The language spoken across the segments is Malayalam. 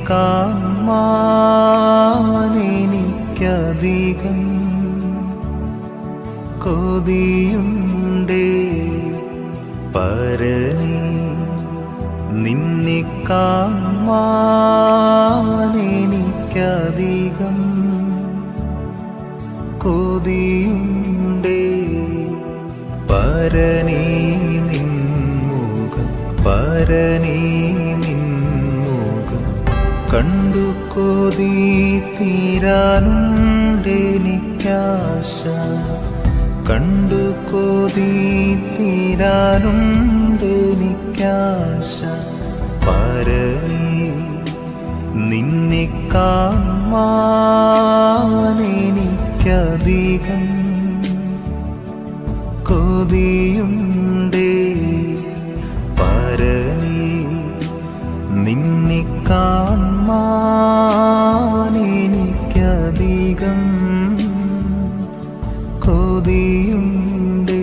കാണാനെനിക്കധികം കൊതിയുണ്ടേ പരനേ നിന്നെ കാണാനെനിക്കധികം കൊതിയുണ്ടേ പരനേ നിൻമുഖം പരനേ നിൻമുഖം കണ്ടു കൊതി തീരാനുണ്ടെനിക്കാശ കണ്ടു കൊതി തീരാനുണ്ടെനിക്കാശ പരനേ നിന്നെ കാണാനെനിക്കധികം കൊതിയുണ്ടേ പരനേ നിന്നെ കാണാനെനിക്കധികം കൊതിയുണ്ടേ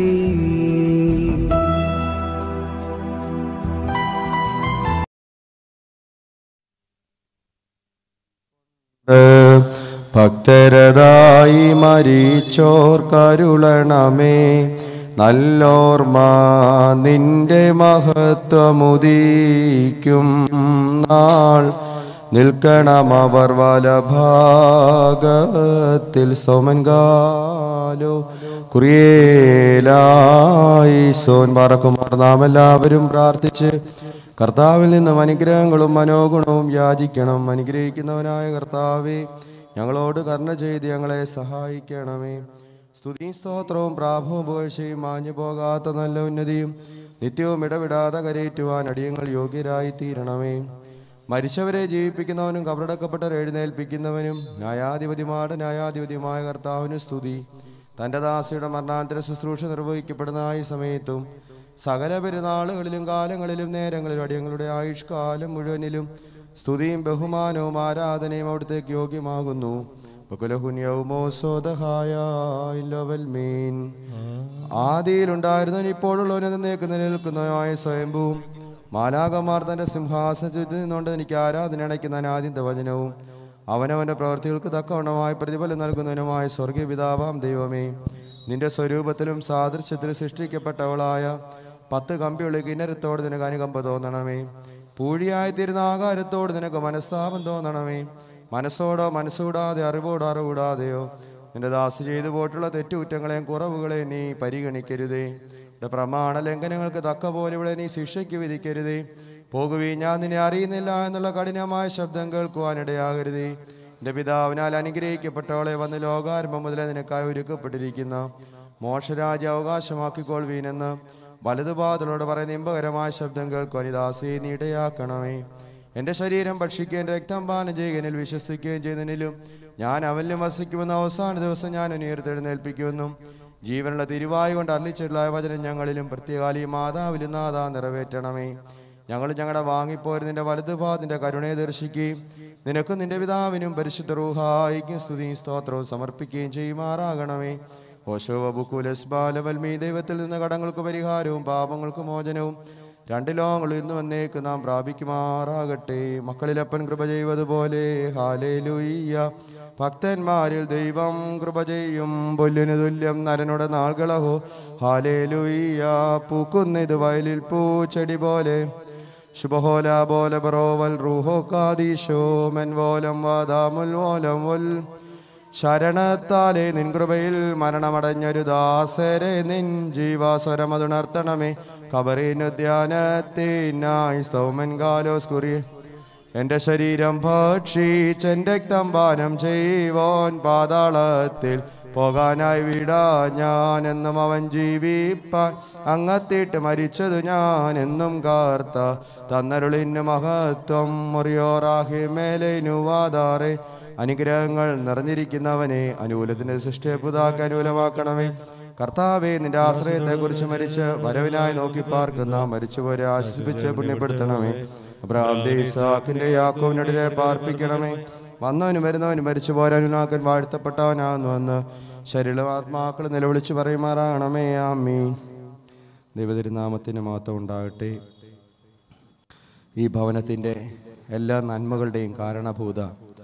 ഭക്തരതായി മരിച്ചോർ കരുളണമേ നല്ലോർമ്മ നിന്റെ മഹത്വമുദീക്കും നാൾ നിൽക്കണം അവർ വലഭാഗത്തിൽ സോമൻകാലോ കുറിയേലായി സോൻ പറക്കുമാർ നാം എല്ലാവരും പ്രാർത്ഥിച്ച് കർത്താവിൽ നിന്നും അനുഗ്രഹങ്ങളും മനോഗുണവും യാചിക്കണം അനുഗ്രഹിക്കുന്നവനായ കർത്താവെ ഞങ്ങളോട് കരുണ ചെയ്ത് ഞങ്ങളെ സഹായിക്കണമേ സ്തുതിയും സ്തോത്രവും പ്രാഭവും പുകഴ്ചയും മാഞ്ഞു പോകാത്ത നല്ല ഉന്നതിയും നിത്യവും ഇടവിടാതെ കരയേറ്റുവാൻ അടിയങ്ങൾ യോഗ്യരായി തീരണമേ മരിച്ചവരെ ജീവിപ്പിക്കുന്നവനും കബറടക്കപ്പെട്ടവരെ എഴുന്നേൽപ്പിക്കുന്നവനും ന്യായാധിപതിമാരുടെ ന്യായാധിപതിയുമായ കർത്താവിന് സ്തുതി തൻ്റെ ദാസിയുടെ മരണാന്തര ശുശ്രൂഷ നിർവഹിക്കപ്പെടുന്ന ഈ സമയത്തും സകല പെരുന്നാളുകളിലും കാലങ്ങളിലും നേരങ്ങളിലും അടിയങ്ങളുടെ ആയുഷ്കാലം മുഴുവനിലും സ്തുതിയും ബഹുമാനവും ആരാധനയും അവിടുത്തേക്ക് യോഗ്യമാകുന്നു ബകുലഹുന്യവുമോസോദഹായ ആദിയിലുണ്ടായിരുന്നവൻ ഇപ്പോഴുള്ളവനെ നേക്ക് നിലനിൽക്കുന്നതായ സ്വയംഭൂവും മാലാകമാർ തന്റെ സിംഹാസനത്തിൽ നിന്നുകൊണ്ട് എനിക്ക് ആരാധന അണയ്ക്കുന്ന അനാദിന്റെ വചനവും അവനവന്റെ പ്രവൃത്തികൾക്ക് തക്കവണ്ണമായ പ്രതിഫലം നൽകുന്നതിനുമായ സ്വർഗീയ പിതാവാം ദൈവമേ നിന്റെ സ്വരൂപത്തിലും സാദൃശ്യത്തിലും സൃഷ്ടിക്കപ്പെട്ടവളായ പത്ത് കമ്പിയുള്ള കിന്നരത്തോട് നിനക്ക് അനുകമ്പ തോന്നണമേ പൂഴിയായി തീരുന്ന ആകാരത്തോട് നിനക്ക് മനസ്താപം തോന്നണമേ മനസ്സോടോ മനസ്സൂടാതെ അറിവോടോ അറിവിടാതെയോ നിന്റെ ദാസ് ചെയ്തു പോയിട്ടുള്ള തെറ്റുകുറ്റങ്ങളെയും കുറവുകളെയും നീ പരിഗണിക്കരുതേ നിന്റെ പ്രമാണ ലംഘനങ്ങൾക്ക് തക്ക പോലെ ഇവിടെ നീ ശിക്ഷയ്ക്ക് വിധിക്കരുതേ പോകുവീ ഞാൻ നിന്നെ അറിയുന്നില്ല എന്നുള്ള കഠിനമായ ശബ്ദം കേൾക്കുവാനിടയാകരുതേ എൻ്റെ പിതാവിനാൽ അനുഗ്രഹിക്കപ്പെട്ടവളെ വന്ന് ലോകാരംഭം മുതലേ നിനക്കായി ഒരുക്കപ്പെട്ടിരിക്കുന്ന മോക്ഷരാജ്യ അവകാശമാക്കിക്കൊള്ളുവീനെന്ന് വലതുപാതലോട് പറയുന്ന ഇമ്പകരമായ ശബ്ദം കേൾക്കുവാൻ ഈ ദാസിയെ നീ ഇടയാക്കണമേ എൻ്റെ ശരീരം ഭക്ഷിക്കുകയും രക്തം പാനം ചെയ്യുകയും വിശ്വസിക്കുകയും ചെയ്യുന്നതിലും ഞാൻ അവനിലും വസിക്കുമെന്ന അവസാന ദിവസം ഞാൻ ഉയർത്തെഴുന്നേൽപ്പിക്കുമെന്നും ജീവനുള്ള തിരുവായി കൊണ്ട് അർലിച്ചിട്ടുള്ള വചനം ഞങ്ങളിലും പ്രത്യേകാലി മാതാവിലും നാഥാ നിറവേറ്റണമേ ഞങ്ങൾ ഞങ്ങളുടെ വാങ്ങിപ്പോരുന്നതിൻ്റെ വലതുഭാഗത്തിൻ്റെ കരുണയെ ദർശിക്കുകയും നിനക്കും നിന്റെ പിതാവിനും പരിശുദ്ധ റൂഹായിക്കും സ്തുതിയും സ്തോത്രവും സമർപ്പിക്കുകയും ചെയ്യുമാറാകണമേ ഓശോവ ബുക്കുലസ് ബാലവൽമീ ദൈവത്തിൽ നിന്ന് കടങ്ങൾക്ക് പരിഹാരവും പാപങ്ങൾക്ക് മോചനവും രണ്ട് ലോകങ്ങളും ഇന്ന് വന്നേക്ക് നാം പ്രാപിക്കുമാറാകട്ടെ മക്കളിലപ്പൻ കൃപ ചെയ്വതുപോലെ ഹാലേലുയ്യ ഭക്തന്മാരിൽ ദൈവം കൃപ ചെയ്യും പൊല്ലിന് തുല്യം നരനുടെ നാൾകളഹോ ഹാലേലുയ്യ പൂക്കുന്നിത് വയലിൽ പൂച്ചെടി പോലെ ശുഭഹോല ബോല ബറോവൽ റൂഹോ കാദീശോ മെൻവോലം വാദാമുൽ വോലം വൽ ശരണത്താലെ നിൻ കൃപയിൽ മരണമടഞ്ഞൊരു ദാസരെ നിൻ ജീവാസ്വരമതുണർത്തണമേ കബറിനു ധ്യാനത്തിനായി സൗമൻ കാലോസ് കുറി എൻ്റെ ശരീരം ഭക്ഷിച്ചെൻ്റെ രക്തം പാനം ചെയ്യുവോൻ പാതാളത്തിൽ പോകാനായി വിടാ ഞാൻ എന്നും അവൻ ജീവിപ്പാൻ അങ്ങത്തിട്ട് മരിച്ചതു ഞാൻ എന്നും കാർത്ത തന്നരുളിന് മഹത്വം മുറിയോറാഹി മേലേനുവാതാറെ അനുഗ്രഹങ്ങൾ നിറഞ്ഞിരിക്കുന്നവനെ അനുകൂലത്തിന്റെ സൃഷ്ടിയെ പുതാക്കി അനുകൂലമാക്കണമേ കർത്താവെ നിന്റെ ആശ്രയത്തെ കുറിച്ച് മരിച്ച് വരവിനായി നോക്കി പാർക്കുന്ന മരിച്ചുപോരെ ആശ്വസിപ്പിച്ച് പുണ്യപ്പെടുത്തണമേ അബ്രാഹിന്റെ ഇസാഖിന്റെ യാക്കോവിനെതിരെ പാർപ്പിക്കണമേ വന്നവനും വരുന്നവനും മരിച്ചു പോരാനുനാക്കൻ വാഴ്ത്തപ്പെട്ടവനാകുന്നു എന്ന് ശരീരമാത്മാക്കൾ നിലവിളിച്ചു പറയുമാറാകണമേ ആമീ ദൈവതിരുനാമത്തിന് മാത്രം ഉണ്ടാകട്ടെ ഈ ഭവനത്തിൻ്റെ എല്ലാ നന്മകളുടെയും കാരണഭൂത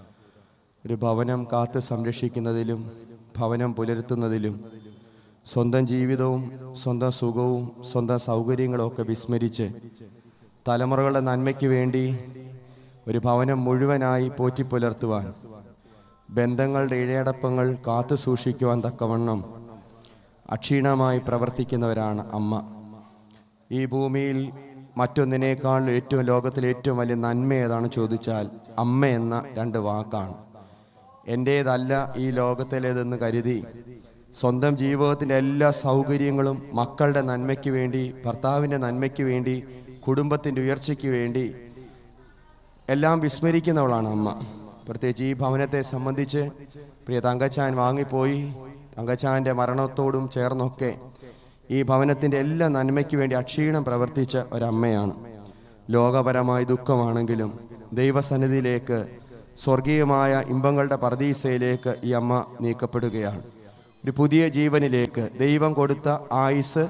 ഒരു ഭവനം കാത്ത് സംരക്ഷിക്കുന്നതിലും ഭവനം പുലർത്തുന്നതിലും സ്വന്തം ജീവിതവും സ്വന്തം സുഖവും സ്വന്തം സൗകര്യങ്ങളും ഒക്കെ വിസ്മരിച്ച് തലമുറകളുടെ നന്മയ്ക്ക് വേണ്ടി ഒരു ഭവനം മുഴുവനായി പോറ്റിപ്പുലർത്തുവാൻ ബന്ധങ്ങളുടെ ഇഴയടപ്പങ്ങൾ കാത്തു സൂക്ഷിക്കുവാൻ തക്കവണ്ണം അക്ഷീണമായി പ്രവർത്തിക്കുന്നവരാണ് അമ്മ ഈ ഭൂമിയിൽ മറ്റൊന്നിനേക്കാൾ ഏറ്റവും ലോകത്തിലെ ഏറ്റവും വലിയ നന്മ ഏതാണ് ചോദിച്ചാൽ അമ്മ എന്ന രണ്ട് വാക്കാണ് എൻ്റേതല്ല ഈ ലോകത്തിലേതെന്ന് കരുതി സ്വന്തം ജീവിതത്തിൻ്റെ എല്ലാ സൗകര്യങ്ങളും മക്കളുടെ നന്മയ്ക്ക് വേണ്ടി ഭർത്താവിൻ്റെ നന്മയ്ക്ക് വേണ്ടി കുടുംബത്തിൻ്റെ ഉയർച്ചയ്ക്ക് വേണ്ടി എല്ലാം വിസ്മരിക്കുന്നവളാണ് അമ്മ പ്രത്യേകിച്ച് ഈ ഭവനത്തെ സംബന്ധിച്ച് പ്രിയ തങ്കച്ചാൻ വാങ്ങിപ്പോയി തങ്കച്ചാൻ്റെ മരണത്തോടും ചേർന്നൊക്കെ ഈ ഭവനത്തിൻ്റെ എല്ലാ നന്മയ്ക്ക് വേണ്ടി അക്ഷീണം പ്രവർത്തിച്ച ഒരമ്മയാണ് ലോകപരമായ ദുഃഖമാണെങ്കിലും ദൈവസന്നിധിയിലേക്ക് സ്വർഗീയമായ ഇമ്പങ്ങളുടെ പർദീസയിലേക്ക് ഈ അമ്മ നീക്കപ്പെടുകയാണ് ഒരു പുതിയ ജീവനിലേക്ക് ദൈവം കൊടുത്ത ആയുസ്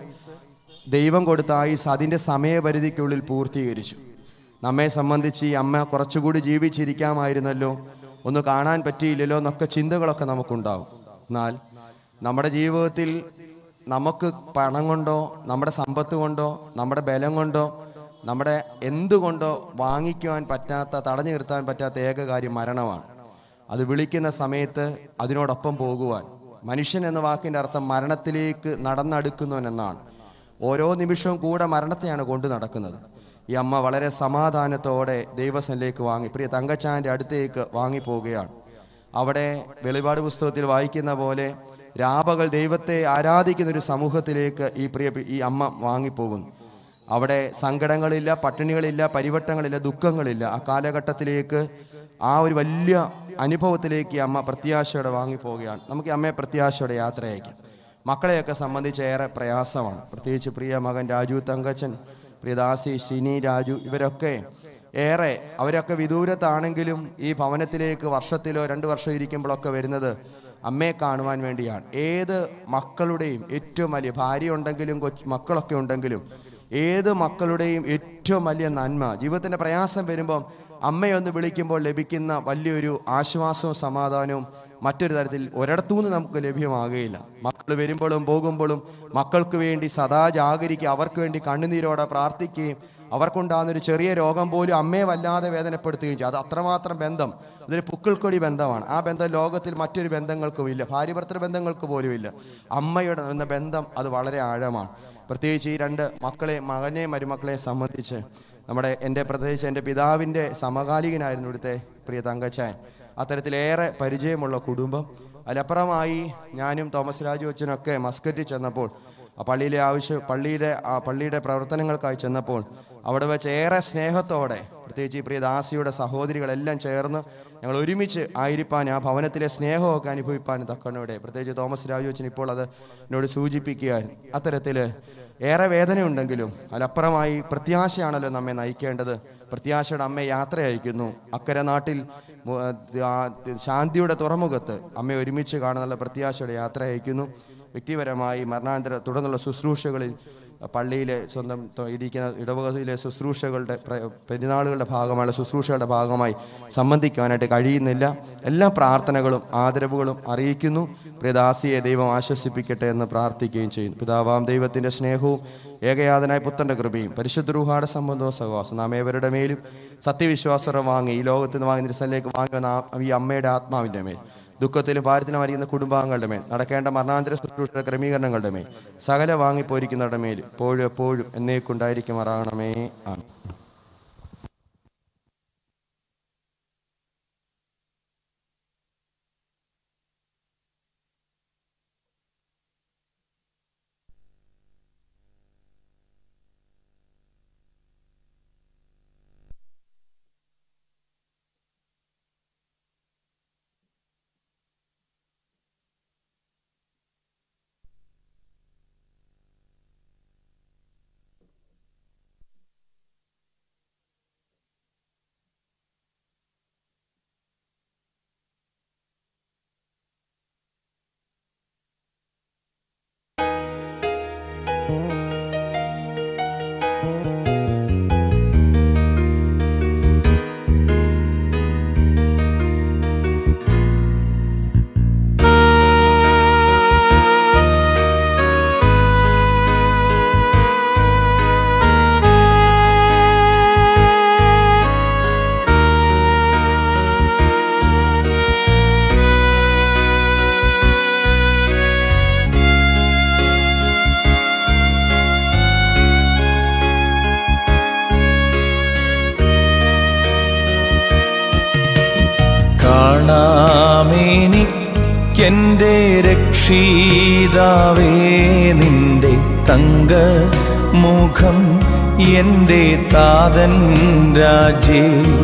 ദൈവം കൊടുത്ത ആയുസ് അതിൻ്റെ സമയപരിധിക്കുള്ളിൽ പൂർത്തീകരിച്ചു നമ്മെ സംബന്ധിച്ച് ഈ അമ്മ കുറച്ചുകൂടി ജീവിച്ചിരിക്കാമായിരുന്നല്ലോ ഒന്ന് കാണാൻ പറ്റിയില്ലല്ലോ എന്നൊക്കെ ചിന്തകളൊക്കെ നമുക്കുണ്ടാവും എന്നാൽ നമ്മുടെ ജീവിതത്തിൽ നമുക്ക് പണം കൊണ്ടോ നമ്മുടെ സമ്പത്ത് കൊണ്ടോ നമ്മുടെ ബലം കൊണ്ടോ നമ്മുടെ എന്തുകൊണ്ടോ വാങ്ങിക്കുവാൻ പറ്റാത്ത തടഞ്ഞു നിർത്താൻ പറ്റാത്ത ഏക കാര്യം മരണമാണ് അത് വിളിക്കുന്ന സമയത്ത് അതിനോടൊപ്പം പോകുവാൻ മനുഷ്യൻ എന്ന വാക്കിൻ്റെ അർത്ഥം മരണത്തിലേക്ക് നടന്നടുക്കുന്നവൻ എന്നാണ് ഓരോ നിമിഷവും കൂടെ മരണത്തെയാണ് കൊണ്ടു നടക്കുന്നത് ഈ അമ്മ വളരെ സമാധാനത്തോടെ ദൈവസനിലേക്ക് വാങ്ങി പ്രിയ തങ്കച്ചാൻ്റെ അടുത്തേക്ക് വാങ്ങിപ്പോവുകയാണ് അവിടെ വെളിപാട് പുസ്തകത്തിൽ വായിക്കുന്ന പോലെ രാപകൾ ദൈവത്തെ ആരാധിക്കുന്ന ഒരു സമൂഹത്തിലേക്ക് ഈ പ്രിയ ഈ അമ്മ വാങ്ങിപ്പോകുന്നു അവിടെ സങ്കടങ്ങളില്ല പട്ടിണികളില്ല പരിവട്ടങ്ങളില്ല ദുഃഖങ്ങളില്ല ആ കാലഘട്ടത്തിലേക്ക് ആ ഒരു വലിയ അനുഭവത്തിലേക്ക് ഈ അമ്മ പ്രത്യാശയോടെ വാങ്ങിപ്പോവുകയാണ് നമുക്ക് ഈ അമ്മയെ പ്രത്യാശയോടെ യാത്ര അയക്കാം മക്കളെയൊക്കെ സംബന്ധിച്ച് ഏറെ പ്രയാസമാണ് പ്രത്യേകിച്ച് പ്രിയ മകൻ രാജു തങ്കച്ചൻ പ്രിയദാസി ഷിനി രാജു ഇവരൊക്കെ ഏറെ അവരൊക്കെ വിദൂരത്താണെങ്കിലും ഈ ഭവനത്തിലേക്ക് വർഷത്തിലോ രണ്ട് വർഷം ഇരിക്കുമ്പോഴൊക്കെ വരുന്നത് അമ്മയെ കാണുവാൻ വേണ്ടിയാണ് ഏത് മക്കളുടെയും ഏറ്റവും വലിയ ഭാര്യ ഉണ്ടെങ്കിലും കൊച്ച് മക്കളൊക്കെ ഉണ്ടെങ്കിലും ഏത് മക്കളുടെയും ഏറ്റവും വലിയ നന്മ ജീവിതത്തിൻ്റെ പ്രയാസം വരുമ്പം അമ്മയൊന്ന് വിളിക്കുമ്പോൾ ലഭിക്കുന്ന വലിയൊരു ആശ്വാസവും സമാധാനവും മറ്റൊരു തരത്തിൽ ഒരിടത്തുനിന്ന് നമുക്ക് ലഭ്യമാകുകയില്ല മക്കൾ വരുമ്പോഴും പോകുമ്പോഴും മക്കൾക്ക് വേണ്ടി സദാ ജാഗരിക്കുക അവർക്ക് വേണ്ടി കണ്ണുനീരോടെ പ്രാർത്ഥിക്കുകയും അവർക്കുണ്ടാകുന്ന ഒരു ചെറിയ രോഗം പോലും അമ്മയെ വല്ലാതെ വേദനപ്പെടുത്തുകയും ചെയ്യും അത് അത്രമാത്രം ബന്ധം ഇതൊരു പുക്കിൾക്കൊടി ബന്ധമാണ് ആ ബന്ധം ലോകത്തിൽ മറ്റൊരു ബന്ധങ്ങൾക്കും ഇല്ല ഭാര്യ ഭർത്തൃ ബന്ധങ്ങൾക്ക് പോലും ഇല്ല അമ്മയുടെ എന്ന ബന്ധം അത് വളരെ ആഴമാണ് പ്രത്യേകിച്ച് ഈ രണ്ട് മക്കളെ മകനെ മരുമക്കളെ സംബന്ധിച്ച് നമ്മുടെ എൻ്റെ പ്രത്യേകിച്ച് എൻ്റെ പിതാവിൻ്റെ സമകാലികനായിരുന്നു ഇവിടുത്തെ പ്രിയ തങ്കച്ചാൻ അത്തരത്തിലേറെ പരിചയമുള്ള കുടുംബം അതിലപ്പുറമായി ഞാനും തോമസ് രാജു അച്ഛനൊക്കെ മസ്കറ്റിൽ ചെന്നപ്പോൾ ആ പള്ളിയിലെ ആവശ്യം പള്ളിയിലെ ആ പള്ളിയുടെ പ്രവർത്തനങ്ങൾക്കായി ചെന്നപ്പോൾ അവിടെ വെച്ച് ഏറെ സ്നേഹത്തോടെ പ്രത്യേകിച്ച് ഈ പ്രിയ ദാസിയുടെ സഹോദരികളെല്ലാം ചേർന്ന് ഞങ്ങൾ ഒരുമിച്ച് ആയിരിക്കാൻ ആ ഭവനത്തിലെ സ്നേഹമൊക്കെ അനുഭവിപ്പാൻ തക്കണോടെ പ്രത്യേകിച്ച് തോമസ് രാജു അച്ഛൻ ഇപ്പോൾ അത് എന്നോട് സൂചിപ്പിക്കുകയായിരുന്നു അത്തരത്തിൽ ഏറെ വേദനയുണ്ടെങ്കിലും അതിലപ്പുറമായി പ്രത്യാശയാണല്ലോ നമ്മെ നയിക്കേണ്ടത് പ്രത്യാശയുടെ അമ്മയെ യാത്ര അയക്കുന്നു അക്കരെ നാട്ടിൽ മു- ആ ശാന്തിയുടെ തുറമുഖത്ത് അമ്മയെ ഒരുമിച്ച് കാണുന്നുള്ള പ്രത്യാശയുടെ യാത്ര അയക്കുന്നു വ്യക്തിപരമായി മരണാനന്തര തുടർന്നുള്ള ശുശ്രൂഷകളിൽ പള്ളിയിലെ സ്വന്തം തൊ- ഇരിക്കുന്ന ഇടവകയിലെ ശുശ്രൂഷകളുടെ പ്ര- പെരുന്നാളുകളുടെ ഭാഗമായ ശുശ്രൂഷകളുടെ ഭാഗമായി സംബന്ധിക്കുവാനായിട്ട് കഴിയുന്നില്ല എല്ലാ പ്രാർത്ഥനകളും ആദരവുകളും അറിയിക്കുന്നു പ്രിയദാസിയെ ദൈവം ആശ്വസിപ്പിക്കട്ടെ എന്ന് പ്രാർത്ഥിക്കുകയും ചെയ്യുന്നു പിതാവാം ദൈവത്തിൻ്റെ സ്നേഹവും ഏകയാതനായ പുത്തൻ്റെ കൃപയും പരിശുദ്ധ രൂഹാടെ സംബന്ധവും സഹവാസം നാം ഏവരുടെ മേലും സത്യവിശ്വാസം വാങ്ങി ഈ ലോകത്ത് നിന്ന് വാങ്ങി നിരസനിലേക്ക് വാങ്ങി വന്ന ആ- ഈ അമ്മയുടെ ആത്മാവിൻ്റെ മേൽ ദുഃഖത്തിലും ഭാരത്തിലും അറിയുന്ന കുടുംബാംഗങ്ങളുടെ മേൽ നടക്കേണ്ട മരണാന്തര ശുശ്രൂഷ ക്രമീകരണങ്ങളുടെ മേൽ സകല വാങ്ങിപ്പോയിരിക്കുന്നവരുടെ മേൽ എപ്പോഴും എപ്പോഴും എന്നേക്കുണ്ടായിരിക്കുമാറാകണമേ ആണ് കാണാമെനിക്കെന്റെ രക്ഷീതാവേ നിന്റെ തങ്ക മുഖം എന്റെ താതൻ രാജേ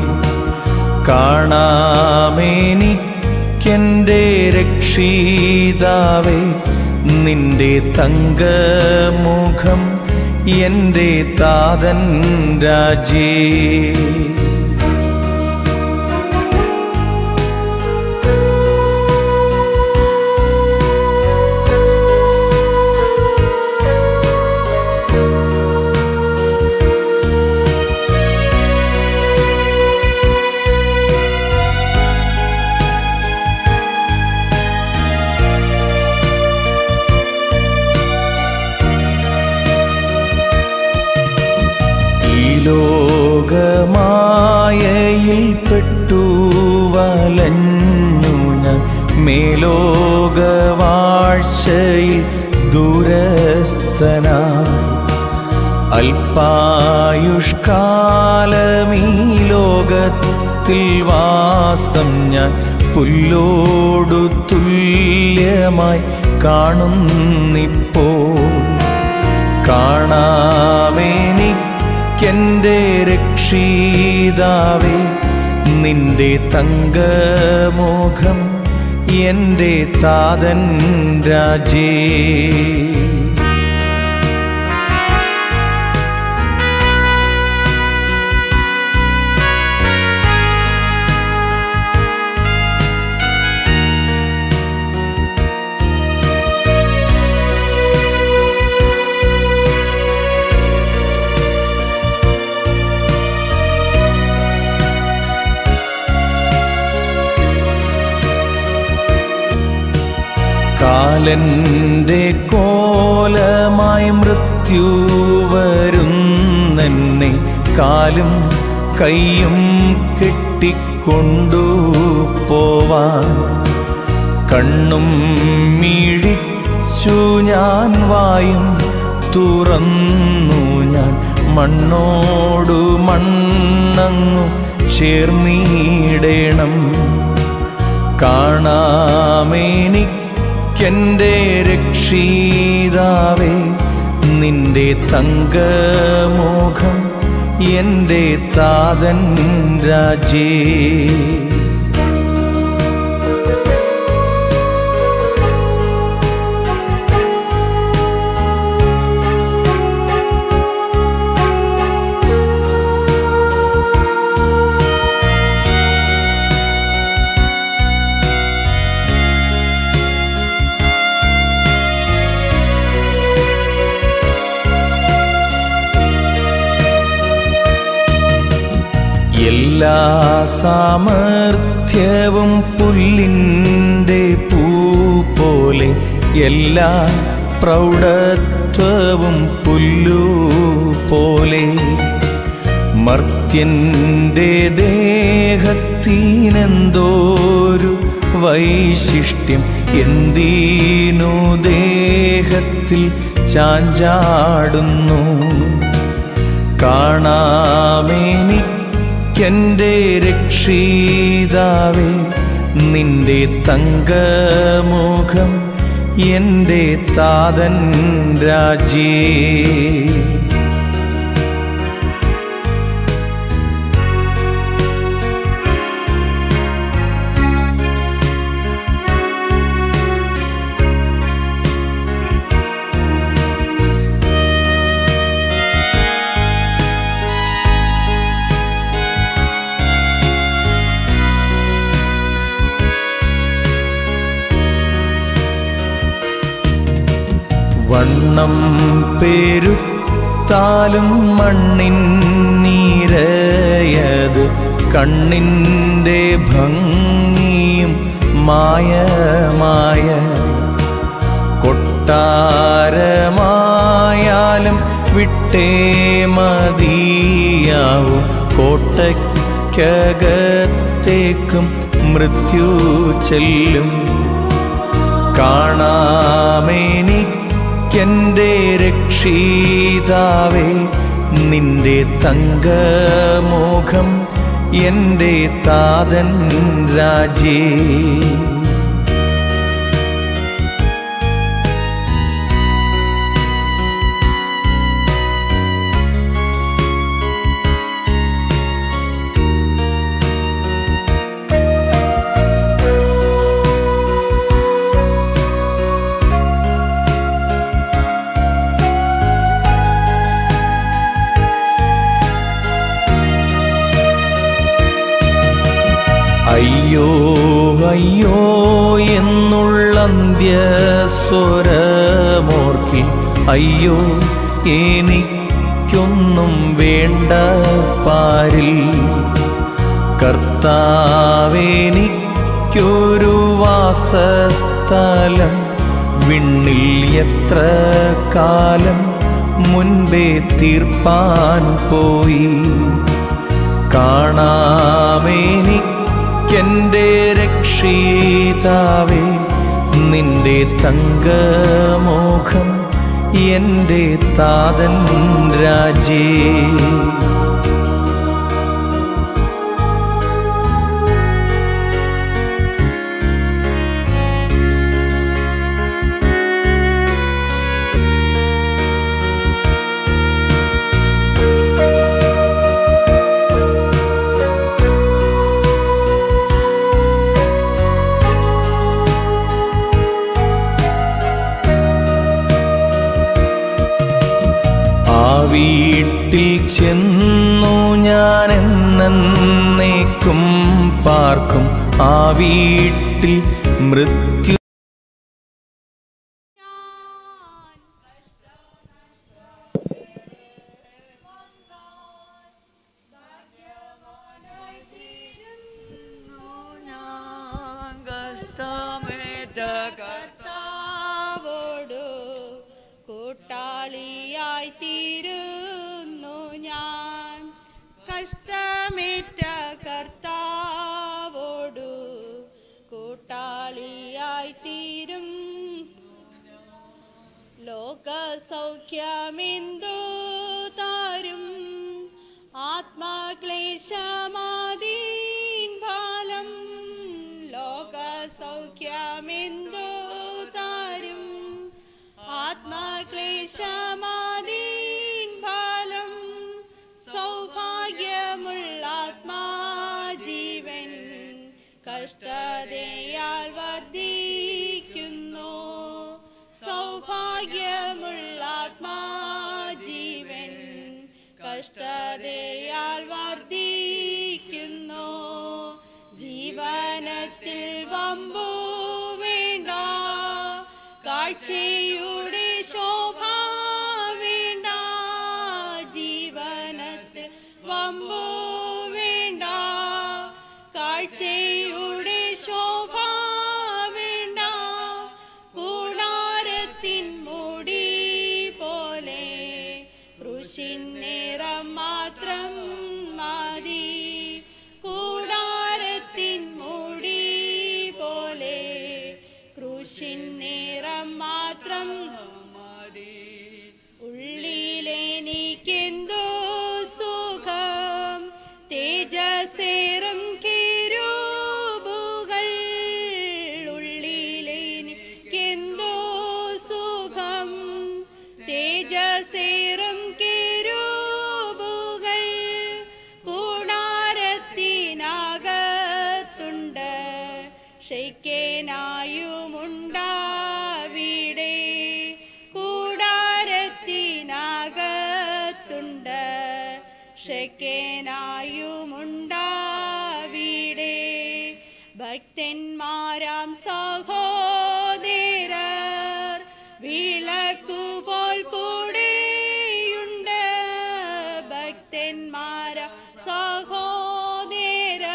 കാണാമെനിക്കെന്റെ രക്ഷീതാവേ നിന്റെ തങ്കമുഖം എന്റെ താതൻ രാജേ ഈ ലോകമായയിൽ പെട്ടു വലഞ്ഞു ഞാൻ മേലോകവാഴ്ചയിൽ ദൂരസ്ഥന അല്പായുഷ്കാലമീ ലോകത്തിൽ വാസം ഞാൻ പുല്ലോടു തുല്യമായി കാണുന്നിപ്പോൾ കാണാമെനിക്കെന്റെ രക്ഷീതാവേ നിന്റെ തങ്കമോഖം എന്റെ താതൻ രാജേ കാലന്റെ കോലമായി മൃത്യു വരുന്നെന്നെ കാലും കൈയും കെട്ടിക്കൊണ്ടു പോവാൻ കണ്ണും മിഴിച്ചു ഞാൻ വായും തുറന്നു ഞാൻ മണ്ണോടു മണ്ണങ്ങു ചേർന്നിടണം കാണാമെനിക്കെന്റെ രക്ഷീതാവേ നിന്റെ തങ്കമോഖം എന്റെ താതൻ രാജേ എല്ലാ സാമർഥ്യവും പുല്ലിൻ്റെ പൂ പോലെ എല്ലാ പ്രൗഢത്വവും പുല്ലു പോലെ മർത്യന്റെ ദേഹത്തിനെന്തോരു വൈശിഷ്ട്യം എന്തിനു ദേഹത്തിൽ ചാഞ്ചാടുന്നു കാണാമെനിക്കെന്റെ രക്ഷീതാവേ നിന്റെ തങ്കമുഖം എന്റെ താതൻ രാജേ വണ്ണം പെരുത്താലും മണ്ണിൻ നീരയത് കണ്ണിൻ്റെ ഭംഗിയും മായമായ കൊട്ടാരമായാലും വിട്ടേ മതിയാവും കോട്ടയ്ക്കകത്തേക്കും മൃത്യു ചെല്ലും കാണാമെനിക്കെന്റെ രക്ഷീതാവേ നിന്റെ തങ്കമോഖം എൻ്റെ താതൻ രാജേ അയ്യോ അയ്യോ എന്നുള്ളന്ത്യസ്വരമോർക്കി അയ്യോ എനിക്കൊന്നും വേണ്ട പാരിൽ കർത്താവേനിക്കൊരു വാസസ്ഥലം വിണ്ണിൽ എത്ര കാലം മുൻപേ തീർപ്പാൻ പോയി കാണാമെനിക്കെന്റെ രക്ഷിതാവേ നിന്റെ തങ്കമോഖം എന്റെ താതൻ രാജേ ആ വീട്ടിൽ ചെന്നു ഞാൻ എന്നേക്കും പാർക്കും ആ വീട്ടിൽ മൃത്യു കർത്താവോടു കൂട്ടാളിയായി തീരുന്നു ഞാൻ കഷ്ടമേറ്റ കർത്താവോടു കൂട്ടാളിയായി തീരും ലോക സൗഖ്യമെന്തു താരും ആത്മക്ലേശമാദീൻ ഫലം ലോക സൗഖ്യമെന്തു താരും ആത്മക്ലേശമാദീൻ ഫലം സൗഭാഗ്യമുള്ള ആത്മാജീവൻ കഷ്ടതയാൽ വർദ്ധിക്കുന്നു സൗഭാഗ്യമുള്ള ആത്മാജീവൻ കഷ്ടതയാൽ വർദ്ധിക്കുന്നു ജീവനത്തിൽ വമ്പു വേണ്ട കാഴ്ചയുടെ ശോഭ വേണ്ട ജീവനത്തിൽ വമ്പു വേണ്ട കാഴ്ചയുടെ ശോഭ വേണ്ട കൂടാരത്തിൻ മുടി പോലെ ഋഷിൻ നിറം മാത്രം മതി കൂടാരത്തിൻ മുടി പോലെ കൃഷിൻ നിറം മാത്രം മതി ഉള്ളിലെനിക്കെന്തോ സുഖം തേജസേറും കിരൂപുകൾ ഉള്ളിലെനിക്കെന്തോ സുഖം തേജസേറും കിരൂപുകൾ കൂടാരത്തിനകത്തുണ്ട് ഷെയ്ക്കേനായുമുണ്ടാവിടെ കൂടാരത്തിനകത്തുണ്ട് ഷെക്കേനായുമുണ്ടാവിടെ ഭക്തന്മാരാം സഹോദരർ വിളക്കുപോൽ കൂടെയുണ്ട് ഭക്തന്മാരാം സഹോദരർ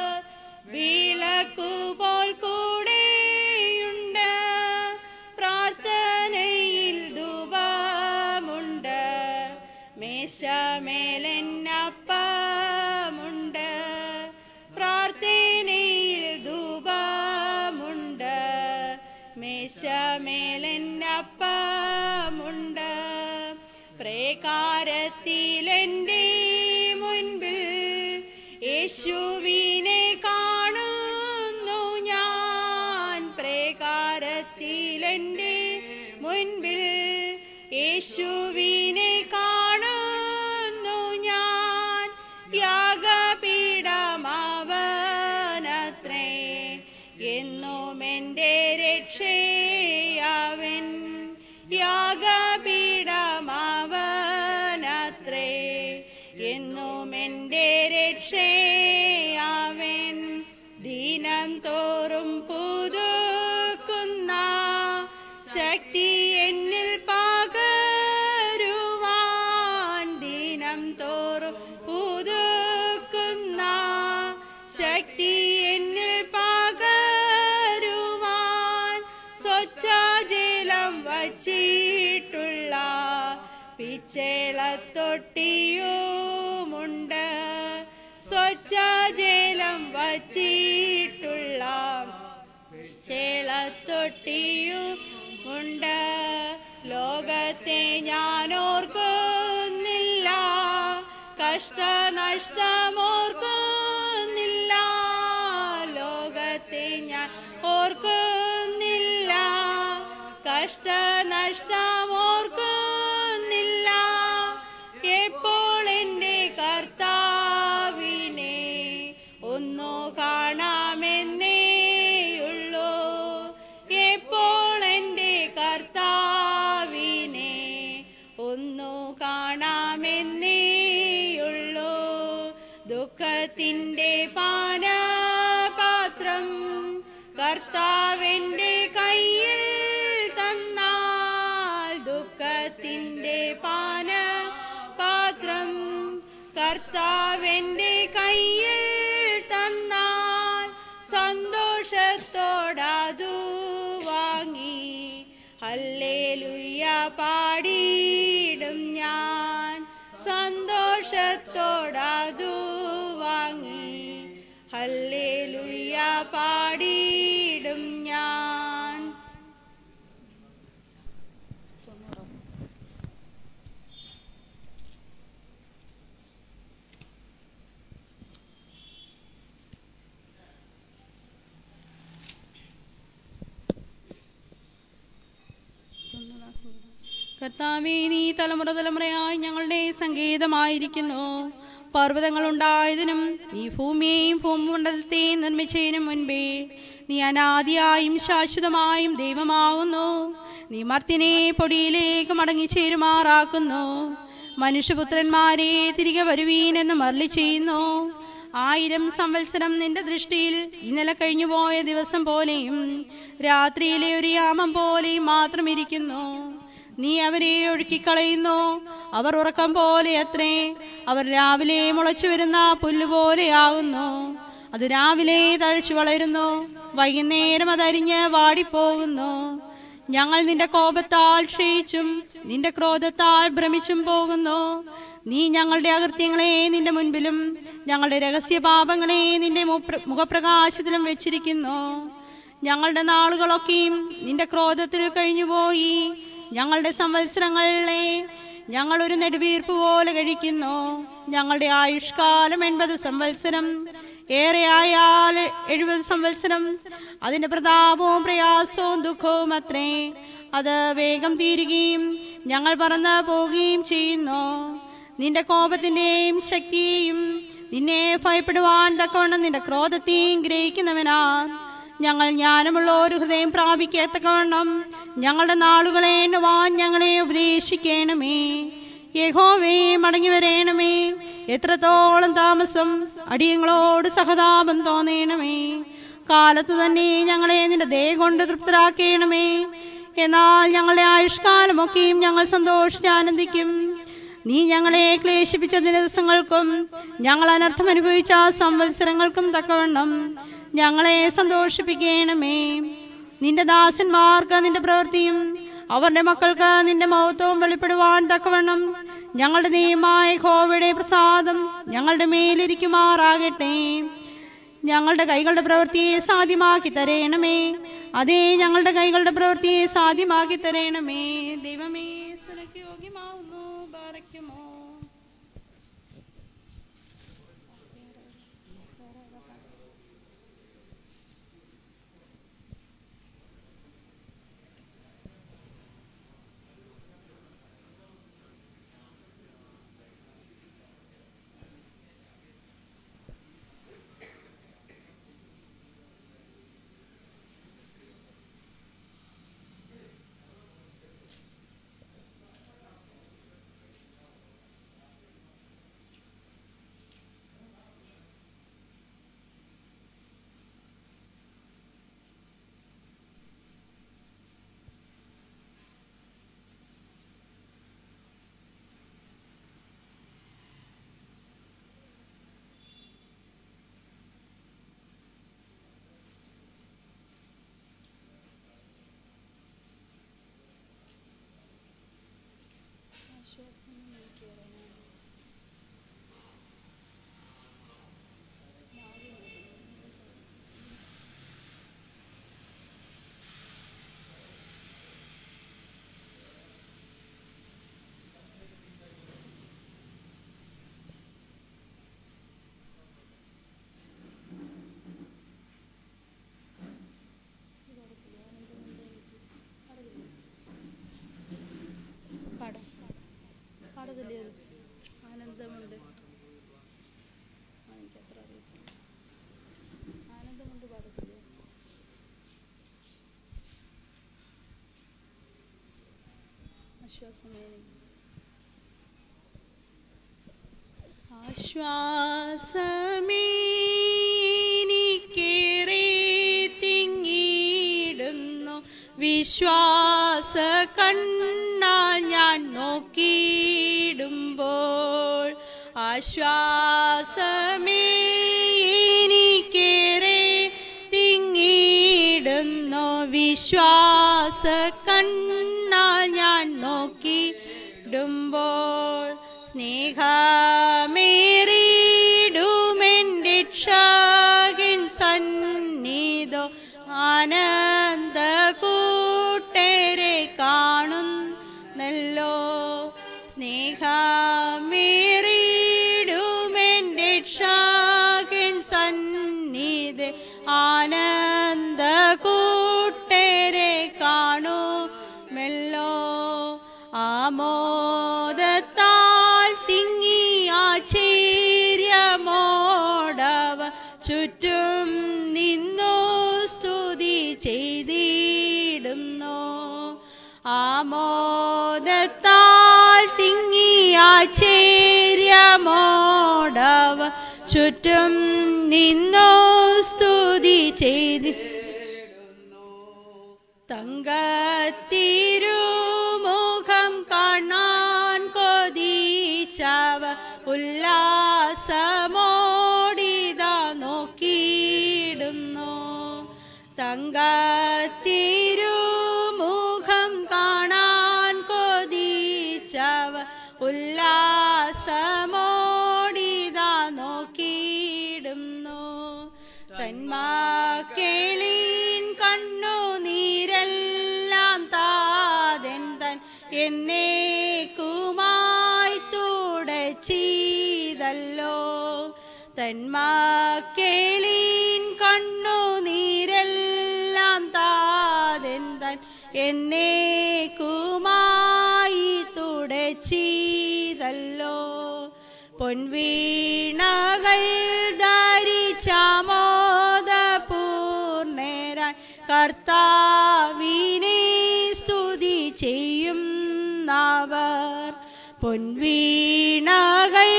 വിളക്കുപോൽ കൂടെയുണ്ട് പ്രാർത്ഥനയിൽ ധൂപമുണ്ട് മേശമേലന്നപ്പമുണ്ട് പ്രാർത്ഥനയിൽ ധൂപമുണ്ട് മേശമേലന്നപ്പമുണ്ട് പ്രേകാരത്തിലെൻ്റെ മുൻപിൽ യേശു യേശുവിനെ കാണുന്നു ഞാൻ പ്രകാരത്തിലെൻ്റെ മുൻപിൽ യേശുവിനെ കാണുന്നു ഞാൻ യാഗപീഠമാവനത്രേ എന്നും എൻ്റെ രക്ഷയാവൻ യാഗപീഠമാവനത്രേ എന്നും എൻ്റെ രക്ഷയാവൻ ദിനം തോറും പുതുക്കുന്ന ശക്തി എന്നിൽ പകരുവാൻ ദിനം തോറും പുതുക്കുന്ന ശക്തി എന്നിൽ പകരുവാൻ സ്വച്ഛജലം വച്ചിട്ടുള്ള പിച്ചളത്തൊട്ടിയുമുണ്ട് സ്വച്ഛജലം വച്ചിട്ടുള്ള ചേളത്തൊട്ടിയും ഉണ്ട് ലോകത്തെ ഞാൻ ഓർക്കുന്നില്ല കഷ്ടനഷ്ടമോർക്കുന്നില്ല ലോകത്തെ ഞാൻ ഓർക്കുന്നില്ല കഷ്ടനഷ്ടമോർക്കുന്നില്ല എപ്പോൾ എൻ്റെ കർത്താവിനെ ഒന്നു കാണാമെന്നേയുള്ളൂ എപ്പോൾ എൻ്റെ കർത്താവിനെ ഒന്നു കാണാമെന്നേയുള്ളൂ ദുഃഖത്തിൻ്റെ പാനപാത്രം കർത്താവിൻ്റെ കയ്യിൽ തന്നാൽ ദുഃഖത്തിൻ്റെ പാനപാത്രം കർത്താവിൻ്റെ കയ്യിൽ തന്നാൽ സന്തോഷത്തോടതു വാങ്ങി ഹല്ലേലൂയ പാടിയിടും ഞാൻ സന്തോഷത്തോടതു വാങ്ങി ഹല്ലേലൂയ പാടിയിടും ഞാൻ കർത്താവേ നീ തലമുറ തലമുറയായി ഞങ്ങളുടെ സംഗീതമായിരിക്കുന്നു പർവ്വതങ്ങൾ ഉണ്ടായതിനും നീ ഭൂമിയെയും ഭൂമണ്ഡലത്തെയും നിർമ്മിച്ചതിനും മുൻപേ നീ അനാദിയായും ശാശ്വതമായും ദൈവമാകുന്നു നീ മർത്തിനെ പൊടിയിലേക്ക് മടങ്ങിച്ചേരുമാറാക്കുന്നു മനുഷ്യപുത്രന്മാരെ തിരികെ വരുവീനെന്ന് മരളി ചെയ്യുന്നു ആയിരം സംവത്സരം നിന്റെ ദൃഷ്ടിയിൽ ഇന്നലെ കഴിഞ്ഞുപോയ ദിവസം പോലെയും രാത്രിയിലെ ഒരു യാമം പോലെയും മാത്രം ഇരിക്കുന്നു നീ അവരെ ഒഴുക്കിക്കളയുന്നു അവർ ഉറക്കം പോലെ അത്രേ അവർ രാവിലെ മുളച്ചു വരുന്ന പുല്ലുപോലെയാകുന്നു അത് രാവിലെ തഴച്ചു വളരുന്നു വൈകുന്നേരം അതരിഞ്ഞ് വാടിപ്പോകുന്നു ഞങ്ങൾ നിന്റെ കോപത്താൽ ക്ഷയിച്ചും നിന്റെ ക്രോധത്താൽ ഭ്രമിച്ചും പോകുന്നു നീ ഞങ്ങളുടെ അകൃത്യങ്ങളെ നിന്റെ മുൻപിലും ഞങ്ങളുടെ രഹസ്യ പാപങ്ങളെ നിന്റെ മുപ്ര- മുഖപ്രകാശത്തിലും വെച്ചിരിക്കുന്നു ഞങ്ങളുടെ നാളുകളൊക്കെയും നിന്റെ ക്രോധത്തിൽ കഴിഞ്ഞുപോയി ഞങ്ങളുടെ സംവത്സരങ്ങളെ ഞങ്ങൾ ഒരു നെടുവീർപ്പ് പോലെ കഴിക്കുന്നു ഞങ്ങളുടെ ആയുഷ്കാലം എൺപത് സംവത്സരം ഏറെയായാൽ എഴുപത് സംവത്സരം അതിൻ്റെ പ്രതാപവും പ്രയാസവും ദുഃഖവും അത്രേ അത് വേഗം തീരുകയും ഞങ്ങൾ പറന്ന് പോവുകയും ചെയ്യുന്നു നിന്റെ കോപത്തിൻ്റെയും ശക്തിയെയും നിന്നെ ഭയപ്പെടുവാൻ തക്കവണ്ണം നിന്റെ ക്രോധത്തെയും ഗ്രഹിക്കുന്നവനാ ഞങ്ങൾ ജ്ഞാനമുള്ള ഒരു ഹൃദയം പ്രാപിക്കത്തക്കവണ്ണം ഞങ്ങളുടെ നാളുകളെ എണ്ണുവാൻ ഞങ്ങളെ ഉപദേശിക്കണമേ യഹോവേ മടങ്ങി വരേണമേ എത്രത്തോളം താമസം അടിയങ്ങളോട് സഹതാപം തോന്നേണമേ കാലത്ത് തന്നെ ഞങ്ങളെ നിന്റെ ദയ കൊണ്ട് തൃപ്തരാക്കണമേ എന്നാൽ ഞങ്ങളുടെ ആയുഷ്കാലമൊക്കെയും ഞങ്ങൾ സന്തോഷിച്ച് ആനന്ദിക്കും നീ ഞങ്ങളെ ക്ലേശിപ്പിച്ച ദിവസങ്ങൾക്കും ഞങ്ങൾ അനർത്ഥം അനുഭവിച്ച സംവത്സരങ്ങൾക്കും തക്കവണ്ണം ഞങ്ങളെ സന്തോഷിപ്പിക്കണമേ നിന്റെ ദാസന്മാർക്ക് നിന്റെ പ്രവൃത്തിയും അവരുടെ മക്കൾക്ക് നിന്റെ മഹത്വവും വെളിപ്പെടുവാൻ തക്കവണ്ണം ഞങ്ങളുടെ ദൈവമായ ഹോവയുടെ പ്രസാദം ഞങ്ങളുടെ മേലിരിക്കുമാറാകട്ടെ ഞങ്ങളുടെ കൈകളുടെ പ്രവൃത്തിയെ സാധ്യമാക്കി തരേണമേ അതേ ഞങ്ങളുടെ കൈകളുടെ പ്രവൃത്തിയെ സാധ്യമാക്കി തരേണമേ ദൈവമേ സ്തുതിക്ക് യോഗ്യമാവുന്നു ബാരയ്ക്കുമോ പാടാം പാടത്തില്ലേ അത്? ആനന്ദമുണ്ട് ആ, എനിക്കത്ര അറിയത്തില്ല ആനന്ദമുണ്ട് പാടത്തില്ലേ ആശ്വാസമേനി ആശ്വാസമേനിക്കേറെ തിങ്ങിയിടുന്നു വിശ്വാസ കണ്ണാൽ ഞാൻ നോക്കിയിടുമ്പോൾ ആശ്വാസമേനിക്കേറെ തിങ്ങിയിടുന്നു വിശ്വാസ കണ്ണാൽ ഞാൻ നോക്കിയിടുമ്പോൾ സ്നേഹമേറിയിടുമെൻ്റെ രക്ഷകൻ സന്നിധോ ആനന്ദ കൂട്ടരെ കാണുന്നല്ലോ സ്നേഹമേറിയിടുമെൻ്റെ രക്ഷകൻ സന്നിധി ആനന്ദ കൂട്ടരെ കാണുമല്ലോ ആമോദത്താൽ തിങ്ങി ആശ്ചര്യമോടവ ചുറ്റും നിന്നു സ്തുതി ചെയ്തിടുന്നു ആമോദത്താൽ തിങ്ങി ആശ്ചര്യമോടവ ചുറ്റും നിന്നു സ്തുതി ചെയ്തി തങ്കത്തിരുമുഖം കാണാൻ കൊതിച്ചവ ഉല്ലാസമോടിത നോക്കിയിടുന്നു തങ്കത്തിരുമുഖം കാണാൻ കൊതിച്ചവ ഉല്ലാസമോടിത നോക്കിയിടുന്നു തന്മാക്കേളീൻ കണ്ണു നീരെല്ലാം താതൻ തൻ എന്നേക്കുമായി തുടച്ചീതല്ലോ തന്മാക്കേളീൻ കണ്ണു നീരെല്ലാം താതൻ തൻ എന്നേക്കുമായി തുടച്ചീതല്ലോ പൊൻവീണകൾ ധരിച്ചാമോദപൂർണരായി കർത്താവിനെ സ്തുതി ചെയ്യുന്നവർ പൊൻവീണകൾ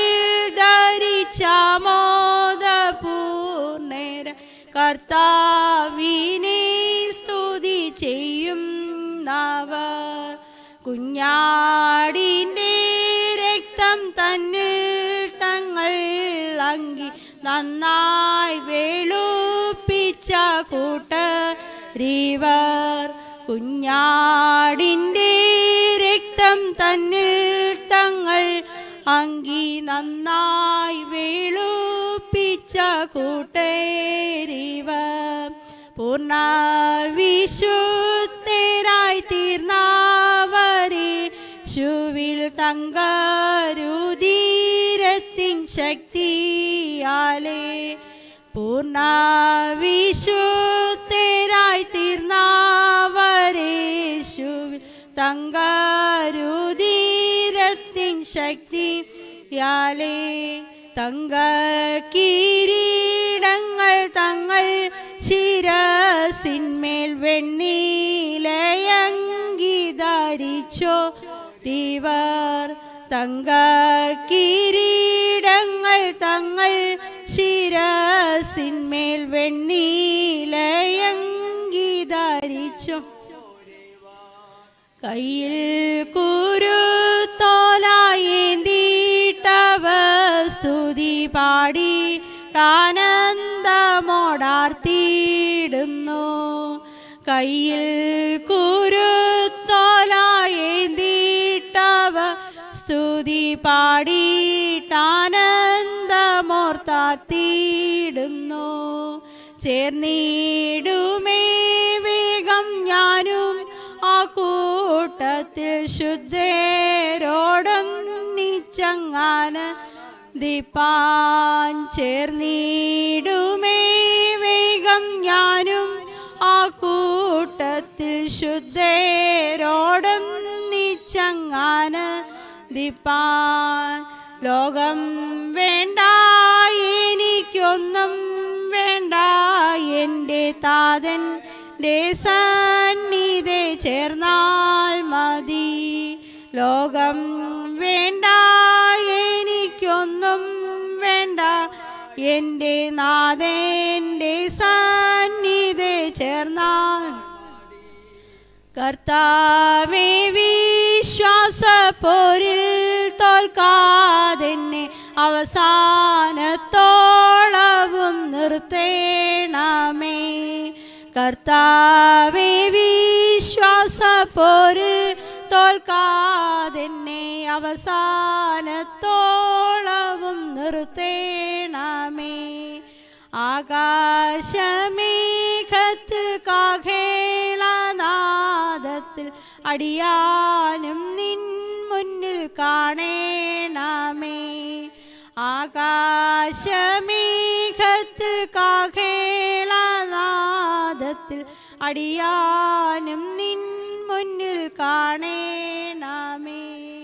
ധരിച്ചാമോദപൂർണരായി കർത്താവിനെ സ്തുതി ചെയ്യുന്നവർ കുഞ്ഞാടിൻ്റെ രക്തം തന്നിൽ തങ്ങൾ അങ്കി നന്നായി വെളുപ്പിച്ച കൂട്ടരീവർ കുഞ്ഞാടിൻ്റെ രക്തം തന്നിൽ തങ്ങൾ അങ്കി നന്നായി വെളുപ്പിച്ച കൂട്ടരീവർ പൂർണ്ണ വിശുദ്ധരായി തീർന്നവരെ ശുവിൽ തങ്കരുതീരത്തിൻ ശക്തിയാലേ പൂർണ്ണ വിശുദ്ധരായി തീർന്നവരേശുവിൽ തങ്കരുതീരത്തിൻ ശക്തി യാലേ തങ്ക കിരീടങ്ങൾ തങ്ങൾ ശിരസിന്മേൽ വെണ്ണീലയങ്കി ധരിച്ചോ ഇവർ തങ്ക കിരീടങ്ങൾ തങ്ങൾ ശിരസിന്മേൽ വെണ്ണീലയങ്കി ധരിച്ചോ കയ്യിൽ കുരുത്തോലായേന്തീട്ടവ സ്തുതി പാടി ആനന്ദമോടാർത്തിയിടുന്നു കയ്യിൽ കുരുത്തോലായേന്തീട്ടവ സ്തുതി പാടിയിട്ടാനന്ദമോർത്താത്തിയിടുന്നു ചേർന്നിടുമേ വേഗം ഞാനും ആ കൂട്ടത്തിൽ ശുദ്ധരോടും നിച്ചങ്ങാന് ദീപാൻ ചേർന്നിടുമേ വേഗം ഞാനും ആ കൂട്ടത്തിൽ ശുദ്ധരോടും നിച്ചങ്ങാന് ദീപാൻ ലോകം വേണ്ട എനിക്കൊന്നും വേണ്ട എൻ്റെ താതൻ സന്നിധി ചേർന്നാൽ മതി ലോകം വേണ്ട എനിക്കൊന്നും വേണ്ട എൻ്റെ നാഥൻ്റെ സന്നിധി ചേർന്നാൽ കർത്താവേ വിശ്വാസ പോരിൽ തോൽക്കാതെന്നെ അവസാനത്തോളവും നിർത്തേണമേ കർത്താവേ വിശ്വാസ പോരിൽ തോൽക്കാതെന്നെ അവസാനത്തോളവും നിർത്തേണമേ ആകാശമേഘത്തിൽ കാഘേളനാദത്തിൽ അടിയാനും നിൻ മുന്നിൽ കാണേണമേ ആകാശമേഘത്തിൽ കാഘേളനാദത്തിൽ അടിയാനും നിൻ മുന്നിൽ കാണേണമേ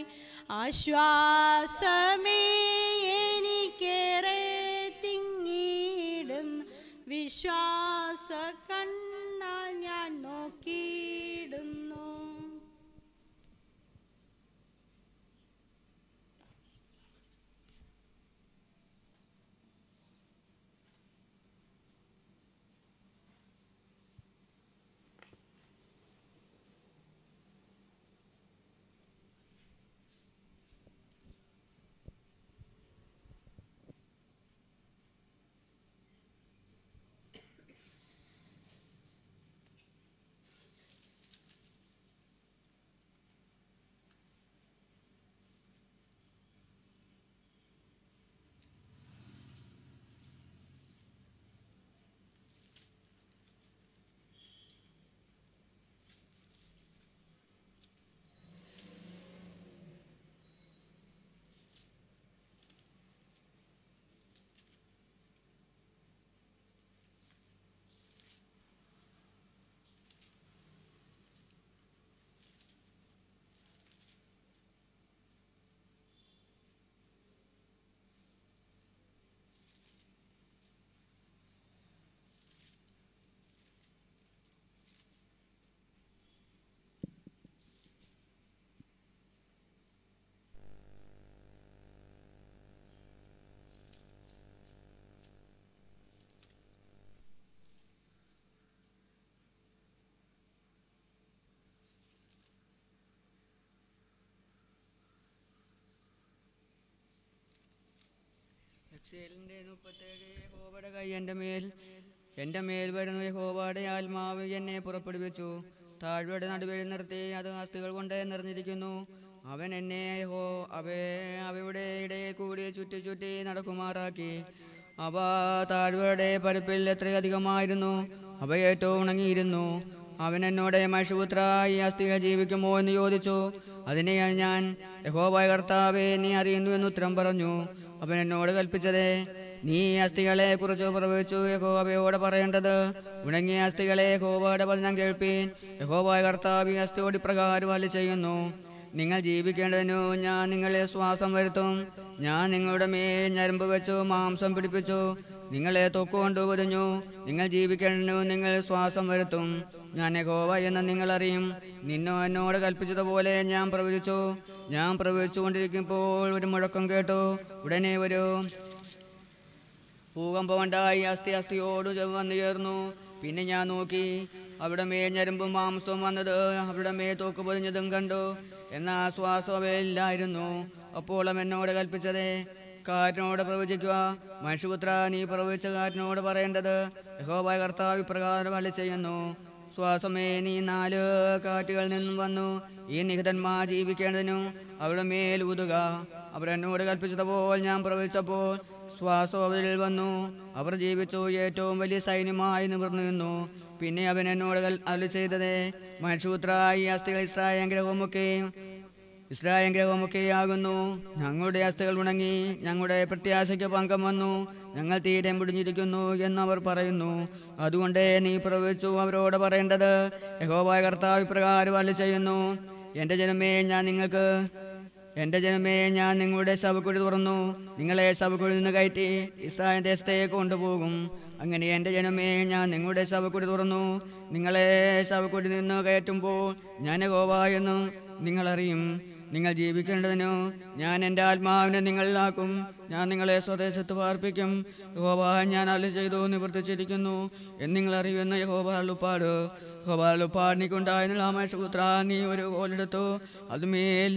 ആശ്വാസമേ എനിക്കേറെ തിങ്ങിടുന്നു വിശ്വാസ കണ്ണാൽ ഞാൻ നോക്കിയിടുന്നു എക്സേലിന്റെ മുപ്പത്തേഴ് യഹോവയുടെ കൈ എൻ്റെ മേൽ എൻ്റെ മേൽ വരുന്നു യഹോവയുടെ ആത്മാവ് എന്നെ പുറപ്പെടുവിച്ചു താഴ്വയുടെ നടുവിൽ നിർത്തി അത് അസ്ഥികൾ കൊണ്ട് നിറഞ്ഞിരിക്കുന്നു അവൻ എന്നെ യഹോ അവ അവയുടെ ഇടയിൽ കൂടി ചുറ്റി ചുറ്റി നടക്കുമാറാക്കി അവ താഴ്വയുടെ പരപ്പിൽ എത്രയധികമായിരുന്നു അവ ഏറ്റവും ഉണങ്ങിയിരുന്നു അവൻ എന്നോട് മനുഷ്യപുത്ര ഈ അസ്ഥിക ജീവിക്കുമോ എന്ന് ചോദിച്ചു അതിനെ ഞാൻ യഹോവായ കർത്താവെ നീ അറിയുന്നു എന്ന് ഉത്തരം പറഞ്ഞു അവൻ എന്നോട് കൽപ്പിച്ചത് നീ അസ്ഥികളെ കുറിച്ച് പ്രവചിച്ചു യഹോവയോട് പറയേണ്ടത് ഉണങ്ങിയ അസ്ഥികളെ യഹോവയുടെ വചനം കേൾപ്പീൻ യഹോവായ കർത്താവ് ഈ അസ്ഥിയോട് ഇപ്രകാരം അല്ലി ചെയ്യുന്നു നിങ്ങൾ ജീവിക്കേണ്ടതിനു ഞാൻ നിങ്ങളെ ശ്വാസം വരുത്തും ഞാൻ നിങ്ങളുടെ മേൽ ഞരമ്പ് വെച്ചു മാംസം പിടിപ്പിച്ചു നിങ്ങളെ തൊക്കുകൊണ്ട് പൊതിഞ്ഞു നിങ്ങൾ ജീവിക്കേണ്ടതിനു നിങ്ങൾ ശ്വാസം വരുത്തും ഞാൻ യഹോവ എന്ന് നിങ്ങൾ അറിയും നിന്നോ എന്നോട് കൽപ്പിച്ചതുപോലെ ഞാൻ പ്രവചിച്ചു ഞാൻ പ്രവചിച്ചുകൊണ്ടിരിക്കുമ്പോൾ ഒരു മുഴക്കം കേട്ടു ഉടനെ ഒരു ഭൂകമ്പം ഉണ്ടായി അസ്ഥി അസ്ഥിയോട് വന്നു ചേർന്നു പിന്നെ ഞാൻ നോക്കി അവിടെ മേ ഞരമ്പും മാംസവും വന്നത് അവിടെ മേ തോക്ക് പൊതിഞ്ഞതും കണ്ടു എന്നാൽ ശ്വാസം അവയില്ലായിരുന്നു അപ്പോൾ അവൻ എന്നോട് കൽപ്പിച്ചതേ കാറ്റിനോട് പ്രവചിക്കുക മനുഷ്യപുത്ര നീ പ്രവചിച്ച കാറ്റിനോട് പറയേണ്ടത് യഹോബായ കർത്താവ് ഇപ്രകാരം അളി ചെയ്യുന്നു ശ്വാസമേ നീ നാല് കാറ്റുകളിൽ നിന്നും വന്നു ഈ നിഹിതന്മാർ ജീവിക്കേണ്ടതിനും അവിടെ മേൽ ഊതുക അവർ എന്നോട് കൽപ്പിച്ചതുപോലെ ഞാൻ പ്രവചിച്ചപ്പോൾ ശ്വാസം അവരിൽ വന്നു അവർ ജീവിച്ചു ഏറ്റവും വലിയ സൈന്യമായി നിവർന്നു നിന്നു പിന്നെ അവൻ എന്നോട് അല്ല ചെയ്തത് മനുഷ്യപുത്ര ഈ അസ്ഥികൾ ഇസ്രായേൽ ഗ്രഹമൊക്കെയും ഇസ്രായേൽ ഗ്രഹമൊക്കെയാകുന്നു ഞങ്ങളുടെ അസ്ഥികൾ ഉണങ്ങി ഞങ്ങളുടെ പ്രത്യാശയ്ക്ക് പങ്കം വന്നു ഞങ്ങൾ തീരെ മുടിഞ്ഞിരിക്കുന്നു എന്നവർ പറയുന്നു അതുകൊണ്ട് നീ പ്രവചിച്ചു അവരോട് പറയേണ്ടത് യഹോബായ കർത്താവ് ഇപ്രകാരം അല്ല ചെയ്യുന്നു എൻ്റെ ജനമേ ഞാൻ നിങ്ങൾക്ക് എൻ്റെ ജനമേ ഞാൻ നിങ്ങളുടെ ശവക്കുഴി തുറന്നു നിങ്ങളെ ശവക്കുഴി നിന്ന് കയറ്റി ഇസ്രായേൽ ദേശത്തേക്ക് കൊണ്ടുപോകും അങ്ങനെ എൻ്റെ ജനമേ ഞാൻ നിങ്ങളുടെ ശവക്കുഴി തുറന്നു നിങ്ങളെ ശവക്കുഴി നിന്ന് കയറ്റുമ്പോൾ ഞാൻ ഗോവ എന്നും നിങ്ങളറിയും നിങ്ങൾ ജീവിക്കേണ്ടതിനു ഞാൻ എൻ്റെ ആത്മാവിനെ നിങ്ങളിലാക്കും ഞാൻ നിങ്ങളെ സ്വദേശത്ത് പാർപ്പിക്കും യഹോവ ഞാൻ അല്ല ചെയ്തു നിവർത്തിച്ചിരിക്കുന്നു എന്ന് നിങ്ങൾ അറിയുന്ന യഹോബ അള്ളുപ്പാട് യഹോബ അള്ളുപ്പാട് നീക്കുണ്ടായ നിലാമേഷപുത്ര നീ ഒരു കോലെടുത്തു അതുമേൽ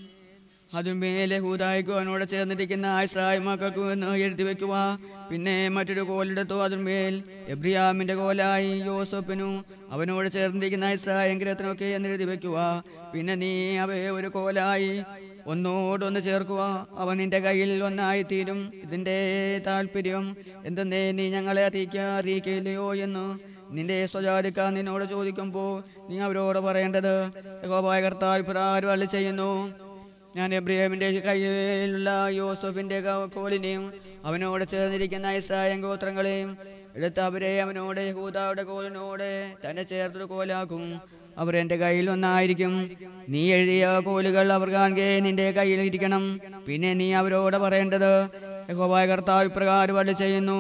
അതുമേലെ ഹൂതായിക്കോ അവനോട് ചേർന്നിരിക്കുന്ന ഇസ്രായേൽ മക്കൾക്കും എന്ന് എഴുതി വെക്കുക പിന്നെ മറ്റൊരു കോലെടുത്തു അതിന്മേൽ എബ്രിയാമിന്റെ കോലായി യോസഫിനും അവനോട് ചേർന്നിരിക്കുന്ന ഇസ്രായേൽ ഗ്രഹത്തിനൊക്കെ എന്ന് എഴുതി വെക്കുക പിന്നെ നീ അവയെ ഒരു കോലായി ഒന്നോടൊന്ന് ചേർക്കുക അവൻ നിന്റെ കയ്യിൽ ഒന്നായി തീരും ഇതിന്റെ താല്പര്യം എന്തെന്നേ നീ ഞങ്ങളെ അറിയിക്കുക അറിയിക്കില്ലയോ എന്ന് നിന്റെ സ്വജാതിക്കാർ നിന്നോട് ചോദിക്കുമ്പോൾ നീ അവരോട് പറയേണ്ടത് യഹോബായ കർത്താവ് ഇപ്രകാരം അല്ല ചെയ്യുന്നു ഞാൻ എബ്രിയാമിന്റെ കയ്യിലുള്ള യോസഫിന്റെ ക- കോലിനെയും അവനോട് ചേർന്നിരിക്കുന്ന ഇസ്രായേൽ ഗോത്രങ്ങളെയും എടുത്ത് അവരെ അവനോട് യഹൂദായുടെ കോലിനോട് തന്നെ ചേർത്തൊരു കോലാക്കും അവർ എൻ്റെ കയ്യിൽ ഒന്നായിരിക്കും നീ എഴുതിയ കോലുകൾ അവർ കാണുകെ നിന്റെ കയ്യിൽ ഇരിക്കണം പിന്നെ നീ അവരോട് പറയേണ്ടത് യഹോബായ കർത്താവ് ഇപ്രകാരം അല്ല ചെയ്യുന്നു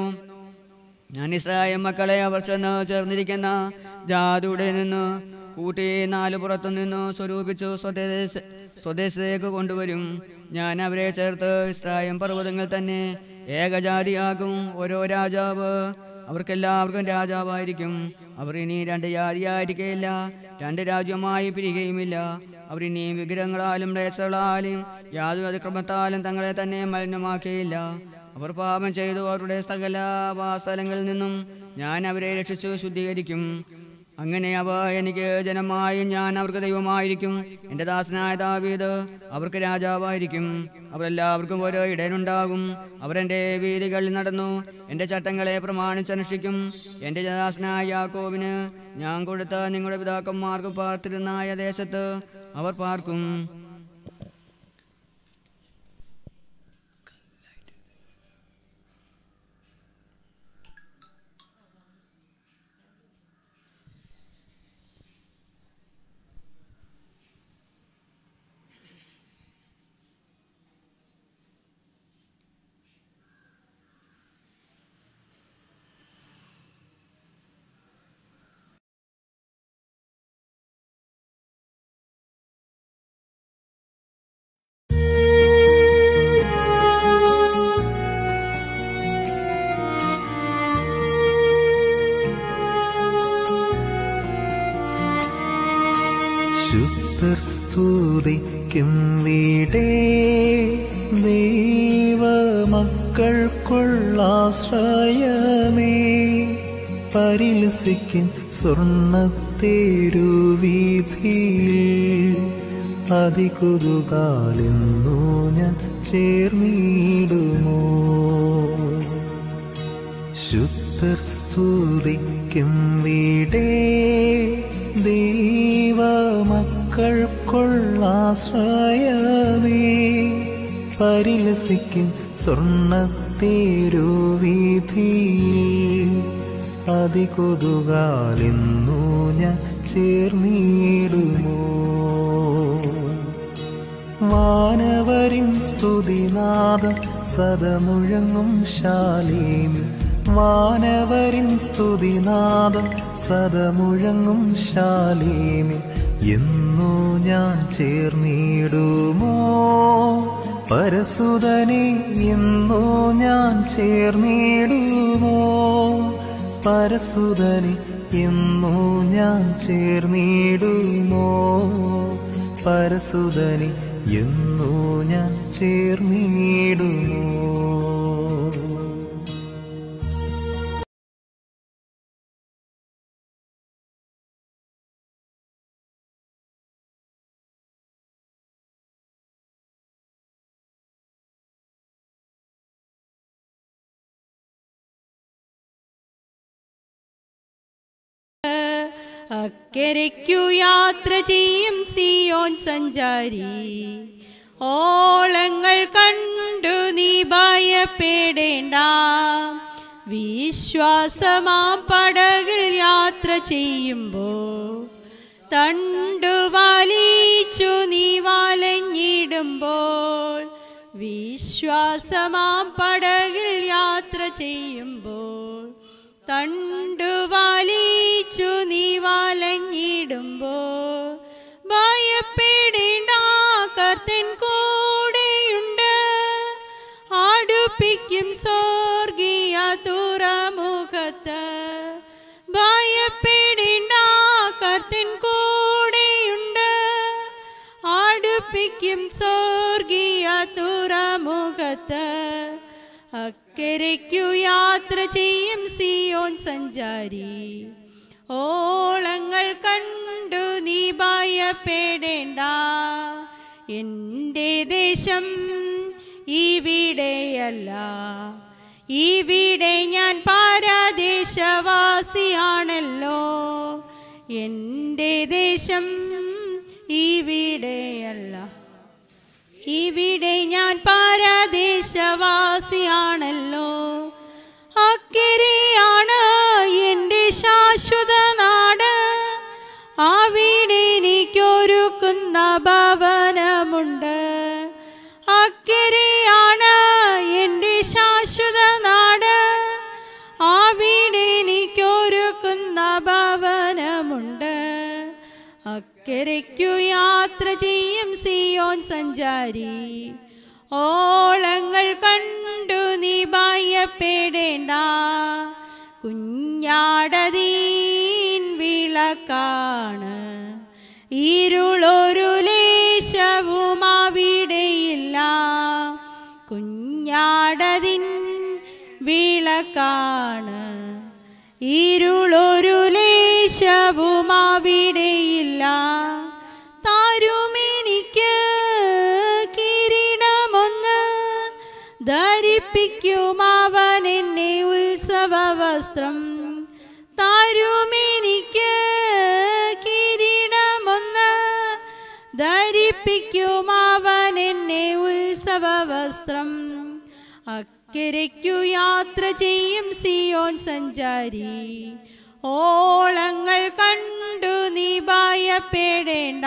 ഞാൻ ഇസ്രായേൽ മക്കളെ അവർ ചെന്ന് ചേർന്നിരിക്കുന്ന ജാതിയുടെ നിന്ന് കൂട്ടി നാല് പുറത്തു നിന്ന് സ്വരൂപിച്ചു സ്വദേശ സ്വദേശത്തേക്ക് കൊണ്ടുവരും ഞാൻ അവരെ ചേർത്ത് ഇസ്രായേൽ പർവ്വതങ്ങൾ തന്നെ ഏകജാതിയാകും ഓരോ രാജാവ് അവർക്കെല്ലാവർക്കും രാജാവായിരിക്കും അവർ ഇനി രണ്ട് ജാതിയായിരിക്കുകയില്ല രണ്ട് രാജ്യമായി പിരിയുകയുമില്ല അവർ ഇനി വിഗ്രഹങ്ങളാലും ദേശങ്ങളാലും യാതൊരു അതിക്രമത്താലും തങ്ങളെ തന്നെ മലിനമാക്കിയില്ല അവർ പാപം ചെയ്തു അവരുടെ സകല വാസ്ഥലങ്ങളിൽ നിന്നും ഞാൻ അവരെ രക്ഷിച്ചു ശുദ്ധീകരിക്കും അങ്ങനെ അവ എനിക്ക് ജനമായും ഞാൻ അവർക്ക് ദൈവമായിരിക്കും എൻ്റെ ദാസനായ ദാവീദ് അവർക്ക് രാജാവായിരിക്കും അവരെല്ലാവർക്കും ഓരോ ഇടയനുണ്ടാകും അവർ എൻ്റെ വീതികളിൽ നടന്നു എൻ്റെ ചട്ടങ്ങളെ പ്രമാണിച്ചനുഷ്ഠിക്കും എൻ്റെ ദാസനായ യാക്കോവിന് ഞാൻ കൊടുത്ത നിങ്ങളുടെ പിതാക്കന്മാർക്ക് പാർത്തിരുന്നായ ദേശത്ത് അവർ പാർക്കും ശുദ്ധർ സ്തുതിക്കും വീടേ ദൈവമക്കൾക്കുള്ളാശ്രയമേ പരിലസിക്കും സ്വർണ്ണത്തേരുവീതിയിൽ അതികുതുകാലെന്നു ഞാൻ ചേർന്നിടുമോ ശുദ്ധർ സ്തുതിക്കും വീടേ ദൈവമക്കൾക്കുള്ളാശ്രയമേ പരിലസിക്കും സ്വർണ്ണ തെരുവീഥിയിൽ അതികൊതുകാലിന്നു ഞാൻ ചേർന്നിടുമോ വാനവരിൻ സ്തുതിനാദം സദമുഴങ്ങും ശാലേമി വാനവരിൻ സ്തുതിനാദം സദമുഴങ്ങും ശാലേമി എന്നു ഞാൻ ചേർന്നിടുമോ പരസുതനെ എന്നു ഞാൻ ചേർന്നിടുമോ പരസുതനെ എന്നു ഞാൻ ചേർന്നിടുമോ പരസുതനെ എന്നു ഞാൻ ചേർന്നിടുമോ അക്കരയ്ക്കു യാത്ര ചെയ്യും സിയോൻ സഞ്ചാരി ഓളങ്ങൾ കണ്ടു നീ ഭയപ്പെടേണ്ട വിശ്വാസമാം പടകിൽ യാത്ര ചെയ്യുമ്പോൾ തണ്ടു വലിച്ചു നീ വലഞ്ഞിടുമ്പോൾ വിശ്വാസമാം പടകിൽ യാത്ര ചെയ്യുമ്പോൾ തണ്ടു വലിച്ചു നീ വലഞ്ഞിടുമ്പോൾ ഭയപ്പെടേണ്ട കർത്തൻ കൂടെയുണ്ട് അടുപ്പിക്കും സ്വർഗീയ തുറമുഖത്ത് ഭയപ്പെടേണ്ട കർത്തൻ കൂടെയുണ്ട് അടുപ്പിക്കും സ്വർഗീയ തുറമുഖത്ത് അക്കരയ്ക്കു യാത്ര ചെയ്യും സിയോൻ സഞ്ചാരി ഓളങ്ങൾ കണ്ടു നീ ഭയപ്പെടേണ്ട എൻ്റെ ദേശം ഇവിടെയല്ല ഇവിടെ ഞാൻ പരദേശവാസിയാണല്ലോ എൻ്റെ ദേശം ഇവിടെയല്ല ഇവിടെ ഞാൻ പരദേശവാസിയാണല്ലോ അക്കരെയാണ് എൻ്റെ ശാശ്വത നാട് അവിടെ എനിക്കൊരുക്കുന്ന ഭവനമുണ്ട് അക്കരെയാണ് എൻ്റെ ശാശ്വത നാട് അവിടെ എനിക്കൊരുക്കുന്ന ഭവനമുണ്ട് അക്കരയ്ക്കു യാത്ര ചെയ്യും സിയോൻ സഞ്ചാരി ഓളങ്ങൾ കണ്ടു നീ ഭയപ്പെടേണ്ട കുഞ്ഞാടതീൻ വിളക്കാണ് ഇരുളൊരു ലേശവും അവിടെയില്ല കുഞ്ഞാടതിൻ വിളക്കാണ് ഇരുളൊരു ലേശവും അവിടെയില്ല താരുമെനിക്ക് കിരീടമൊന്ന് ധരിപ്പിക്കും അവൻ എന്നെ ഉത്സവ വസ്ത്രം താരുമെനിക്ക് കിരീടമൊന്ന് ധരിപ്പിക്കും അവൻ എന്നെ ഉത്സവ വസ്ത്രം അക്കരയ്ക്കു യാത്ര ചെയ്യും സിയോൻ സഞ്ചാരി ഓളങ്ങൾ കണ്ടു നീ ഭയപ്പെടേണ്ട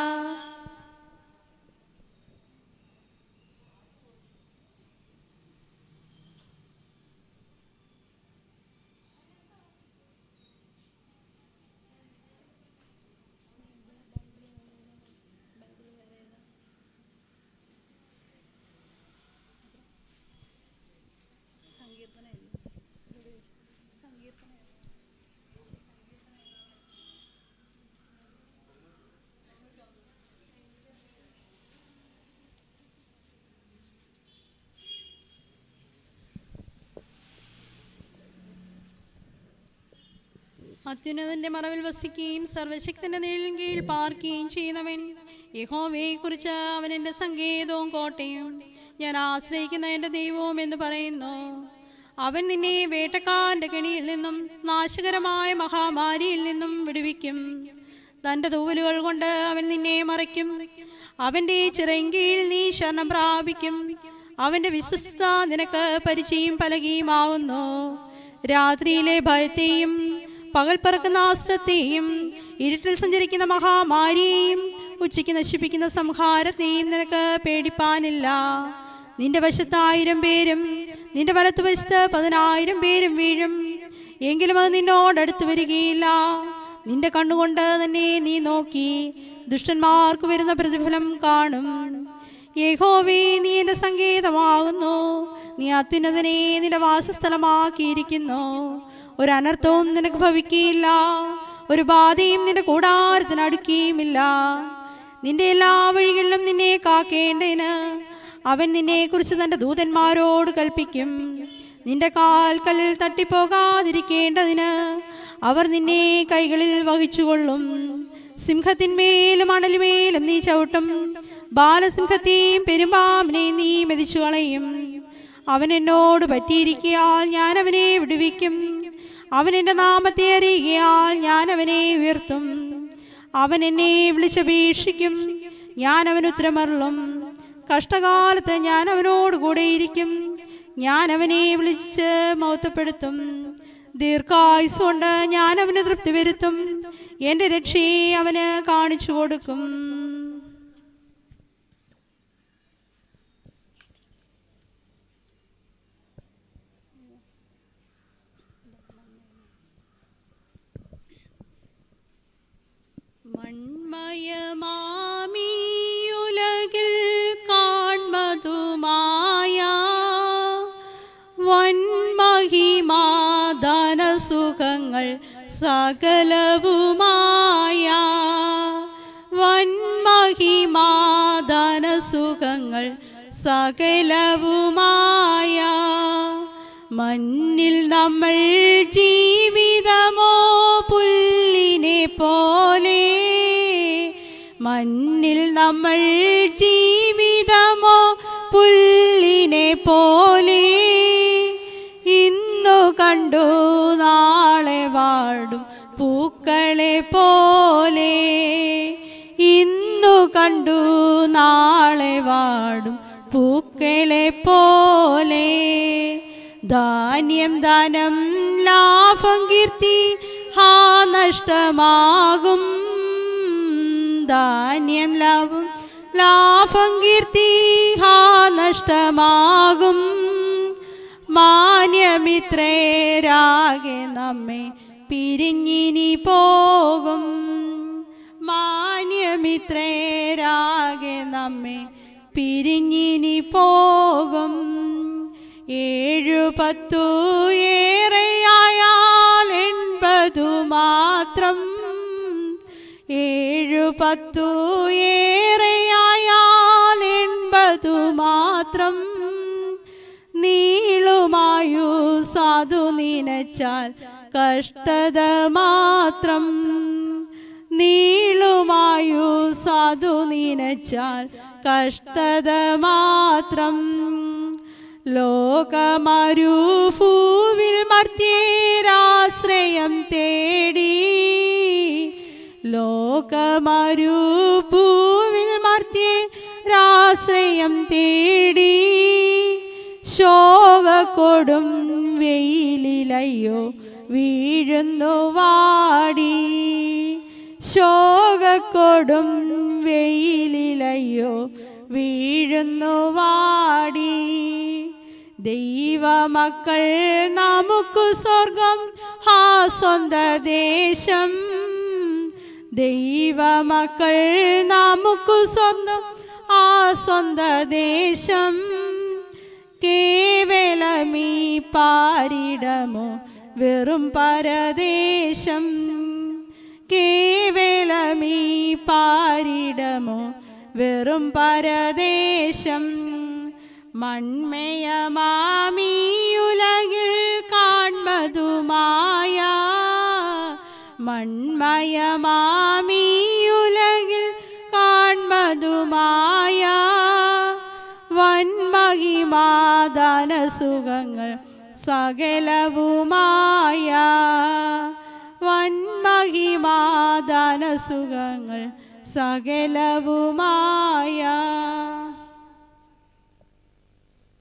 അത്യുന്നതന്റെ മറവിൽ വസിക്കുകയും സർവശക്തന്റെ നിഴലിൻ കീഴിൽ പാർക്കുകയും ചെയ്യുന്നവൻ യഹോവയെ കുറിച്ച് അവൻ എൻ്റെ സങ്കേതവും കോട്ടയും ഞാൻ ആശ്രയിക്കുന്ന എൻ്റെ ദൈവവും എന്ന് പറയുന്നു അവൻ നിന്നെ വേട്ടക്കാരൻ്റെ കെണിയിൽ നിന്നും നാശകരമായ മഹാമാരിയിൽ നിന്നും വിടുവിക്കും തൻ്റെ തൂവലുകൾ കൊണ്ട് അവൻ നിന്നെ മറയ്ക്കും അവൻ്റെ ചിറങ്കീഴിൽ നീ ശരണം പ്രാപിക്കും അവന്റെ വിശ്വസ്ത നിനക്ക് പരിചയം പലകയുമാകുന്നു രാത്രിയിലെ ഭയത്തെയും പകൽ പറക്കുന്ന ആശ്രത്തെയും ഇരുട്ടിൽ സഞ്ചരിക്കുന്ന മഹാമാരിയെയും ഉച്ചയ്ക്ക് നശിപ്പിക്കുന്ന സംഹാരത്തെയും നിനക്ക് പേടിപ്പാനില്ല നിന്റെ വശത്ത് ആയിരം പേരും നിന്റെ വലത്തുവശത്ത് പതിനായിരം പേരും വീഴും എങ്കിലും അത് നിന്നോടടുത്ത് വരികയില്ല നിന്റെ കണ്ണുകൊണ്ട് തന്നെ നീ നോക്കി ദുഷ്ടന്മാർക്ക് വരുന്ന പ്രതിഫലം കാണും യഹോവേ നീ എൻ്റെ സങ്കേതമാകുന്നു നീ അത്യുന്നതനെ നിന്റെ വാസസ്ഥലമാക്കിയിരിക്കുന്നു ഒരു അനർത്ഥവും നിനക്ക് ഭവിക്കുകയില്ല ഒരു ബാധയും നിന്റെ കൂടാരത്തിന് അടുക്കുകയുമില്ല നിന്റെ എല്ലാ വഴികളിലും നിന്നെ കാക്കേണ്ടതിന് അവൻ നിന്നെക്കുറിച്ച് തൻ്റെ ദൂതന്മാരോട് കൽപ്പിക്കും നിന്റെ കാൽക്കല്ലിൽ തട്ടിപ്പോകാതിരിക്കേണ്ടതിന് അവർ നിന്നെ കൈകളിൽ വഹിച്ചുകൊള്ളും സിംഹത്തിന്മേലും അണലുമേലും നീ ചവിട്ടും ബാലസിംഹത്തെയും പെരുമ്പാമ്പിനെയും നീ മെതിച്ചു കളയും അവൻ എന്നോട് പറ്റിയിരിക്കയാൽ ഞാൻ അവനെ വിടുവിക്കും അവൻ എൻ്റെ നാമത്തെ അറിയുകയാൽ ഞാൻ അവനെ ഉയർത്തും അവൻ എന്നെ വിളിച്ചപേക്ഷിക്കും ഞാൻ അവന് ഉത്തരമരുളും കഷ്ടകാലത്ത് ഞാൻ അവനോട് കൂടെയിരിക്കും ഞാൻ അവനെ വിളിച്ച് മൗത്തപ്പെടുത്തും ദീർഘായുസ് കൊണ്ട് ഞാൻ അവന് തൃപ്തി വരുത്തും എൻ്റെ രക്ഷയെ അവന് കാണിച്ചു കൊടുക്കും മൺമയമാമിയുലകിൽ കാൺമതുമായ വൻമഹിമാദാനസുഖങ്ങൾ സകലവുമായ വൻമഹിമാദാനസുഖങ്ങൾ സകലവുമായ മണ്ണിൽ നമ്മൾ ജീവിതമോ പുല്ലിനെ പോലെ മണ്ണിൽ നമ്മൾ ജീവിതമോ പുല്ലിനെ പോലെ ഇന്നു കണ്ടു നാളെ വാടും പൂക്കളെ പോലെ ഇന്നു കണ്ടു നാളെ വാടും പൂക്കളെ പോലെ ധാന്യം ധനം ലാഭം കീർത്തി ഹാ നഷ്ടമാകും ധാന്യം ലാഭം ലാഭം കീർത്തി ഹാ നഷ്ടമാകും മാന്യമിത്രേരാകെ നമ്മെ പിരിഞ്ഞിനി പോകും മാന്യമിത്രേരാകെ നമ്മെ പിരിഞ്ഞിനി പോകും ഏഴു പത്തു ഏറെയായാൽ എൺപതു മാത്രം ഏഴു പത്തു ഏറെയായാൽ എൺപതു മാത്രം നീളുമായു സാധു നിനച്ചാൽ കഷ്ടത മാത്രം നീളുമായു സാധു നിനച്ചാൽ കഷ്ടത മാത്രം ലോകമരുഭൂവിൽ മർത്യരാശ്രയം തേടി ലോകമരുഭൂവിൽ മർത്യരാശ്രയം തേടി ശോകക്കൊടും വെയിലിലയ്യോ വീഴുന്നു വാടി ശോകക്കൊടും വെയിലിലയ്യോ വീഴുന്നു വാടി ദൈവമക്കൾ നമുക്കു സ്വർഗം ആ സ്വന്ത ദേശം ദൈവമക്കൾ നമുക്കു സ്വന്തം ആ സ്വന്ത ദേശം കേവലമീ പാരിടമോ വെറും പരദേശം കേവലമീ പാരിടമോ വെറും പരദേശം മൺമയമാമിയുലകിൽ കാൺമതുമായ മൺമയമാമിയുലകിൽ കാൺമതുമായ വൻമഹിമാദാനസുഖങ്ങൾ സകലവുമായ വൻമഹിമാദാനസുഖങ്ങൾ സകലവുമായ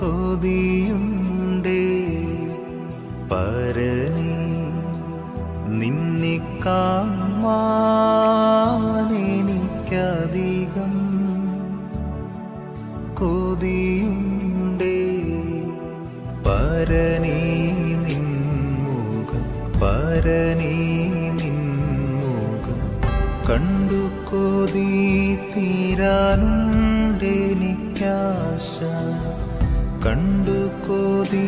കൊതിയുണ്ടേ പരനേ നിന്നെ കാണാനെനിക്കധികം കൊതിയുണ്ടേ പരനേ നിൻമുഖം പരനേ നിൻമുഖം കണ്ടു കൊതി തീരാനുണ്ടെനിക്കാശ കണ്ടു കൊതി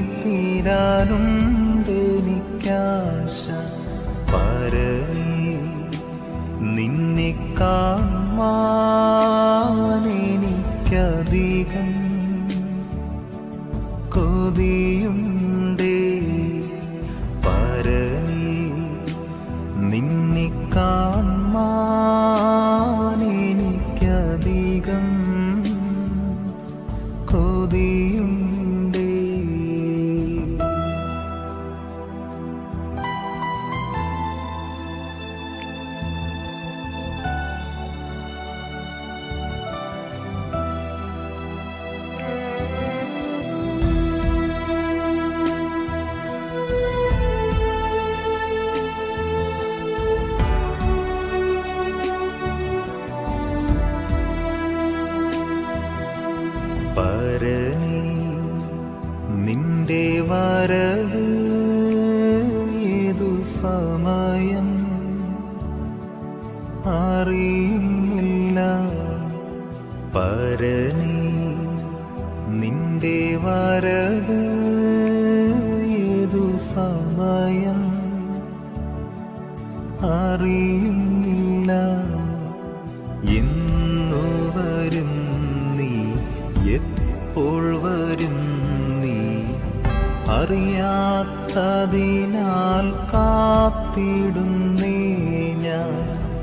തീരാനുണ്ടെനിക്കാശ പരനേ നിന്നെ കാണാനെനിക്കധികം കൊതിയുണ്ടേ പരനേ നിന്നെ കാണാനെനിക്കധികം കൊതിയുണ്ടേ പരനേ നിന്റെ വരവ് ഏതു സമയം അറിയുന്നില്ല പരനേ നിന്റെ വരവ് ഏതു സമയം അറിയുന്നില്ല എന്നു വരും നീ എപ്പോൾ വരും നീ അറിയാത്തതിനാൽ കാത്തിടുന്നേ ഞാൻ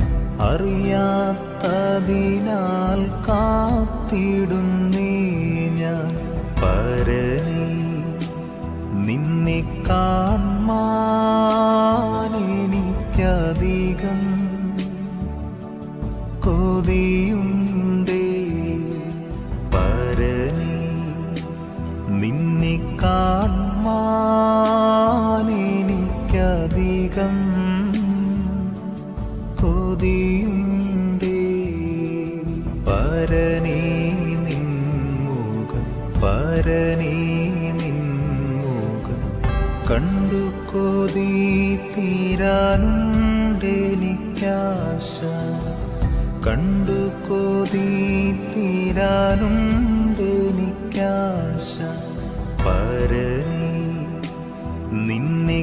അറിയാത്തതിനാൽ കാത്തിടുന്നേ ഞാൻ പരനേ നിന്നെ കാണാനെനിക്കധികം കൊതിയുണ്ടേ പരനേ നിന്നെ കാണാനെനിക്കധികം കൊതിയുണ്ടേ പരനേ നിൻമുഖം പരനേ നിൻമുഖം കണ്ടു കൊതി തീരാനുണ്ടെനിക്കാശ കണ്ടു കൊതി തീരാനുണ്ടെനിക്കാശ പരനേ നിന്നെ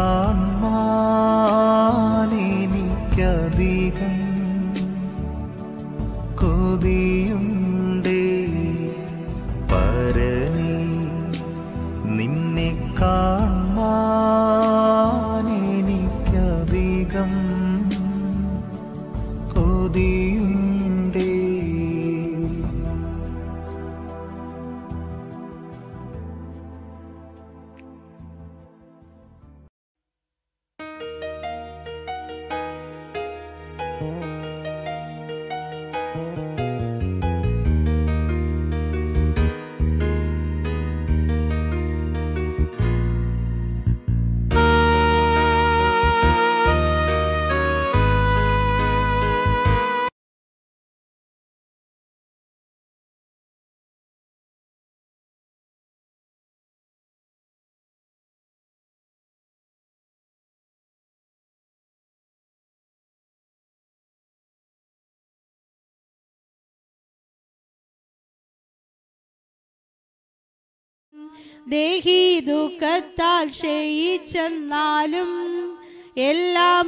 കാണാനെനിക്കധികം കൊതിയുണ്ടേ പരനേ നിന്നെ കാണാനെനിക്കധികം കൊതിയുണ്ടേ ദേഹി ദുഃഖത്താൽ ക്ഷയിച്ചെന്നാലും എല്ലാം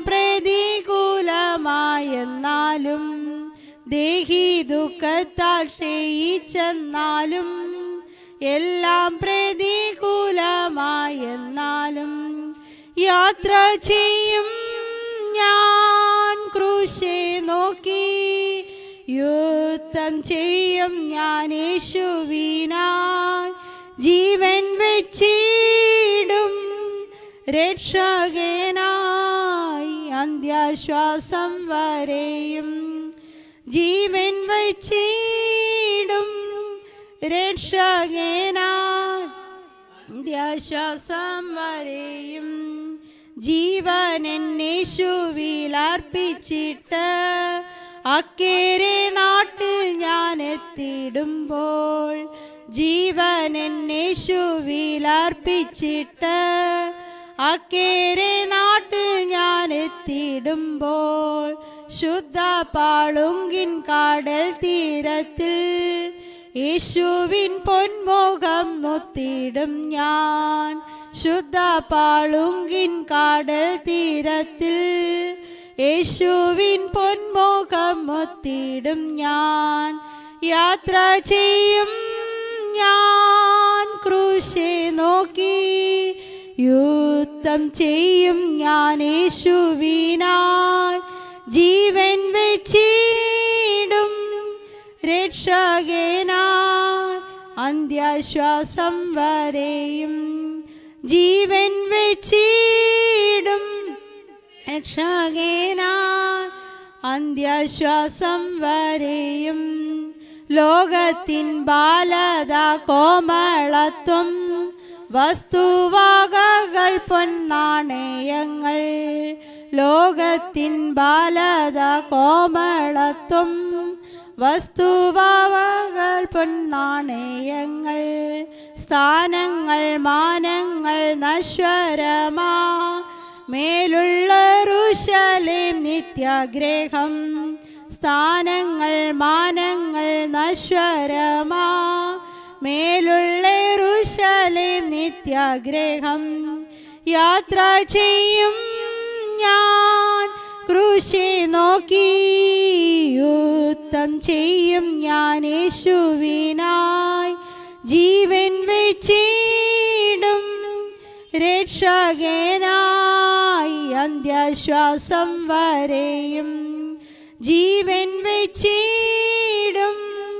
പ്രതികൂലമായെന്നാലും ദേഹി ദുഃഖത്താൽ ക്ഷയിച്ചെന്നാലും എല്ലാം പ്രതികൂലമായെന്നാലും യാത്ര ചെയ്യും ഞാൻ ക്രൂശെ നോക്കി യുദ്ധം ചെയ്യും ഞാൻ യേശുവിനായി ജീവൻ വെച്ചിടും രക്ഷകനായി അന്ത്യശ്വാസം വരെയും ജീവൻ വച്ചിടും രക്ഷകനായി അന്ത്യശ്വാസം വരെയും ജീവൻ എന്നേശുവിൽ അർപ്പിച്ചിട്ട് അക്കേരെ നാട്ടിൽ ഞാൻ എത്തിടുമ്പോൾ ജീവൻ എന്നേശുവിൽ അർപ്പിച്ചിട്ട് അക്കേരെ നാട്ടിൽ ഞാൻ എത്തിടുമ്പോൾ ശുദ്ധ പാളുങ്കിൻ കാടൽ തീരത്തിൽ യേശുവിൻ പൊന്മുഖം മുത്തിടും ഞാൻ ശുദ്ധ പാളുങ്കിൻ കാടൽ തീരത്തിൽ യേശുവിൻ പൊന്മുഖം മുത്തിടും ഞാൻ യാത്ര ചെയ്യും ഞാൻ ക്രൂശെ നോക്കി യുദ്ധം ചെയ്യും ഞാൻ യേശുവിനായി ജീവൻ വെച്ചിടും രക്ഷകനായി അന്ത്യശ്വാസം വരെയും ജീവൻ വെച്ചിടും രക്ഷകനായി അന്ത്യശ്വാസം വരെയും ലോകത്തിൻ ബാലത കോമളത്വം വസ്തുവാകകൾ പൊന്നാണയങ്ങൾ ലോകത്തിൻ ബാലത കോമളത്വം വസ്തുവാവകൾ പൊന്നാണയങ്ങൾ സ്ഥാനങ്ങൾ മാനങ്ങൾ നശ്വരമാ മേലുള്ള റുശലേം നിത്യഗ്രഹം സ്ഥാനങ്ങൾ മാനങ്ങൾ നശ്വരമാ മേലുള്ള റുശലേം നിത്യഗ്രഹം യാത്ര ചെയ്യും ഞാൻ ക്രൂശെ നോക്കി യുദ്ധം ചെയ്യും ഞാൻ യേശുവിനായി ജീവൻ വെച്ചിടും രക്ഷകനായി അന്ത്യശ്വാസം വരെയും ജീവൻ വെച്ചിടും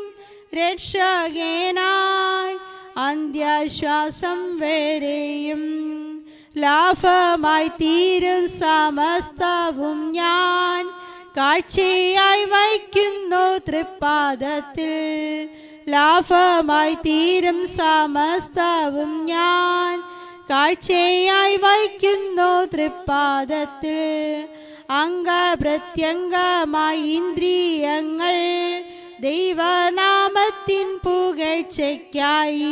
രക്ഷകനായി അന്ത്യശ്വാസം വരെയും ലാഭമായി തീരും സമസ്തവും ഞാൻ കാഴ്ചയായി വയ്ക്കുന്നു തൃപ്പാദത്തിൽ ലാഭമായി തീരും സമസ്തവും ഞാൻ കാഴ്ചയായി വയ്ക്കുന്നു തൃപ്പാദത്തിൽ അംഗപ്രത്യംഗമായി ഇന്ദ്രിയങ്ങൾ ദൈവനാമത്തിൻ പുകഴ്ചയ്ക്കായി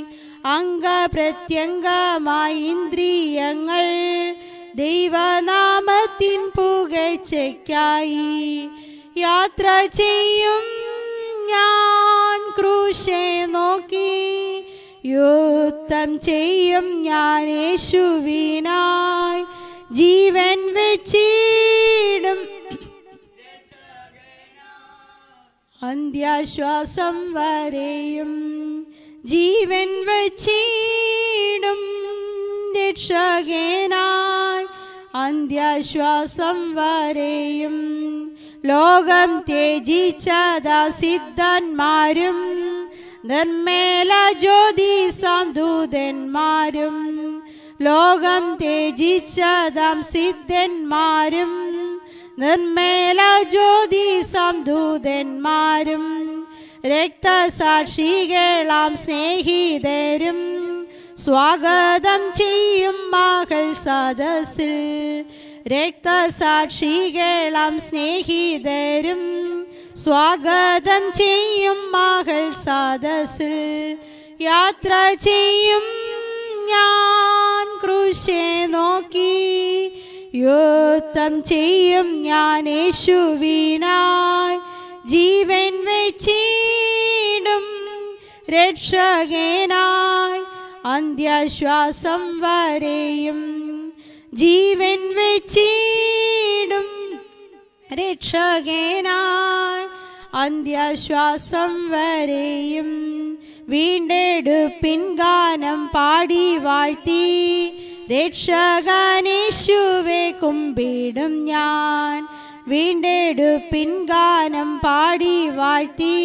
അംഗപ്രത്യംഗമായി ഇന്ദ്രിയങ്ങൾ ദൈവനാമത്തിൻ പുകഴ്ചയ്ക്കായി യാത്ര ചെയ്യും ഞാൻ ക്രൂശെ നോക്കി യുദ്ധം ചെയ്യും ഞാൻ യേശുവിനായി ജീവൻ വെച്ചിടും അന്ത്യശ്വാസം വരെയും ജീവൻ വച്ചിടും രക്ഷകനായി അന്ത്യശ്വാസം വരെയും ലോകം ത്യജിച്ചതാ സിദ്ധന്മാരും നിർമ്മേല ജ്യോതി സാധൂതന്മാരും ലോകം ത്യജിച്ചതാം സിദ്ധന്മാരും നിർമ്മേല ജ്യോതി സംദൂതന്മാരും രക്തസാക്ഷികളാം സ്നേഹിതരും സ്വാഗതം ചെയ്യും മകൾ സദസ്സിൽ രക്തസാക്ഷികളാം സ്നേഹിതരും സ്വാഗതം ചെയ്യും മകൾ സദസ്സിൽ യാത്ര ചെയ്യും ഞാൻ ക്രൂശെ നോക്കി യുദ്ധം ചെയ്യും ഞാൻ യേശുവിനായി ജീവൻ വെച്ചിടും രക്ഷകനായി അന്ത്യശ്വാസം വരെയും ജീവൻ വെച്ചിടും രക്ഷകനായി അന്ത്യശ്വാസം വരെയും വീണ്ടെടുപ്പിൻ ഗാനം പാടി വാഴ്ത്തി രക്ഷകനേശുവെ കുമ്പിടും ഞാൻ വീണ്ടെടുപ്പിൻ ഗാനം പാടി വാഴ്ത്തി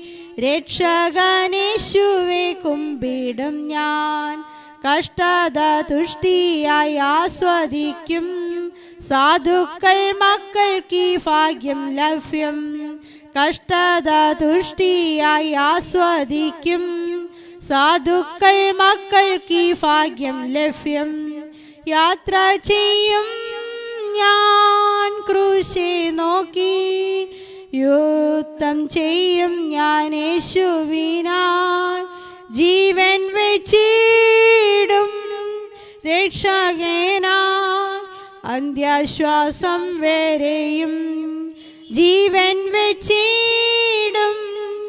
രക്ഷകനേശുവെ കുമ്പിടും ഞാൻ കഷ്ടത തുഷ്ടിയായി ആസ്വദിക്കും സാധുക്കൾ മക്കൾക്ക് ഈ ഭാഗ്യം ലഭ്യം കഷ്ടത തുഷ്ടിയായി ആസ്വദിക്കും സാധുക്കൾ മക്കൾക്ക് ഈ ഭാഗ്യം ലഭ്യം യാത്ര ചെയ്യും ഞാൻ ക്രൂശെ നോക്കി യുദ്ധം ചെയ്യും ഞാൻ യേശുവിനാൽ ജീവൻ വെച്ചിടും രക്ഷകനാ അന്ത്യശ്വാസം വരെയും ജീവൻ വെച്ചിടും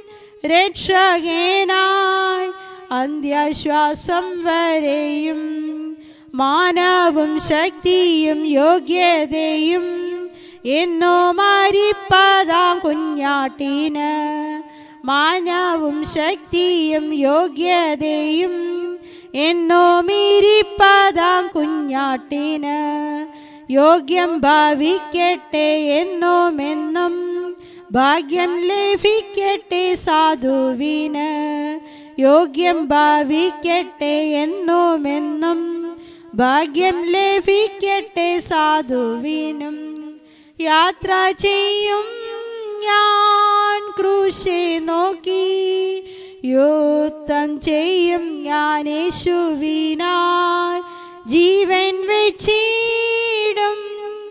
രക്ഷകനായി അന്ത്യശ്വാസം വരെയും മാനവും ശക്തിയും യോഗ്യതയും എന്നോ മരിപ്പതാം കുഞ്ഞാട്ടിന് മാനവും ശക്തിയും യോഗ്യതയും എന്നോ മീരിപ്പതാം കുഞ്ഞാട്ടിന് യോഗ്യം ഭാവിക്കട്ടെ എന്നും എന്നും ഭാഗ്യം ലഭിക്കട്ടെ സാധുവിന് യോഗ്യം ഭാവിക്കട്ടെ എന്നും എന്നും ഭാഗ്യം ലഭിക്കട്ടെ സാധുവിനും യാത്ര ചെയ്യും ഞാൻ ക്രൂശെ നോക്കി യുദ്ധം ചെയ്യും ഞാൻ യേശുവിനായി ജീവൻ വെച്ചിടും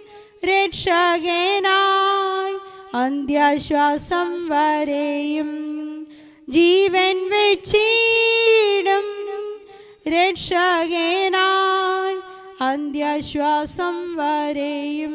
രക്ഷകനായി അന്ത്യശ്വാസം വരെയും ജീവൻ വെച്ചിടും രക്ഷകനായി അന്ത്യശ്വാസം വരെയും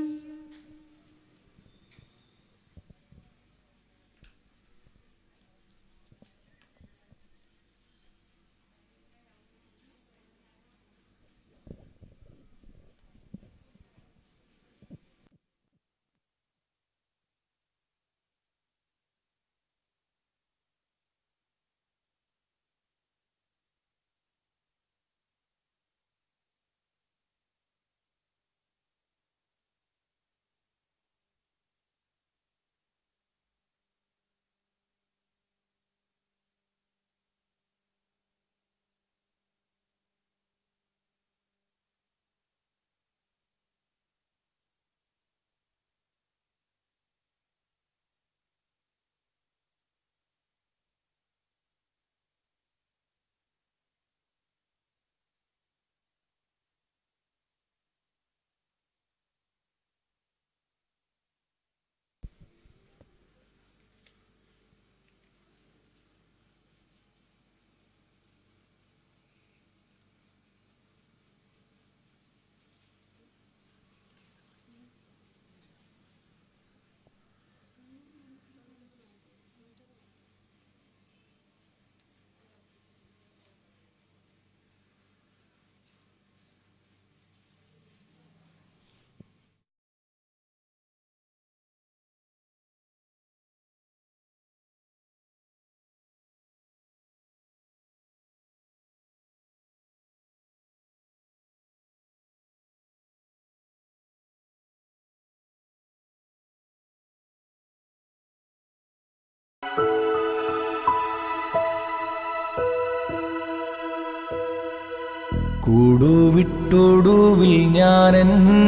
കൂടുവിട്ടൊടുവിൽ ഞാനൻ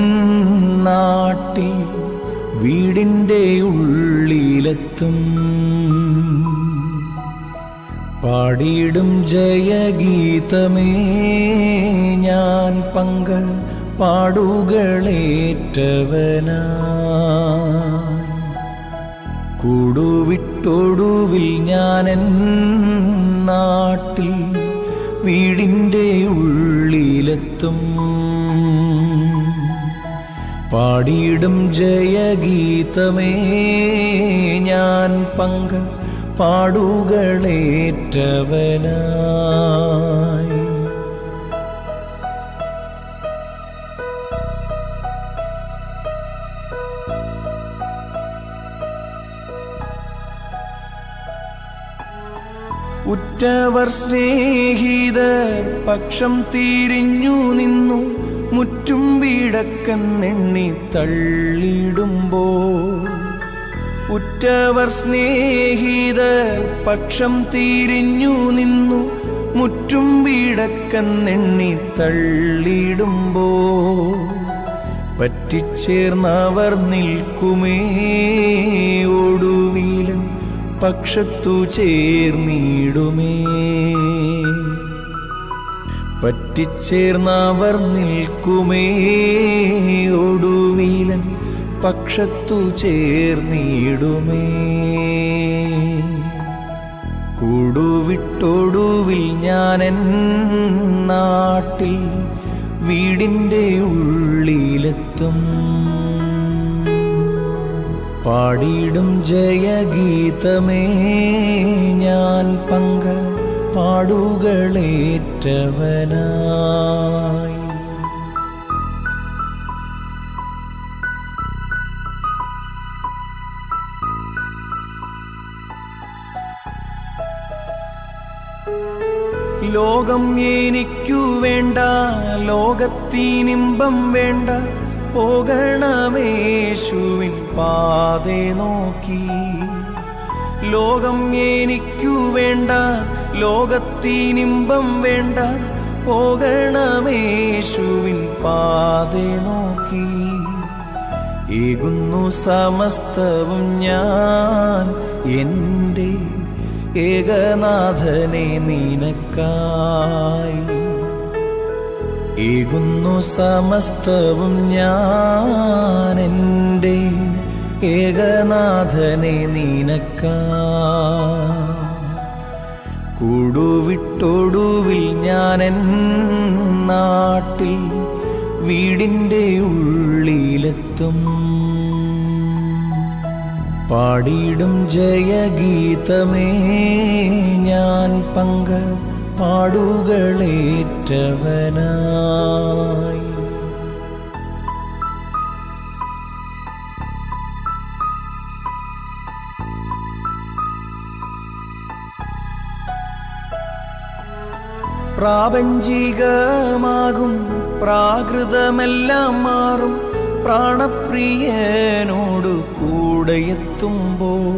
നാട്ടിൽ വീടിൻ്റെ ഉള്ളിലെത്തും പാടിയിടും ജയഗീതമേ ഞാൻ പങ്ക പാടുകളേറ്റവനാ കൂടുവിട്ടൊടുവിൽ ഞാനൻ നാട്ടിൽ വീടിൻ്റെ ഉള്ളിലെത്തും പാടിയിടും ജയഗീതമേ ഞാൻ പങ്ക പാടുകളേറ്റവനായി ഉറ്റവർ സ്നേഹിതർ പക്ഷം തിരിഞ്ഞു നിന്നു മുറ്റും വീടക്കെന്നെണ്ണി തള്ളിടുമ്പോൾ ഉറ്റവർ സ്നേഹിതർ പക്ഷം തിരിഞ്ഞു നിന്നു മുറ്റും വീടക്കെന്നെണ്ണി തള്ളിടുമ്പോൾ പറ്റിച്ചേർന്നവർ നിൽക്കുമേ ഒടുവിലും പക്ഷത്തു ചേർന്നിടുമേ പറ്റിച്ചേർന്നവർ നിൽക്കുമേ ഒടുവിലൻ പക്ഷത്തു ചേർന്നിടുമേ കൂടുവിട്ടൊടുവിൽ ഞാനെൻ നാട്ടിൽ വീടിൻ്റെ ഉള്ളിലെത്തും പാടിയിടും ജയഗീതമേ ഞാൻ പങ്ക പാടുകളേറ്റവനായി ലോകം എനിക്കു വേണ്ട ലോകത്തിനിമ്പം വേണ്ട പോകണമേശുവിൻ പാതെ നോക്കി ലോകം എനിക്കു വേണ്ട ലോകത്തിനിമ്പം വേണ്ട പോകണമേശുവിൻ പാതെ നോക്കി ഏകുന്നു സമസ്തവും ഞാൻ എൻ്റെ ഏകനാഥനെ നിനക്കായി ഏകുന്നു സമസ്തവും ഞാൻ എൻ്റെ ഏകനാഥനെ നിനക്കായി കൂടുവിട്ടൊടുവിൽ ഞാനെൻ നാട്ടിൽ വീടിൻ്റെ ഉള്ളിലെത്തും പാടിയിടും ജയഗീതമേ ഞാൻ പങ്ക പാടുകളേറ്റവനായി പ്രാപഞ്ചികമാകും പ്രാകൃതമെല്ലാം മാറും പ്രാണപ്രിയനോടു കൂടെയെത്തുമ്പോൾ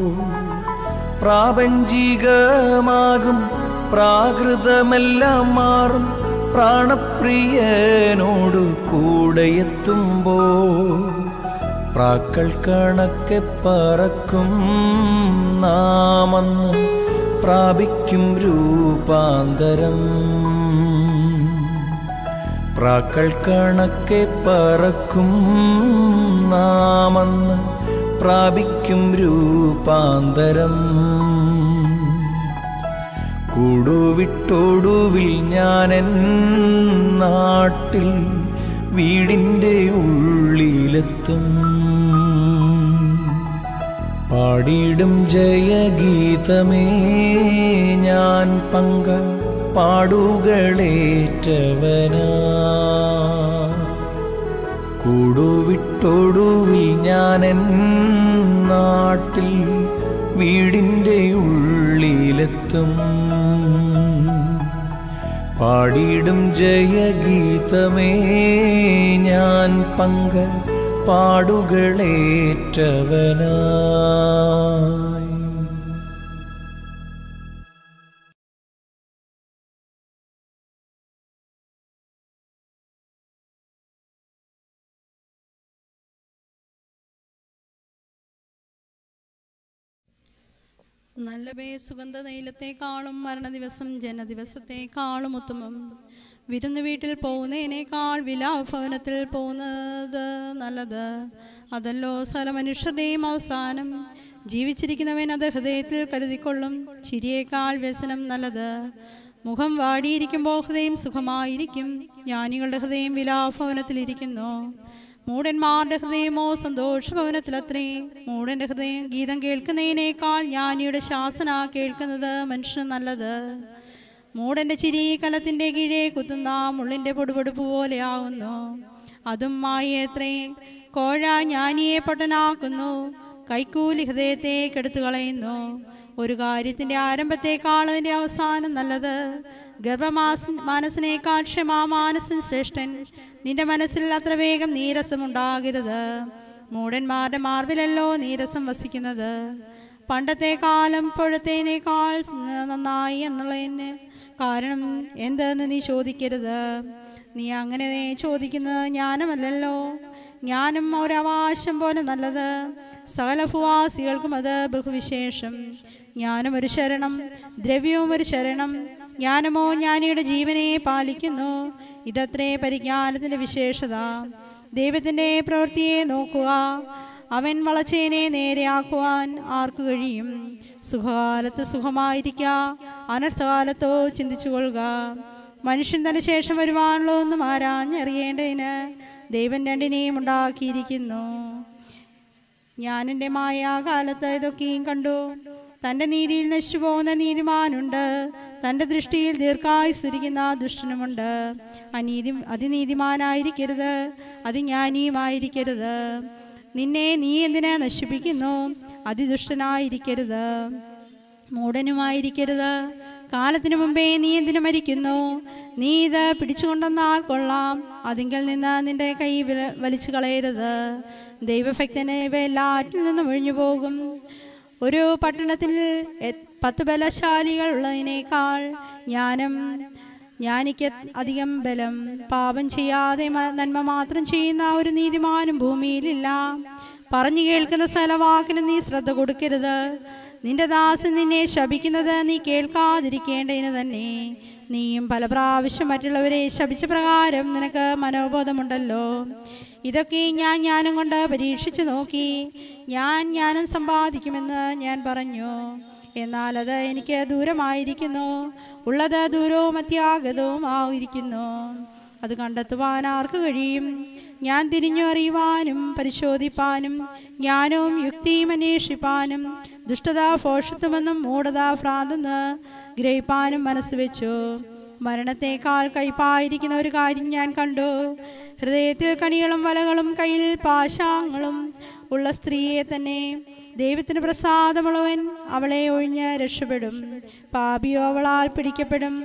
പ്രാപഞ്ചികമാകും പ്രാകൃതമെല്ലാം മാറും പ്രാണപ്രിയനോടു കൂടെയെത്തുമ്പോൾ പ്രാക്കൾ കണക്കെ പറക്കും നാമന്ന് പ്രാപിക്കും രൂപാന്തരം പ്രാക്കൾ കണക്കെ പറക്കും നാമന്ന് പ്രാപിക്കും രൂപാന്തരം കൂടുവിട്ടൊടുവിൽ ഞാനെൻ നാട്ടിൽ വീടിൻ്റെ ഉള്ളിലെത്തും പാടിയിടും ജയഗീതമേ ഞാൻ പങ്ക പാടുകളേറ്റവനാ കൂടുവിട്ടൊടുവിൽ ഞാനെൻ നാട്ടിൽ വീടിൻ്റെ ഉള്ളിലെത്തും പാടിയിടും ജയഗീതമേ ഞാൻ പങ്ക പാടുകളേറ്റവനായി നല്ല പേ സുഗന്ധ തൈലത്തെക്കാളും മരണദിവസം ജനദിവസത്തെക്കാളും ഉത്തമം വിരുന്ന് വീട്ടിൽ പോകുന്നതിനേക്കാൾ വിലാഭവനത്തിൽ പോകുന്നത് നല്ലത് അതല്ലോ സകല മനുഷ്യരുടെയും അവസാനം ജീവിച്ചിരിക്കുന്നവൻ അത് ഹൃദയത്തിൽ കരുതിക്കൊള്ളും ചിരിയേക്കാൾ വ്യസനം നല്ലത് മുഖം വാടിയിരിക്കുമ്പോൾ ഹൃദയം സുഖമായിരിക്കും ജ്ഞാനികളുടെ ഹൃദയം വിലാഭവനത്തിലിരിക്കുന്നു മൂടന്മാരുടെ ഹൃദയമോ സന്തോഷഭവനത്തിലത്രേ മൂടന്റെ ഹൃദയം ഗീതം കേൾക്കുന്നതിനേക്കാൾ ജ്ഞാനിയുടെ ശാസന കേൾക്കുന്നത് മനുഷ്യന് നല്ലത് മൂടന്റെ ചിരി കലത്തിന്റെ കീഴെ കുത്തുന്ന മുള്ളിന്റെ പൊടുപൊടുപ്പ് പോലെയാകുന്നു അതും മായത്രേ കോഴ ജ്ഞാനിയെ പൊട്ടനാക്കുന്നു കൈക്കൂലി ഹൃദയത്തെ കെടുത്തു കളയുന്നു ഒരു കാര്യത്തിന്റെ ആരംഭത്തെക്കാൾ അതിന്റെ അവസാനം നല്ലത് ഗർഭമാസ മനസ്സിനേക്കാൾ ക്ഷമാമാനസൻ ശ്രേഷ്ഠൻ നിന്റെ മനസ്സിൽ അത്ര വേഗം നീരസമുണ്ടാകരുത് മൂടന്മാരുടെ മാർബിലല്ലോ നീരസം വസിക്കുന്നത് പണ്ടത്തെ കാലം ഇപ്പോഴത്തേനേക്കാൾ നന്നായി എന്നുള്ളതിന് കാരണം എന്തെന്ന് നീ ചോദിക്കരുത് നീ അങ്ങനെ ചോദിക്കുന്നത് ജ്ഞാനമല്ലല്ലോ ജ്ഞാനം ഒരവകാശം പോലെ നല്ലത് സകല ഭൂവാസികൾക്കും അത് ബഹുവിശേഷം ജ്ഞാനം ഒരു ശരണം ദ്രവ്യവും ഒരു ശരണം ജ്ഞാനമോ ജ്ഞാനിയുടെ ജീവനെ പാലിക്കുന്നു ഇതത്രേ പരിജ്ഞാനത്തിൻ്റെ വിശേഷത ദൈവത്തിൻ്റെ പ്രവൃത്തിയെ നോക്കുക അവൻ വളച്ചേനെ നേരെയാക്കുവാൻ ആർക്കു കഴിയും സുഖകാലത്ത് സുഖമായിരിക്കുക അനർത്ഥകാലത്തോ ചിന്തിച്ചു കൊള്ളുക മനുഷ്യൻ തന്റെ ശേഷം വരുവാനുള്ളതൊന്നും ആരാഞ്ഞറിയേണ്ടതിന് ദൈവം രണ്ടിനെയും ഉണ്ടാക്കിയിരിക്കുന്നു ഞാൻ എൻ്റെ മായാകാലത്ത് ഇതൊക്കെയും കണ്ടു തൻ്റെ നീതിയിൽ നശിച്ചു പോകുന്ന നീതിമാനുണ്ട് തൻ്റെ ദൃഷ്ടിയിൽ ദീർഘായുസ്സുരിക്കുന്ന ദുഷ്ടനുമുണ്ട് അനീതി അതിനീതിമാനായിരിക്കരുത് അതിജ്ഞാനിയുമായിരിക്കരുത് നിന്നെ നീ എന്തിനെ നശിപ്പിക്കുന്നു അതിദുഷ്ടനായിരിക്കരുത് മൂടനുമായിരിക്കരുത് കാലത്തിനു മുമ്പേ നീ എന്തിനു മരിക്കുന്നു നീ ഇത് പിടിച്ചുകൊണ്ടെന്നാൽ കൊള്ളാം അതിങ്കിൽ നിന്ന് നിന്റെ കൈ വിര- വലിച്ചു കളയരുത് ദൈവഭക്തനെ ഇവയെല്ലാറ്റിൽ നിന്നും ഒഴിഞ്ഞു പോകും ഒരു പട്ടണത്തിൽ എ- പത്ത് ബലശാലികൾ ഉള്ളതിനേക്കാൾ ജ്ഞാനം ജ്ഞാനിക്ക് അധികം ബലം പാപം ചെയ്യാതെ മ- നന്മ മാത്രം ചെയ്യുന്ന ഒരു നീതിമാനും ഭൂമിയിലില്ല പറഞ്ഞു കേൾക്കുന്ന സ്ഥലവാക്കിന് നീ ശ്രദ്ധ കൊടുക്കരുത് നിന്റെ ദാസൻ നിന്നെ ശപിക്കുന്നത് നീ കേൾക്കാതിരിക്കേണ്ടതിന് തന്നെ നീയും പല പ്രാവശ്യം മറ്റുള്ളവരെ ശപിച്ച പ്രകാരം നിനക്ക് മനോബോധമുണ്ടല്ലോ ഇതൊക്കെ ഞാൻ ജ്ഞാനം കൊണ്ട് പരീക്ഷിച്ചു നോക്കി ഞാൻ ജ്ഞാനം സമ്പാദിക്കുമെന്ന് ഞാൻ പറഞ്ഞു എന്നാൽ അത് എനിക്ക് ദൂരമായിരിക്കുന്നു ഉള്ളത് ദൂരവും അത്യാഗതവും ആയിരിക്കുന്നു അത് കണ്ടെത്തുവാൻ ആർക്ക് കഴിയും ഞാൻ തിരിഞ്ഞു അറിയുവാനും പരിശോധിപ്പാനും ജ്ഞാനവും യുക്തിയും അന്വേഷിപ്പാനും ദുഷ്ടത ഫോഷത്വമെന്നും മൂഢത ഭ്രാന്തെന്ന് ഗ്രഹിപ്പാനും മനസ്സ് വെച്ചു മരണത്തേക്കാൾ കയ്പായിരിക്കുന്ന ഒരു കാര്യം ഞാൻ കണ്ടു ഹൃദയത്തിൽ കണികളും വലകളും കയ്യിൽ പാശാങ്ങളും ഉള്ള സ്ത്രീയെ തന്നെ ദൈവത്തിന് പ്രസാദമുള്ളവൻ അവളെ ഒഴിഞ്ഞ് രക്ഷപ്പെടും പാപിയോ അവളാൽ പിടിക്കപ്പെടും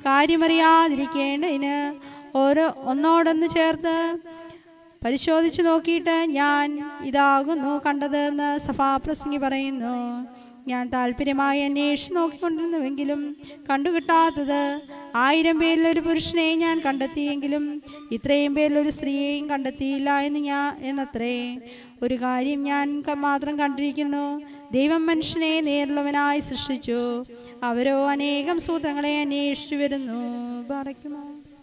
കാര്യമറിയാതിരിക്കേണ്ടതിന് ഓരോ ഒന്നോടൊന്ന് ചേർത്ത് പരിശോധിച്ചു നോക്കിയിട്ട് ഞാൻ ഇതാകുന്നു കണ്ടത് എന്ന് സഭാപ്രസംഗി പറയുന്നു ഞാൻ താല്പര്യമായി അന്വേഷിച്ച് നോക്കിക്കൊണ്ടിരുന്നുവെങ്കിലും കണ്ടുകിട്ടാത്തത് ആയിരം പേരിൽ ഒരു പുരുഷനെ ഞാൻ കണ്ടെത്തിയെങ്കിലും ഇത്രയും പേരിൽ ഒരു സ്ത്രീയെയും കണ്ടെത്തിയില്ല എന്ന് ഞാൻ എന്നത്രേ ഒരു കാര്യം ഞാൻ ക- മാത്രം കണ്ടിരിക്കുന്നു ദൈവം മനുഷ്യനെ നേരിലുള്ളവനായി സൃഷ്ടിച്ചു അവരോ അനേകം സൂത്രങ്ങളെ അന്വേഷിച്ചു വരുന്നു പറയ്ക്കുമോ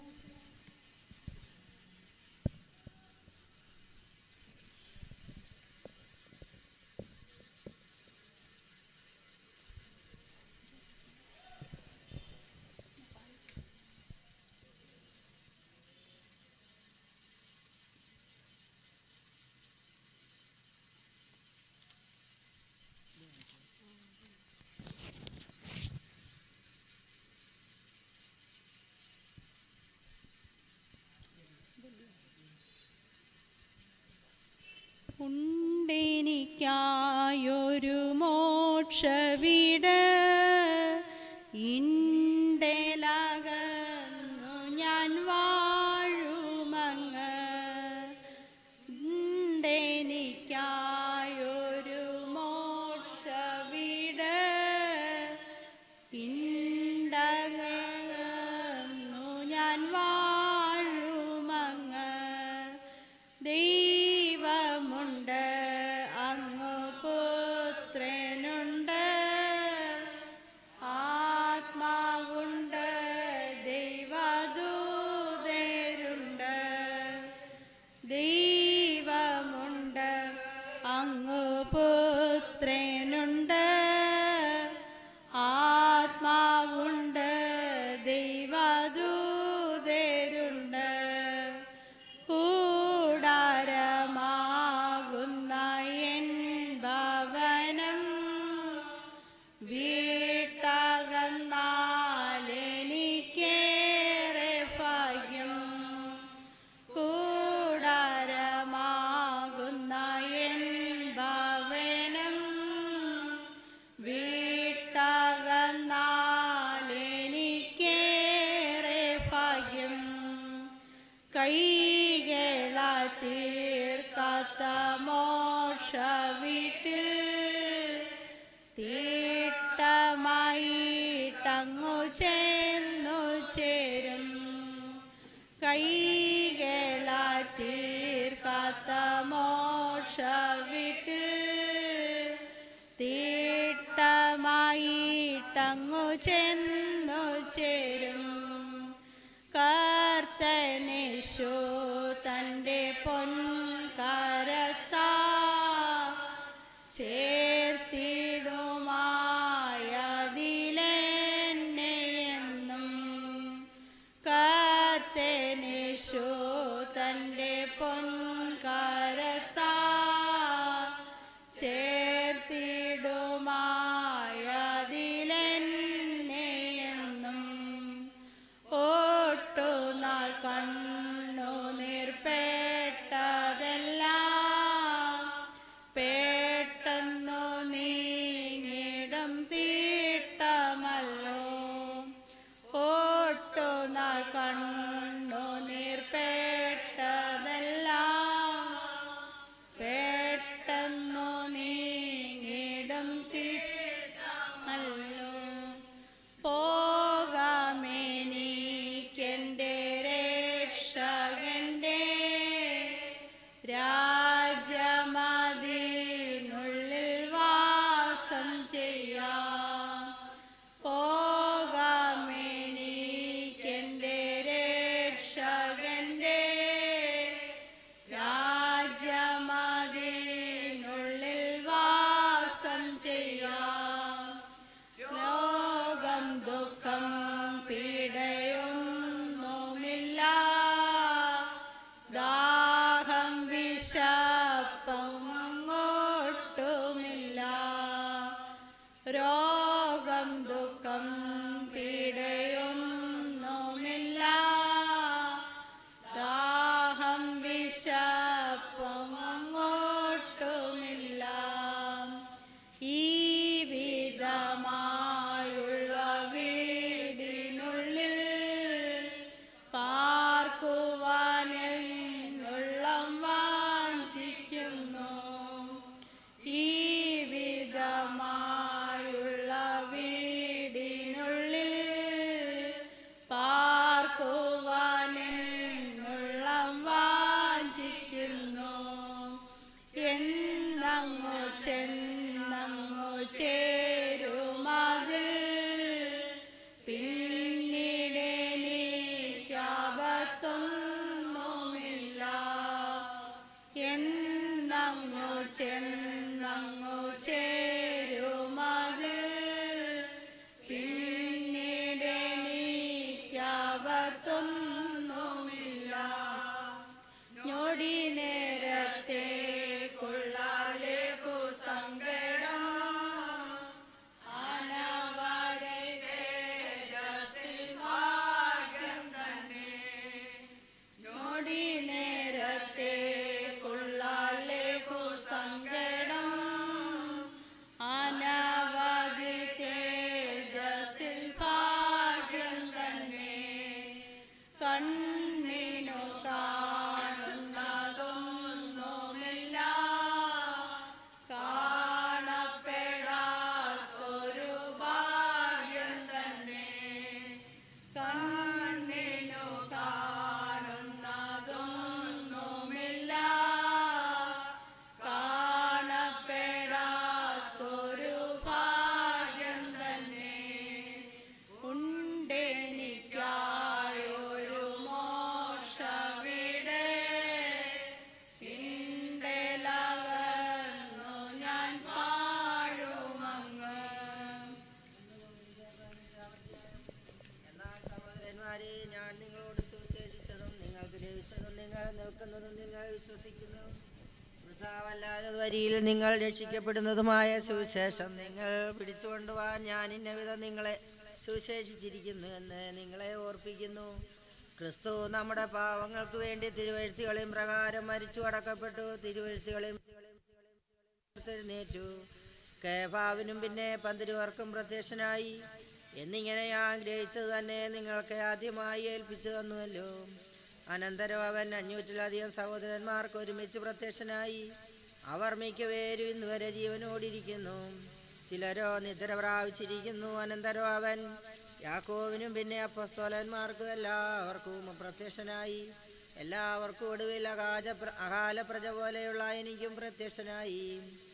ഉണ്ടെനിക്കായൊരു മോക്ഷവിട് ഇണ്ടലകന്നു ഞാൻ വാഴുമങ്ങ് ഉണ്ടെനിക്കായൊരു മോക്ഷവിട് ഇണ്ടകന്നു ഞാൻ വാഴുമങ്ങ് ദൈവമുണ്ട് അങ്ങ് പുത്രനുണ്ട് ആത്മാവുണ്ട് ദൈവദൂതരുണ്ട് ദൈവമുണ്ട് അങ്ങ് പുത്രനുണ്ട് ആത്മാവുണ്ട് ദൈവദൂതരുണ്ട് കൂടാരമാകുന്ന എൻ ഭവനം വീട്ടകന്നാലെനിക്കേറെ ഭാഗ്യം കൂടാരമാകുന്ന എൻ ഭവനം വീട്ടകന്നാലെനിക്കേറെ ഭാഗ്യം കൈകള തീർക്കാത്ത മോക്ഷ വീട്ടിൽ തീട്ടമായിട്ടങ്ങു ചെന്നു ചേരും കൈകളാൽ തീർക്കാത്ത മോക്ഷ വീട്ടിൽ തീട്ടമായിട്ടങ്ങു ചെന്നു ചേരും കർത്തനേശു തൻ്റെ പൊൻകരത്താ ചേർത്തിടുമായതിലെന്നെയെന്നും കർത്തനേശു തൻ്റെ പൊൻകരത്താ ചേർത്തിടുമായതിലെന്നെയെന്നും ഒട്ടുനാൾ കണ്ണു നീർപ്പെട്ടതെല്ലാം പെട്ടെന്നു നീങ്ങിടും തീട്ടമല്ലോ ഒട്ടുനാൾ കണ്ണു നീർപ്പെട്ടതെല്ലാം പെട്ടെന്നു നീങ്ങിടും തീട്ടമല്ലോ പോകാമെനിക്കെൻ്റെ രക്ഷകൻ്റെ രാജമതിനുള്ളിൽ വാസം ചെയ്യാം പോകാമെനിക്കെൻ്റെ രക്ഷകൻ്റെ രാജമതിനുള്ളിൽ വാസം ചെയ്യാം ലോകം ദുഃഖം പീഡയൊന്നുമില്ല ദാഹം വിശപ്പം അങ്ങോട്ടുമില്ല രോഗം ദുഃഖം പീഡയൊന്നുമില്ല ദാഹം വിശപ്പം അങ്ങോട്ടുമില്ല ഈ വിധമായുള്ള വീടിനുള്ളിൽ പാർക്കുവാനെന്നുള്ളം വാഞ്ചിക്കുന്നു ഈ വിധമായുള്ള വീടിനുള്ളിൽ പാർക്കുവാനെന്നുള്ളം വാഞ്ചിക്കുന്നു എന്നങ്ങു ചെന്നങ്ങു ചേരുമതിൽ പിന്നിടെനിക്കാപത്തൊന്നുമില്ല എന്നങ്ങു ചെന്നങ്ങു ചേരുമതിൽ പിന്നിടെനിക്കാപത്തൊന്നുമില്ല ഞൊടി നേരത്തെ കൊള്ളാലെ കുസങ്കടം അനവരെ തേജസ്സിൽ ഭാഗ്യം തന്നെ ഞൊടി നേരത്തെ കൊള്ളാലെ കുസങ്കടം അനവധി തേജസ്സിൽ ഭാഗ്യം തന്നെ കണ്ണിനു കാണുന്നതൊന്നുമില്ല കാണപ്പെടാത്തൊരു ഭാഗ്യം തന്നെ കണ്ണിനു കാണുന്നതൊന്നുമില്ല കാണപ്പെടാത്തൊരു ഭാഗ്യം തന്നെ ഉണ്ടെനിക്കായൊരു മോക്ഷവിടെ ഇണ്ടലകന്നു ഞാൻ പാഴുമങ്ങ് എന്നാൽ സഹോദരന്മാരെ ഞാൻ നിങ്ങളോട് സുവിശേഷിച്ചതും നിങ്ങൾക്ക് ലഭിച്ചതും നിങ്ങൾ നിൽക്കുന്നതും നിങ്ങൾ വിശ്വസിക്കുന്നു വൃഥാവല്ലാതെ വരിയിൽ നിങ്ങൾ രക്ഷിക്കപ്പെടുന്നതുമായ സുവിശേഷം നിങ്ങൾ പിടിച്ചുകൊണ്ടുപോകാൻ ഞാൻ ഇന്നവിധം നിങ്ങളെ സുവിശേഷിച്ചിരിക്കുന്നു എന്ന് നിങ്ങളെ ഓർപ്പിക്കുന്നു ക്രിസ്തു നമ്മുടെ പാവങ്ങൾക്ക് വേണ്ടി തിരുവഴുത്തുകളെയും പ്രകാരം മരിച്ചു അടക്കപ്പെട്ടു തിരുവഴുത്തുകളെയും എഴുന്നേറ്റു കേഭാവിനും പിന്നെ പന്തിരുവർക്കും പ്രത്യക്ഷനായി എന്നിങ്ങനെ ഞാൻ ഗ്രഹിച്ചത് തന്നെ നിങ്ങൾക്ക് ആദ്യമായി ഏൽപ്പിച്ചു തന്നുവല്ലോ അനന്തരം അവൻ അഞ്ഞൂറ്റിലധികം സഹോദരന്മാർക്ക് ഒരുമിച്ച് പ്രത്യക്ഷനായി അവർ മിക്കപേരും ഇന്നുവരെ ജീവനോടിരിക്കുന്നു ചിലരോ നിദ്ര പ്രാപിച്ചിരിക്കുന്നു അനന്തരം അവൻ യാക്കോവിനും പിന്നെ അപ്പസ്തോലന്മാർക്കും എല്ലാവർക്കും പ്രത്യക്ഷനായി എല്ലാവർക്കും ഒടുവിൽ അകാല അകാല പ്രജ പോലെയുള്ള എനിക്കും പ്രത്യക്ഷനായി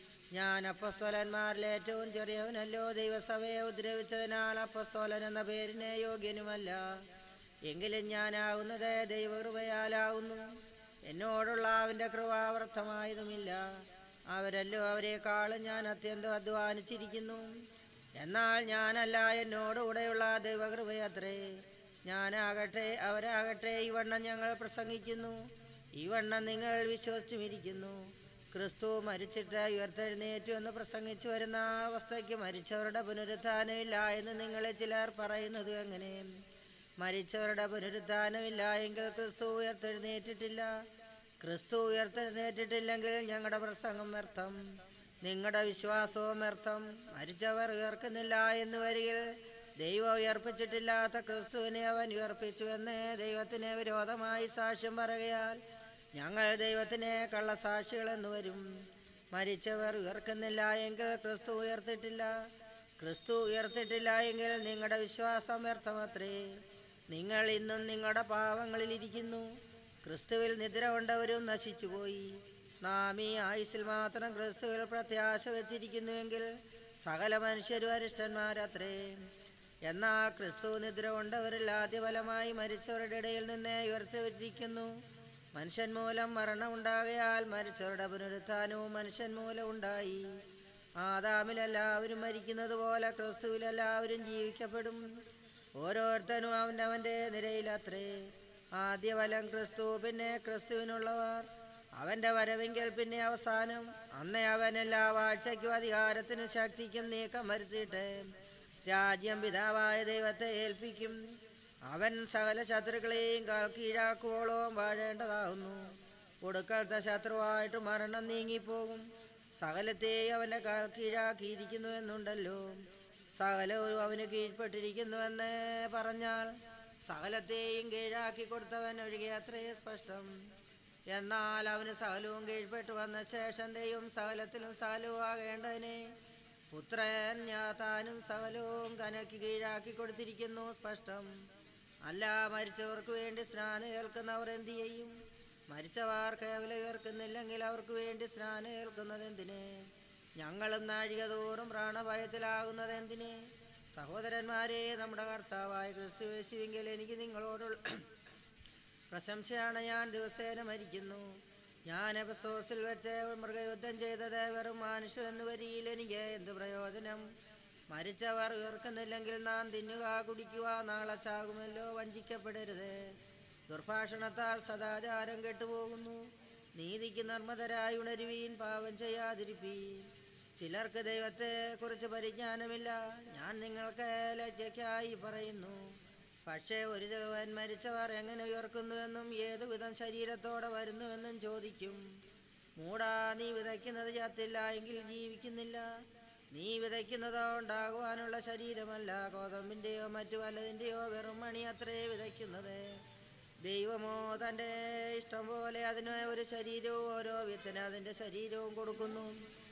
ഞാൻ അപ്പസ്തോലന്മാരിൽ ഏറ്റവും ചെറിയവനല്ലോ ദൈവസഭയെ ഉദ്രവിച്ചതിനാൽ അപ്പസ്തോലൻ എന്ന പേരിന് യോഗ്യനുമല്ല എങ്കിലും ഞാനാവുന്നത് ദൈവകൃപയാലാവുന്നു എന്നോടുള്ള അവൻ്റെ കൃപ വ്യർത്ഥമായതുമില്ല അവരല്ലോ അവരെക്കാളും ഞാൻ അത്യന്തം അധ്വാനിച്ചിരിക്കുന്നു എന്നാൽ ഞാനല്ല എന്നോടുകൂടെയുള്ള ദൈവകൃപയത്രേ ഞാനാകട്ടെ അവരാകട്ടെ ഈ വണ്ണം ഞങ്ങൾ പ്രസംഗിക്കുന്നു ഈ വണ്ണം നിങ്ങൾ വിശ്വസിച്ചുമിരിക്കുന്നു ക്രിസ്തു മരിച്ചിട്ട് ഉയർത്തെഴുന്നേറ്റു എന്ന് പ്രസംഗിച്ചു വരുന്ന ആ അവസ്ഥയ്ക്ക് മരിച്ചവരുടെ പുനരുത്ഥാനമില്ല എന്ന് നിങ്ങളെ ചിലർ പറയുന്നത് എങ്ങനെ മരിച്ചവരുടെ പുനരുത്ഥാനമില്ല എങ്കിൽ ക്രിസ്തു ഉയർത്തെഴുന്നേറ്റിട്ടില്ല ക്രിസ്തു ഉയർത്തെഴുന്നേറ്റിട്ടില്ലെങ്കിൽ ഞങ്ങളുടെ പ്രസംഗം വ്യർത്ഥം നിങ്ങളുടെ വിശ്വാസവും വ്യർത്ഥം മരിച്ചവർ ഉയർക്കുന്നില്ല എന്ന് വരികിൽ ദൈവം ഉയർപ്പിച്ചിട്ടില്ലാത്ത ക്രിസ്തുവിനെ അവൻ ഉയർപ്പിച്ചു എന്ന് ദൈവത്തിന് വിരോധമായി സാക്ഷ്യം പറയുകയാൽ ഞങ്ങൾ ദൈവത്തിന് കള്ളസാക്ഷികളെന്ന് വരും മരിച്ചവർ ഉയർക്കുന്നില്ല എങ്കിൽ ക്രിസ്തു ഉയർത്തിട്ടില്ല ക്രിസ്തു ഉയർത്തിട്ടില്ല എങ്കിൽ നിങ്ങളുടെ വിശ്വാസം വ്യർത്ഥമത്രേ നിങ്ങൾ ഇന്നും നിങ്ങളുടെ പാവങ്ങളിലിരിക്കുന്നു ക്രിസ്തുവിൽ നിദ്ര കൊണ്ടവരും നശിച്ചുപോയി നാം ഈ ആയുസിൽ മാത്രം ക്രിസ്തുവിൽ പ്രത്യാശ വെച്ചിരിക്കുന്നുവെങ്കിൽ സകല മനുഷ്യരും അരിഷ്ടന്മാരത്രേ എന്നാൽ ക്രിസ്തു നിദ്ര കൊണ്ടവരിൽ ആദ്യഫലമായി മരിച്ചവരുടെ ഇടയിൽ നിന്ന് ഉയർത്തിരിക്കുന്നു മനുഷ്യൻ മൂലം മരണം ഉണ്ടാകയാൽ മരിച്ചവരുടെ പുനരുത്ഥാനവും മനുഷ്യൻ മൂലം ഉണ്ടായി ആദാമിൽ എല്ലാവരും മരിക്കുന്നത് പോലെ ക്രിസ്തുവിൽ എല്ലാവരും ജീവിക്കപ്പെടും ഓരോരുത്തനും അവനവൻ്റെ നിരയിലത്രേ ആദ്യ ഫലം ക്രിസ്തു പിന്നെ ക്രിസ്തുവിനുള്ളവർ അവൻ്റെ വരവെങ്കിൽ പിന്നെ അവസാനം അന്നേ അവൻ എല്ലാ വാഴ്ചയ്ക്കും അധികാരത്തിനും ശക്തിക്കും നീക്കം വരുത്തിയിട്ട് രാജ്യം പിതാവായ ദൈവത്തെ ഏൽപ്പിക്കും അവൻ സകല ശത്രുക്കളെയും കാൽ കീഴാക്കുവോളവും വാഴേണ്ടതാകുന്നു ഒടുക്കലത്തെ ശത്രുവായിട്ട് മരണം നീങ്ങിപ്പോകും സകലത്തെയും അവൻ്റെ കാൽ കീഴാക്കിയിരിക്കുന്നു എന്നുണ്ടല്ലോ സകലവും അവന് കീഴ്പ്പെട്ടിരിക്കുന്നുവെന്ന് പറഞ്ഞാൽ സകലത്തെയും കീഴാക്കി കൊടുത്തവൻ ഒഴികെ അത്രയും സ്പഷ്ടം എന്നാൽ അവന് സകലവും കീഴ്പ്പെട്ടു വന്ന ശേഷം ദൈവം സകലത്തിലും സകലവുമാകേണ്ടതിനെ പുത്രൻ ഞാൻ താനും സകലവും കനക്ക് കീഴാക്കി കൊടുത്തിരിക്കുന്നു സ്പഷ്ടം അല്ല മരിച്ചവർക്ക് വേണ്ടി സ്നാനം ഏൽക്കുന്നവർ എന്തു ചെയ്യും മരിച്ചവർ കേവലം ഉയർക്കുന്നില്ലെങ്കിൽ അവർക്ക് വേണ്ടി സ്നാനം ഏൽക്കുന്നത് എന്തിന് ഞങ്ങളും നാഴിക തോറും പ്രാണഭയത്തിലാകുന്നത് എന്തിന് സഹോദരന്മാരെ നമ്മുടെ കർത്താവായ ക്രിസ്തു യേശുവെങ്കിൽ എനിക്ക് നിങ്ങളോടുള്ള പ്രശംസയാണ് ഞാൻ ദിവസേന മരിക്കുന്നു ഞാൻ എപസോസിൽ വെച്ച് മൃഗയുദ്ധം ചെയ്തത് വെറും മാനുഷം എന്ന് വരിയിൽ എനിക്ക് എന്ത് പ്രയോജനം മരിച്ചവർ ഉയർക്കുന്നില്ലെങ്കിൽ നാം തിന്നുക കുടിക്കുക നാളെ ചാകുമല്ലോ വഞ്ചിക്കപ്പെടരുത് ദുർഭാഷണത്താൽ സദാചാരം കെട്ടുപോകുന്നു നീതിക്ക് നർമ്മതരായി ഉണരുവീൻ പാപം ചെയ്യാതിരിപ്പീൻ ചിലർക്ക് ദൈവത്തെ കുറിച്ച് പരിജ്ഞാനമില്ല ഞാൻ നിങ്ങൾക്ക് ലജ്ജയ്ക്കായി പറയുന്നു പക്ഷേ ഒരു ദേവൻ മരിച്ചവർ എങ്ങനെ ഉയർക്കുന്നുവെന്നും ഏതു വിധം ശരീരത്തോടെ വരുന്നുവെന്നും ചോദിക്കും മൂടാ നീ വിതയ്ക്കുന്നത് ചത്തില്ല എങ്കിൽ ജീവിക്കുന്നില്ല നീ വിതയ്ക്കുന്നതോ ഉണ്ടാകുവാനുള്ള ശരീരമല്ല ഗോതമ്പിൻ്റെയോ മറ്റു വല്ലതിൻ്റെയോ വെറും മണി അത്രേ വിതയ്ക്കുന്നത് ദൈവമോ തൻ്റെ ഇഷ്ടം പോലെ അതിന് ഒരു ശരീരവും ഓരോ വിത്തിന് അതിൻ്റെ ശരീരവും കൊടുക്കുന്നു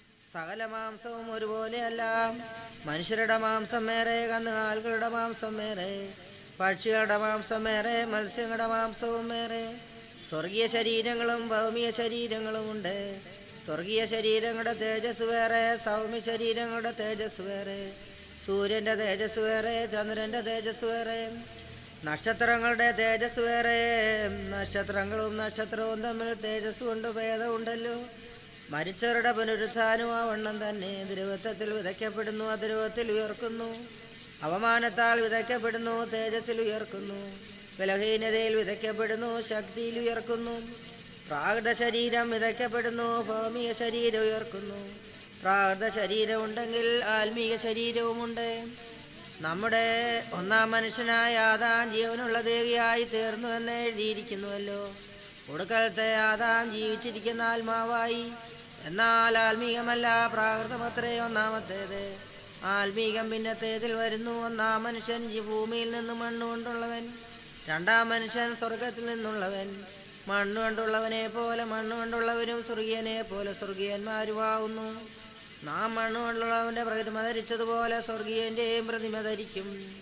സകല മാംസവും ഒരുപോലെയല്ല മനുഷ്യരുടെ മാംസം വേറെ കന്നുകാലികളുടെ മാംസം വേറെ പക്ഷികളുടെ മാംസം വേറെ മത്സ്യങ്ങളുടെ മാംസവും വേറെ സ്വർഗീയ ശരീരങ്ങളും ഭൗമിക ശരീരങ്ങളുമുണ്ട് സ്വർഗീയ ശരീരങ്ങളുടെ തേജസ് വേറെ സൗമ്യ ശരീരങ്ങളുടെ തേജസ് വേറെ സൂര്യൻ്റെ തേജസ് വേറെ ചന്ദ്രൻ്റെ തേജസ് വേറെ നക്ഷത്രങ്ങളുടെ തേജസ് വേറെ നക്ഷത്രങ്ങളും നക്ഷത്രവും തമ്മിൽ തേജസ് കൊണ്ട് ഭേദമുണ്ടല്ലോ മരിച്ചവരുടെ പുനരുത്ഥാനവും ആ വണ്ണം തന്നെ ദ്രവത്വത്തിൽ വിതയ്ക്കപ്പെടുന്നു അദ്രവത്തിൽ ഉയർക്കുന്നു അവമാനത്താൽ വിതയ്ക്കപ്പെടുന്നു തേജസ്സിൽ ഉയർക്കുന്നു ബലഹീനതയിൽ വിതയ്ക്കപ്പെടുന്നു ശക്തിയിൽ ഉയർക്കുന്നു പ്രാകൃത ശരീരം വിതയ്ക്കപ്പെടുന്നു ഭൗമിക ശരീരം ഉയർക്കുന്നു പ്രാകൃത ശരീരം ഉണ്ടെങ്കിൽ ആത്മീയ ശരീരവുമുണ്ട് നമ്മുടെ ഒന്നാം മനുഷ്യനായ ആദാം ജീവനുള്ള ദേഹിയായി തീർന്നു എന്ന് എഴുതിയിരിക്കുന്നുവല്ലോ ഒടുക്കലത്തെ ആദാം ജീവിച്ചിരിക്കുന്ന ആത്മാവായി എന്നാൽ ആത്മീകമല്ല പ്രാകൃതമത്രേ ഒന്നാമത്തേത് ആത്മീകം പിന്നത്തേതിൽ വരുന്നു ഒന്നാം മനുഷ്യൻ ഈ ഭൂമിയിൽ നിന്ന് മണ്ണുകൊണ്ടുള്ളവൻ രണ്ടാം മനുഷ്യൻ സ്വർഗത്തിൽ നിന്നുള്ളവൻ മണ്ണുകൊണ്ടുള്ളവനെ പോലെ മണ്ണുകൊണ്ടുള്ളവരും സ്വർഗീയനെ പോലെ സ്വർഗീയന്മാരുമാകുന്നു നാം മണ്ണുകൊണ്ടുള്ളവൻ്റെ പ്രതിമ ധരിച്ചതുപോലെ സ്വർഗീയൻ്റെയും പ്രതിമ ധരിക്കും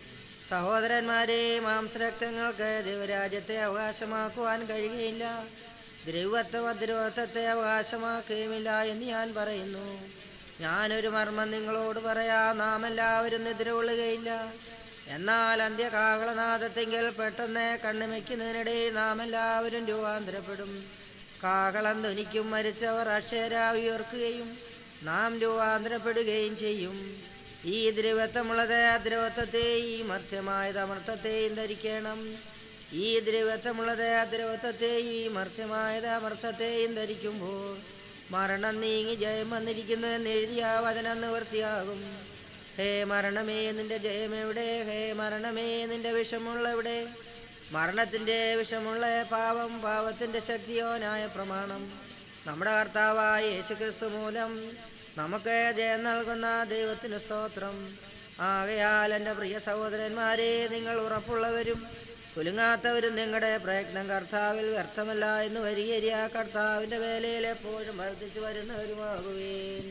സഹോദരന്മാരെ മാംസരക്തങ്ങൾക്ക് ദൈവരാജ്യത്തെ അവകാശമാക്കുവാൻ കഴിയുകയില്ല ദ്രവത്വം അദ്രവത്വത്തെ അവകാശമാക്കുകയുമില്ല എന്ന് ഞാൻ പറയുന്നു ഞാനൊരു മർമ്മം നിങ്ങളോട് പറയാം നാം എല്ലാവരും നിദ്ര കൊള്ളുകയില്ല എന്നാൽ അന്ത്യകാഹളനാദത്തെങ്കിൽ പെട്ടെന്ന് കണ്ണുമയ്ക്കുന്നതിനിടെ നാം എല്ലാവരും രൂപാന്തരപ്പെടും കാഹളം ധ്വനിക്കും മരിച്ചവർ അക്ഷര ഉയർക്കുകയും നാം രൂപാന്തരപ്പെടുകയും ചെയ്യും ഈ ദ്രവത്വമുള്ളത് അദ്രവത്വത്തെയും മർത്യമായത് അമർത്തത്തെയും ധരിക്കണം ഈ ദ്രവത്വമുള്ളത് അദ്രവത്വത്തെയും ഈ മർത്യമായത് അമർത്തത്തെയും ധരിക്കുമ്പോൾ മരണം നീങ്ങി ജയം വന്നിരിക്കുന്നു എന്ന് എഴുതിയ വചനം നിവൃത്തിയാകും ഹേ മരണമേ നിന്റെ ജയം എവിടെ ഹേ മരണമേ നിന്റെ വിഷമുള്ള എവിടെ മരണത്തിൻ്റെ വിഷമുള്ള പാവം പാവത്തിൻ്റെ ശക്തിയോനായ പ്രമാണം നമ്മുടെ കർത്താവായ യേശുക്രിസ്തു മൂലം നമുക്ക് ജയം നൽകുന്ന ദൈവത്തിന് സ്തോത്രം ആകയാൽ എൻ്റെ പ്രിയ സഹോദരന്മാരെ നിങ്ങൾ ഉറപ്പുള്ളവരും കുലുങ്ങാത്തവരും നിങ്ങളുടെ പ്രയത്നം കർത്താവിൽ വ്യർത്ഥമല്ല എന്ന് വരികരിയ കർത്താവിൻ്റെ വേലയിൽ എപ്പോഴും വർദ്ധിച്ചു വരുന്നവരുമാകുവേൻ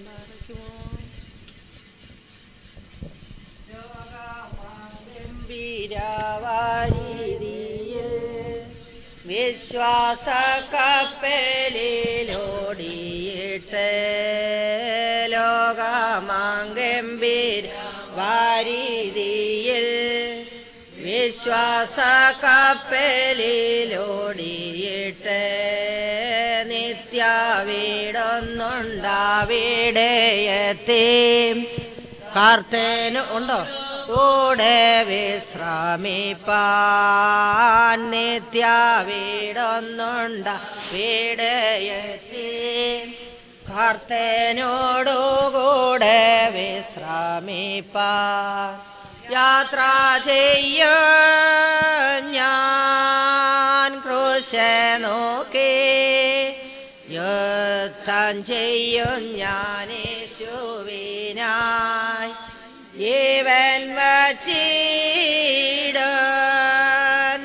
ഗംഭീരവാരീതിയിൽ വിശ്വാസ കപ്പലിലോടിയിട്ട് ലോകമാങ്കമ്പീർ വാരീതിയിൽ വിശ്വാസ കപ്പലിലോടിയിട്ട് നിത്യ വീടൊന്നുണ്ടാവിടെയെത്തി കാർത്തേന് ഉണ്ടോ കൂടെ വിശ്രമിപ്പാൻ നിത്യ വീടൊന്നുണ്ട വീടയെത്തി കർത്തനോടുകൂടെ വിശ്രമിപ്പാൻ യാത്ര ചെയ്യും ഞാൻ ക്രൂശ നോക്കി യുദ്ധം ചെയ്യും ഞാൻ യേശുവിനായി ജീവൻ വച്ചിടും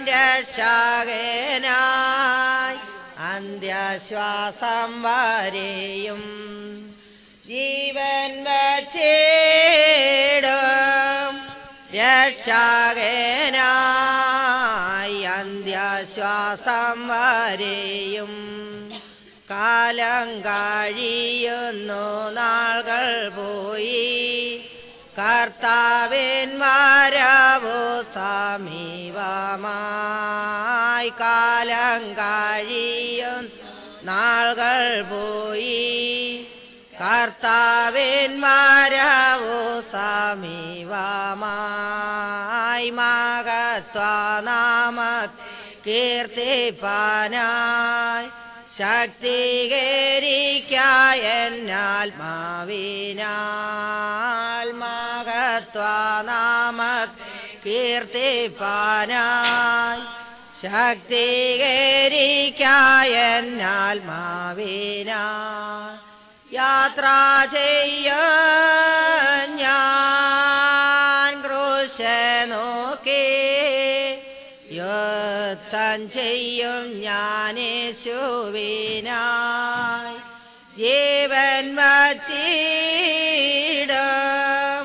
രക്ഷകനായി അന്ത്യശ്വാസം വരെയും ജീവൻ വച്ചിടും രക്ഷകനായി അന്ത്യശ്വാസം വരെയും കാലം കഴിയുന്നു നാളുകൾ പോയി കർത്താവിൻ വരവു സമീപമായി കാലം കഴിയും നാളുകൾ പോയി കർത്താവിൻ വരവു സമീപമായി മഹത്വനാമ കീർത്തിപ്പാനായി ശക്തീകരിക്കായെന്നാത്മാവിനാൽ മഹത്വനാമ കീർത്തിപ്പാനായി ശക്തീകരിക്കായെന്നാത്മാവിനാൽ യാത്ര ചെയ്യും ഞാൻ ക്രൂശ നോക്കി യുദ്ധം ചെയ്യും ഞാൻ യേശുവിനായി ജീവൻ വച്ചിടും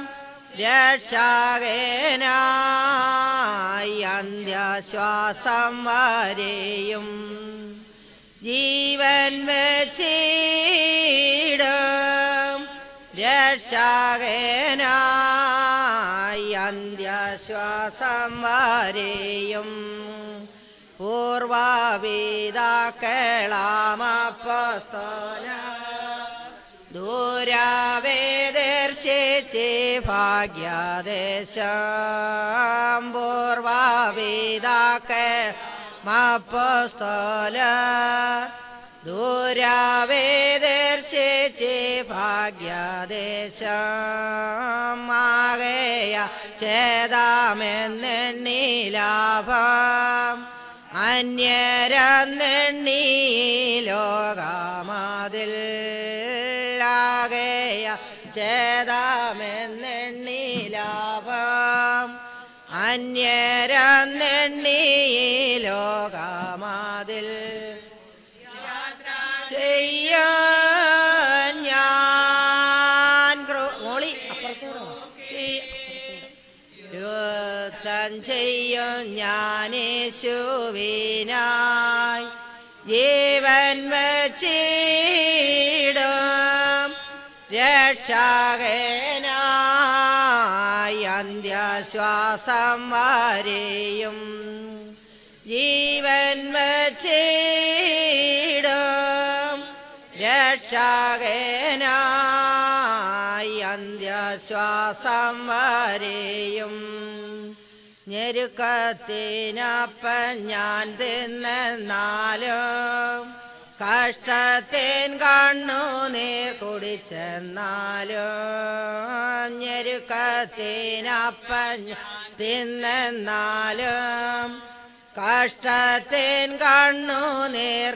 രക്ഷകനായി അന്ത്യശ്വാസം വരെയും ജീവൻ വെച്ചിടും രക്ഷകനായി അന്ത്യശ്വാസം വരെയും പൂർവപിതാക്കളാമപ്പസ്തോല ദൂരാവേദർശിച്ച് ഭാഗ്യദേശം പൂർവപിതാക്കൾ മപ്പസ്തോല ദൂരാവേദർശിച്ച് ഭാഗ്യദേശം ആകയ ചേതാമെന്നെണ്ണി ലാഭം അന്യരന്നെണ്ണി ലോകമാതിൽ ആകയ ചേതാമെന്നെണ്ണി ലാഭം അന്യരന്നെണ്ണി ലോകമാതിൽ ചെയ്യാൻ ഞാൻ ക്രോ- മോളി അപ്പുറത്തോടോ ഈ യുദ്ധം ചെയ്യും ഞാനേശുവിനായി ജീവൻ വച്ചിടും രക്ഷകനായി അന്ത്യശ്വാസം വരെയും ജീവൻ വച്ചിടും രക്ഷകനായി അന്ത്യശ്വാസം വരെയും ഞെരുക്കത്തിനപ്പൻ ഞാൻ തിന്നെന്നാലും കഷ്ടത്തിൻ കണ്ണു നീർ കുടിച്ചെന്നാലും ഞെരുക്കത്തിനപ്പൻ തിന്നെന്നാലും കഷ്ടത്തിൻ കണ്ണു നീർ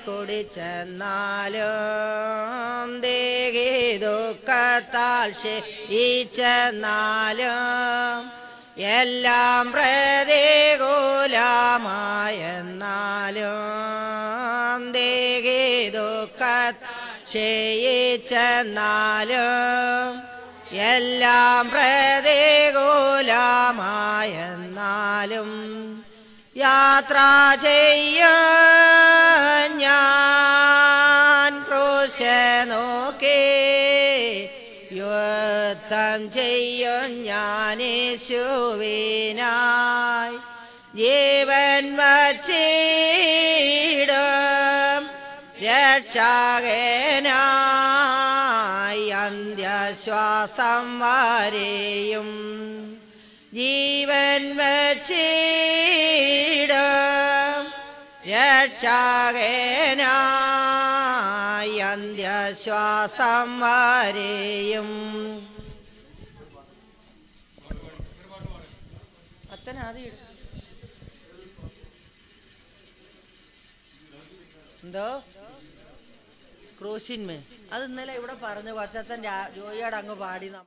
കുടിച്ചെന്നാലും ദേഹി ദുഃഖത്താൽ ക്ഷയിച്ചെന്നാലും എല്ലാം പ്രതികൂലമായെന്നാലും ദേഹി ദുഃഖ ക്ഷയിച്ചെന്നാലും എല്ലാം പ്രതികൂലമായെന്നാലും യാത്ര ചെയ്യും ഞാൻ ക്രൂശ നോക്കി യുദ്ധം ചെയ്യും ഞാനേശുവിനായി ജീവൻ വച്ചിടും രക്ഷകനായി അന്ത്യശ്വാസം വരെയും ജീവൻ വച്ചിടും രക്ഷകനായി അന്ത്യശ്വാസം വരെയും അച്ഛനാദ്യം ഇടും എന്തോ ക്രൂശിന്മേ അത് ഇന്നലെ ഇവിടെ പറഞ്ഞു കൊച്ചച്ഛൻ രാ- ജോയിയോട് അങ്ങ് പാടി നം-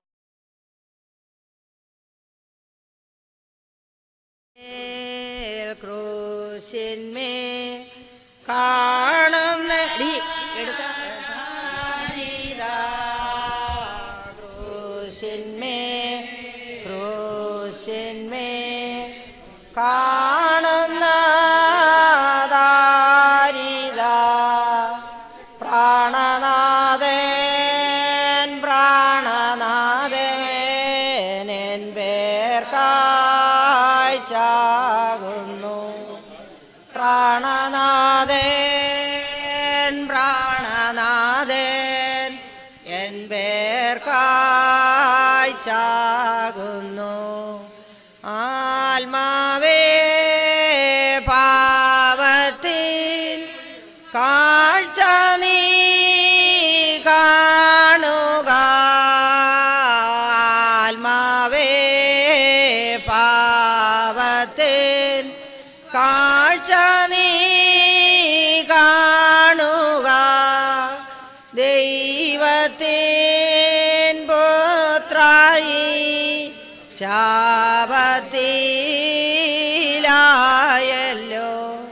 മേൽ ക്രൂശിന്മേ കാണുന്ന ഡി, എടുക്ക. ഇതാ ക്രൂശിന്മേ ക്രൂശിന്മേ കാണുന്ന ദാരിതാ പ്രാണനാഥൻ പ്രാണനാഥൻ എൻ പേർക്കായി ചാകുന്നു പ്രാണനാഥൻ പ്രാണനാഥൻ എൻ പേർക്കായി ചാകുന്നു ആത്മാവേ പാവത്തിൽ കാഴ്ച നീ കാണുക ആത്മാവേ പാവത്തിൽ കാഴ്ച നീ കാണുക ദൈവത്തിൻ പുത്രായി ശാപത്തിലായല്ലോ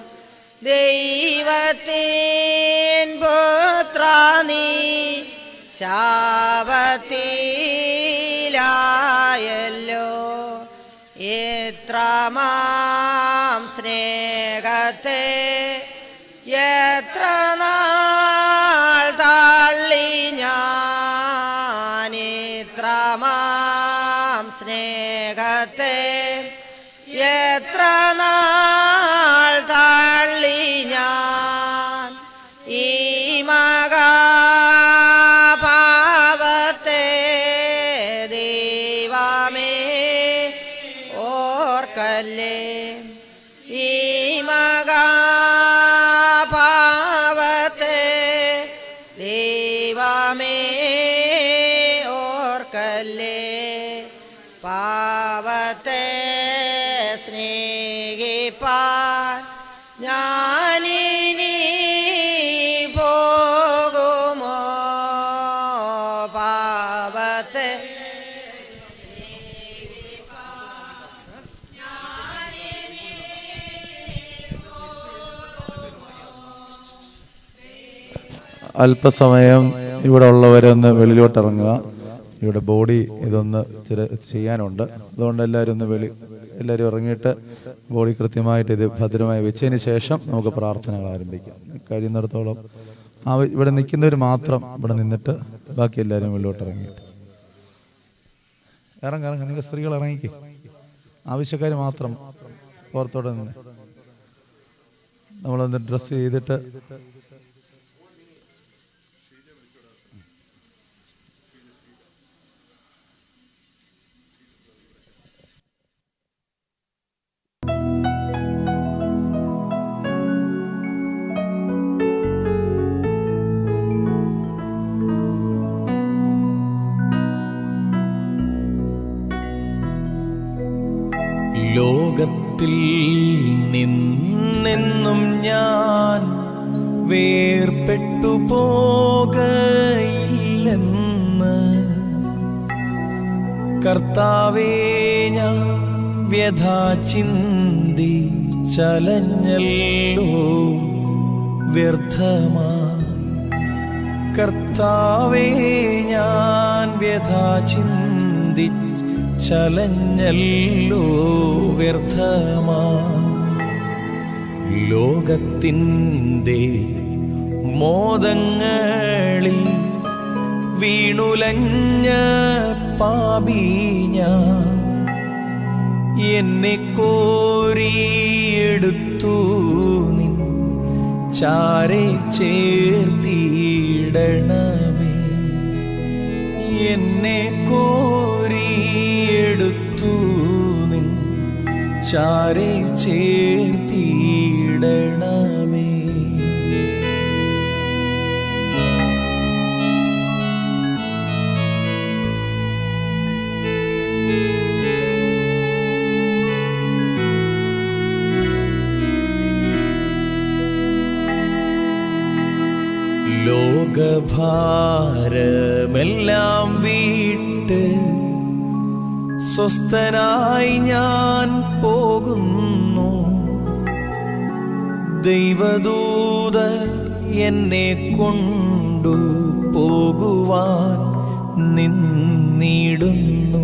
ദൈവത്തിൻ പുത്ര നീ ശാപത്തിലായല്ലോ എത്രമാം സ്നേഹത്തെ എത്ര നാൾ തള്ളി ഞാൻ എത്രമാം സ്നേഹത്തെ എത്ര നാൾ തള്ളി ഞാൻ ഈ മകാപാവത്തെ ദൈവമേ ഓർക്കല്ലേ ഈ മകാപാവത്തെ ദൈവമേ ഓർക്കല്ലേ പാവത്തെ സ്നേഹിപ്പാൻ ഞാനിനി പോകുമോ പാവത്തെ അല്പസമയം ഇവിടെ ഉള്ളവരൊന്ന് വെളിയിലോട്ട് ഇറങ്ങുക ഇവിടെ ബോഡി ഇതൊന്ന് ചില ചെയ്യാനുണ്ട് അതുകൊണ്ട് എല്ലാവരും ഒന്ന് വെളി എല്ലാവരും ഇറങ്ങിയിട്ട് ബോഡി കൃത്യമായിട്ട് ഇത് ഭദ്രമായി വെച്ചതിന് ശേഷം നമുക്ക് പ്രാർത്ഥനകൾ ആരംഭിക്കാം കഴിയുന്നിടത്തോളം ആ ഇവിടെ നിൽക്കുന്നവർ മാത്രം ഇവിടെ നിന്നിട്ട് ബാക്കി എല്ലാവരും വെള്ളോട്ട് ഇറങ്ങിയിട്ട് ഇറങ്ങ ഇറങ്ങ നിങ്ങൾ സ്ത്രീകൾ ഇറങ്ങിക്ക് ആവശ്യക്കാർ മാത്രം പുറത്തോടെ നിന്ന് നമ്മളൊന്ന് ഡ്രസ്സ് ചെയ്തിട്ട് ലോകത്തിൽ നിന്നെന്നും ഞാൻ വേർപെട്ടു പോകയില്ലെന്ന് കർത്താവേ ഞാൻ വ്യഥാ ചിന്തി ചലഞ്ഞല്ലോ വ്യർത്ഥമായി കർത്താവേ ഞാൻ വ്യഥാ ചിന്തി ചലഞ്ഞല്ലോ വ്യർത്ഥമാ ലോകത്തിൻ്റെ മോദങ്ങളിൽ വീണുലഞ്ഞ പാപീഞ്ഞ എന്നെ കോരിയെടുത്തു നിൻ ചാരെ ചേർത്തിടണമേ എന്നെ കോരിയെടുത്തു നിൻ ചാരെ ചേർത്തിടണമേ ലോകഭാരമെല്ലാം വീട്ട് സ്വസ്ഥനായി ഞാൻ പോകുന്നു ദൈവദൂത എന്നെ കൊണ്ടു പോകുവാൻ നിന്നിടുന്നു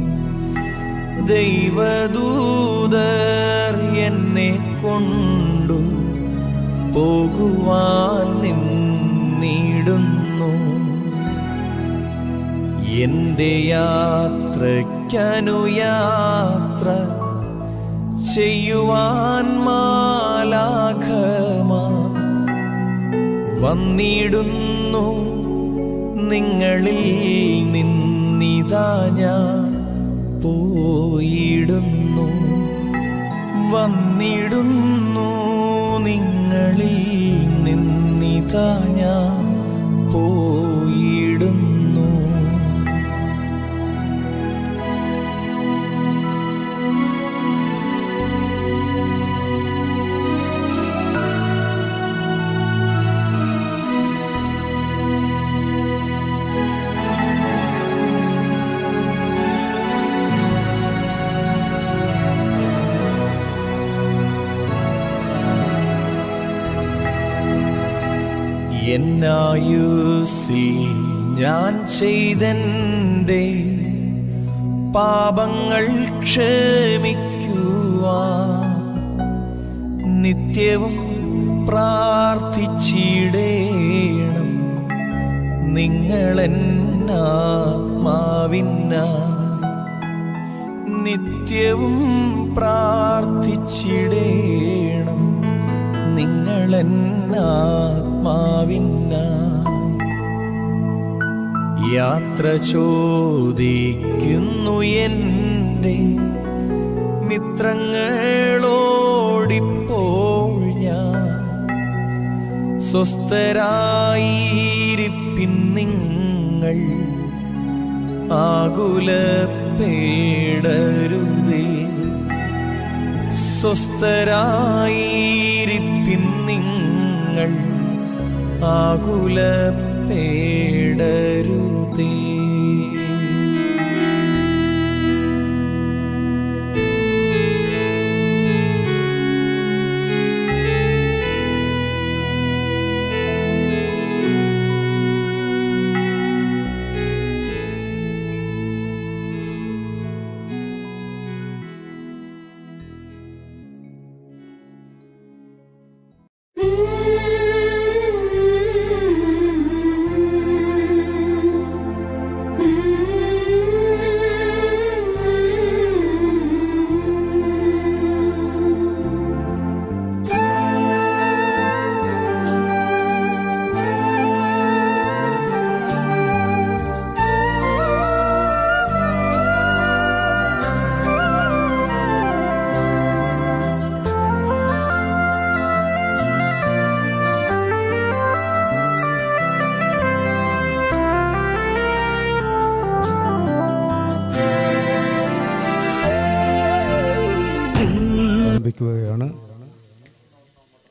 ദൈവദൂതർ എന്നെ കൊണ്ടു പോകുവാൻ നിന്നിടുന്നു എന്റെ യാത്രയ്ക്കനുയാത്ര ചെയ്യുവാൻ മാലാഖമാ വന്നിടുന്നു നിങ്ങളിൽ നിന്നിതാ ഞാൻ പോയിടുന്നു വന്നിടുന്നു നിങ്ങളിൽ നിന്നിതാ ഞാൻ പോയിടുന്നു എന്നായുസിൽ ഞാൻ ചെയ്തന്റെ പാപങ്ങൾ ക്ഷമിക്കുവാ നിത്യവും പ്രാർത്ഥിച്ചിടേണം നിങ്ങളെന്നാത്മാവിന്ന നിത്യവും പ്രാർത്ഥിച്ചിടേണം നിങ്ങളെന്നാത്മാവിന്ന യാത്ര ചോദിക്കുന്നു എൻ്റെ മിത്രങ്ങളോടിപ്പോൾ ഞാൻ സ്വസ്ഥരായിരിപ്പിൻ നിങ്ങൾ ആകുലപ്പേടരുതേ സ്വസ്ഥരായിരിപ്പിൻ നിങ്ങൾ ആകുലപ്പേടരുതേ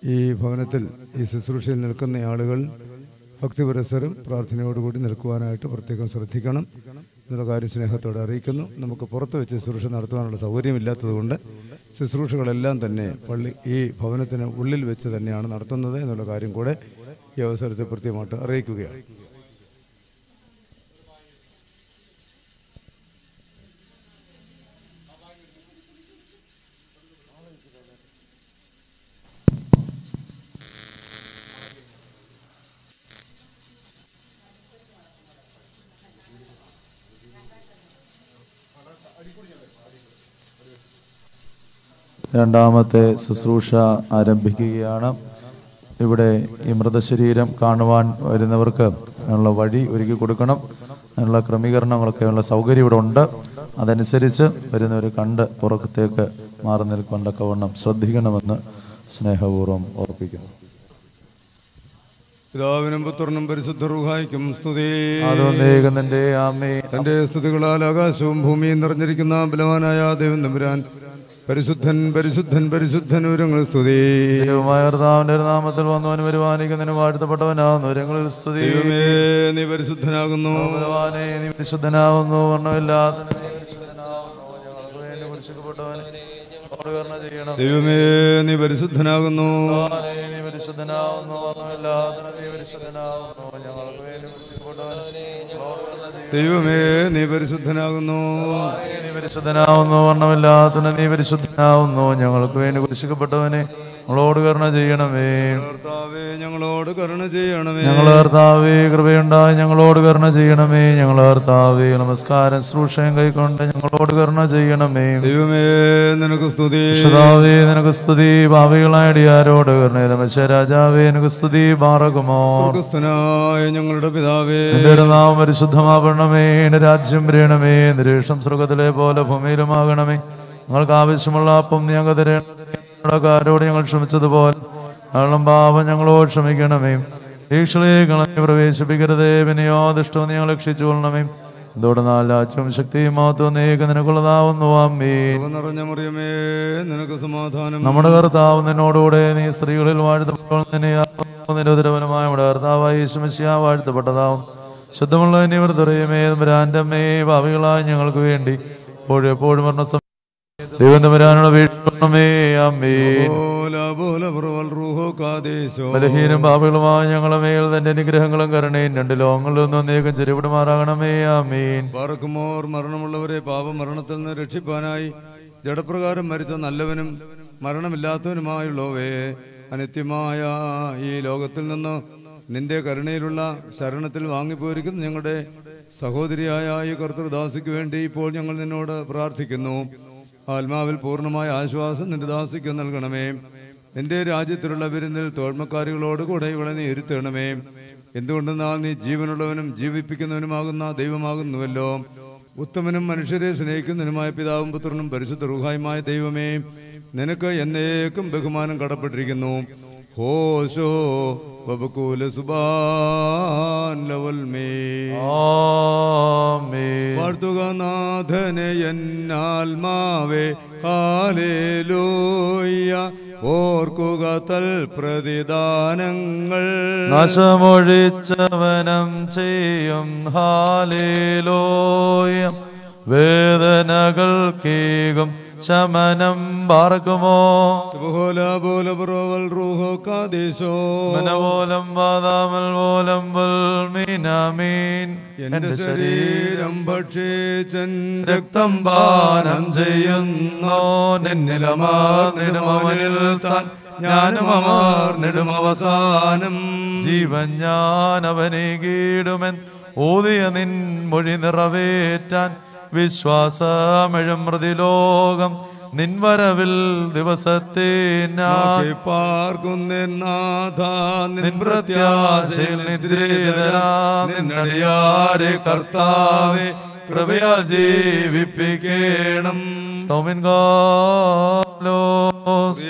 ഈ ഭവനത്തിൽ ഈ ശുശ്രൂഷയിൽ നിൽക്കുന്ന ആളുകൾ ഭക്തിപുരസരം പ്രാർത്ഥനയോടുകൂടി നിൽക്കുവാനായിട്ട് പ്രത്യേകം ശ്രദ്ധിക്കണം എന്നുള്ള കാര്യം സ്നേഹത്തോടെ അറിയിക്കുന്നു നമുക്ക് പുറത്ത് വെച്ച് ശുശ്രൂഷ നടത്തുവാനുള്ള സൗകര്യമില്ലാത്തതുകൊണ്ട് ശുശ്രൂഷകളെല്ലാം തന്നെ പള്ളി ഈ ഭവനത്തിന് ഉള്ളിൽ വെച്ച് തന്നെയാണ് നടത്തുന്നത് എന്നുള്ള കാര്യം കൂടെ ഈ അവസരത്തിൽ കൃത്യമായിട്ട് അറിയിക്കുകയാണ് രണ്ടാമത്തെ ശുശ്രൂഷ ആരംഭിക്കുകയാണ് ഇവിടെ ഈ മൃതശരീരം കാണുവാൻ വരുന്നവർക്ക് അതിനുള്ള വഴി ഒരുക്കി കൊടുക്കണം അതിനുള്ള ക്രമീകരണങ്ങളൊക്കെ ഉള്ള സൗകര്യം ഇവിടെ ഉണ്ട് അതനുസരിച്ച് വരുന്നവർ കണ്ട് പുറത്തേക്ക് മാറി നിൽക്കൊണ്ടൊക്കെ വണ്ണം ശ്രദ്ധിക്കണമെന്ന് സ്നേഹപൂർവ്വം ഓർപ്പിക്കുന്നു പിതാവിനും പുത്രനും പരിശുദ്ധ റുഹായിക്കും സ്തുതി അതുകൊണ്ടേകന്റെ ആമേ തന്റെ സ്തുതികളാൽ ആകാശവും ഭൂമിയും നിറഞ്ഞിരിക്കുന്ന ബലവാനായ ദൈവം തമ്പുരാൻ പരിശുദ്ധൻ പരിശുദ്ധൻ പരിശുദ്ധൻ ഒരുങ്ങൾ സ്തുതി ദൈവമായ കർത്താവിന്റെ ഒരു നാമത്തിൽ വന്നവൻ വരുവാനിക്കുന്നതിന് വാഴ്ത്തപ്പെട്ടവനാവുന്നു ഒരങ്ങളിൽ സ്തുതി ദൈവമേ നീ പരിശുദ്ധനാകുന്നു ഭഗവാനെ നീ പരിശുദ്ധനാവുന്നു വർണ്ണമില്ലാത്ത നീ പരിശുദ്ധനാവുന്നു ഞങ്ങൾക്ക് വേണ്ടി കുരിശിക്കപ്പെട്ടവനെ ഞങ്ങളോട് കരുണ ചെയ്യണം ദൈവമേ നീ പരിശുദ്ധനാകുന്നു ഭഗവാനെ നീ പരിശുദ്ധനാവുന്നു വർണ്ണമില്ലാത്ത നീ പരിശുദ്ധനാവുന്നു ഞങ്ങൾക്ക് വേണ്ടി കുരിശിക്കപ്പെട്ടവനെ ഞങ്ങളോട് കരുണ ചെയ്യണം ദൈവമേ നീ പരിശുദ്ധനാകുന്നു നീ പരിശുദ്ധനാവുന്നു വർണ്ണമില്ലാത്ത നീ പരിശുദ്ധനാവുന്നു ഞങ്ങൾക്ക് വേണ്ടി കുരിശിക്കപ്പെട്ടവനെ ഞങ്ങളോട് കരുണ ചെയ്യണമേ കർത്താവേ ഞങ്ങളോട് കരുണ ചെയ്യണമേ ഞങ്ങൾ കർത്താവേ കൃപയുണ്ടായി ഞങ്ങളോട് കരുണ ചെയ്യണമേ ഞങ്ങൾ കർത്താവേ നമസ്കാരം ശ്രൂഷയും കൈക്കൊണ്ട് ഞങ്ങളോട് കരുണ ചെയ്യണമേ ദൈവമേ നിനക്ക് സ്തുതി വിശുദ്ധാവേ നിനക്ക് സ്തുതി ഭാവികളായ അടിയാരോട് കരുണ രാജാവേ നിനക്ക് സ്തുതി ബാറകുമോ സ്വർഗസ്ഥനായ ഞങ്ങളുടെ പിതാവേ എന്റെ ഒരു നാമം പരിശുദ്ധമാകണമേ എന്റെ രാജ്യം വരണമേ നിരീക്ഷം സ്വർഗത്തിലെ പോലെ ഭൂമിയിലുമാകണമേ ഞങ്ങൾക്ക് ആവശ്യമുള്ള അപ്പം നീ ഞങ്ങൾ തരണക്കാരോട് ഞങ്ങൾ ക്ഷമിച്ചതുപോലെ ഞങ്ങളും പാപം ഞങ്ങളോട് ക്ഷമിക്കണമേ ഈശ്വരയെ കളഞ്ഞ് പ്രവേശിപ്പിക്കരുതേ പിന്നെയോ ദുഷ്ടം നീ ഞങ്ങൾ രക്ഷിച്ചു കൊള്ളണമേ എന്തോടെ നാലാച്ചും ശക്തിയും മഹത്വം നീക്ക് നിനക്കുള്ളതാവുന്നു അമ്മേ കൃപ നിറഞ്ഞ മറിയമേ നിനക്ക് സമാധാനം നമ്മുടെ കർത്താവ് നിന്നോടുകൂടെ നീ സ്ത്രീകളിൽ വാഴ്ത്തപ്പെട്ടവൾ നിന്നെ നിരോധരവനുമായ നമ്മുടെ കർത്താവായി യേശുമശിയ വാഴ്ത്തപ്പെട്ടതാവും ശുദ്ധമുള്ള നിവൃത്തറിയമേ തമ്പുരാന്റെ അമ്മേ ഭാവികളായ ഞങ്ങൾക്ക് വേണ്ടി എപ്പോഴും എപ്പോഴും പറഞ്ഞ ദൈവം തമ്പുരാനുള്ള വീഴ്ചമേ അമ്മേ ബോല ബോല പ്രവൽ റൂഹോ കാദേശോ ബലഹീനം പാപികളുമായ ഞങ്ങളെ മേൽ തന്റെ അനുഗ്രഹങ്ങളും കരുണയും രണ്ട് ലോകങ്ങളിലൊന്നും നീക്കം ചെരുവിടുമാറാകണമേ ആമീൻ പറക്കുമോർ മരണമുള്ളവരെ പാപമരണത്തിൽ നിന്ന് രക്ഷിപ്പാനായി ജഡപ്രകാരം മരിച്ച നല്ലവനും മരണമില്ലാത്തവനുമായുള്ളവേ അനിത്യമായ ഈ ലോകത്തിൽ നിന്ന് നിന്റെ കരുണയിലുള്ള ശരണത്തിൽ വാങ്ങിപ്പോയിരിക്കുന്ന ഞങ്ങളുടെ സഹോദരിയായ ഈ കർത്തൃദാസിക്ക് വേണ്ടി ഇപ്പോൾ ഞങ്ങൾ നിന്നോട് പ്രാർത്ഥിക്കുന്നു ആത്മാവിൽ പൂർണ്ണമായ ആശ്വാസം നിന്റെ ദാസിക്ക് നൽകണമേ നിന്റെ രാജ്യത്തിലുള്ള വിരുന്നിൽ തോഴ്മക്കാരികളോട് കൂടെ ഇവിടെ നീ ഇരുത്തണമേ എന്തുകൊണ്ടെന്നാൽ നീ ജീവനുള്ളവനും ജീവിപ്പിക്കുന്നവനുമാകുന്ന ദൈവമാകുന്നുവല്ലോ ഉത്തമനും മനുഷ്യരെ സ്നേഹിക്കുന്നതിനുമായ പിതാവും പുത്രനും പരിശുദ്ധ റുഹായുമായ ദൈവമേ നിനക്ക് എന്നേക്കും ബഹുമാനം കടപ്പെട്ടിരിക്കുന്നു ഹോശോ ബബക്കൂല സുബാൻ ലവൽ മേ ആമീൻ വാഴ്ത്തുക നാഥനെ എന്നാൽമാവേ ഹാലേലൂയ ഓർക്കുക തൽപ്രതിദാനങ്ങൾ നാശമൊഴിച്ചവനം ചെയ്യും ഹാലേലോയം വേദനകൾക്കേകും ശമനം പാർക്കുമോ സുബഹോല ബോല ബ്രോവൽ റൂഹോ കാദേശോ മനപോലം വാതാമൽ പോലം മീനാമീൻ എന്റെ ശരീരം ഭക്ഷിച്ചൻ രക്തം പാനം ചെയ്യുന്നോ നെന്നിലമാർന്നിടുമവനിൽ താൻ ഞാനും അമാർന്നിടുമവസാനം ജീവൻ ഞാൻ അവനെ കീടുമെൻ ഊതിയ നിൻ മൊഴി നിറവേറ്റാൻ വിശ്വാസമെഴും മൃതിലോകം നിൻവരവിൽ ദിവസത്തെ ഞാൻ പാർക്കുന്നാഥ നിൻ പ്രത്യാശയിൽ നിദ്രിതരാം നിന്നടിയാരെ കർത്താവെ കൃപയാൽ ജീവിപ്പിക്കണം സ്തോമിൻ കാലോസ്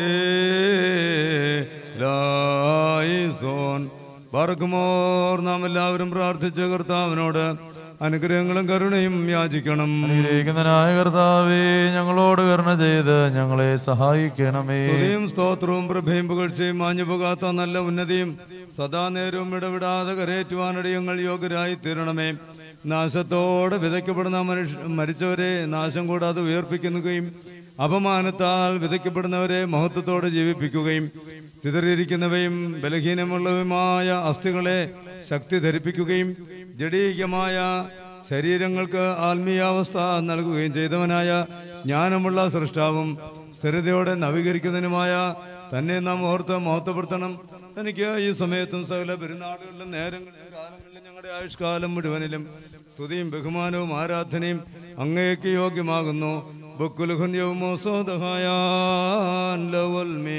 ലായിസോൻ ബർഗ്മോർ നാം എല്ലാവരും പ്രാർത്ഥിച്ച കർത്താവിനോട് അനുഗ്രഹങ്ങളും കരുണയും യാചിക്കണം അനുഗ്രഹിക്കുന്നതിനായ കർത്താവേ ഞങ്ങളോട് കരുണ ചെയ്ത് ഞങ്ങളെ സഹായിക്കണമേ സ്തുതിയും സ്തോത്രവും പ്രഭയും പുകഴ്ചയും മാഞ്ഞു പോകാത്ത നല്ല ഉന്നതിയും സദാ നേരവും ഇടപെടാതെ കരയേറ്റുവാനിട ഞങ്ങൾ യോഗ്യരായി തീരണമേ നാശത്തോടെ വിതയ്ക്കപ്പെടുന്ന മനുഷ്യ മരിച്ചവരെ നാശം കൂടാതെ ഉയർപ്പിക്കുകയും അപമാനത്താൽ വിതയ്ക്കപ്പെടുന്നവരെ മഹത്വത്തോടെ ജീവിപ്പിക്കുകയും ചിതറിയിരിക്കുന്നവയും ബലഹീനമുള്ളവയുമായ അസ്ഥികളെ ശക്തി ധരിപ്പിക്കുകയും ജഡീകമായ ശരീരങ്ങൾക്ക് ആത്മീയാവസ്ഥ നൽകുകയും ചെയ്തവനായ ജ്ഞാനമുള്ള സൃഷ്ടാവും സ്ഥിരതയോടെ നവീകരിക്കുന്നതിനുമായ തന്നെ നാം ഓർത്ത് മഹത്വപ്പെടുത്തണം തനിക്ക് ഈ സമയത്തും സകല പെരുന്നാളുകളിലും നേരങ്ങളിലും കാലങ്ങളിലും ഞങ്ങളുടെ ആയുഷ്കാലം മുഴുവനിലും സ്തുതിയും ബഹുമാനവും ആരാധനയും അങ്ങേക്ക് യോഗ്യമാകുന്നു ബുക്കുലുഹുൻ യൗമോസോദഹായാൻ ലവൽമേ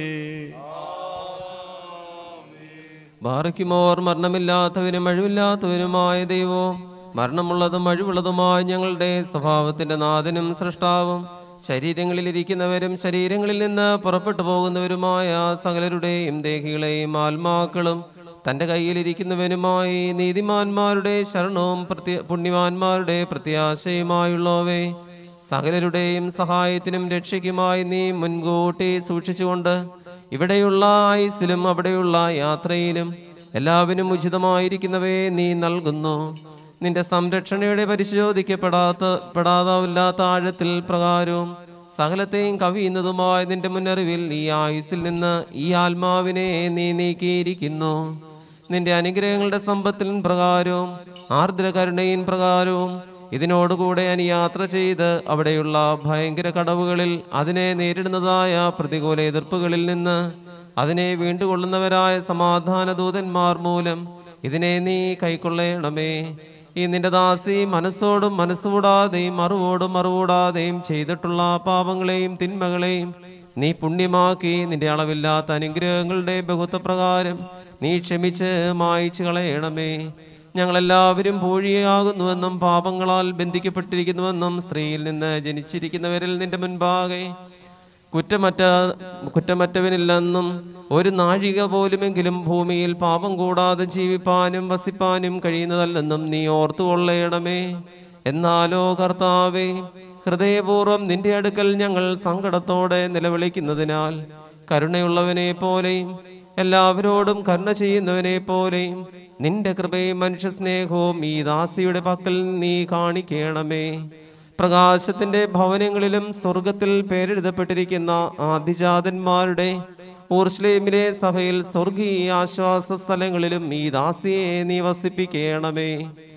ബാറയ്ക്കുമോർ മരണമില്ലാത്തവനും അഴിവില്ലാത്തവനുമായ ദൈവവും മരണമുള്ളതും അഴിവുള്ളതുമായ ഞങ്ങളുടെ സ്വഭാവത്തിന്റെ നാഥനും സൃഷ്ടാവും ശരീരങ്ങളിലിരിക്കുന്നവരും ശരീരങ്ങളിൽ നിന്ന് പുറപ്പെട്ടു പോകുന്നവരുമായ സകലരുടെയും ദേഹികളെയും ആത്മാക്കളും തൻ്റെ കയ്യിലിരിക്കുന്നവനുമായി നീതിമാന്മാരുടെ ശരണവും പ്രത്യ പുണ്യവാന്മാരുടെ പ്രത്യാശയുമായുള്ളവേ സകലരുടെയും സഹായത്തിനും രക്ഷയ്ക്കുമായി നീ മുൻകൂട്ടി സൂക്ഷിച്ചുകൊണ്ട് ഇവിടെയുള്ള ആയുസിലും അവിടെയുള്ള യാത്രയിലും എല്ലാവരും ഉചിതമായിരിക്കുന്നവയെ നീ നൽകുന്നു നിന്റെ സംരക്ഷണയുടെ പരിശോധിക്കപ്പെടാത്ത പെടാതാവില്ലാത്ത ആഴത്തിൽ പ്രകാരവും സകലത്തെയും കവിയുന്നതുമായ നിന്റെ മുന്നറിവിൽ ഈ ആയുസിൽ നിന്ന് ഈ ആത്മാവിനെ നീ നീക്കിയിരിക്കുന്നു നിന്റെ അനുഗ്രഹങ്ങളുടെ സമ്പത്തിൻ പ്രകാരവും ആർദ്ര കരുണയിൻ പ്രകാരവും ഇതിനോടുകൂടെ ഞാൻ യാത്ര ചെയ്ത് അവിടെയുള്ള ഭയങ്കര കടവുകളിൽ അതിനെ നേരിടുന്നതായ പ്രതികൂല എതിർപ്പുകളിൽ നിന്ന് അതിനെ വീണ്ടുകൊള്ളുന്നവരായ സമാധാന ദൂതന്മാർ മൂലം ഇതിനെ നീ കൈക്കൊള്ളണമേ ഈ നിന്റെ ദാസി മനസ്സോടും മനസ്സുകൂടാതെയും അറിവോടും അറിവൂടാതെയും ചെയ്തിട്ടുള്ള പാപങ്ങളെയും തിന്മകളെയും നീ പുണ്യമാക്കി നിന്റെ അളവില്ലാത്ത അനുഗ്രഹങ്ങളുടെ ബഹുത്വപ്രകാരം നീ ക്ഷമിച്ച് മായിച്ചു കളയണമേ ഞങ്ങളെല്ലാവരും പൂഴിയാകുന്നുവെന്നും പാപങ്ങളാൽ ബന്ധിക്കപ്പെട്ടിരിക്കുന്നുവെന്നും സ്ത്രീയിൽ നിന്ന് ജനിച്ചിരിക്കുന്നവരിൽ നിന്റെ മുൻപാകെ കുറ്റമറ്റ കുറ്റമറ്റവനില്ലെന്നും ഒരു നാഴിക പോലുമെങ്കിലും ഭൂമിയിൽ പാപം കൂടാതെ ജീവിപ്പാനും വസിപ്പാനും കഴിയുന്നതല്ലെന്നും നീ ഓർത്തുകൊള്ളണമേ എന്നാലോ കർത്താവേ ഹൃദയപൂർവ്വം നിന്റെ അടുക്കൽ ഞങ്ങൾ സങ്കടത്തോടെ നിലവിളിക്കുന്നതിനാൽ കരുണയുള്ളവനെ പോലെയും എല്ലാവരോടും കരുണ ചെയ്യുന്നവനെ പോലെയും നിന്റെ കൃപയും മനുഷ്യ സ്നേഹവും ഈ ദാസിയുടെ പക്കൽ നീ കാണിക്കണമേ പ്രകാശത്തിന്റെ ഭവനങ്ങളിലും സ്വർഗത്തിൽ പേരെഴുതപ്പെട്ടിരിക്കുന്ന ആദിജാതന്മാരുടെ ഊർശ്ലേമിലെ സഭയിൽ സ്വർഗീയ ആശ്വാസ സ്ഥലങ്ങളിലും ഈ ദാസിയെ നീ വസിപ്പിക്കണമേ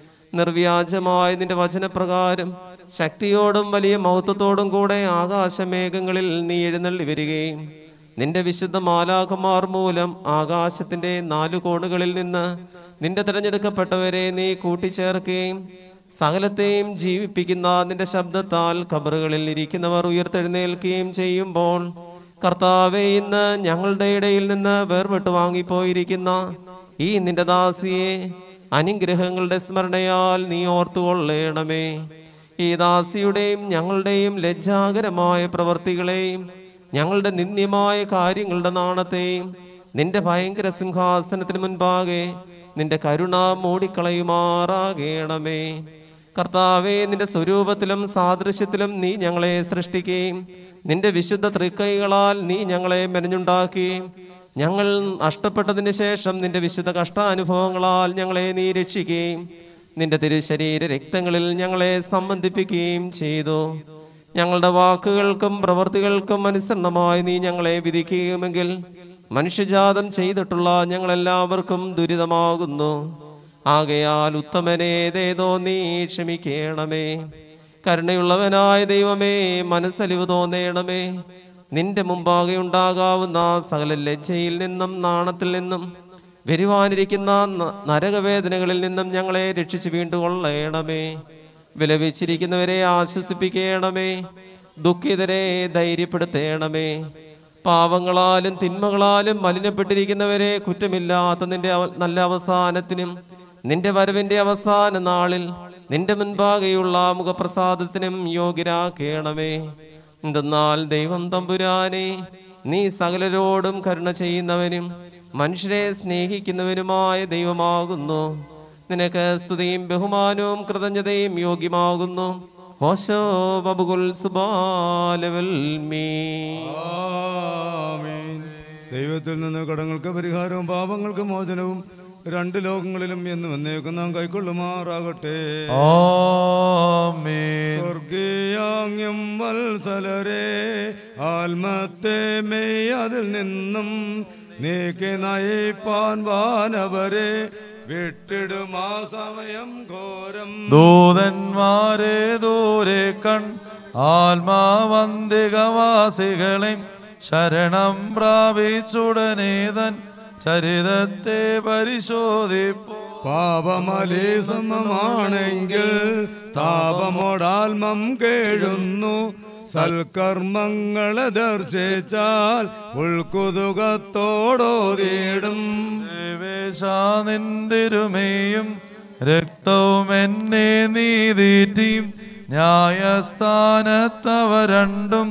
നിർവ്യാജമായ നിന്റെ വചനപ്രകാരം ശക്തിയോടും വലിയ മഹത്വത്തോടും കൂടെ ആകാശമേഘങ്ങളിൽ നീ എഴുന്നള്ളി വരികയും നിന്റെ വിശുദ്ധ മാലാഖമാർ മൂലം ആകാശത്തിന്റെ നാലു കോണുകളിൽ നിന്ന് നിന്റെ തിരഞ്ഞെടുക്കപ്പെട്ടവരെ നീ കൂട്ടിച്ചേർക്കുകയും സകലത്തെയും ജീവിപ്പിക്കുന്ന നിന്റെ ശബ്ദത്താൽ കബറുകളിൽ ഇരിക്കുന്നവർ ഉയർത്തെഴുന്നേൽക്കുകയും ചെയ്യുമ്പോൾ കർത്താവെ ഇന്ന് ഞങ്ങളുടെ ഇടയിൽ നിന്ന് വേർപെട്ട് വാങ്ങിപ്പോയിരിക്കുന്ന ഈ നിന്റെ ദാസിയെ അനുഗ്രഹങ്ങളുടെ സ്മരണയാൽ നീ ഓർത്തുകൊള്ളണമേ ഈ ദാസിയുടെയും ഞങ്ങളുടെയും ലജ്ജാകരമായ പ്രവർത്തികളെയും ഞങ്ങളുടെ നിന്ദ്യമായ കാര്യങ്ങളുടെ നാണത്തെയും നിന്റെ ഭയങ്കര സിംഹാസനത്തിന് മുൻപാകെ നിന്റെ കരുണ മൂടിക്കളയുമാറാകണമേ കർത്താവെ നിന്റെ സ്വരൂപത്തിലും സാദൃശ്യത്തിലും നീ ഞങ്ങളെ സൃഷ്ടിക്കുകയും നിന്റെ വിശുദ്ധ തൃക്കൈകളാൽ നീ ഞങ്ങളെ മെനഞ്ഞുണ്ടാക്കുകയും ഞങ്ങൾ നഷ്ടപ്പെട്ടതിന് ശേഷം നിന്റെ വിശുദ്ധ കഷ്ടാനുഭവങ്ങളാൽ ഞങ്ങളെ നീ രക്ഷിക്കുകയും നിന്റെ തിരുശരീര രക്തങ്ങളിൽ ഞങ്ങളെ സംബന്ധിപ്പിക്കുകയും ചെയ്തു ഞങ്ങളുടെ വാക്കുകൾക്കും പ്രവൃത്തികൾക്കും അനുസരണമായി നീ ഞങ്ങളെ വിധിക്കുകയുമെങ്കിൽ മനുഷ്യജാതം ചെയ്തിട്ടുള്ള ഞങ്ങളെല്ലാവർക്കും ദുരിതമാകുന്നു ആകയാൽ ഉത്തമനേതേതോ നീ ക്ഷമിക്കണമേ കരുണയുള്ളവനായ ദൈവമേ മനസ്സലിവ് തോന്നേണമേ നിന്റെ മുമ്പാകെ ഉണ്ടാകാവുന്ന സകല ലജ്ജയിൽ നിന്നും നാണത്തിൽ നിന്നും വരുവാനിരിക്കുന്ന ന- നരകവേദനകളിൽ നിന്നും ഞങ്ങളെ രക്ഷിച്ചു വീണ്ടുകൊള്ളണമേ വിലപിച്ചിരിക്കുന്നവരെ ആശ്വസിപ്പിക്കണമേ ദുഃഖിതരെ ധൈര്യപ്പെടുത്തേണമേ പാവങ്ങളാലും തിന്മകളാലും മലിനപ്പെട്ടിരിക്കുന്നവരെ കുറ്റമില്ലാത്ത നിന്റെ അവ- നല്ല അവസാനത്തിനും നിന്റെ വരവിന്റെ അവസാന നാളിൽ നിന്റെ മുൻപാകെയുള്ള മുഖപ്രസാദത്തിനും യോഗ്യരാക്കണമേ എന്തെന്നാൽ ദൈവം തമ്പുരാനെ നീ സകലരോടും കരുണ ചെയ്യുന്നവനും മനുഷ്യരെ സ്നേഹിക്കുന്നവനുമായ ദൈവമാകുന്നു നിനക്ക് സ്തുതിയും ബഹുമാനവും കൃതജ്ഞതയും യോഗ്യമാകുന്നു ഹോശോ ബബുകുൽ സുബാലവൽമീ ആമീൻ. ദൈവത്തിൽ നിന്ന് കടങ്ങൾക്ക് പരിഹാരവും പാപങ്ങൾക്ക് മോചനവും രണ്ട് ലോകങ്ങളിലും എന്നും എന്നേക്കും നാം കൈക്കൊള്ളുമാറാകട്ടെ ആമേൻ സ്വർഗീയാങ്യം വത്സലരെ ആത്മത്തെ മെയ് അതിൽ നിന്നും നീക്കി നയിപ്പാൻ വാനവരെ വിട്ടിടുമാ സമയം ഘോരം ദൂതന്മാരെ ദൂരെ കൺ ആത്മാവന്തികവാസികളെ ശരണം പ്രാപിച്ചുടനേതൻ ചരിതത്തെ പരിശോധിപ്പോ പാപമലേസമമാണെങ്കിൽ താപമോടാൽമം കേഴുന്നു സൽക്കർമ്മങ്ങളെ ദർശിച്ചാൽ ഉൾക്കുതുകത്തോടോതിയിടും നിന്തിരുമേയും രക്തവും എന്നെ നീതീറ്റിയും ന്യായസ്ഥാനത്തവ രണ്ടും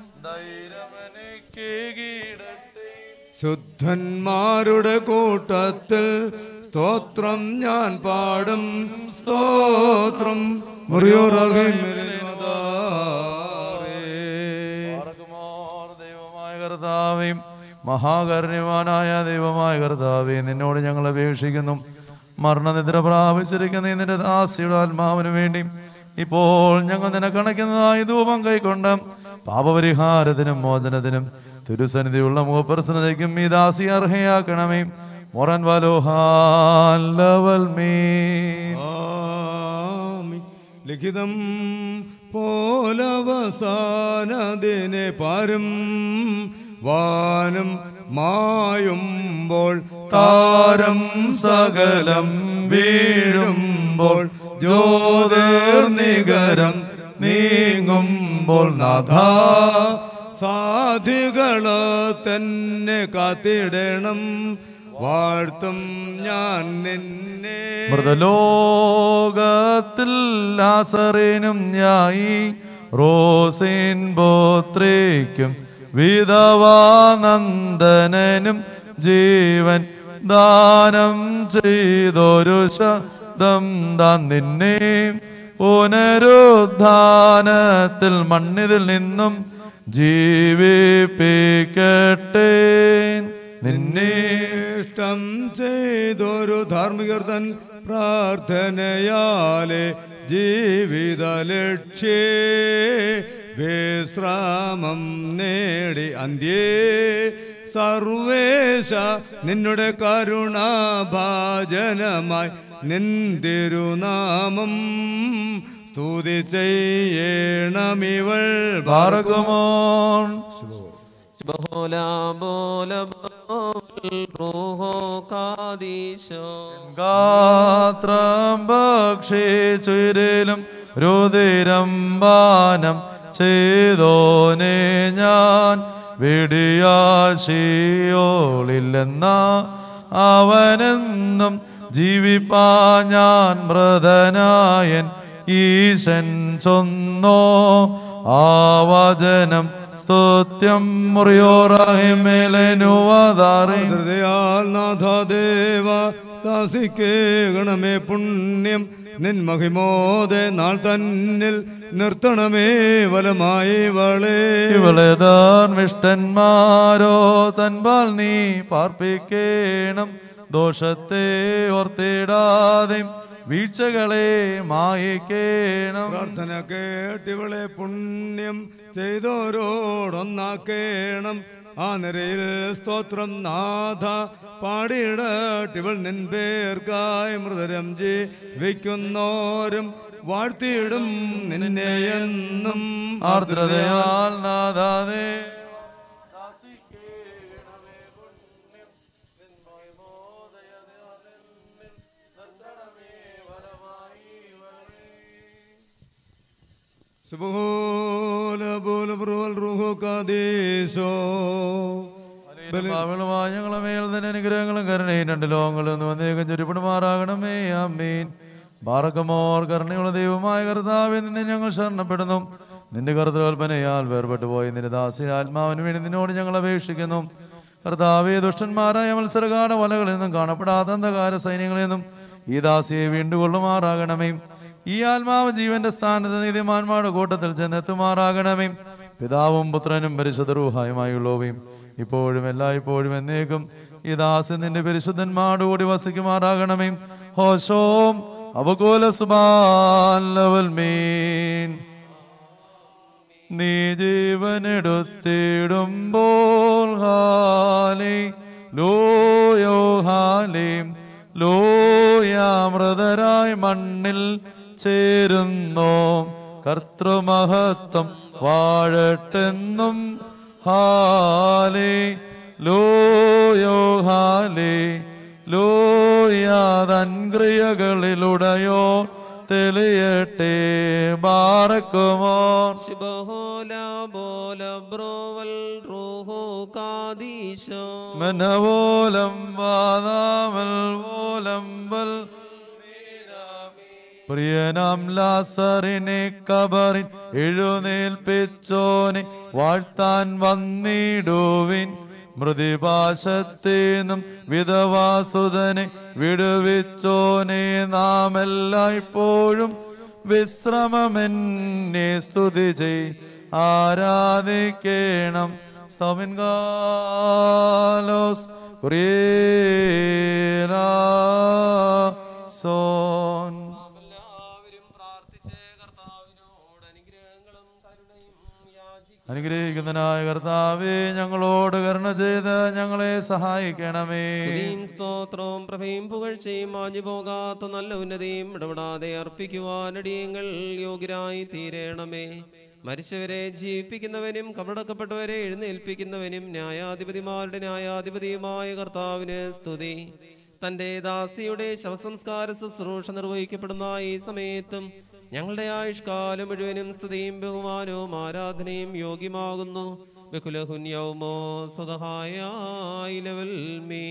ശുദ്ധന്മാരുടെ കൂട്ടത്തിൽ സ്തോത്രം ഞാൻ പാടും സ്തോത്രം ദൈവമായ കർത്താവേ മഹാകരുണ്യവാനായ ദൈവമായ കർത്താവേ നിന്നോട് ഞങ്ങൾ അപേക്ഷിക്കുന്നു മരണനിദ്ര പ്രാപിച്ചിരിക്കുന്ന ഈ നിന്റെ ദാസിയുടെ ആത്മാവിന് വേണ്ടി ഇപ്പോൾ ഞങ്ങൾ നിനക്കണയ്ക്കുന്നതായി ധൂപം കൈക്കൊണ്ട് പാപപരിഹാരത്തിനും മോചനത്തിനും തിരുസന്നിധിയുള്ള മുഖപ്രസന്നതയ്ക്കും ഈ ദാസി അർഹയാക്കണമേ മൊറൻ വലോഹാൽ മീ ആമീൻ. ലിഖിതം പോലവസാനതിനെ പാരും വാനം മായുമ്പോൾ താരം സകലം വീഴുമ്പോൾ ജ്യോതിർനികരം നീങ്ങുമ്പോൾ നാഥ സാധികള് തന്നെ കാത്തിടണം വാഴ്ത്തും ഞാൻ നിന്നെ മൃതലോകത്തിൽ ലാസറിനും ഞായി റോസിൻ പോത്രയ്ക്കും വിധവാനന്ദനും ജീവൻ ദാനം ചെയ്തൊരു ശബ്ദം താൻ നിന്നെ പുനരുദ്ധാനത്തിൽ മണ്ണിതിൽ നിന്നും ജീവിപ്പിക്കട്ടെ നിന്നെ ഇഷ്ടം ചെയ്തൊരു ധാർമ്മികർത്തൻ പ്രാർത്ഥനയാലെ ജീവിത ലക്ഷ്യേ വിശ്രാമം നേടി അന്ത്യേ സർവേശ നിന്നുടെ കരുണാഭാജനമായി നിന്തിരുനാമം സ്തുതി ചെയ്യണമിവൾ ഭാർഗമോൻ ബഹോല ബോല ബോൽ റൂഹോ കാദീശോ ഗാത്രം ഭക്ഷിച്ചുരലും രുതിരം പാനം ചെയ്തോനെ ഞാൻ വെടിയാശിയോളില്ലെന്ന അവനെന്നും ജീവിപ്പാ ഞാൻ മൃതനായൻ ഈശൻ ചൊന്നോ ആ വചനം സ്തുത്യം മുറിയോറഹിമേലനുവതാറി ഹൃദയാൽ നാഥദേവ ദാസിക്കേ ഗണമേ പുണ്യം നിൻ മഹിമോദെ നാൾ തന്നിൽ നിർത്തണമേ വലമായി വളേ ഇവളെ ധർമ്മിഷ്ടന്മാരോ തൻപാൽ നീ പാർപ്പിക്കേണം ദോഷത്തെ ഓർത്തിടാതെ വീഴ്ചകളെ മായിക്കേണം പ്രാർത്ഥന കേട്ടിവളെ പുണ്യം ചെയ്തോരോടൊന്നാക്കേണം ആ നിരയിൽ സ്തോത്രം നാഥ പാടിയിടട്ടിവൾ നിൻ പേർക്കായി മൃതരം ജീവിക്കുന്നോരും വാഴ്ത്തിയിടും നിന്നെ എന്നും ആർദ്രതയാൽ നാദാതെ സുബോല ബോല ബ്രോൽ റൂഹോ കാദേശോ പാവങ്ങളുമായ ഞങ്ങളെ മേൽ തന്നെ അനുഗ്രഹങ്ങളും കരുണയും രണ്ട് ലോകങ്ങളിൽ നിന്ന് വന്നേക്കും ചുരുപ്പിടുമാറാകണമേ അമ്മീൻ ബാറക്കമോർ കരുണയുള്ള ദൈവമായ കർത്താവിൽ നിന്ന് ഞങ്ങൾ ശരണപ്പെടുന്നു നിന്റെ കർത്തകൽപ്പനയാൽ വേർപെട്ടു പോയി നിന്റെ ദാസി ആത്മാവിന് വേണ്ടി നിന്നോട് ഞങ്ങൾ അപേക്ഷിക്കുന്നു കർത്താവെ ദുഷ്ടന്മാരായ മത്സരകാല വലകളിൽ നിന്നും കാണപ്പെടാത്ത അന്ധകാര സൈന്യങ്ങളിൽ നിന്നും ഈ ദാസിയെ വീണ്ടുകൊള്ളുമാറാകണമേ ഈ ആത്മാവ് ജീവന്റെ സ്ഥാനത്ത് നീതിമാന്മാരുടെ കൂട്ടത്തിൽ ചെന്നെത്തുമാറാകണമേ പിതാവും പുത്രനും പരിശുദ്ധ റൂഹായുമായുള്ളവയും ഇപ്പോഴും എല്ലായ്പ്പോഴും എന്നേക്കും ഈ ദാസൻ നിന്റെ പരിശുദ്ധന്മാരോട് കൂടി വസിക്കുമാറാകണമേ ഹോശോം അപകോല സുബാൻ ലവൽ മീൻ നീ ജീവനെടുത്തിടുമ്പോൾ ഹാലേ ലോയോ ഹാലേ ലോയാമൃതരായി മണ്ണിൽ ചേരുന്നു കർത്തൃമഹത്വം വാഴട്ടെന്നും ഹാലേ ലോയോ ഹാലേ ലോയാതൻ ക്രിയകളിലുടയോ തെളിയട്ടെ ബാറക്കുമോ ശുഭഹോല ബോല ബ്രോവൽ റൂഹോ കാദീശോ മനവോലം വാദാമൽ വോലം വൽ പ്രിയനാം ലാസറിനെ കബറിൻ എഴുന്നേൽപ്പിച്ചോനെ വാഴ്ത്താൻ വന്നിടുവിൻ മൃതിപാശത്തേന്നും വിധവാസുതനെ വിടുവിച്ചോനെ നാം എല്ലായ്പ്പോഴും വിശ്രമമെന്നെ സ്തുതി ചെയ് ആരാധിക്കേണം സ്തമിൻ കാലോസ് സോൻ അനുഗ്രഹിക്കുന്നനായ കർത്താവേ ഞങ്ങളോട് കരുണ ചെയ്ത് ഞങ്ങളെ സഹായിക്കണമേ സ്തുതിയും സ്തോത്രവും പ്രഭയും പുകഴ്ചയും മാഞ്ഞു പോകാത്ത നല്ല ഉന്നതിയും ഇടപെടാതെ അർപ്പിക്കുവാനടിയങ്ങൾ യോഗ്യരായി തീരണമേ മരിച്ചവരെ ജീവിപ്പിക്കുന്നവനും കബടക്കപ്പെട്ടവരെ എഴുന്നേൽപ്പിക്കുന്നവനും ന്യായാധിപതിമാരുടെ ന്യായാധിപതിയുമായ കർത്താവിന് സ്തുതി തന്റെ ദാസിയുടെ ശവസംസ്കാര ശുശ്രൂഷ നിർവഹിക്കപ്പെടുന്ന ഈ സമയത്തും ഞങ്ങളുടെ ആയുഷ്കാലം മുഴുവനും സ്തുതിയും ബഹുമാനവും ആരാധനയും യോഗ്യമാകുന്നു ബഹുലഹുന്യവുമോ സ്വതഹായ മേ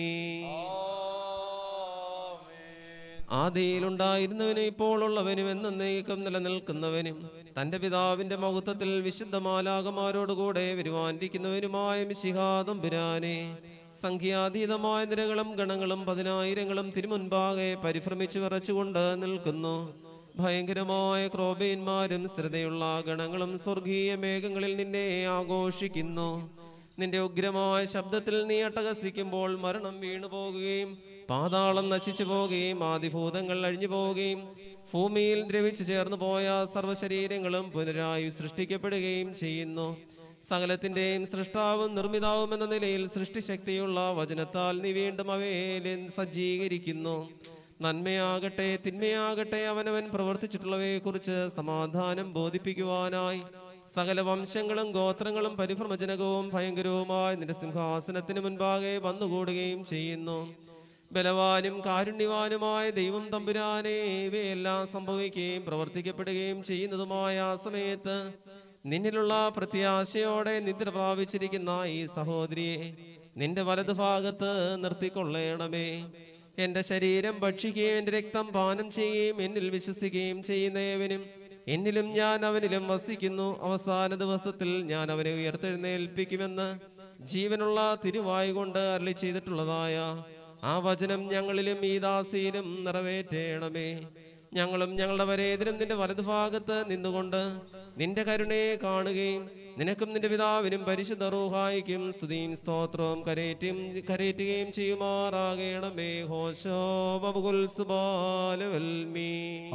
ആദിയിലുണ്ടായിരുന്നവനും ഇപ്പോൾ ഉള്ളവനും എന്നേക്കും നിലനിൽക്കുന്നവനും തന്റെ പിതാവിന്റെ മഹത്വത്തിൽ വിശുദ്ധ മാലാകമാരോടുകൂടെ വരുവാനിരിക്കുന്നവനുമായ മിശിഹാദം പുരാനെ സംഖ്യാതീതമായ നിരകളും ഗണങ്ങളും പതിനായിരങ്ങളും തിരുമുൻപാകെ പരിഭ്രമിച്ചു വിറച്ചുകൊണ്ട് നിൽക്കുന്നു ഭയങ്കരമായ ക്രോബേന്മാരും സ്ഥിരതയുള്ള ഗണങ്ങളും സ്വർഗീയ മേഘങ്ങളിൽ നിന്നെ ആഘോഷിക്കുന്നു നിന്റെ ഉഗ്രമായ ശബ്ദത്തിൽ നീ അട്ടഹസിക്കുമ്പോൾ മരണം വീണു പോകുകയും പാതാളം നശിച്ചു പോവുകയും ആദിഭൂതങ്ങൾ അഴിഞ്ഞു പോവുകയും ഭൂമിയിൽ ദ്രവിച്ചു ചേർന്നു പോയ സർവ്വശരീരങ്ങളും പുനരായി സൃഷ്ടിക്കപ്പെടുകയും ചെയ്യുന്നു സകലത്തിന്റെയും സൃഷ്ടാവും നിർമ്മിതാവും എന്ന നിലയിൽ സൃഷ്ടിശക്തിയുള്ള വചനത്താൽ നീ വീണ്ടും അവയെ സജ്ജീകരിക്കുന്നു നന്മയാകട്ടെ തിന്മയാകട്ടെ അവനവൻ പ്രവർത്തിച്ചിട്ടുള്ളവയെ കുറിച്ച് സമാധാനം ബോധിപ്പിക്കുവാനായി സകല വംശങ്ങളും ഗോത്രങ്ങളും പരിഭ്രമജനകവും ഭയങ്കരവുമായ നിന്റെ സിംഹാസനത്തിന് മുൻപാകെ വന്നുകൂടുകയും ചെയ്യുന്നു ബലവാനും കാരുണ്യവാനുമായ ദൈവം തമ്പുരാനെ ഇവയെല്ലാം സംഭവിക്കുകയും പ്രവർത്തിക്കപ്പെടുകയും ചെയ്യുന്നതുമായ ആ സമയത്ത് നിന്നിലുള്ള പ്രത്യാശയോടെ നിദ്ര പ്രാപിച്ചിരിക്കുന്ന ഈ സഹോദരിയെ നിന്റെ വലതുഭാഗത്ത് നിർത്തിക്കൊള്ളണമേ എന്റെ ശരീരം ഭക്ഷിക്കുകയും എന്റെ രക്തം പാനം ചെയ്യുകയും എന്നിൽ വിശ്വസിക്കുകയും ചെയ്യുന്നവനും എന്നിലും ഞാൻ അവനിലും വസിക്കുന്നു അവസാന ദിവസത്തിൽ ഞാൻ അവനെ ഉയർത്തെഴുന്നേൽപ്പിക്കുമെന്ന് ജീവനുള്ള തിരുവായു കൊണ്ട് അരളി ചെയ്തിട്ടുള്ളതായ ആ വചനം ഞങ്ങളിലും ഈ ദാസിയിലും നിറവേറ്റേണമേ ഞങ്ങളും ഞങ്ങളുടെ വരേതിലും നിന്റെ വലതുഭാഗത്ത് നിന്നുകൊണ്ട് നിന്റെ കരുണയെ കാണുകയും നിനക്കും നിന്റെ പിതാവിനും പരിശുദ്ധ റൂഹായിക്കും സ്തുതിയും സ്തോത്രവും കരേറ്റും കരേറ്റുകയും ചെയ്യുമാറാകണമേ ഹോശോ ബബുകുൽ സുബാലവൽമീ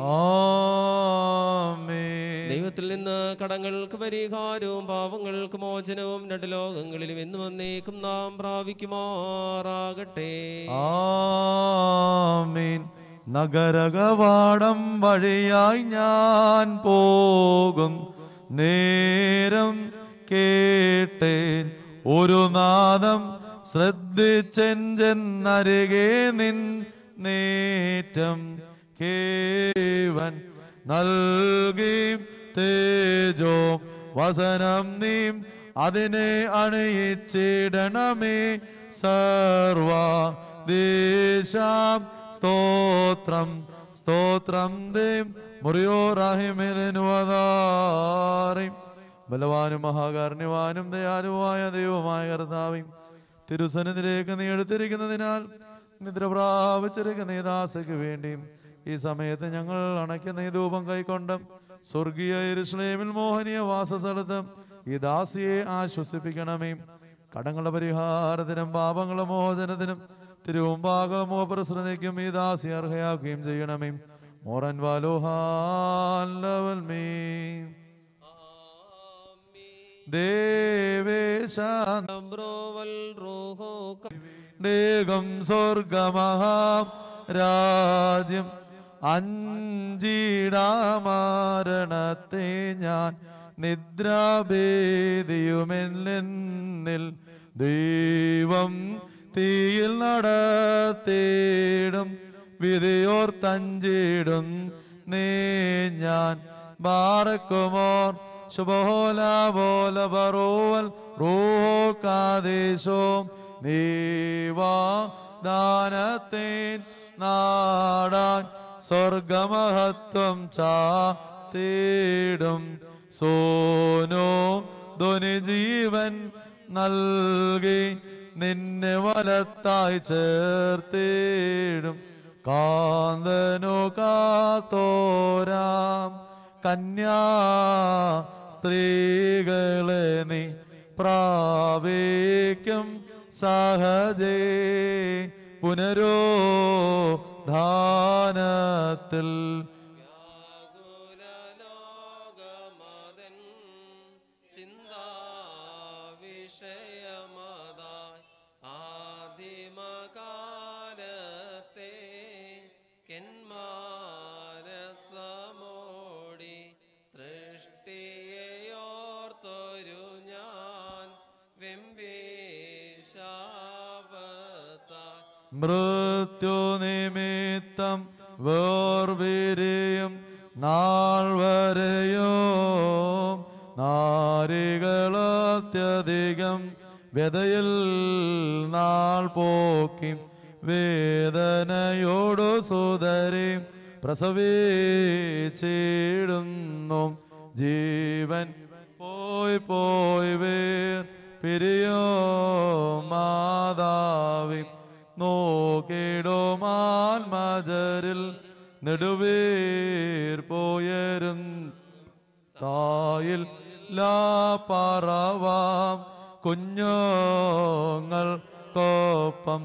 ആമേൻ ദൈവത്തിൽ നിന്ന് കടങ്ങൾക്ക് പരിഹാരവും പാവങ്ങൾക്ക് മോചനവും രണ്ട് ലോകങ്ങളിലും എന്നും എന്നേക്കും നാം പ്രാപിക്കുമാറാകട്ടെ ആമീൻ നഗരകവാടം വഴിയായി ഞാൻ പോകും നേരം കേട്ടേൻ ഒരു നാദം ശ്രദ്ധിച്ചെഞ്ചെന്നരികെ നിൻ നേറ്റം കേവൻ നൽകി തേജോ വസനം നീ അതിനെ അണിയിച്ചിടണമേ സർവ ദേശാം സ്തോത്രം സ്തോത്രം ദേം മുറിയോറാഹിമേലുവതാറി ബലവാനും മഹാകാരുണ്യവാനും ദയാലുവായ ദൈവമായ കർത്താവും തിരുസന്നിധിയിലേക്ക് നീ എടുത്തിരിക്കുന്നതിനാൽ നിദ്ര പ്രാപിച്ചിരിക്കുന്ന ഈ ദാസയ്ക്ക് വേണ്ടിയും ഈ സമയത്ത് ഞങ്ങൾ അണയ്ക്കുന്ന ഈ ധൂപം കൈക്കൊണ്ട് സ്വർഗീയ യെരൂശലേമിൽ മോഹനീയ വാസസ്ഥലത്ത് ഈ ദാസിയെ ആശ്വസിപ്പിക്കണമേ കടങ്ങളുടെ പരിഹാരത്തിനും പാപങ്ങളുടെ മോചനത്തിനും തിരുവുമ്പാകമോ പ്രസൃതിക്കും ഈ ദാസി അർഹയാക്കുകയും ചെയ്യണമേ മോറൻ വാലോഹാലവൽമേ ദേവേശ ബ്രോവൽ റൂഹോ േകം സ്വർഗമഹാം രാജ്യം അഞ്ചിടാമരണത്തെ ഞാൻ നിദ്രാഭേദിയുമെന്നിൽ ദൈവം തീയിൽ നടത്തിയിടും വിധിയോർത്തഞ്ചിടും നീ ഞാൻ ബാറക്കുമോർ ശുഭോല ബോല ബറോവൽ റൂഹോ കാദേശോ നീവാ ദാനത്തേൻ നാടാൻ സ്വർഗമഹത്വം ചാത്തേടും സോനോ ധ്വനി ജീവൻ നൽകി നിന്നെ വലത്തായി ചേർത്തിടും കാന്തനു കാത്തോരാം കന്യാ സ്ത്രീകളെ നീ പ്രാപിക്കും സഹജേ പുനരോ ധാനത്തിൽ ലോകമതൻ ചിന്താവിഷയമതായി ആദിമകാലത്തെ കെന്മാനസമോടി സൃഷ്ടിയെയോർത്തൊരു ഞാൻ വെമ്പേശാപത്താൽ മൃത്യുനിമിത്തം വേർപിരിയും നാൾ വരെയോ നാരികളത്യധികം വ്യതയിൽ നാൾ പോക്കി വേദനയോടു സുതരി പ്രസവിച്ചിടുന്നു ജീവൻ പോയി പോയി വേർ പിരിയോ മാതാവി നോക്കിടുമാൽമജരിൽ നെടുവീർ പോയരും തായിൽ ലാ പറവാം കുഞ്ഞോങ്ങൾ കോപ്പം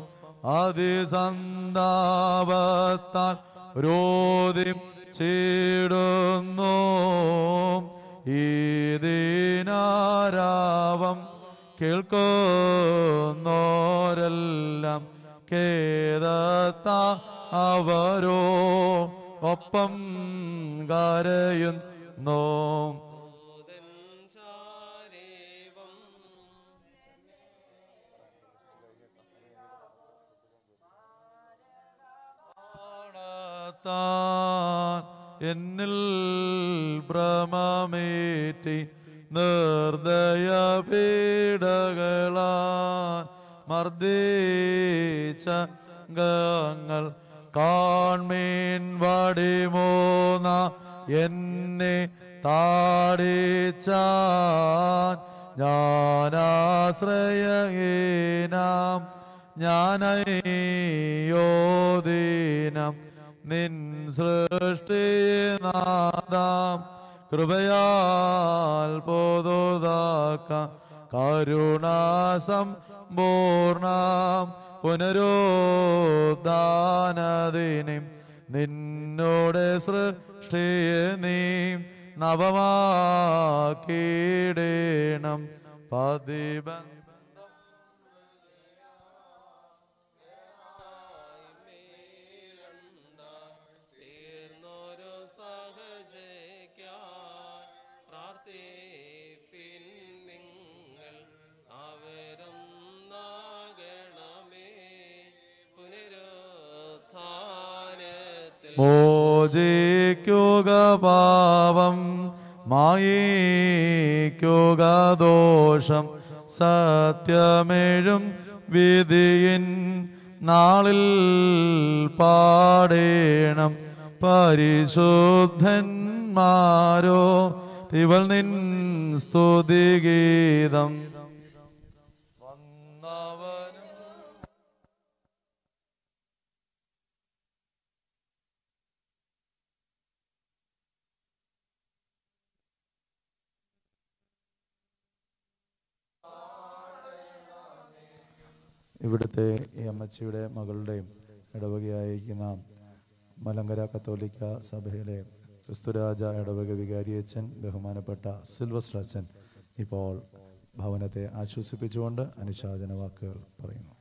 അതിസന്താപത്താൽ രോധി ചീടുന്നു ഈ ദീനാരാവം കേൾക്കുന്നോരെല്ലാം കേദത്ത അവരോ ഒപ്പം കരയുന്നു താൻ എന്നിൽ ഭ്രമമേറ്റി നിർദ്ദയ പീഡകളാൻ മർദ്ദിച്ച ഗങ്ങൾ കാൺമീൻ വടിമോന എന്നെ താടിച്ചാൻ ഞാനാശ്രയഹീനാം ഞാനയോദീനം നിൻ സൃഷ്ടിനാദാം കൃപയാൽ പൊതുതാക്ക കരുണാസം പൂർണ്ണാം പുനരോദ്ധാനദിനം നിന്നോട് സൃഷ്ടിയെ നീ നവമാക്കിയിടേണം പതിബന്ധ തീർന്നൊരു സഹജയ്ക്കായി പ്രാർത്ഥിപ്പിൻ നിങ്ങൾ അവരും നാഗണമേ പുനരുത്ഥാനത്തിൽ മോചിക്കുക പാപം മായിക്കുക ദോഷം സത്യമേഴും വിധിയിൻ നാളിൽ പാടേണം പരിശുദ്ധന്മാരോ ഇവൾ നിൻ സ്തുതിഗീതം വന്നവനും ഇവിടുത്തെ ഈ അമ്മച്ചിയുടെ മകളുടെയും ഇടവകയായിരിക്കുന്ന മലങ്കര കത്തോലിക്ക സഭയിലെ ക്രിസ്തുരാജ ഇടവക വികാരിയച്ഛൻ ബഹുമാനപ്പെട്ട സിൽവസ്റ്റർ അച്ഛൻ ഇപ്പോൾ ഭവനത്തെ ആശ്വസിപ്പിച്ചുകൊണ്ട് അനുശാചന വാക്കുകൾ പറയുന്നു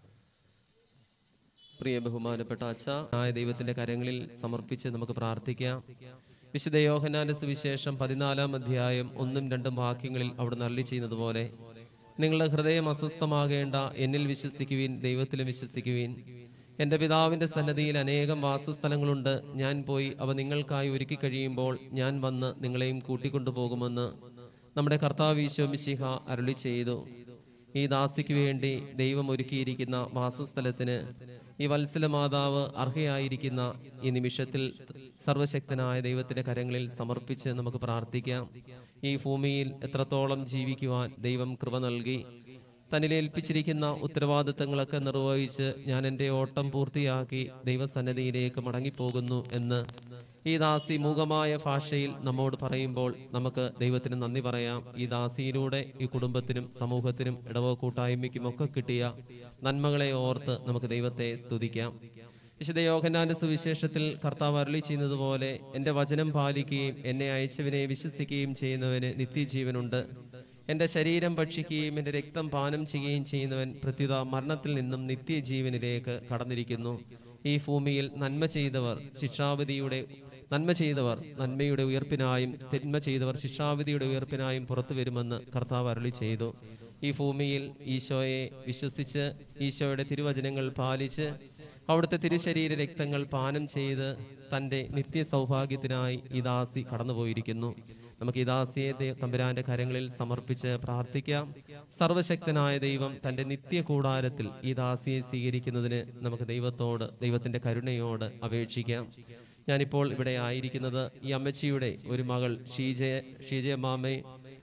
പ്രിയ ബഹുമാനപ്പെട്ട അച്ഛ ആയ ദൈവത്തിന്റെ കരങ്ങളിൽ സമർപ്പിച്ച് നമുക്ക് പ്രാർത്ഥിക്കാം വിശുദ്ധ യോഹനാന്റെ സുവിശേഷം പതിനാലാം അധ്യായം ഒന്നും രണ്ടും വാക്യങ്ങളിൽ അവിടെ നള്ളി ചെയ്യുന്നത് പോലെ നിങ്ങളുടെ ഹൃദയം അസ്വസ്ഥമാകേണ്ട എന്നിൽ വിശ്വസിക്കുവിൻ ദൈവത്തിലും വിശ്വസിക്കുവിൻ എൻ്റെ പിതാവിൻ്റെ സന്നദ്ധിയിൽ അനേകം വാസസ്ഥലങ്ങളുണ്ട് ഞാൻ പോയി അവ നിങ്ങൾക്കായി ഒരുക്കി കഴിയുമ്പോൾ ഞാൻ വന്ന് നിങ്ങളെയും കൂട്ടിക്കൊണ്ടുപോകുമെന്ന് നമ്മുടെ കർത്താവ് ഈശോ മിശിഹ അരുളി ചെയ്തു ഈ ദാസിക്ക് വേണ്ടി ദൈവം ഒരുക്കിയിരിക്കുന്ന വാസസ്ഥലത്തിന് ഈ വത്സല മാതാവ് അർഹയായിരിക്കുന്ന ഈ നിമിഷത്തിൽ സർവശക്തനായ ദൈവത്തിന്റെ കരങ്ങളിൽ സമർപ്പിച്ച് നമുക്ക് പ്രാർത്ഥിക്കാം ഈ ഭൂമിയിൽ എത്രത്തോളം ജീവിക്കുവാൻ ദൈവം കൃപ നൽകി തന്നിൽ ഏൽപ്പിച്ചിരിക്കുന്ന ഉത്തരവാദിത്തങ്ങളൊക്കെ നിർവഹിച്ച് ഞാൻ എൻ്റെ ഓട്ടം പൂർത്തിയാക്കി ദൈവസന്നദ്ധിയിലേക്ക് മടങ്ങിപ്പോകുന്നു എന്ന് ഈ ദാസി മൂകമായ ഭാഷയിൽ നമ്മോട് പറയുമ്പോൾ നമുക്ക് ദൈവത്തിന് നന്ദി പറയാം ഈ ദാസിയിലൂടെ ഈ കുടുംബത്തിനും സമൂഹത്തിനും ഇടവ കൂട്ടായ്മയ്ക്കും ഒക്കെ കിട്ടിയ നന്മകളെ ഓർത്ത് നമുക്ക് ദൈവത്തെ സ്തുതിക്കാം വിശുദ്ധ യോഹന്നാന്റെ സുവിശേഷത്തിൽ കർത്താവ് അരളി ചെയ്യുന്നത് പോലെ എൻ്റെ വചനം പാലിക്കുകയും എന്നെ അയച്ചവനെ വിശ്വസിക്കുകയും ചെയ്യുന്നവന് നിത്യജീവനുണ്ട് എൻ്റെ ശരീരം ഭക്ഷിക്കുകയും എൻ്റെ രക്തം പാനം ചെയ്യുകയും ചെയ്യുന്നവൻ പ്രത്യുത മരണത്തിൽ നിന്നും നിത്യജീവനിലേക്ക് കടന്നിരിക്കുന്നു ഈ ഭൂമിയിൽ നന്മ ചെയ്തവർ ശിക്ഷാവിധിയുടെ നന്മ ചെയ്തവർ നന്മയുടെ ഉയർപ്പിനായും തിന്മ ചെയ്തവർ ശിക്ഷാവിധിയുടെ ഉയർപ്പിനായും പുറത്തു വരുമെന്ന് കർത്താവ് അരളി ചെയ്തു ഈ ഭൂമിയിൽ ഈശോയെ വിശ്വസിച്ച് ഈശോയുടെ തിരുവചനങ്ങൾ പാലിച്ച് അവിടുത്തെ തിരുശരീര രക്തങ്ങൾ പാനം ചെയ്ത് തൻ്റെ നിത്യ സൗഭാഗ്യത്തിനായി ഈ ദാസി കടന്നുപോയിരിക്കുന്നു നമുക്ക് ഈ ദാസിയെ ദൈ- തമ്പുരാന്റെ കരങ്ങളിൽ സമർപ്പിച്ച് പ്രാർത്ഥിക്കാം സർവശക്തനായ ദൈവം തൻ്റെ നിത്യ കൂടാരത്തിൽ ഈ ദാസിയെ സ്വീകരിക്കുന്നതിന് നമുക്ക് ദൈവത്തോട് ദൈവത്തിന്റെ കരുണയോട് അപേക്ഷിക്കാം ഞാനിപ്പോൾ ഇവിടെ ആയിരിക്കുന്നത് ഈ അമ്മച്ചിയുടെ ഒരു മകൾ ഷീജയ ഷീജയ മാമയെ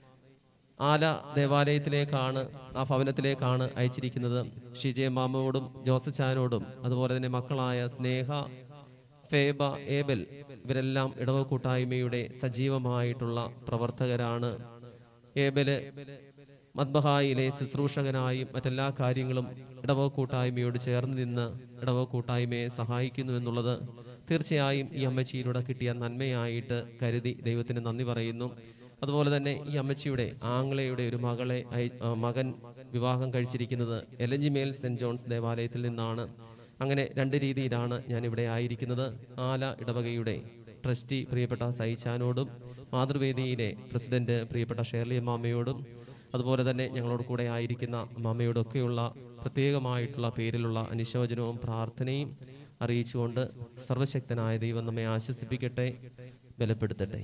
ആല ദേവാലയത്തിലേക്കാണ് ആ ഭവനത്തിലേക്കാണ് അയച്ചിരിക്കുന്നത് ഷിജയ മാമയോടും ജോസച്ചാനോടും അതുപോലെ തന്നെ മക്കളായ സ്നേഹ ഫേബ ഏബൽ ഇവരെല്ലാം ഇടവ കൂട്ടായ്മയുടെ സജീവമായിട്ടുള്ള പ്രവർത്തകരാണ് ഏബല് മദ്ബഹായിലെ ശുശ്രൂഷകനായും മറ്റെല്ലാ കാര്യങ്ങളും ഇടവ കൂട്ടായ്മയോട് ചേർന്ന് നിന്ന് ഇടവ കൂട്ടായ്മയെ സഹായിക്കുന്നു എന്നുള്ളത് തീർച്ചയായും ഈ അമ്മച്ചിയിലൂടെ കിട്ടിയ നന്മയായിട്ട് കരുതി ദൈവത്തിന് നന്ദി പറയുന്നു അതുപോലെ തന്നെ ഈ അമ്മച്ചിയുടെ ആംഗ്ലയുടെ ഒരു മകളെ അയ- ആ, മകൻ വിവാഹം കഴിച്ചിരിക്കുന്നത് എലഞ്ചിമേൽ സെന്റ് ജോൺസ് ദേവാലയത്തിൽ നിന്നാണ് അങ്ങനെ രണ്ട് രീതിയിലാണ് ഞാൻ ഇവിടെ ആയിരിക്കുന്നത് ആല ഇടവകയുടെ ട്രസ്റ്റി പ്രിയപ്പെട്ട സൈച്ചാനോടും മാതൃവേദിയിലെ പ്രസിഡന്റ് പ്രിയപ്പെട്ട ഷേർലി അമ്മാമ്മയോടും അതുപോലെ തന്നെ ഞങ്ങളോട് കൂടെ ആയിരിക്കുന്ന അമ്മാമ്മയോടൊക്കെയുള്ള പ്രത്യേകമായിട്ടുള്ള പേരിലുള്ള അനുശോചനവും പ്രാർത്ഥനയും അറിയിച്ചുകൊണ്ട് സർവശക്തനായ ദൈവം നമ്മെ ആശ്വസിപ്പിക്കട്ടെ ബലപ്പെടുത്തട്ടെ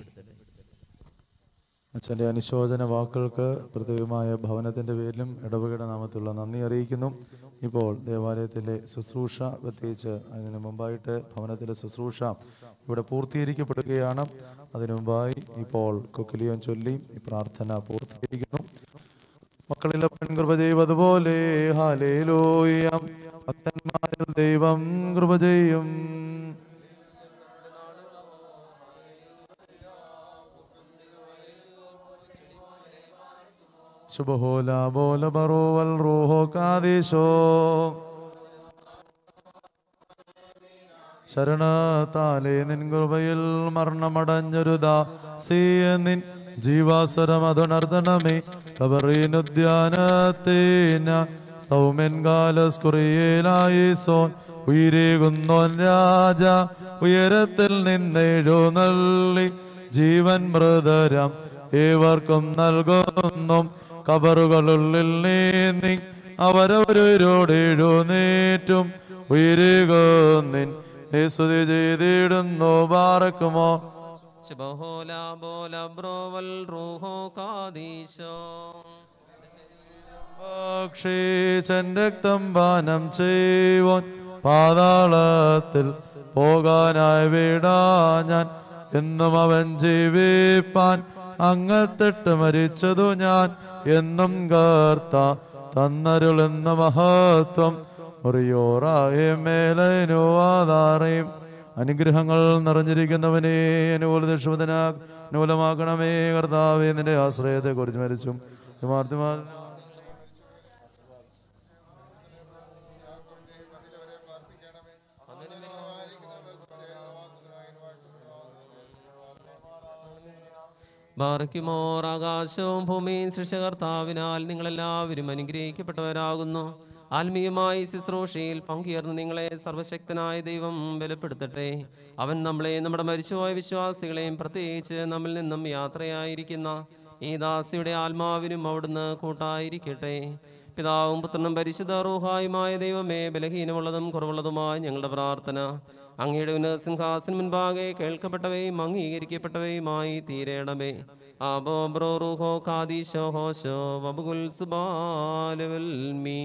അച്ഛൻ്റെ അനുശോചന വാക്കുകൾക്ക് പ്രത്യേകമായ ഭവനത്തിൻ്റെ പേരിലും ഇടവകയുടെ നാമത്തിലുള്ള നന്ദി അറിയിക്കുന്നു ഇപ്പോൾ ദേവാലയത്തിലെ ശുശ്രൂഷ പ്രത്യേകിച്ച് അതിന് മുമ്പായിട്ട് ഭവനത്തിലെ ശുശ്രൂഷ ഇവിടെ പൂർത്തീകരിക്കപ്പെടുകയാണ് അതിനു മുമ്പായി ഇപ്പോൾ കുക്കിലിയോൻ ചൊല്ലി ഈ പ്രാർത്ഥന പൂർത്തീകരിക്കുന്നു മക്കളിലെ കൃപ ചെയ്വതുപോലെ ഹാലേലോയ ഭക്തന്മാരിൽ ദൈവം കൃപ ചെയ്യും ശുഭഹോല ബോല ബറോവൽ റൂഹോ കാദേശോ ശരണത്താലേ നിൻ കൃപയിൽ മരണമടഞ്ഞൊരു ദാസിയ നിൻ ജീവാസരം അതുണർത്തണമേ കബറീനുദ്യാനത്തേന സൗമ്യൻ കാലസ്കുറിയേലായി സോൻ ഉയരേകുന്നോൻ രാജ ഉയരത്തിൽ നിന്നെഴു നല്ലി ജീവൻ മൃതരം ഏവർക്കും നൽകുന്നു കബറുകളുള്ളിൽ നീന്നി അവരവരോട് എഴുന്നേറ്റും ഉയരുകുന്നിൻ സ്തുതി ചെയ്തിടുന്നു പാറക്കുമോ ശുഭഹോല ബോല ബ്രോവൽ റൂഹോ കാദീശോ ഭക്ഷിച്ചൻ രക്തം പാനം ചെയ്യുവാൻ പാതാളത്തിൽ പോകാനായി വിടാ ഞാൻ എന്നും അവൻ ജീവിപ്പാൻ അങ്ങത്തിട്ട് മരിച്ചതു ഞാൻ എന്നും കർത്ത തന്നരുളെന്ന മഹത്വം മുറിയോറായ മേലനോ ആധാറയും അനുഗ്രഹങ്ങൾ നിറഞ്ഞിരിക്കുന്നവനെ അനുകൂലദക്ഷപതനാ അനുകൂലമാക്കണമേ കർത്താവേ നിന്റെ ആശ്രയത്തെ കുറിച്ച് മരിച്ചു മാർത്തിമാർ ബാറയ്ക്കുമോർ ആകാശവും ഭൂമിയും സൃഷ്ടകർത്താവിനാൽ നിങ്ങളെല്ലാവരും അനുഗ്രഹിക്കപ്പെട്ടവരാകുന്നു ആത്മീയമായി ശുശ്രൂഷയിൽ പങ്കുയർന്ന് നിങ്ങളെ സർവശക്തനായ ദൈവം ബലപ്പെടുത്തട്ടെ അവൻ നമ്മളെ നമ്മുടെ മരിച്ചുപോയ വിശ്വാസികളെയും പ്രത്യേകിച്ച് നമ്മിൽ നിന്നും യാത്രയായിരിക്കുന്ന ഈ ദാസിയുടെ ആത്മാവിനും അവിടുന്ന് കൂട്ടായിരിക്കട്ടെ പിതാവും പുത്രനും പരിശുദ്ധ റൂഹായുമായ ദൈവമേ ബലഹീനമുള്ളതും കുറവുള്ളതുമായ ഞങ്ങളുടെ പ്രാർത്ഥന അങ്ങയുടെ ഉന്നത സിംഹാസനം മുൻപാകെ കേൾക്കപ്പെട്ടവയും അംഗീകരിക്കപ്പെട്ടവയുമായി തീരേണമേ ആബോ ബ്രോ റൂഹോ കാദീശോ ഹോശോ വബുകുൽ സുബാലുവൽമീ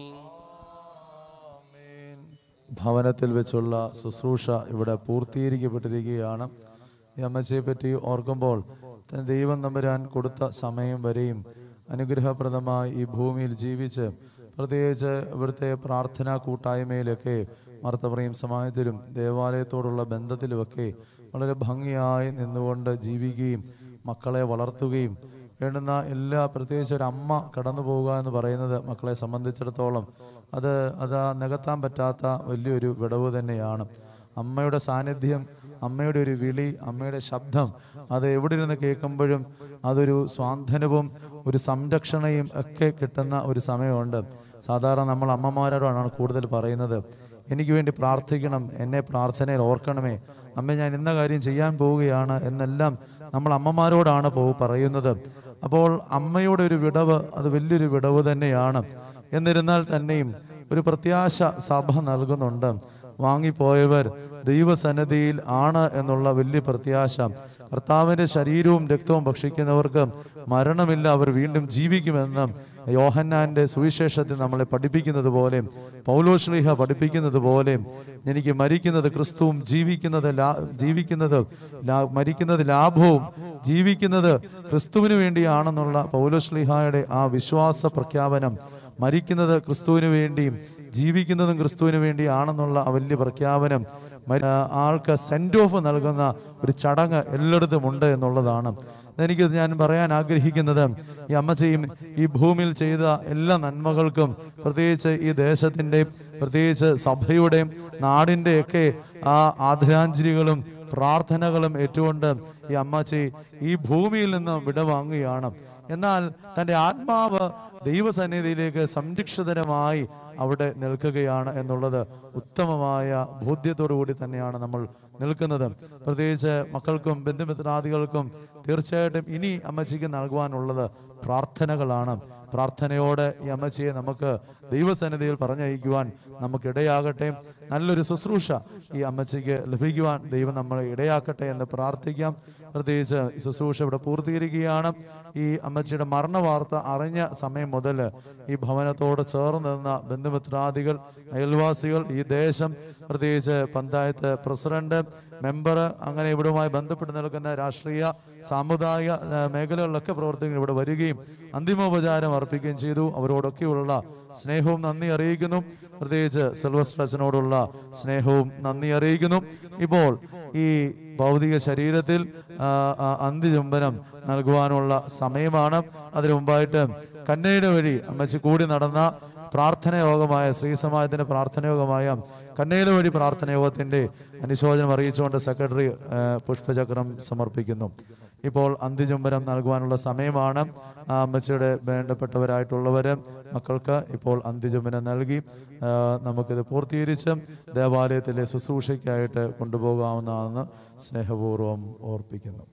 ഭവനത്തിൽ വെച്ചുള്ള ശുശ്രൂഷ ഇവിടെ പൂർത്തീകരിക്കപ്പെട്ടിരിക്കുകയാണ് ഈ അമ്മച്ചയെ പറ്റി ഓർക്കുമ്പോൾ ത- ദൈവം നമ്പുരാൻ കൊടുത്ത സമയം വരെയും അനുഗ്രഹപ്രദമായി ഈ ഭൂമിയിൽ ജീവിച്ച് പ്രത്യേകിച്ച് ഇവിടുത്തെ പ്രാർത്ഥനാ കൂട്ടായ്മയിലൊക്കെ മർത്തപ്രയും സമാജത്തിലും ദേവാലയത്തോടുള്ള ബന്ധത്തിലുമൊക്കെ വളരെ ഭംഗിയായി നിന്നുകൊണ്ട് ജീവിക്കുകയും മക്കളെ വളർത്തുകയും വേണ്ടുന്ന എല്ലാ പ്രത്യേകിച്ച് ഒരു അമ്മ കടന്നു പോവുക എന്ന് പറയുന്നത് മക്കളെ സംബന്ധിച്ചിടത്തോളം അത് അത് നികത്താൻ പറ്റാത്ത വലിയൊരു വിടവ് തന്നെയാണ് അമ്മയുടെ സാന്നിധ്യം അമ്മയുടെ ഒരു വിളി അമ്മയുടെ ശബ്ദം അത് എവിടെ ഇരുന്ന് കേൾക്കുമ്പോഴും അതൊരു സ്വാന്തനവും ഒരു സംരക്ഷണയും ഒക്കെ കിട്ടുന്ന ഒരു സമയമുണ്ട് സാധാരണ നമ്മൾ അമ്മമാരോടാണ് കൂടുതൽ പറയുന്നത് എനിക്ക് വേണ്ടി പ്രാർത്ഥിക്കണം എന്നെ പ്രാർത്ഥനയിൽ ഓർക്കണമേ അമ്മ ഞാൻ ഇന്ന കാര്യം ചെയ്യാൻ പോവുകയാണ് എന്നെല്ലാം നമ്മൾ അമ്മമാരോടാണ് പോ പറയുന്നത് അപ്പോൾ അമ്മയുടെ ഒരു വിടവ് അത് വലിയൊരു വിടവ് തന്നെയാണ് എന്നിരുന്നാൽ തന്നെയും ഒരു പ്രത്യാശ സഭ നൽകുന്നുണ്ട് വാങ്ങിപ്പോയവർ ദൈവസന്നിധിയിൽ ആണ് എന്നുള്ള വലിയ പ്രത്യാശ കർത്താവിൻ്റെ ശരീരവും രക്തവും ഭക്ഷിക്കുന്നവർക്ക് മരണമില്ല അവർ വീണ്ടും ജീവിക്കുമെന്ന് യോഹന്നാന്റെ സുവിശേഷത്തിൽ നമ്മളെ പഠിപ്പിക്കുന്നത് പോലെ പൗലോശ്ലീഹ പഠിപ്പിക്കുന്നത് പോലെ എനിക്ക് മരിക്കുന്നത് ക്രിസ്തുവും ജീവിക്കുന്നത് ലാ ജീവിക്കുന്നത് ലാ- മരിക്കുന്നത് ലാഭവും ജീവിക്കുന്നത് ക്രിസ്തുവിന് വേണ്ടിയാണെന്നുള്ള പൗലോശ്ലീഹായുടെ ആ വിശ്വാസ പ്രഖ്യാപനം മരിക്കുന്നത് ക്രിസ്തുവിന് വേണ്ടിയും ജീവിക്കുന്നതും ക്രിസ്തുവിന് വേണ്ടിയാണെന്നുള്ള ആ വലിയ പ്രഖ്യാപനം മരി- ആ, ആൾക്ക് സെൻഡ് ഓഫ് നൽകുന്ന ഒരു ചടങ്ങ് എല്ലായിടത്തും ഉണ്ട് എന്നുള്ളതാണ് എനിക്ക് ഞാൻ പറയാൻ ആഗ്രഹിക്കുന്നത് ഈ അമ്മച്ചയും ഈ ഭൂമിയിൽ ചെയ്ത എല്ലാ നന്മകൾക്കും പ്രത്യേകിച്ച് ഈ ദേശത്തിൻ്റെയും പ്രത്യേകിച്ച് സഭയുടെയും നാടിൻ്റെയൊക്കെ ആ ആദരാഞ്ജലികളും പ്രാർത്ഥനകളും ഏറ്റുകൊണ്ട് ഈ അമ്മച്ചി ഈ ഭൂമിയിൽ നിന്ന് വിടവാങ്ങുകയാണ് എന്നാൽ തൻ്റെ ആത്മാവ് ദൈവസന്നിധിയിലേക്ക് സംരക്ഷിതരമായി അവിടെ നിൽക്കുകയാണ് എന്നുള്ളത് ഉത്തമമായ ബോധ്യത്തോടു കൂടി തന്നെയാണ് നമ്മൾ നിൽക്കുന്നത് പ്രത്യേകിച്ച് മക്കൾക്കും ബന്ധുമിത്രാദികൾക്കും തീർച്ചയായിട്ടും ഇനി അമ്മച്ചിക്ക് നൽകുവാനുള്ളത് പ്രാർത്ഥനകളാണ് പ്രാർത്ഥനയോടെ ഈ അമ്മച്ചിയെ നമുക്ക് ദൈവസന്നിധിയിൽ പറഞ്ഞയക്കുവാൻ നമുക്കിടയാകട്ടെ നല്ലൊരു ശുശ്രൂഷ ഈ അമ്മച്ചിക്ക് ലഭിക്കുവാൻ ദൈവം നമ്മളെ ഇടയാക്കട്ടെ എന്ന് പ്രാർത്ഥിക്കാം പ്രത്യേകിച്ച് ഈ ശുശ്രൂഷ ഇവിടെ പൂർത്തീകരിക്കുകയാണ് ഈ അമ്മച്ചിയുടെ മരണ വാർത്ത അറിഞ്ഞ സമയം മുതൽ ഈ ഭവനത്തോട് ചേർന്ന് നിന്ന ബന്ധുമിത്രാദികൾ അയൽവാസികൾ ഈ ദേശം പ്രത്യേകിച്ച് പഞ്ചായത്ത് പ്രസിഡന്റ് മെമ്പർ അങ്ങനെ ഇവിടുമായി ബന്ധപ്പെട്ട് നിൽക്കുന്ന രാഷ്ട്രീയ സാമുദായിക ആ, മേഖലകളിലൊക്കെ പ്രവർത്തിക്കുന്ന ഇവിടെ വരികയും അന്തിമോപചാരം അർപ്പിക്കുകയും ചെയ്തു അവരോടൊക്കെയുള്ള സ്നേഹവും നന്ദി അറിയിക്കുന്നു പ്രത്യേകിച്ച് സിൽവസ്റ്റർ അച്ഛനോടുള്ള സ്നേഹവും നന്ദി അറിയിക്കുന്നു ഇപ്പോൾ ഈ ഭൗതിക ശരീരത്തിൽ ആ, ആ, അന്ത്യചുംബനം നൽകുവാനുള്ള സമയമാണ് അതിനു മുമ്പായിട്ട് കന്നയുടെ വഴി അമ്മച്ചി കൂടി നടന്ന പ്രാർത്ഥനയോഗമായ ശ്രീ സമാജത്തിന്റെ പ്രാർത്ഥനയോഗമായ കന്നേല വഴി പ്രാർത്ഥനയോഗത്തിന്റെ അനുശോചനം അറിയിച്ചുകൊണ്ട് സെക്രട്ടറി ആ, പുഷ്പചക്രം സമർപ്പിക്കുന്നു ഇപ്പോൾ അന്ത്യചുംബനം നൽകുവാനുള്ള സമയമാണ് ആ അമ്മച്ചിയുടെ വേണ്ടപ്പെട്ടവരായിട്ടുള്ളവര് മക്കൾക്ക് ഇപ്പോൾ അന്ത്യചുംബനം നൽകി ആ, നമുക്കിത് പൂർത്തീകരിച്ച് ദേവാലയത്തിലെ ശുശ്രൂഷയ്ക്കായിട്ട് കൊണ്ടുപോകാവുന്നതാണെന്ന് സ്നേഹപൂർവ്വം ഓർപ്പിക്കുന്നു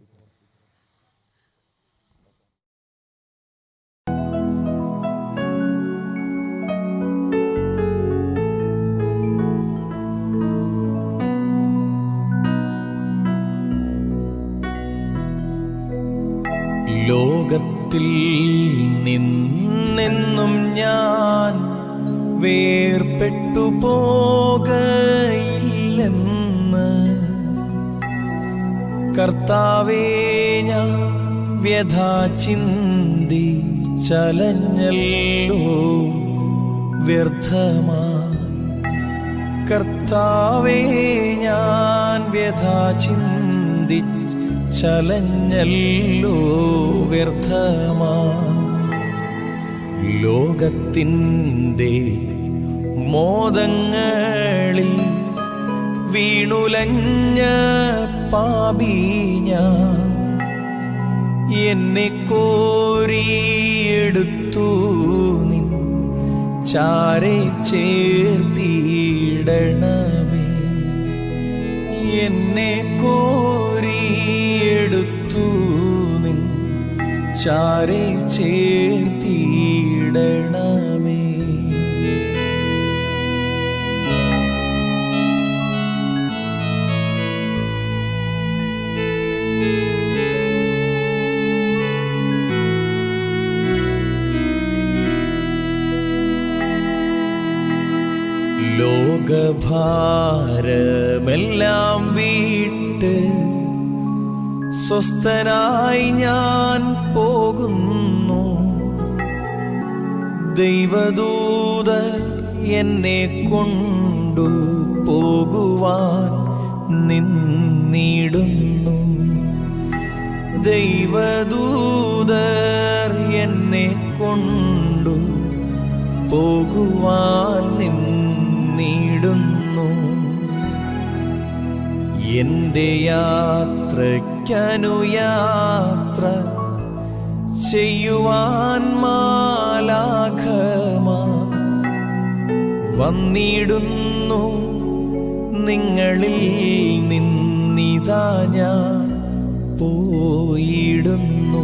ലോകത്തിൽ നിന്നെന്നും ഞാൻ വേർപെട്ടു പോകയില്ലെന്ന് കർത്താവേ ഞാൻ വ്യഥാ ചിന്തി ചലഞ്ഞല്ലോ വ്യർത്ഥമാ കർത്താവേ ഞാൻ വ്യഥാ ചിന്തി ചലഞ്ഞല്ലോ വ്യർത്ഥമാ ലോകത്തിൻ്റെ മോദങ്ങളിൽ വീണുലഞ്ഞ പാപി ഞാൻ എന്നെ കോരിയെടുത്തു നിൻ ചാരെ ചേർത്തിടണമേ എന്നെ കോരിയെടുത്തു നിൻ ചാരെ ചേർത്തിടണമേ ലോകഭാരമെല്ലാം വീട്ട് സ്വസ്ഥനായി ഞാൻ പോകുന്നു ദൈവദൂത എന്നെ കൊണ്ടു പോകുവാൻ നിന്നിടുന്നു ദൈവദൂതർ എന്നെ കൊണ്ടു പോകുവാൻ നിന്നിടുന്നു എന്റെ യാത്രയ്ക്കനുയാത്ര ചെയ്യുവാൻ മാലാഖമാ വന്നിടുന്നു നിങ്ങളിൽ നിന്നിതാ ഞാൻ പോയിടുന്നു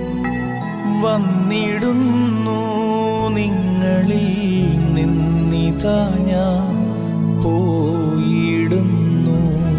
വന്നിടുന്നു നിങ്ങളിൽ നിന്നിതാ ഞാൻ പോയിടുന്നു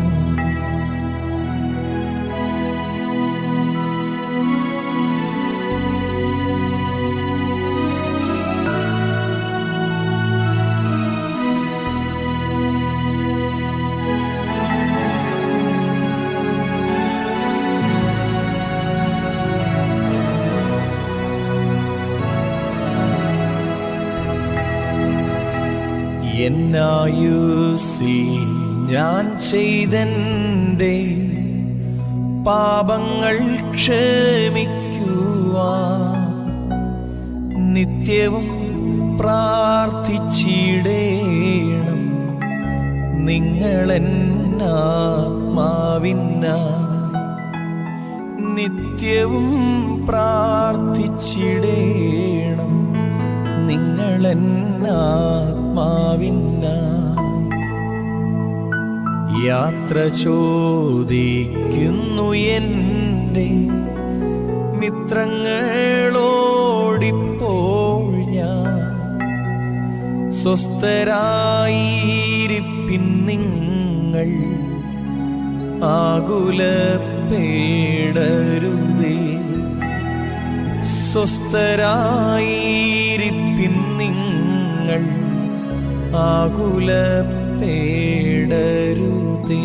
എന്നായുസി ഞാൻ ചെയ്തന്റെ പാപങ്ങൾ ക്ഷമിക്കുവാ നിത്യവും പ്രാർത്ഥിച്ചിടേണം നിങ്ങളെന്നാത്മാവിന്ന നിത്യവും പ്രാർത്ഥിച്ചിടേണം നിങ്ങളെന്നാത്മാവിന്ന യാത്ര ചോദിക്കുന്നു എൻ്റെ മിത്രങ്ങളോടിപ്പോൾ ഞാൻ സ്വസ്ഥരായിരിപ്പിൻ നിങ്ങൾ ആകുലപ്പേടരുതേ സ്വസ്ഥരായിരിപ്പിൻ നിങ്ങൾ ആകുലപ്പേടരുതേ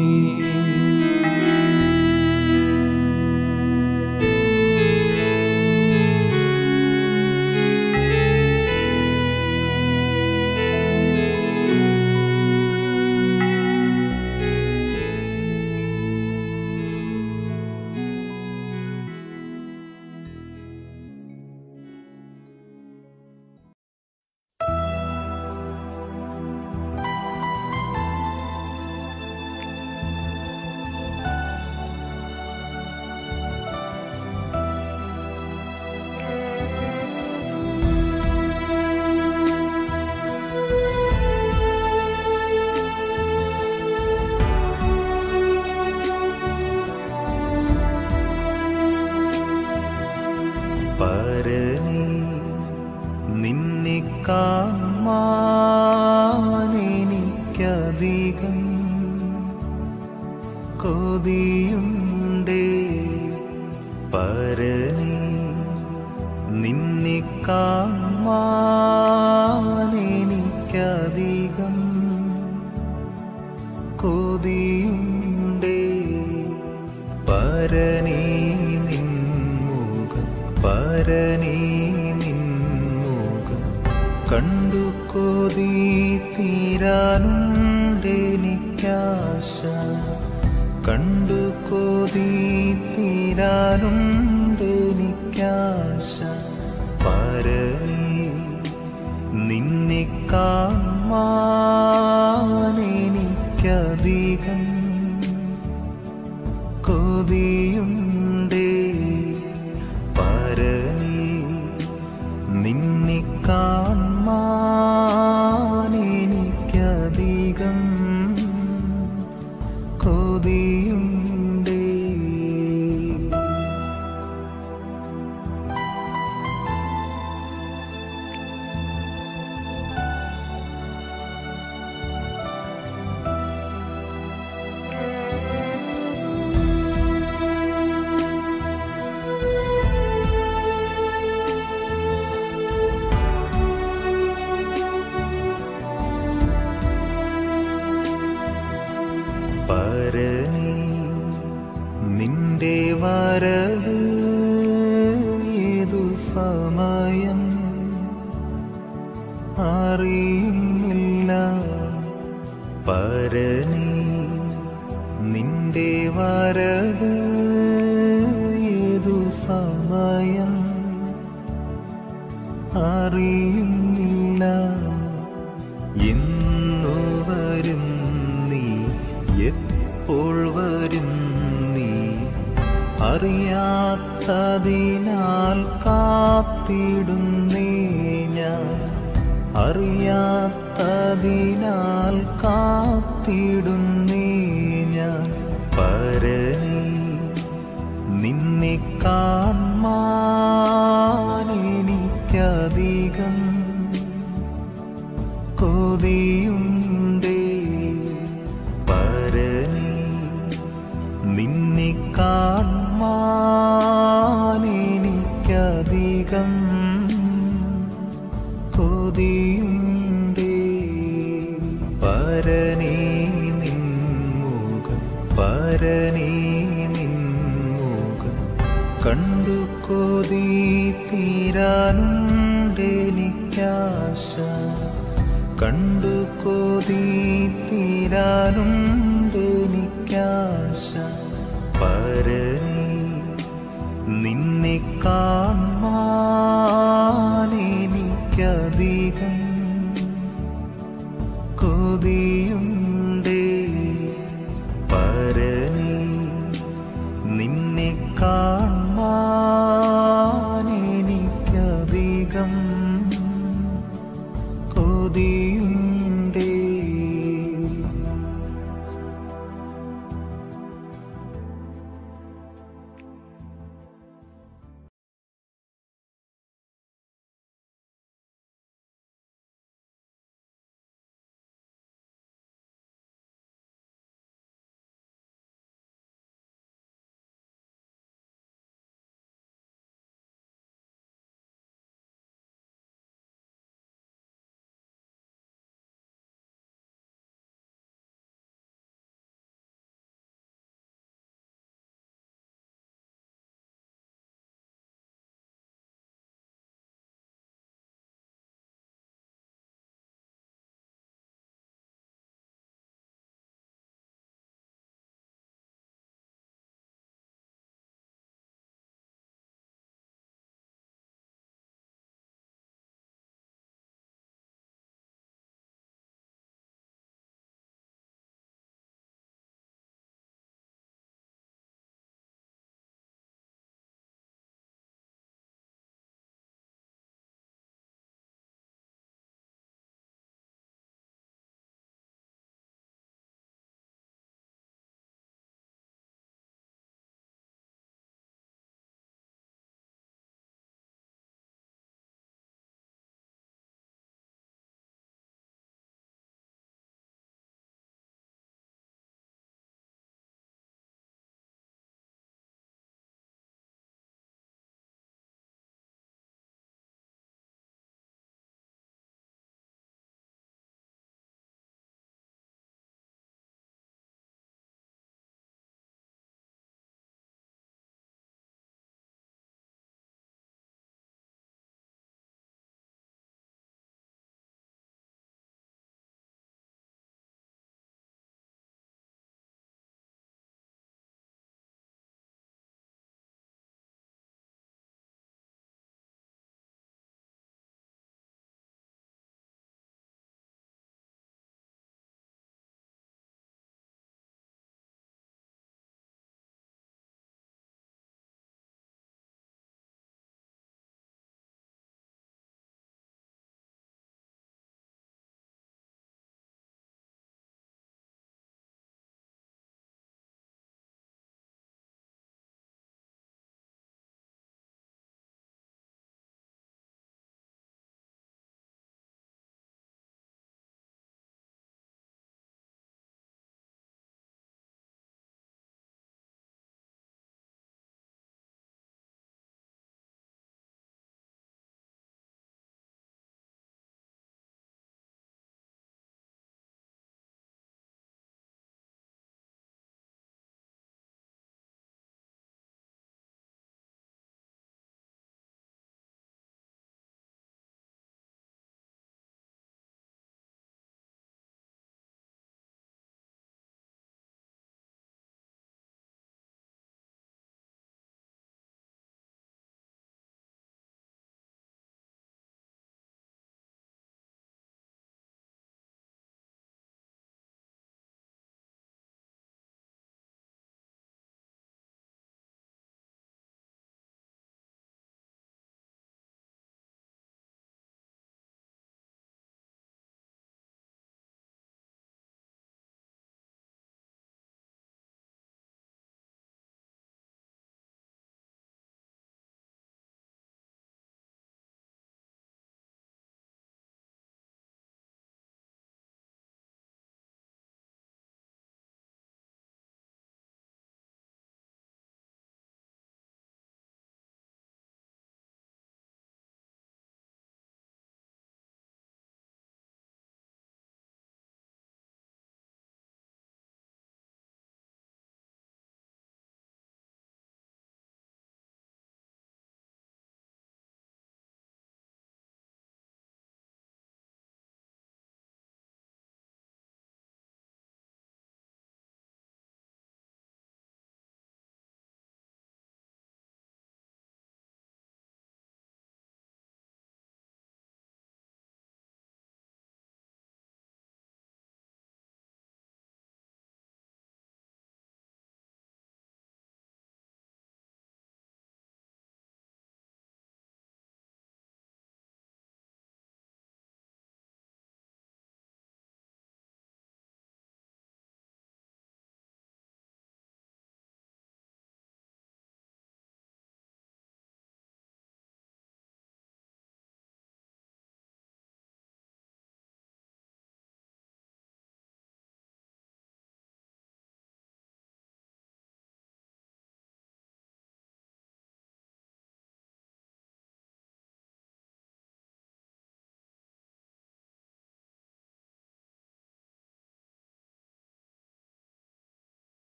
പരനീ നിന്നെ കാണാനെനിക്കധികം കൊതിയുണ്ടേ പരനീ നിന്നെ കാണാനെനിക്കധികം കൊതിയുണ്ടേ പരനീ നിൻമുഖം പരനീ നിൻമുഖം കണ്ടു കൊതി തീരാനുണ്ടെനിക്കാശ കണ്ടു കൊതി തീരാനുണ്ടെനിക്കാശ പരനീ നിന്നെ കാണാനെനിക്കധികം കൊതിയുണ്ടേ പരനേ നിന്റെ വരവ് ഏതു സമയം അറിയുന്നില്ല എന്നു വരും നീ എപ്പോൾ വരും നീ അറിയാത്തതിനാൽ കാത്തിടുന്നേ ഞാൻ അറിയാത്തതിനാൽ കാത്തിടുന്നേ ഞാൻ പരനേ നിന്നെ കാൺമാൻ എനിക്കധികം കൊതിയുണ്ടേ പരനേ നിന്നെ കാൺമാൻ എനിക്കധികം കൊതിയുണ്ടേ പരനേ നിൻമുഖം പരനേ നിൻമുഖം കണ്ടു കൊതി തീരാനുണ്ടെനിക്കാശ കണ്ടു കൊതി തീരാനുണ്ടെനിക്കാശ പരനേ നിന്നെ കാൺമാൻ എനിക്കധികം കൊതിയുണ്ടേ പരനേ നിന്നെ കാൺമാൻ എനിക്കധികം കൊതിയുണ്ടേ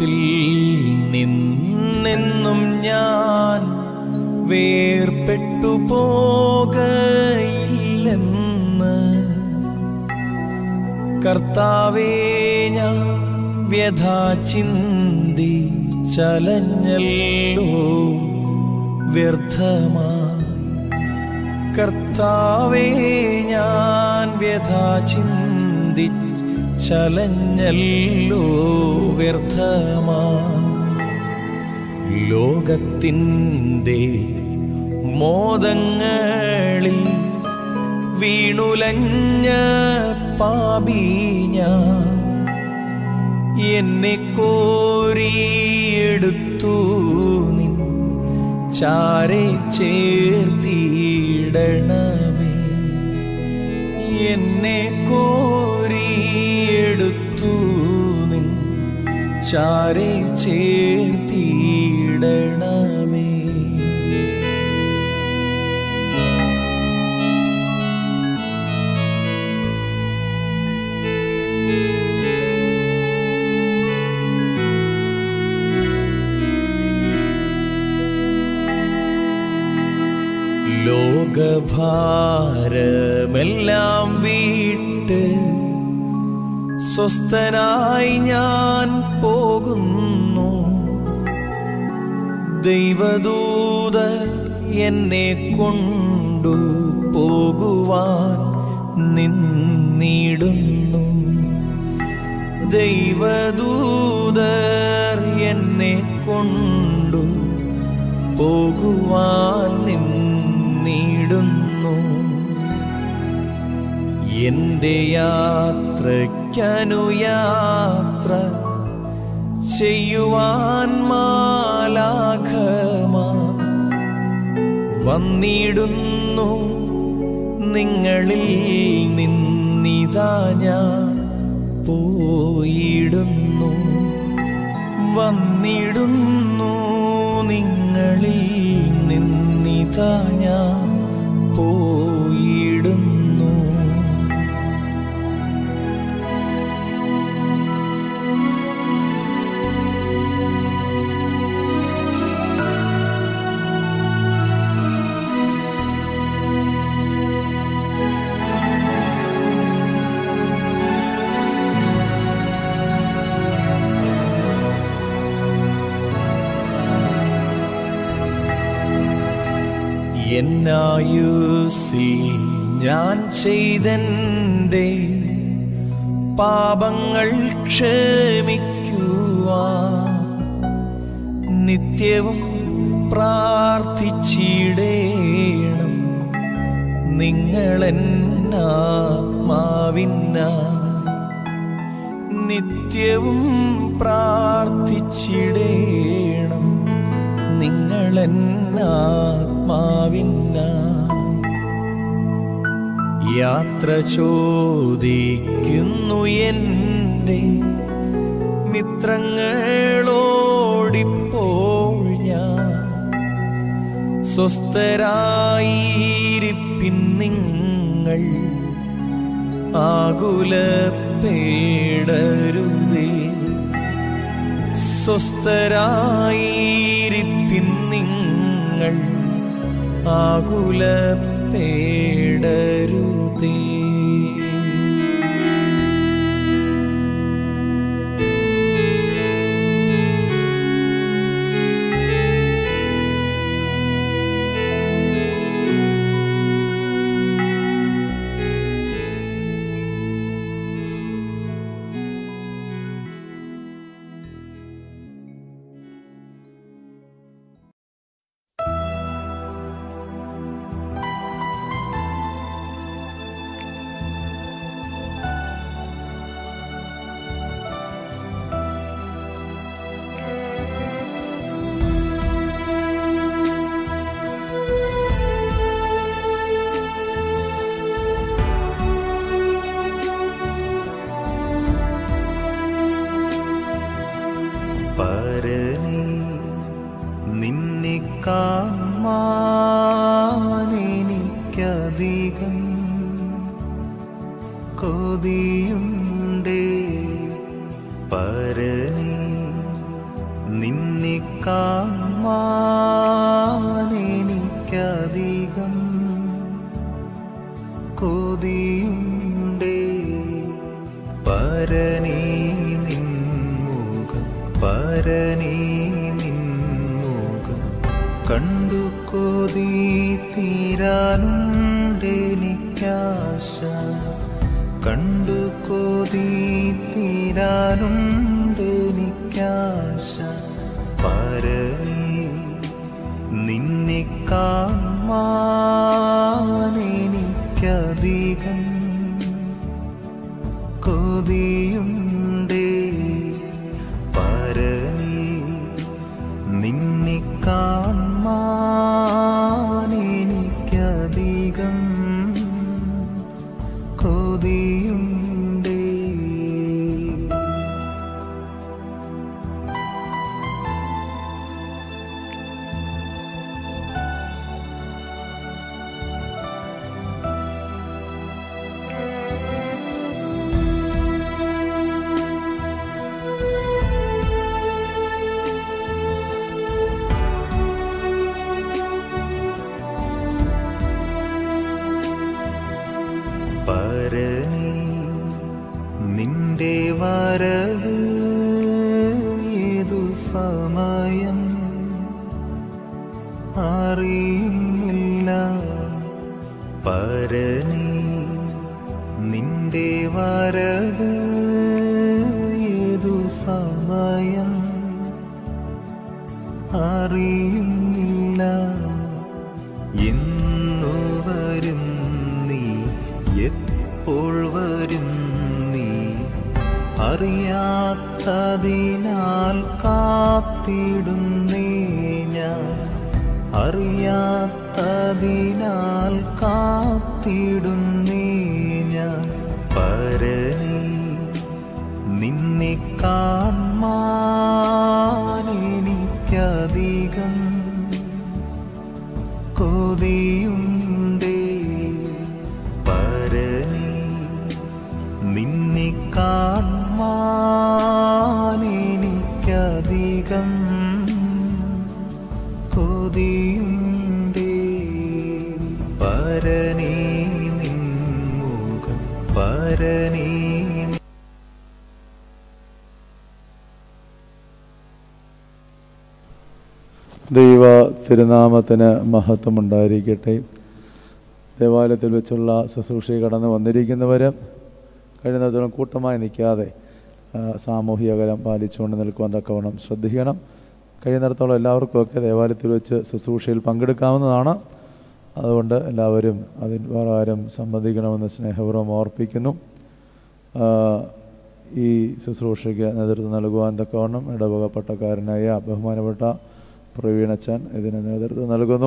ലോകത്തിൽ നിന്നെന്നും ഞാൻ വേർപെട്ടു പോകയില്ലെന്ന് കർത്താവേ ഞാൻ വ്യഥാ ചിന്തി ചലഞ്ഞല്ലോ വ്യർത്ഥമായി കർത്താവേ ഞാൻ വ്യഥാ ചിന്തി ചലഞ്ഞല്ലോ വ്യർത്ഥമായി ലോകത്തിൻ്റെ മോദങ്ങളിൽ വീണുലഞ്ഞ പാപീഞ്ഞ എന്നെ കോരിയെടുത്തു നിൻ ചാരെ ചേർത്തിടണമേ എന്നെ കോരിയെടുത്തു നിൻ ചാരെ ചേർത്തിടണമേ ലോകഭാരമെല്ലാം വീട്ട് സ്വസ്ഥനായി ഞാൻ പോകുന്നു ദൈവദൂത എന്നെ കൊണ്ടു പോകുവാൻ നിന്നിടുന്നു ദൈവദൂതർ എന്നെ കൊണ്ടു പോകുവാൻ നിന്നിടുന്നു എന്റെ യാത്രയ്ക്കനുയാത്ര ചെയ്യുവാൻ മാലാഖമാ വന്നിടുന്നു നിങ്ങളിൽ നിന്നിതാ ഞാൻ പോയിടുന്നു വന്നിടുന്നു നിങ്ങളിൽ നിന്നിതാ ഞാൻ പോയിടുന്നു എന്നായുസിൽ ഞാൻ ചെയ്തന്റെ പാപങ്ങൾ ക്ഷമിക്കുവാ നിത്യവും പ്രാർത്ഥിച്ചിടേണം നിങ്ങളെന്നാത്മാവിന്ന നിത്യവും പ്രാർത്ഥിച്ചിടേണം നിങ്ങളെന്നാത്മാവിന്ന യാത്ര ചോദിക്കുന്നു എൻ്റെ മിത്രങ്ങളോടിപ്പോൾ ഞാൻ സ്വസ്ഥരായിരിപ്പിൻ നിങ്ങൾ ആകുലപ്പേടരുതേ സ്വസ്ഥരായിരിപ്പിൻ നിങ്ങൾ ആകുലപ്പേടരുതേ പരനേ നിന്നെ കാണാനെനിക്കധികം കൊതിയുണ്ടേ പരനേ നിന്നെ കാണാനെനിക്കധികം കൊതിയുണ്ടേ പരനീ നിൻമുഖം പരനീ നിൻമുഖം കണ്ടു കൊതി തീരാനുണ്ടെനിക്കാശ കണ്ടു കൊതി തീരാനുണ്ടെനിക്കാശ പരനീ നിന്നെ കാണാനെനിക്കധികം കൊതിയുണ്ടേ പരനീ നിന്നെ കാണാനെനിക്കധികം കൊതിയുണ്ടേ പരനീ നിന്റെ വരവ് ഏതു സമയം അറിയുന്നില്ല പരനീ നിന്റെ വരവ് ഏതു സമയം അറിയുന്നില്ല എന്നു വരും നീ എപ്പോൾ വരും നീ അറിയാത്തതിനാൽ കാത്തിടുന്നേ ഞാൻ അറിയാത്തതിനാൽ കാത്തിടുന്നേ ഞാൻ പരനീ നിന്നെ കാണാനെനിക്കധികം കൊതിയുണ്ടേ പരനീ നിന്നെ കാണാനെനിക്കധികം കൊതിയുണ്ടേ പരനീ നിൻമുഖം പരനീ ദൈവ തിരുനാമത്തിന് മഹത്വമുണ്ടായിരിക്കട്ടെ ദേവാലയത്തിൽ വെച്ചുള്ള ശുശ്രൂഷയിൽ കടന്നു വന്നിരിക്കുന്നവർ കഴിയുന്നിടത്തോളം കൂട്ടമായി നിൽക്കാതെ ആ, സാമൂഹിക അകലം പാലിച്ചുകൊണ്ട് നിൽക്കുവാൻ തക്കവണ്ണം ശ്രദ്ധിക്കണം കഴിയുന്നിടത്തോളം എല്ലാവർക്കുമൊക്കെ ദേവാലയത്തിൽ വെച്ച് ശുശ്രൂഷയിൽ പങ്കെടുക്കാവുന്നതാണ് അതുകൊണ്ട് എല്ലാവരും അതിൽ പ്രകാരം സംബന്ധിക്കണമെന്ന് സ്നേഹപൂർവ്വം ഓർപ്പിക്കുന്നു ആ, ഈ ശുശ്രൂഷയ്ക്ക് നേതൃത്വം നൽകുവാൻ തക്കവണ്ണം ഇടവക പട്ടക്കാരനായ ബഹുമാനപ്പെട്ട പ്രവീണച്ചൻ ഇതിന് നേതൃത്വം നൽകുന്നു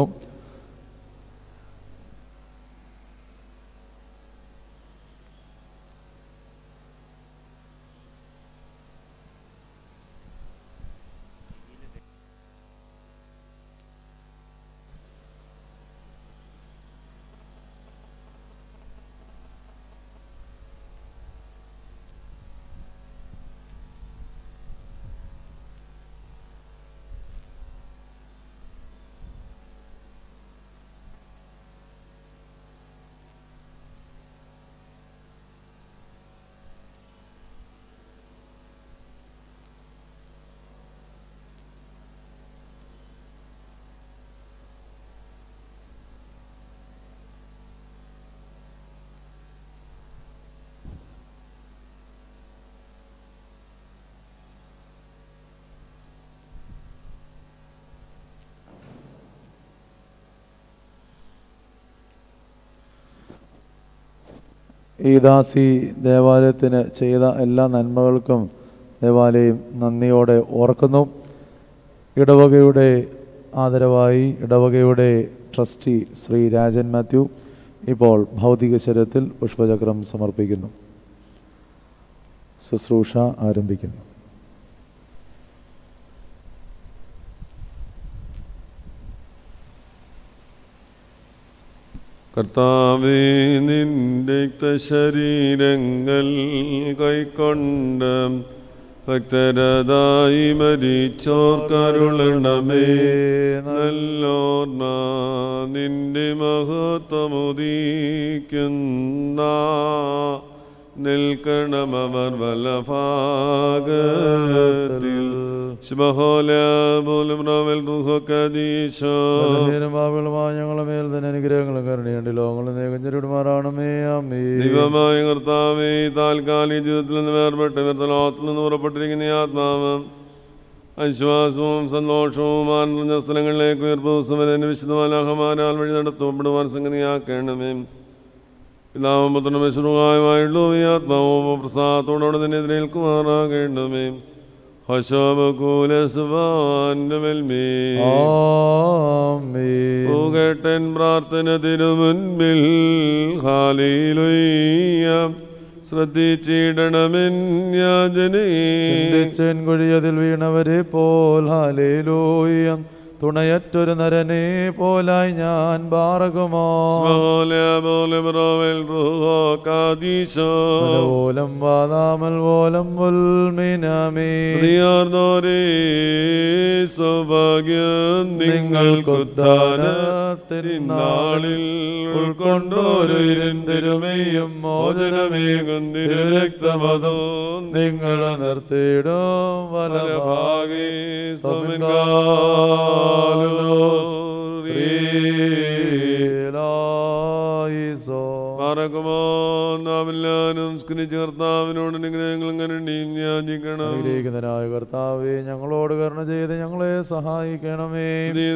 ഈ ദാസി ദേവാലയത്തിന് ചെയ്ത എല്ലാ നന്മകൾക്കും ദേവാലയം നന്ദിയോടെ ഓർക്കുന്നു ഇടവകയുടെ ആദരവായി ഇടവകയുടെ ട്രസ്റ്റി ശ്രീ രാജൻ മാത്യു ഇപ്പോൾ ഭൗതിക ശരീരത്തിൽ പുഷ്പചക്രം സമർപ്പിക്കുന്നു ശുശ്രൂഷ ആരംഭിക്കുന്നു കർത്താവേ നിന്റെ ശരീരങ്ങൾ കൈക്കൊണ്ട് ഭക്തരതായി മരിച്ചോർക്കരുളണമേ നല്ലോർണ നിന്റെ മഹത്വമുദീക്കുന്ന നിൽക്കണമവർ വലഭാഗത്തിൽ ശുഭഹോല പോലും റവൽ റുഹക്കദീശോ ബലഹീനമാവുകളുമായ ഞങ്ങളെ മേൽ തന്നെ അനുഗ്രഹങ്ങളും കരുണയുണ്ട് ലോകങ്ങൾ നേകം ചെറുടുമാറാണമേ അമ്മേ ദൈവമായ കർത്താവേ താൽക്കാലിക ജീവിതത്തിൽ നിന്ന് വേർപെട്ട് വ്യർത്ഥലോകത്തിൽ നിന്ന് പുറപ്പെട്ടിരിക്കുന്ന ഈ ആത്മാവ് ആശ്വാസവും സന്തോഷവും ആനന്ദ സ്ഥലങ്ങളിലേക്ക് ഉയർപ്പുസ്തവനെ വിശുദ്ധമാലാഹമാനാൽ വഴി നടത്തപ്പെടുവാൻ സംഗതിയാക്കണമേ പിതാവും പുത്രനും വിശുറുകായുമായുള്ള ഈ ആത്മാവും പ്രസാദത്തോടെ തന്നെ എതിരേൽക്കുമാറാകേണ്ടമേ ഹശോബകൂലസുവാന്റെ മേൽമേ പൂകേട്ടൻ പ്രാർത്ഥന തിരുമുൻപിൽ ഹാലിലുയ്യ ശ്രദ്ധിച്ചിടണമെന്യാജനേ ചിന്തിച്ചൻ കുഴിയതിൽ വീണവരെ പോൽ ഹാലേലൂയം തുണയറ്റൊരു നരനെ പോലായി ഞാൻ ബാറകുമോ ഓലം വാതാമൽ ഓലം ഉൽമിനമേ പ്രിയാർന്നോരേ സൗഭാഗ്യം നിങ്ങൾക്കുദ്ധാനത്തിനാളിൽ ഉൾക്കൊണ്ടോരു തിരുമയും മോചനമേകും തിരുരക്തമതോ നിങ്ങൾ നിർത്തിയിടും വലഭാഗേ ും കർത്താവിനോട് അനുഗ്രഹങ്ങൾ കരുണിയും യാചിക്കണം അനുഗ്രഹിക്കുന്നതിനായ കർത്താവെ ഞങ്ങളോട് കരുണ ചെയ്ത് ഞങ്ങളെ സഹായിക്കണമേ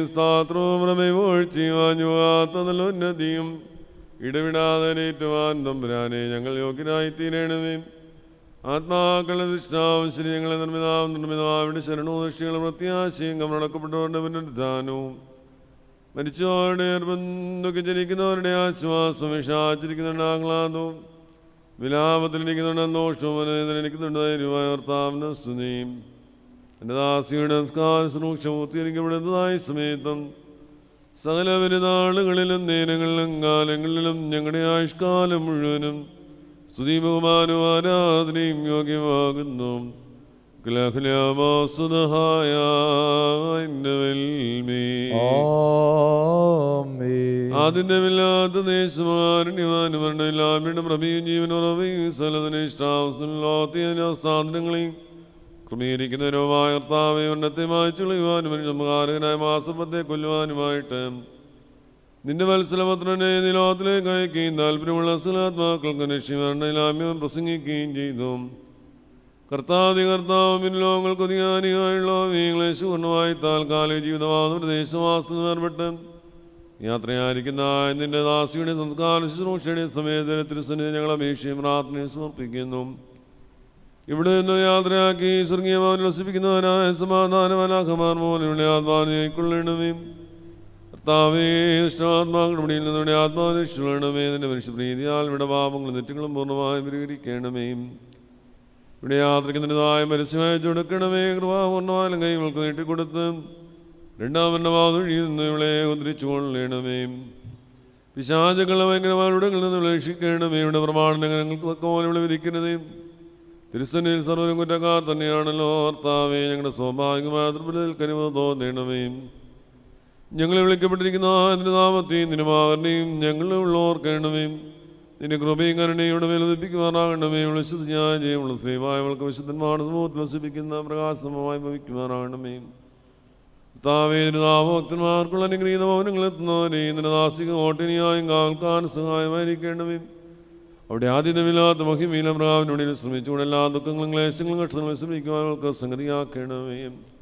ഉന്നതിയും ഇടവിടാതെ ഏറ്റുവാൻ തമ്പുരാനെ ഞങ്ങൾ യോഗ്യരായി തീരണമേ ആത്മാക്കളുടെ ദൃഷ്ടാവും ശരി ഞങ്ങളെ നിർമ്മിതാവും നിർമ്മിതാവിടെ ശരണവും ദൃഷ്ടികളും പ്രത്യാശയും കമടക്കപ്പെട്ടവരുടെ പുനരുദ്ധാനവും മരിച്ചവരുടെ ബന്ധുക്ക് ജനിക്കുന്നവരുടെ ആശ്വാസം വിഷാചരിക്കുന്നുണ്ട് ആഹ്ലാദവും വിലാപത്തിലിരിക്കുന്നുണ്ട് ദോഷവും അനുവേദനിക്കുന്നുണ്ട് ധൈര്യമായ ഭർത്താവിന് സ്തുതിയും എൻ്റെ ദാസിയുടെ സംസ്കാര സൂക്ഷ്മൂർത്തീകരിക്കപ്പെടുന്നതായ സമയത്തും സകല പെരുന്നാളുകളിലും നേരങ്ങളിലും കാലങ്ങളിലും ഞങ്ങളുടെ ആയുഷ്കാലം മുഴുവനും സ്തുതി ബഹുമാനവും ആരാധനയും യോഗ്യമാകുന്നു ക്ലഹ്ലവാസുദഹായ ആദിന്യമില്ലാത്ത ദേശമാരണ്യവാനും മരണമില്ലാമയുടെ പ്രഭയും ജീവനുറവയും സ്ഥലത്തിനിഷ്ടാവസ്ഥകളെയും ക്രമീകരിക്കുന്നവരുമായ കർത്താവെ ഉന്നത്തെ മായ്ച്ചു കളയുവാനും മനുഷ്യകാരകനായ മാസപ്പത്തെ കൊല്ലുവാനുമായിട്ട് നിന്റെ മത്സരപത്രനെ നിലോകത്തിലേക്ക് അയക്കുകയും താല്പര്യമുള്ള സ്ഥലാത്മാക്കൾക്ക് രക്ഷിമരണയിലാമ്യം പ്രസംഗിക്കുകയും ചെയ്തു കർത്താതി കർത്താവും ലോകങ്ങൾക്ക് അധികാരിയായുള്ള വീങ്ങളെ സുവർണമായി താൽക്കാലിക ജീവിതമാകുന്ന പ്രദേശവാസത്തിൽ ഏർപ്പെട്ട് യാത്രയായിരിക്കുന്ന നിന്റെ ദാസിയുടെ സംസ്കാര ശുശ്രൂഷയുടെ സമയത്ത് തിരുസന്നിധി ഞങ്ങൾ അപേക്ഷയും പ്രാർത്ഥനയും സമർപ്പിക്കുന്നു ഇവിടെ നിന്ന് യാത്രയാക്കി സ്വർഗീയമാൻ വസിപ്പിക്കുന്നവനായ സമാധാനവനാഖമാർ മൂലയുടെ ആത്മാവിനെക്കൊള്ളണമേ കർത്താവേ ഇഷ്ടാത്മാക്കളുടെ മുടിയിൽ നിന്നുടെ ആത്മാവിനെ രക്ഷിക്കണമേ നിന്റെ മനുഷ്യപ്രീതിയാൽ ഇവിടെ പാപങ്ങളും തെറ്റുകളും പൂർണ്ണമായും പരിഹരിക്കണമേ ഇവിടെ യാത്രയ്ക്കുന്നതായ പരസ്യമായി ചുടുക്കണമേ കൃപാപൂർണ്ണമായാലും കൈകൾക്ക് നീട്ടിക്കൊടുത്ത് രണ്ടാമന്റെ വാതൊഴിയിൽ നിന്ന് ഇവിടെ ഉദ്ധരിച്ചു കൊള്ളണമേ പിശാചുക്കളെ ഭയങ്കരമാരുടെ നിന്ന് രക്ഷിക്കണമേ ഇവിടെ പ്രമാണങ്ങൾ ഞങ്ങൾക്ക് തക്കപോലെ ഇവിടെ വിധിക്കരുതേ തിരുസന്നിൽ സർവരും കുറ്റക്കാർ തന്നെയാണല്ലോ ഭർത്താവേ ഞങ്ങളുടെ സ്വാഭാവികമായ ദുർബലത്തിൽ കനിവ് തോന്നണമേ ഞങ്ങളെ വിളിക്കപ്പെട്ടിരിക്കുന്ന അതിൻ്റെ നാമത്തെയും നിരുമാകരണയും ഞങ്ങളെ ഉള്ളോർക്കണമേ നിന്റെ കൃപയും കരുണയോടെ മേലതിപ്പിക്കുമാറാകണമേ വിളിച്ചത് ഞാൻ ചെയ്യുമുള്ള ശ്രീമായവൾക്ക് വിശുദ്ധന്മാരുടെ സമൂഹത്തിൽ വസിപ്പിക്കുന്ന പ്രകാശമായി ഭവിക്കുമാറാകണമേ ഭക്തന്മാർക്കുള്ള അനുഗ്രഹീത ഭവനങ്ങൾ എത്തുന്നവരെ നിന്റെ ദാസിക ഓട്ടിനിയായും കാൽക്കാൻ സഹായമായിരിക്കണമേ അവിടെ ആദ്യമില്ലാത്ത മഹിമീല പ്രാവിനുള്ളിൽ ശ്രമിച്ചുകൊണ്ട് എല്ലാ ദുഃഖങ്ങളും ക്ലേശങ്ങളും കഷ്ടങ്ങളും ശ്രമിക്കുവാനവർക്ക് സംഗതിയാക്കണമേ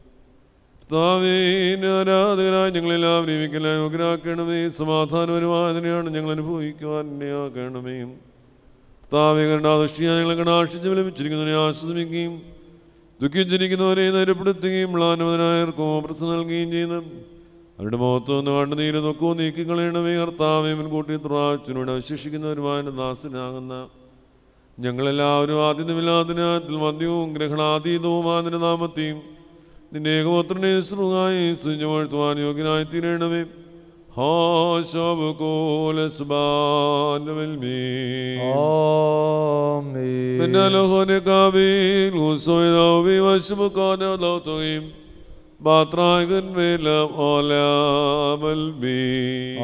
ആരാധകരായി ഞങ്ങളെല്ലാവരും ജീവിക്കലായി യോഗ്യരാക്കണമേ സമാധാനപരമായതിനെയാണ് ഞങ്ങൾ അനുഭവിക്കുവാൻ ഇടയാക്കണമേ താവികരുടെ ദൃഷ്ടിയായി ഞങ്ങളെ കടാക്ഷിച്ച് വിലപിച്ചിരിക്കുന്നതിനെ ആശ്വസിപ്പിക്കുകയും ദുഃഖിച്ചിരിക്കുന്നവരെ നരപ്പെടുത്തുകയും മ്ലാനവനായർക്കും പ്രശ്നം നൽകുകയും ചെയ്യുന്നു അവരുടെ മുഖത്ത് നിന്ന് കണ്ണുനീര് നോക്കവും നീക്കിക്കളയണമേ കർത്താവേ മുൻകൂട്ടി ത്രാച്ചിനോട് അവശേഷിക്കുന്നവരുമായ ദാസനാകുന്ന ഞങ്ങളെല്ലാവരും ആദ്യമില്ലാതിനത്തിൽ മദ്യവും ഗ്രഹണാതീതവുമായ നാമത്തെയും നിന്റെ ഏകപുത്രനെ ശ്രുതായി സുഞ്ഞുവാഴ്ത്തുവാൻ യോഗ്യനായി തീരണമേ حاشا بكل اسبان بالمين آمين من الهون قابيل وصيدا وشبكان لطيم باطراغن ملم علام البين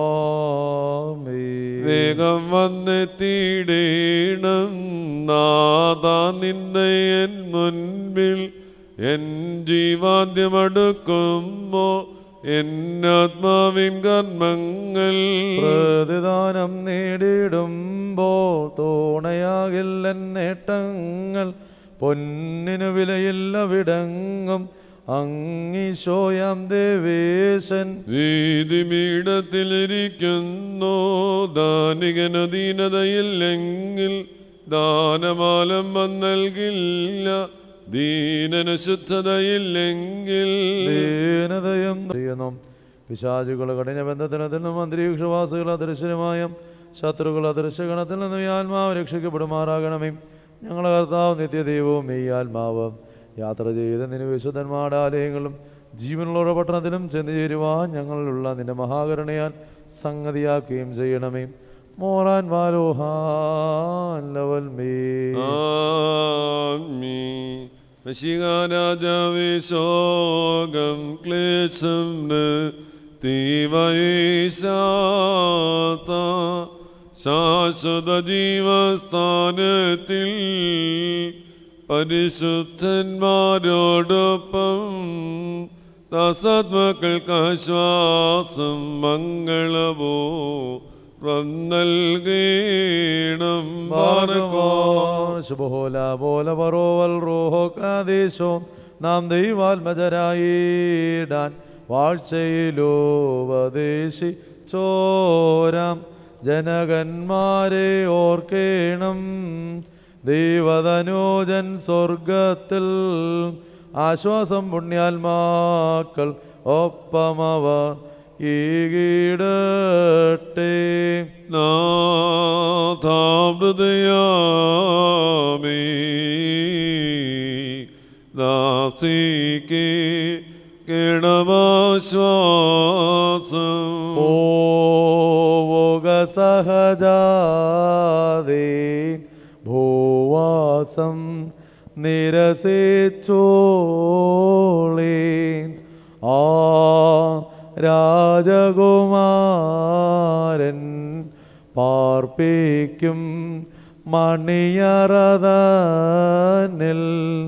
آمين വേഗം വന്നെത്തിയിടേണം നാഥ നിന്നെ എൻ മുൻപിൽ എൻ ജീവാന്ത്യമടുക്കുമ്പോ എന്നാത്മാവിൻ കർമ്മങ്ങൾ പ്രതിദാനം നേടിയിടുമ്പോൾ തോണയാകില്ല നേട്ടങ്ങൾ പൊന്നിനു വിലയില്ല വിടങ്ങും അങ്ങിശോയാം ദേവേശൻ നീതിപീഠത്തിലിരിക്കുന്നു ദാനികനധീനതയില്ലെങ്കിൽ ദാനമാലം നൽകില്ല ദീനന ശുദ്ധതയില്ലെങ്കിൽ ദീനതയും ചെയ്യുന്നു പിശാചുകൾ കഠിന ബന്ധത്തിൽ നിന്നും അന്തരീക്ഷവാസികൾ അദൃശ്യമായ ശത്രുക്കൾ അദൃശ്യഗണത്തിൽ നിന്നും ഈ ആത്മാവ് രക്ഷിക്കപ്പെടുമാറാകണമേ ഞങ്ങളുടെ കർത്താവ് നിത്യദൈവവും ഈ ആത്മാവ് യാത്ര ചെയ്ത് നിന്റെ വിശുദ്ധന്മാരുടെ ആലയങ്ങളും ജീവനുള്ള പട്ടണത്തിലും ചെന്നു ചേരുവാൻ ഞങ്ങളിലുള്ള നിന്റെ മഹാകരുണയാൽ സംഗതിയാക്കുകയും ചെയ്യണമേ മോറാൻ വാലോഹാൻ ലവൽ മേ ആമീൻ. മശിഹാരാജാവേ ശോകം ക്ലേശം തീവയേശാത്ത ശാശ്വത ജീവസ്ഥാനത്തിൽ പരിശുദ്ധന്മാരോടൊപ്പം ദാസാത്മാക്കൾക്ക് ആശ്വാസം മംഗളവോ നൽകേണം ബാറക്കോ ശുഭോല പോല പറോവൽ റോഹോ കാദേശോ നാം ദൈവാത്മജരായിടാൻ വാഴ്ചയിലോപദേശി ചോരാം ജനകന്മാരെ ഓർക്കേണം ദൈവതനോജൻ സ്വർഗത്തിൽ ആശ്വാസം പുണ്യാത്മാക്കൾ ഒപ്പമവർ ഈകിടട്ടെ നാഥാമൃതയാമേ ദാസിക്ക് കിണമാശ്വാസം പോവുക സഹജാതേ ഭൂവാസം നിരസിച്ചോളേ ആ രാജകുമാരൻ പാർപ്പിക്കും മണിയറതനിൽ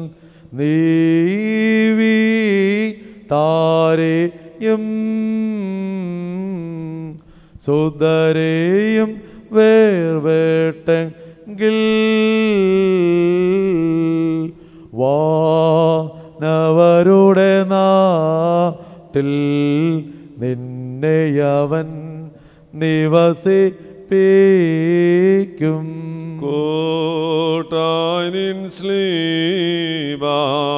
നീവി താരെയും സുന്ദരെയും വേർവേട്ടെങ്കിൽ വാനവരുടെ നാട്ടിൽ നിന്നെയവൻ നിവസിപ്പിക്കും കോട്ടായി നിൻ സ്ലീബാ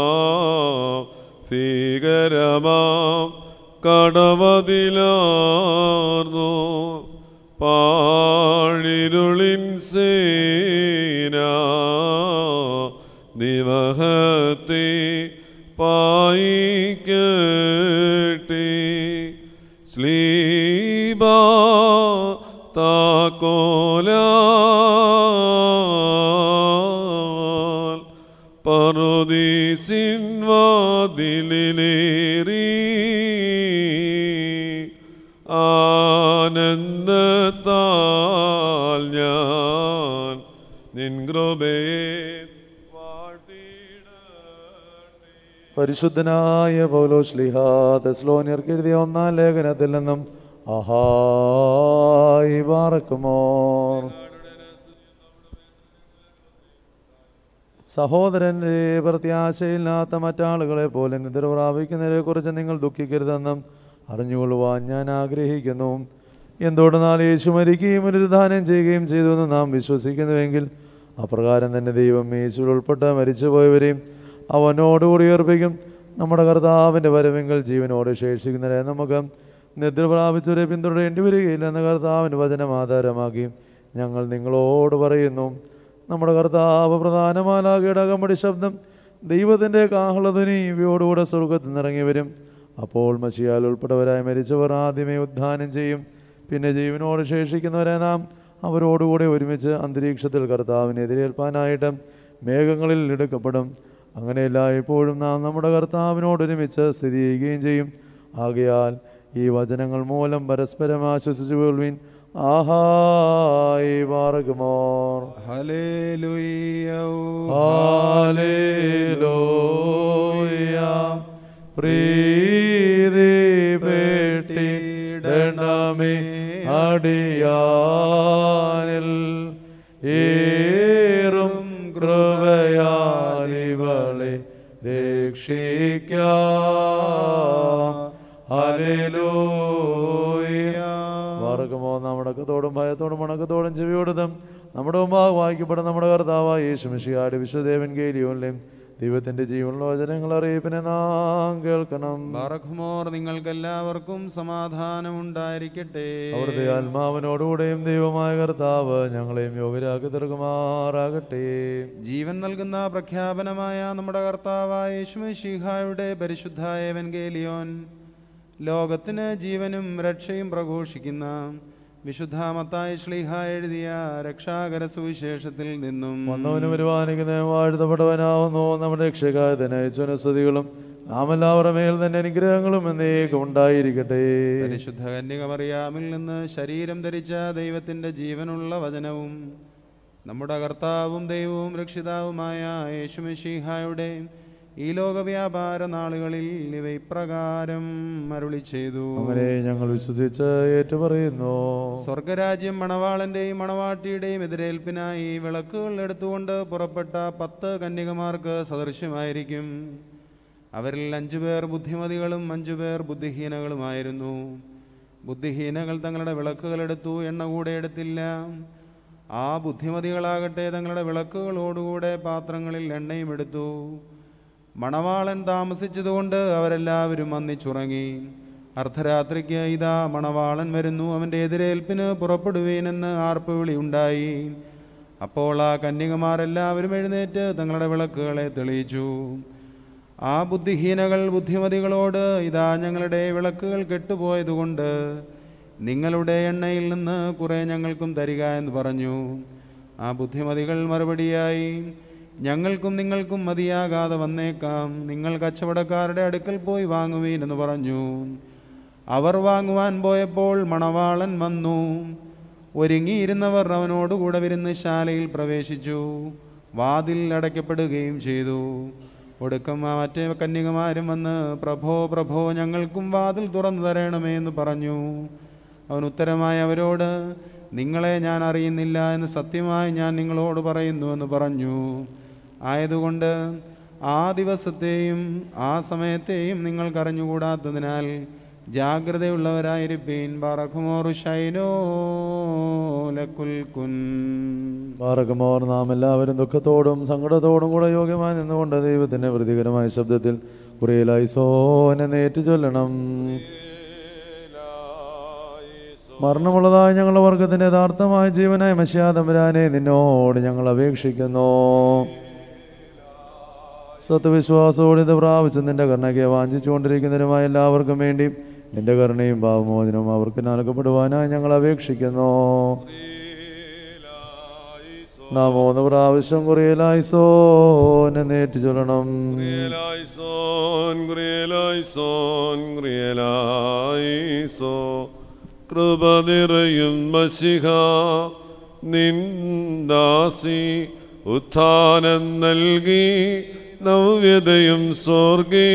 ഭീകരമാം കടവതിലാർന്നു പാഴിരുളിൻ സേന നിവഹത്തെ പായിക്കട്ടെ സ്ലീബാ താക്കോലാൽ പറുദീസിൻ വാതിലിലേറി ആനന്ദത്താൽ ഞാൻ നിൻ കൃപയെ പരിശുദ്ധനായ പൗലോ ശ്ലിഹ തെസ്ലോനിയർക്ക് എഴുതിയ ഒന്നാം ലേഖനത്തിൽ നിന്നും അഹായി പാറക്കുമോർ സഹോദരൻ്റെ പ്രത്യാശയില്ലാത്ത മറ്റാളുകളെ പോലെ നിദ്ര പ്രാപിക്കുന്നതിനെ കുറിച്ച് നിങ്ങൾ ദുഃഖിക്കരുതെന്നും അറിഞ്ഞുകൊള്ളുവാൻ ഞാൻ ആഗ്രഹിക്കുന്നു എന്തുകൊണ്ടെന്നാൽ യേശു മരിക്കുകയും പുനരുദ്ധാനം ചെയ്യുകയും ചെയ്തു എന്ന് നാം വിശ്വസിക്കുന്നുവെങ്കിൽ അപ്രകാരം തന്നെ ദൈവം യേശുവിൽ ഉൾപ്പെട്ട് മരിച്ചുപോയവരെയും അവനോടുകൂടി ഉയർപ്പിക്കും നമ്മുടെ കർത്താവിൻ്റെ വരവെങ്കിൽ ജീവനോട് ശേഷിക്കുന്നവരെ നമുക്ക് നിദ്ര പ്രാപിച്ചവരെ പിന്തുടരേണ്ടി വരികയില്ല എന്ന കർത്താവിൻ്റെ വചനം ആധാരമാക്കി ഞങ്ങൾ നിങ്ങളോട് പറയുന്നു നമ്മുടെ കർത്താവ് പ്രധാനമാലാകയുടെ അകമ്പടി ശബ്ദം ദൈവത്തിൻ്റെ കാഹളധ്വനി ഇവയോടുകൂടെ സ്വർഗത്തിൽ നിറങ്ങി വരും അപ്പോൾ മഷിയാൽ ഉൾപ്പെടെവരായി മരിച്ചവർ ആദ്യമേ ഉദ്ധാനം ചെയ്യും പിന്നെ ജീവനോട് ശേഷിക്കുന്നവരെ നാം അവരോടുകൂടെ ഒരുമിച്ച് അന്തരീക്ഷത്തിൽ കർത്താവിനെ എതിരേൽപ്പാനായിട്ട് മേഘങ്ങളിൽ എടുക്കപ്പെടും അങ്ങനെയല്ല ഇപ്പോഴും നാം നമ്മുടെ കർത്താവിനോട് ഒരുമിച്ച് സ്ഥിതി ചെയ്യുകയും ചെയ്യും ആകയാൽ ഈ വചനങ്ങൾ മൂലം പരസ്പരം ആശ്വസിച്ചു കൊള്ളുവിൻ ആഹായി വാറകുമോർ ഹാലേലൂയ പ്രീതി പെട്ടിടണമേ അടിയാനിൽ ഏറും കൃപയാലിവളെ രക്ഷിക്കാം ഹല്ലേലൂയ വാർക്കുമോ നമ്മുടെ അക്കത്തോടും ഭയത്തോടും മണക്കത്തോടും ചെവിയോടും നമ്മുടെ മുമ്പാകെ വായിക്കപ്പെടുന്ന നമ്മുടെ കർത്താവായ യേശു മിശിഹായുടെ വിശ്വദേവൻ ഗേലിയോനിലെയും ദൈവത്തിന്റെ ജീവനുള്ള വചനങ്ങൾ അറിയിപ്പിനെ നാം കേൾക്കണം ബാറഖ്മോർ നിങ്ങൾക്കെല്ലാവർക്കും സമാധാനം ഉണ്ടായിരിക്കട്ടെ അവിടുത്തെ ആത്മാവിനോടുകൂടെയും ദൈവമായ കർത്താവ് ഞങ്ങളെയും യോഗ്യരാക്കി തീർക്കുമാറാകട്ടെ ജീവൻ നൽകുന്ന പ്രഖ്യാപനമായ നമ്മുടെ കർത്താവായ യേശുമിഷിഹായുടെ പരിശുദ്ധ ഏവൻഗേലിയോൻ ലോകത്തിന് ജീവനും രക്ഷയും പ്രഘോഷിക്കുന്ന വിശുദ്ധ മത്തായി ശ്ലീഹ എഴുതിയ രക്ഷാകര സുവിശേഷത്തിൽ നിന്നും വന്നവനും വരുവാനിക്കുന്നതും വാഴ്ത്തപ്പെട്ടവനാവുന്നു നമ്മുടെ രക്ഷകായതന് സ്തുതികളും നാം എല്ലാവരുടെ മേൽ തന്നെ അനുഗ്രഹങ്ങളും എന്നേക്കും ഉണ്ടായിരിക്കട്ടെ പരിശുദ്ധ കന്യകമറിയാമിൽ നിന്ന് ശരീരം ധരിച്ച ദൈവത്തിന്റെ ജീവനുള്ള വചനവും നമ്മുടെ കർത്താവും ദൈവവും രക്ഷിതാവുമായ യേശുമിഷിഹായുടെ ഈ ലോകവ്യാപാര നാളുകളിൽ ഇവ ഇപ്രകാരം അരുളി ചെയ്തു അങ്ങനെ ഞങ്ങൾ വിശ്വസിച്ച് ഏറ്റുപറയുന്നു സ്വർഗരാജ്യം മണവാളന്റെയും മണവാട്ടിയുടെയും എതിരേൽപ്പിനായി വിളക്കുകൾ എടുത്തുകൊണ്ട് പുറപ്പെട്ട പത്ത് കന്യകമാർക്ക് സദൃശ്യമായിരിക്കും അവരിൽ അഞ്ചുപേർ ബുദ്ധിമതികളും അഞ്ചുപേർ ബുദ്ധിഹീനകളുമായിരുന്നു ബുദ്ധിഹീനകൾ തങ്ങളുടെ വിളക്കുകൾ എടുത്തു എണ്ണ കൂടെ എടുത്തില്ല ആ ബുദ്ധിമതികളാകട്ടെ തങ്ങളുടെ വിളക്കുകളോടുകൂടെ പാത്രങ്ങളിൽ എണ്ണയും എടുത്തു മണവാളൻ താമസിച്ചതുകൊണ്ട് അവരെല്ലാവരും വന്നിച്ചുറങ്ങി അർദ്ധരാത്രിക്ക് ഇതാ മണവാളൻ വരുന്നു അവൻ്റെ എതിരേൽപ്പിന് പുറപ്പെടുവീനെന്ന് ആർപ്പുവിളി ഉണ്ടായി അപ്പോൾ ആ കന്യകമാരെല്ലാവരും എഴുന്നേറ്റ് തങ്ങളുടെ വിളക്കുകളെ തെളിയിച്ചു ആ ബുദ്ധിഹീനകൾ ബുദ്ധിമതികളോട് ഇതാ ഞങ്ങളുടെ വിളക്കുകൾ കെട്ടുപോയതുകൊണ്ട് നിങ്ങളുടെ എണ്ണയിൽ നിന്ന് കുറെ ഞങ്ങൾക്കും തരിക എന്ന് പറഞ്ഞു ആ ബുദ്ധിമതികൾ മറുപടിയായി ഞങ്ങൾക്കും നിങ്ങൾക്കും മതിയാകാതെ വന്നേക്കാം നിങ്ങൾ കച്ചവടക്കാരുടെ അടുക്കൽ പോയി വാങ്ങുവീൻ എന്ന് പറഞ്ഞു അവർ വാങ്ങുവാൻ പോയപ്പോൾ മണവാളൻ വന്നു ഒരുങ്ങിയിരുന്നവർ അവനോടുകൂടെ വിരുന്ന് ശാലയിൽ പ്രവേശിച്ചു വാതിൽ അടയ്ക്കപ്പെടുകയും ചെയ്തു ഒടുക്കം ആ മറ്റേ കന്യകമാരും വന്ന് പ്രഭോ പ്രഭോ ഞങ്ങൾക്കും വാതിൽ തുറന്നു തരണമേ എന്ന് പറഞ്ഞു അവൻ ഉത്തരമായി അവരോട് നിങ്ങളെ ഞാൻ അറിയുന്നില്ല എന്ന് സത്യമായി ഞാൻ നിങ്ങളോട് പറയുന്നു എന്ന് പറഞ്ഞു ആയതുകൊണ്ട് ആ ദിവസത്തെയും ആ സമയത്തെയും നിങ്ങൾക്കറിഞ്ഞുകൂടാത്തതിനാൽ ജാഗ്രതയുള്ളവരായിരിപ്പീൻ പറക്കുമോറു ഷൈനോ ലക്കുൽക്കുൻ പാറക്കുമോർ നാം എല്ലാവരും ദുഃഖത്തോടും സങ്കടത്തോടും കൂടെ യോഗ്യമായി നിന്നുകൊണ്ട് ദൈവത്തിന്റെ പ്രതികരമായ ശബ്ദത്തിൽ കുറേലായി സോനെ നേറ്റു ചൊല്ലണം മരണമുള്ളതായ ഞങ്ങളുടെ വർഗത്തിന്റെ യഥാർത്ഥമായ ജീവനായ മശ്യാതമ്പരാനെ നിന്നോട് ഞങ്ങൾ അപേക്ഷിക്കുന്നു സത്യവിശ്വാസത്തോടെ ഇത് പ്രാപിച്ച് നിന്റെ കരുണയ്ക്ക് വാഞ്ചിച്ചുകൊണ്ടിരിക്കുന്നതിനുമായ എല്ലാവർക്കും വേണ്ടി നിന്റെ കരുണയും പാവമോചനവും അവർക്ക് നൽകപ്പെടുവാനായി ഞങ്ങൾ അപേക്ഷിക്കുന്നു നാം മൂന്ന് പ്രാവശ്യം കുറയിലായി സോനെ നേറ്റു ചൊല്ലണം ഗ്രിയലായിസോൻ ഗ്രിയലായിസോൻ ഗ്രിയലായിസോ കൃപ നിറയും മഷിഹ നിന്ദാസി ഉത്ഥാനം നൽകി നവ്യതയും സ്വർഗി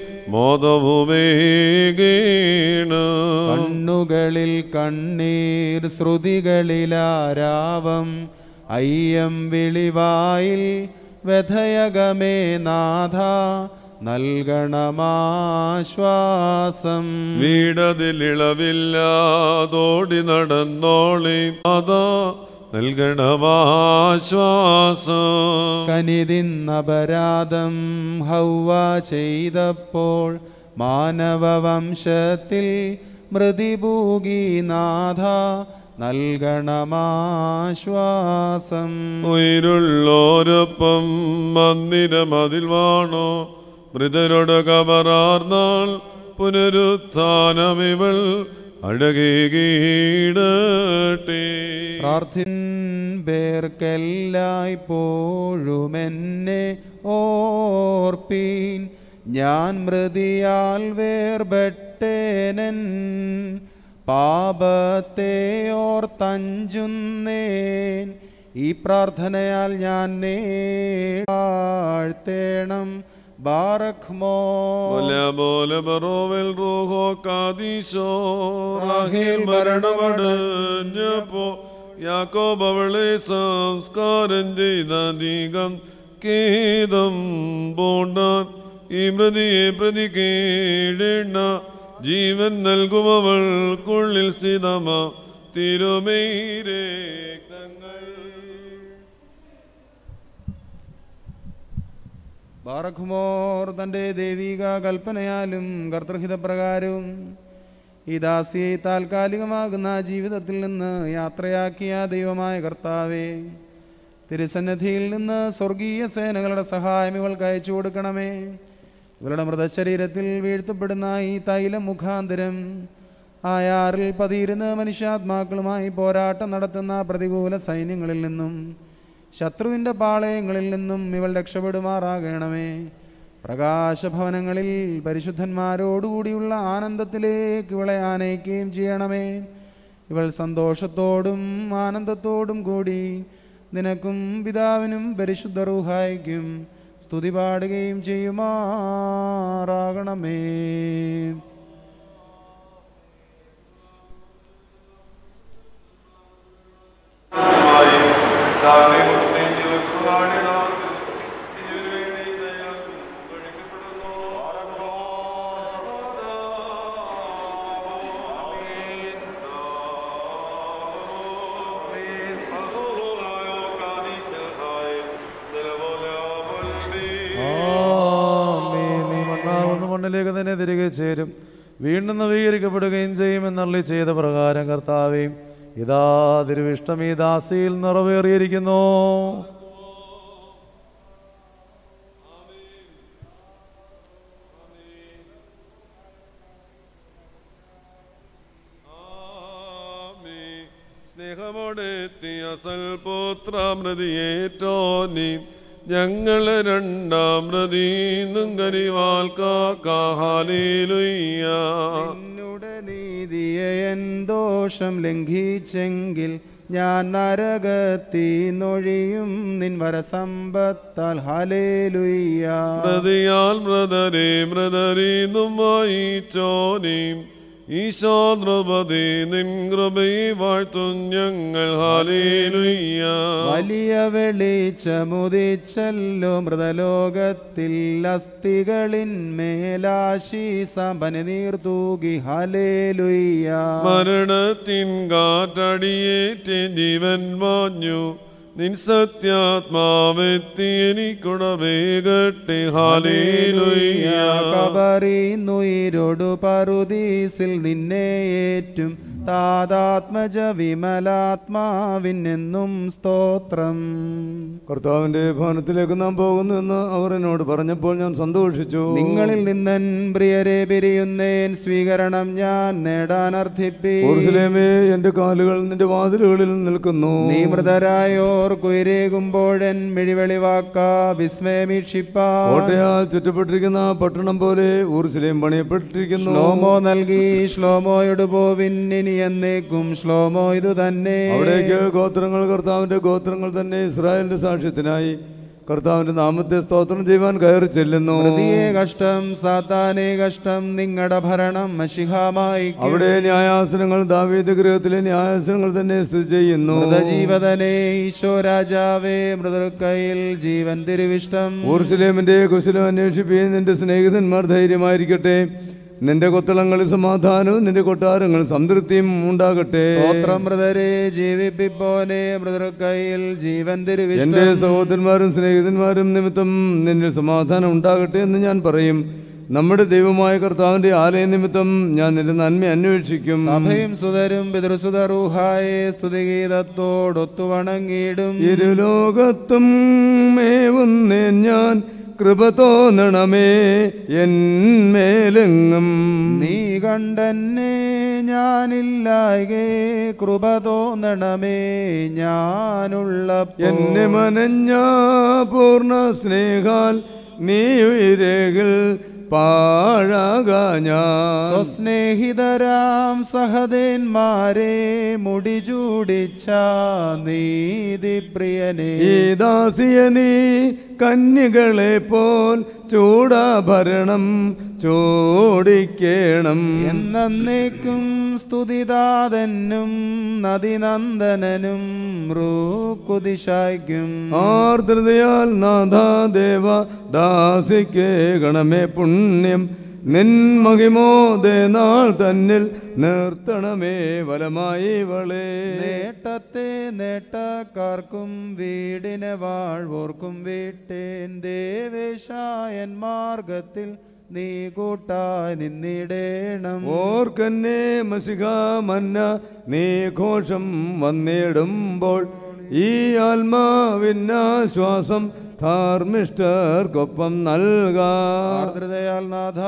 മോദവുമേകീണ് കണ്ണുകളിൽ കണ്ണീർ ശ്രുതികളിലാരാവം അയ്യം വിളിവായിൽ വ്യഥയകമേ നാഥ നൽകണമാശ്വാസം വീടതിലിളവില്ലാതോടി നടന്നോളി അതാ നൽകണമാശ്വാസം കനിതിന്നപരാധം ഹൗവ ചെയ്തപ്പോൾ മാനവവംശത്തിൽ മൃതിഭൂകി നാഥ നൽകണമാശ്വാസം ഉയരുള്ളോരൊപ്പം മന്ദിരം അതിൽ വാണോ മൃതരുടെ കബറാർന്നാൾ പുനരുത്ഥാനമിവൾ അഴകേകീടട്ടെ പ്രാർത്ഥിൻ പേർക്കെല്ലായ്പ്പോഴും എന്നെ ഓർപ്പീൻ ഞാൻ മൃതിയാൽ വേർപെട്ടേനൻ പാപത്തെ ഓർത്തഞ്ചുന്നേൻ ഈ പ്രാർത്ഥനയാൽ ഞാൻ നേഴ്ത്തേണം ബാറഖ്മോ പോലെ ബറോവൽ റൂഹോ കാദീശോ റാഹേൽ മരണമടഞ്ഞപ്പോ യാക്കോബ് അവളെ സംസ്കാരം ചെയ്ത ദീകം കേദം പോണ്ടാൻ ഈ മൃതിയെ പ്രതി കേടേണ്ട ജീവൻ നൽകും അവൾക്കുള്ളിൽ സ്ഥിതമ തിരുമേരേ ബാറഖുമോർ തൻ്റെ ദൈവിക കൽപ്പനയാലും കർത്തൃഹിതപ്രകാരവും ഈ ദാസിയെ താൽക്കാലികമാകുന്ന ജീവിതത്തിൽ നിന്ന് യാത്രയാക്കിയ ദൈവമായ കർത്താവേ തിരുസന്നിധിയിൽ നിന്ന് സ്വർഗീയ സേനകളുടെ സഹായം ഇവൾക്ക് അയച്ചു കൊടുക്കണമേ ഇവരുടെ മൃതശരീരത്തിൽ വീഴ്ത്തപ്പെടുന്ന ഈ തൈലം മുഖാന്തരം ആയാറിൽ പതിയിരുന്ന മനുഷ്യാത്മാക്കളുമായി പോരാട്ടം നടത്തുന്ന പ്രതികൂല സൈന്യങ്ങളിൽ നിന്നും ശത്രുവിൻ്റെ പാളയങ്ങളിൽ നിന്നും ഇവൾ രക്ഷപ്പെടുമാറാകണമേ പ്രകാശഭവനങ്ങളിൽ പരിശുദ്ധന്മാരോടുകൂടിയുള്ള ആനന്ദത്തിലേക്ക് ഇവളെ ആനയിക്കുകയും ചെയ്യണമേ ഇവൾ സന്തോഷത്തോടും ആനന്ദത്തോടും കൂടി നിനക്കും പിതാവിനും പരിശുദ്ധ റൂഹായിക്കും സ്തുതി പാടുകയും ചെയ്യുമാറാകണമേ ആമേൻ. നീ മണ്ണാവുന്ന മണ്ണിലേക്ക് തന്നെ തിരികെ ചേരും വീണ്ടും നവീകരിക്കപ്പെടുകയും ചെയ്യുമെന്നള്ളി ചെയ്ത പ്രകാരം കർത്താവേയും ഇതാ തിരുവിഷ്ടം ഈ ദാസിയിൽ നിറവേറിയിരിക്കുന്നു സ്നേഹമോടെത്തിയ സൽപുത്രാമൃതിയേറ്റോനി ഞങ്ങളെ രണ്ടാം പ്രതിന്നും കരിവാൽ കാഹാലേലുയ്യ നിന്നുടെ നീതിയെ എൻ ദോഷം ലംഘിച്ചെങ്കിൽ ഞാൻ നരകത്തി നൊഴിയും നിൻ വരസമ്പത്താൽ ഹലേലുയ്യ മൃതിയാൽ മൃതരെ മൃതരീന്നും വായിച്ചോനീം ഈശോ ദ്രൗപദി നിൻ കൃപയെ വാഴ്ത്തും ഞങ്ങൾ ഹാലേലുയ്യ വലിയ വെളിച്ചമുദിച്ചല്ലോ മൃതലോകത്തിൽ അസ്ഥികളിന്മേലാശീസമ്പന നീർത്തൂകി ഹലേലുയ്യ മരണത്തിൻ കാറ്റടിയേറ്റ് ജീവൻ മാഞ്ഞു നിൻ സത്യാത്മാവെത്തി എനിക്കുണവേകട്ടെ ഹാലേലുയ്യ കബറിന്നുയിരൊടു പറുദീസിൽ നിന്നെ ഏറ്റും താതാത്മജ വിമലാത്മാവിനെന്നും സ്തോത്രം കർത്താവിന്റെ ഭവനത്തിലേക്ക് നാം പോകുന്നു എന്ന് അവർ എന്നോട് പറഞ്ഞപ്പോൾ ഞാൻ സന്തോഷിച്ചു നിങ്ങളിൽ നിന്നൻ പ്രിയരെ പിരിയുന്നേൻ സ്വീകരണം ഞാൻ നേടാൻ അർത്ഥിപ്പി ഊർസലേമേ എന്റെ കാലുകൾ നിന്റെ വാതിലുകളിൽ നിൽക്കുന്നു നീ മൃതരായോർ കുയരേകുമ്പോഴൻ മിഴിവെളിവാക്ക വിസ്മയമീക്ഷിപ്പാ കോട്ടയാൽ ചുറ്റപ്പെട്ടിരിക്കുന്ന പട്ടണം പോലെ ഊർസലേം പണിയപ്പെട്ടിരിക്കുന്നു ശ്ലോമോ നൽകി ശ്ലോമോയോട് പോവിൻ ഇനി എന്നേക്കും ശ്ലോമോ ഇത് തന്നെ അവിടേക്ക് ഗോത്രങ്ങൾ കർത്താവിന്റെ ഗോത്രങ്ങൾ തന്നെ ഇസ്രായേലിന്റെ സാക്ഷ്യത്തിനായി കർത്താവിന്റെ നാമത്തെ സ്തോത്രം ചെയ്യുവാൻ കയറി ചെല്ലുന്നു പ്രതിയെ കഷ്ടം സാത്താനെ കഷ്ടം നിങ്ങളുടെ ഭരണം മഷിഹാമായി അവിടെ ന്യായാസനങ്ങൾ ദാവീദ് ഗൃഹത്തിലെ ന്യായാസനങ്ങൾ തന്നെ സ്ഥിതി ചെയ്യുന്നു മൃതജീവതനെ ഈശോ രാജാവേ മൃതൃക്കയിൽ ജീവൻ തിരുവിഷ്ടം ഊർസലേമിന്റെ കുശലം അന്വേഷിപ്പിക്കുകയും നിന്റെ സ്നേഹിതന്മാർ ധൈര്യമായിരിക്കട്ടെ നിന്റെ കൊത്തളങ്ങളിൽ സമാധാനവും നിന്റെ കൊട്ടാരങ്ങൾ സംതൃപ്തിയും ഉണ്ടാകട്ടെ സ്തോത്രം മൃതരെ ജീവിപ്പിപ്പോനെ മൃതൃക്കയിൽ ജീവൻ എന്റെ തിരുവിഷ്ടം സഹോദരന്മാരും സ്നേഹിതന്മാരും നിമിത്തം നിന്നിൽ സമാധാനം ഉണ്ടാകട്ടെ എന്ന് ഞാൻ പറയും നമ്മുടെ ദൈവമായ കർത്താവിന്റെ ആലയ നിമിത്തം ഞാൻ നിന്റെ നന്മ അന്വേഷിക്കും സഭയും സുതരും പിതൃസുതറൂഹായെ സ്തുതിഗീതത്തോടൊത്തു വണങ്ങിയിടും ഇരുലോകത്തും മേവുന്നേൻ ഞാൻ കൃപ തോന്നണമേ എന്മേലെങ്ങും നീ കണ്ടെന്നെ ഞാനില്ലായകെ കൃപ തോന്നണമേ ഞാനുള്ള എന്നെ മനഞ്ഞ പൂർണ്ണ സ്നേഹാൽ നീ ഉയരേകിൽ പാഴാക ഞാൻ സ്വസ്നേഹിതരാം സഹദേന്മാരെ മുടി ചൂടിച്ച നീതിപ്രിയനെ ഈ ദാസിയ നീ കന്യകളെ പോൽ ചൂടാഭരണം ചോടിക്കേണം എന്നേക്കും സ്തുതിദാതനും നദിനന്ദനനും റൂക്കുദിശായ്ക്കും ആർദ്രതയാൽ നാഥാദേവ ദാസിക്ക് ഗണമേ പുണ്യം നിൻ മഹിമോദേ നാൾ തന്നിൽ നിർത്തണമേ വലമായി വളേ നേട്ടത്തെ നേട്ടക്കാർക്കും വീടിനെ വാഴ്വോർക്കും വീട്ടേൻ ദേവേശായൻ മാർഗത്തിൽ നീ കൂട്ടായി നിന്നിടേണം ഓർക്കന്നെ മസിക മന്ന നീ ഘോഷം വന്നിടുമ്പോൾ ഈ ആത്മാവിനാശ്വാസം ധാർമ്മിഷ്ടർക്കൊപ്പം നൽകാം ആർദ്രതയാൽ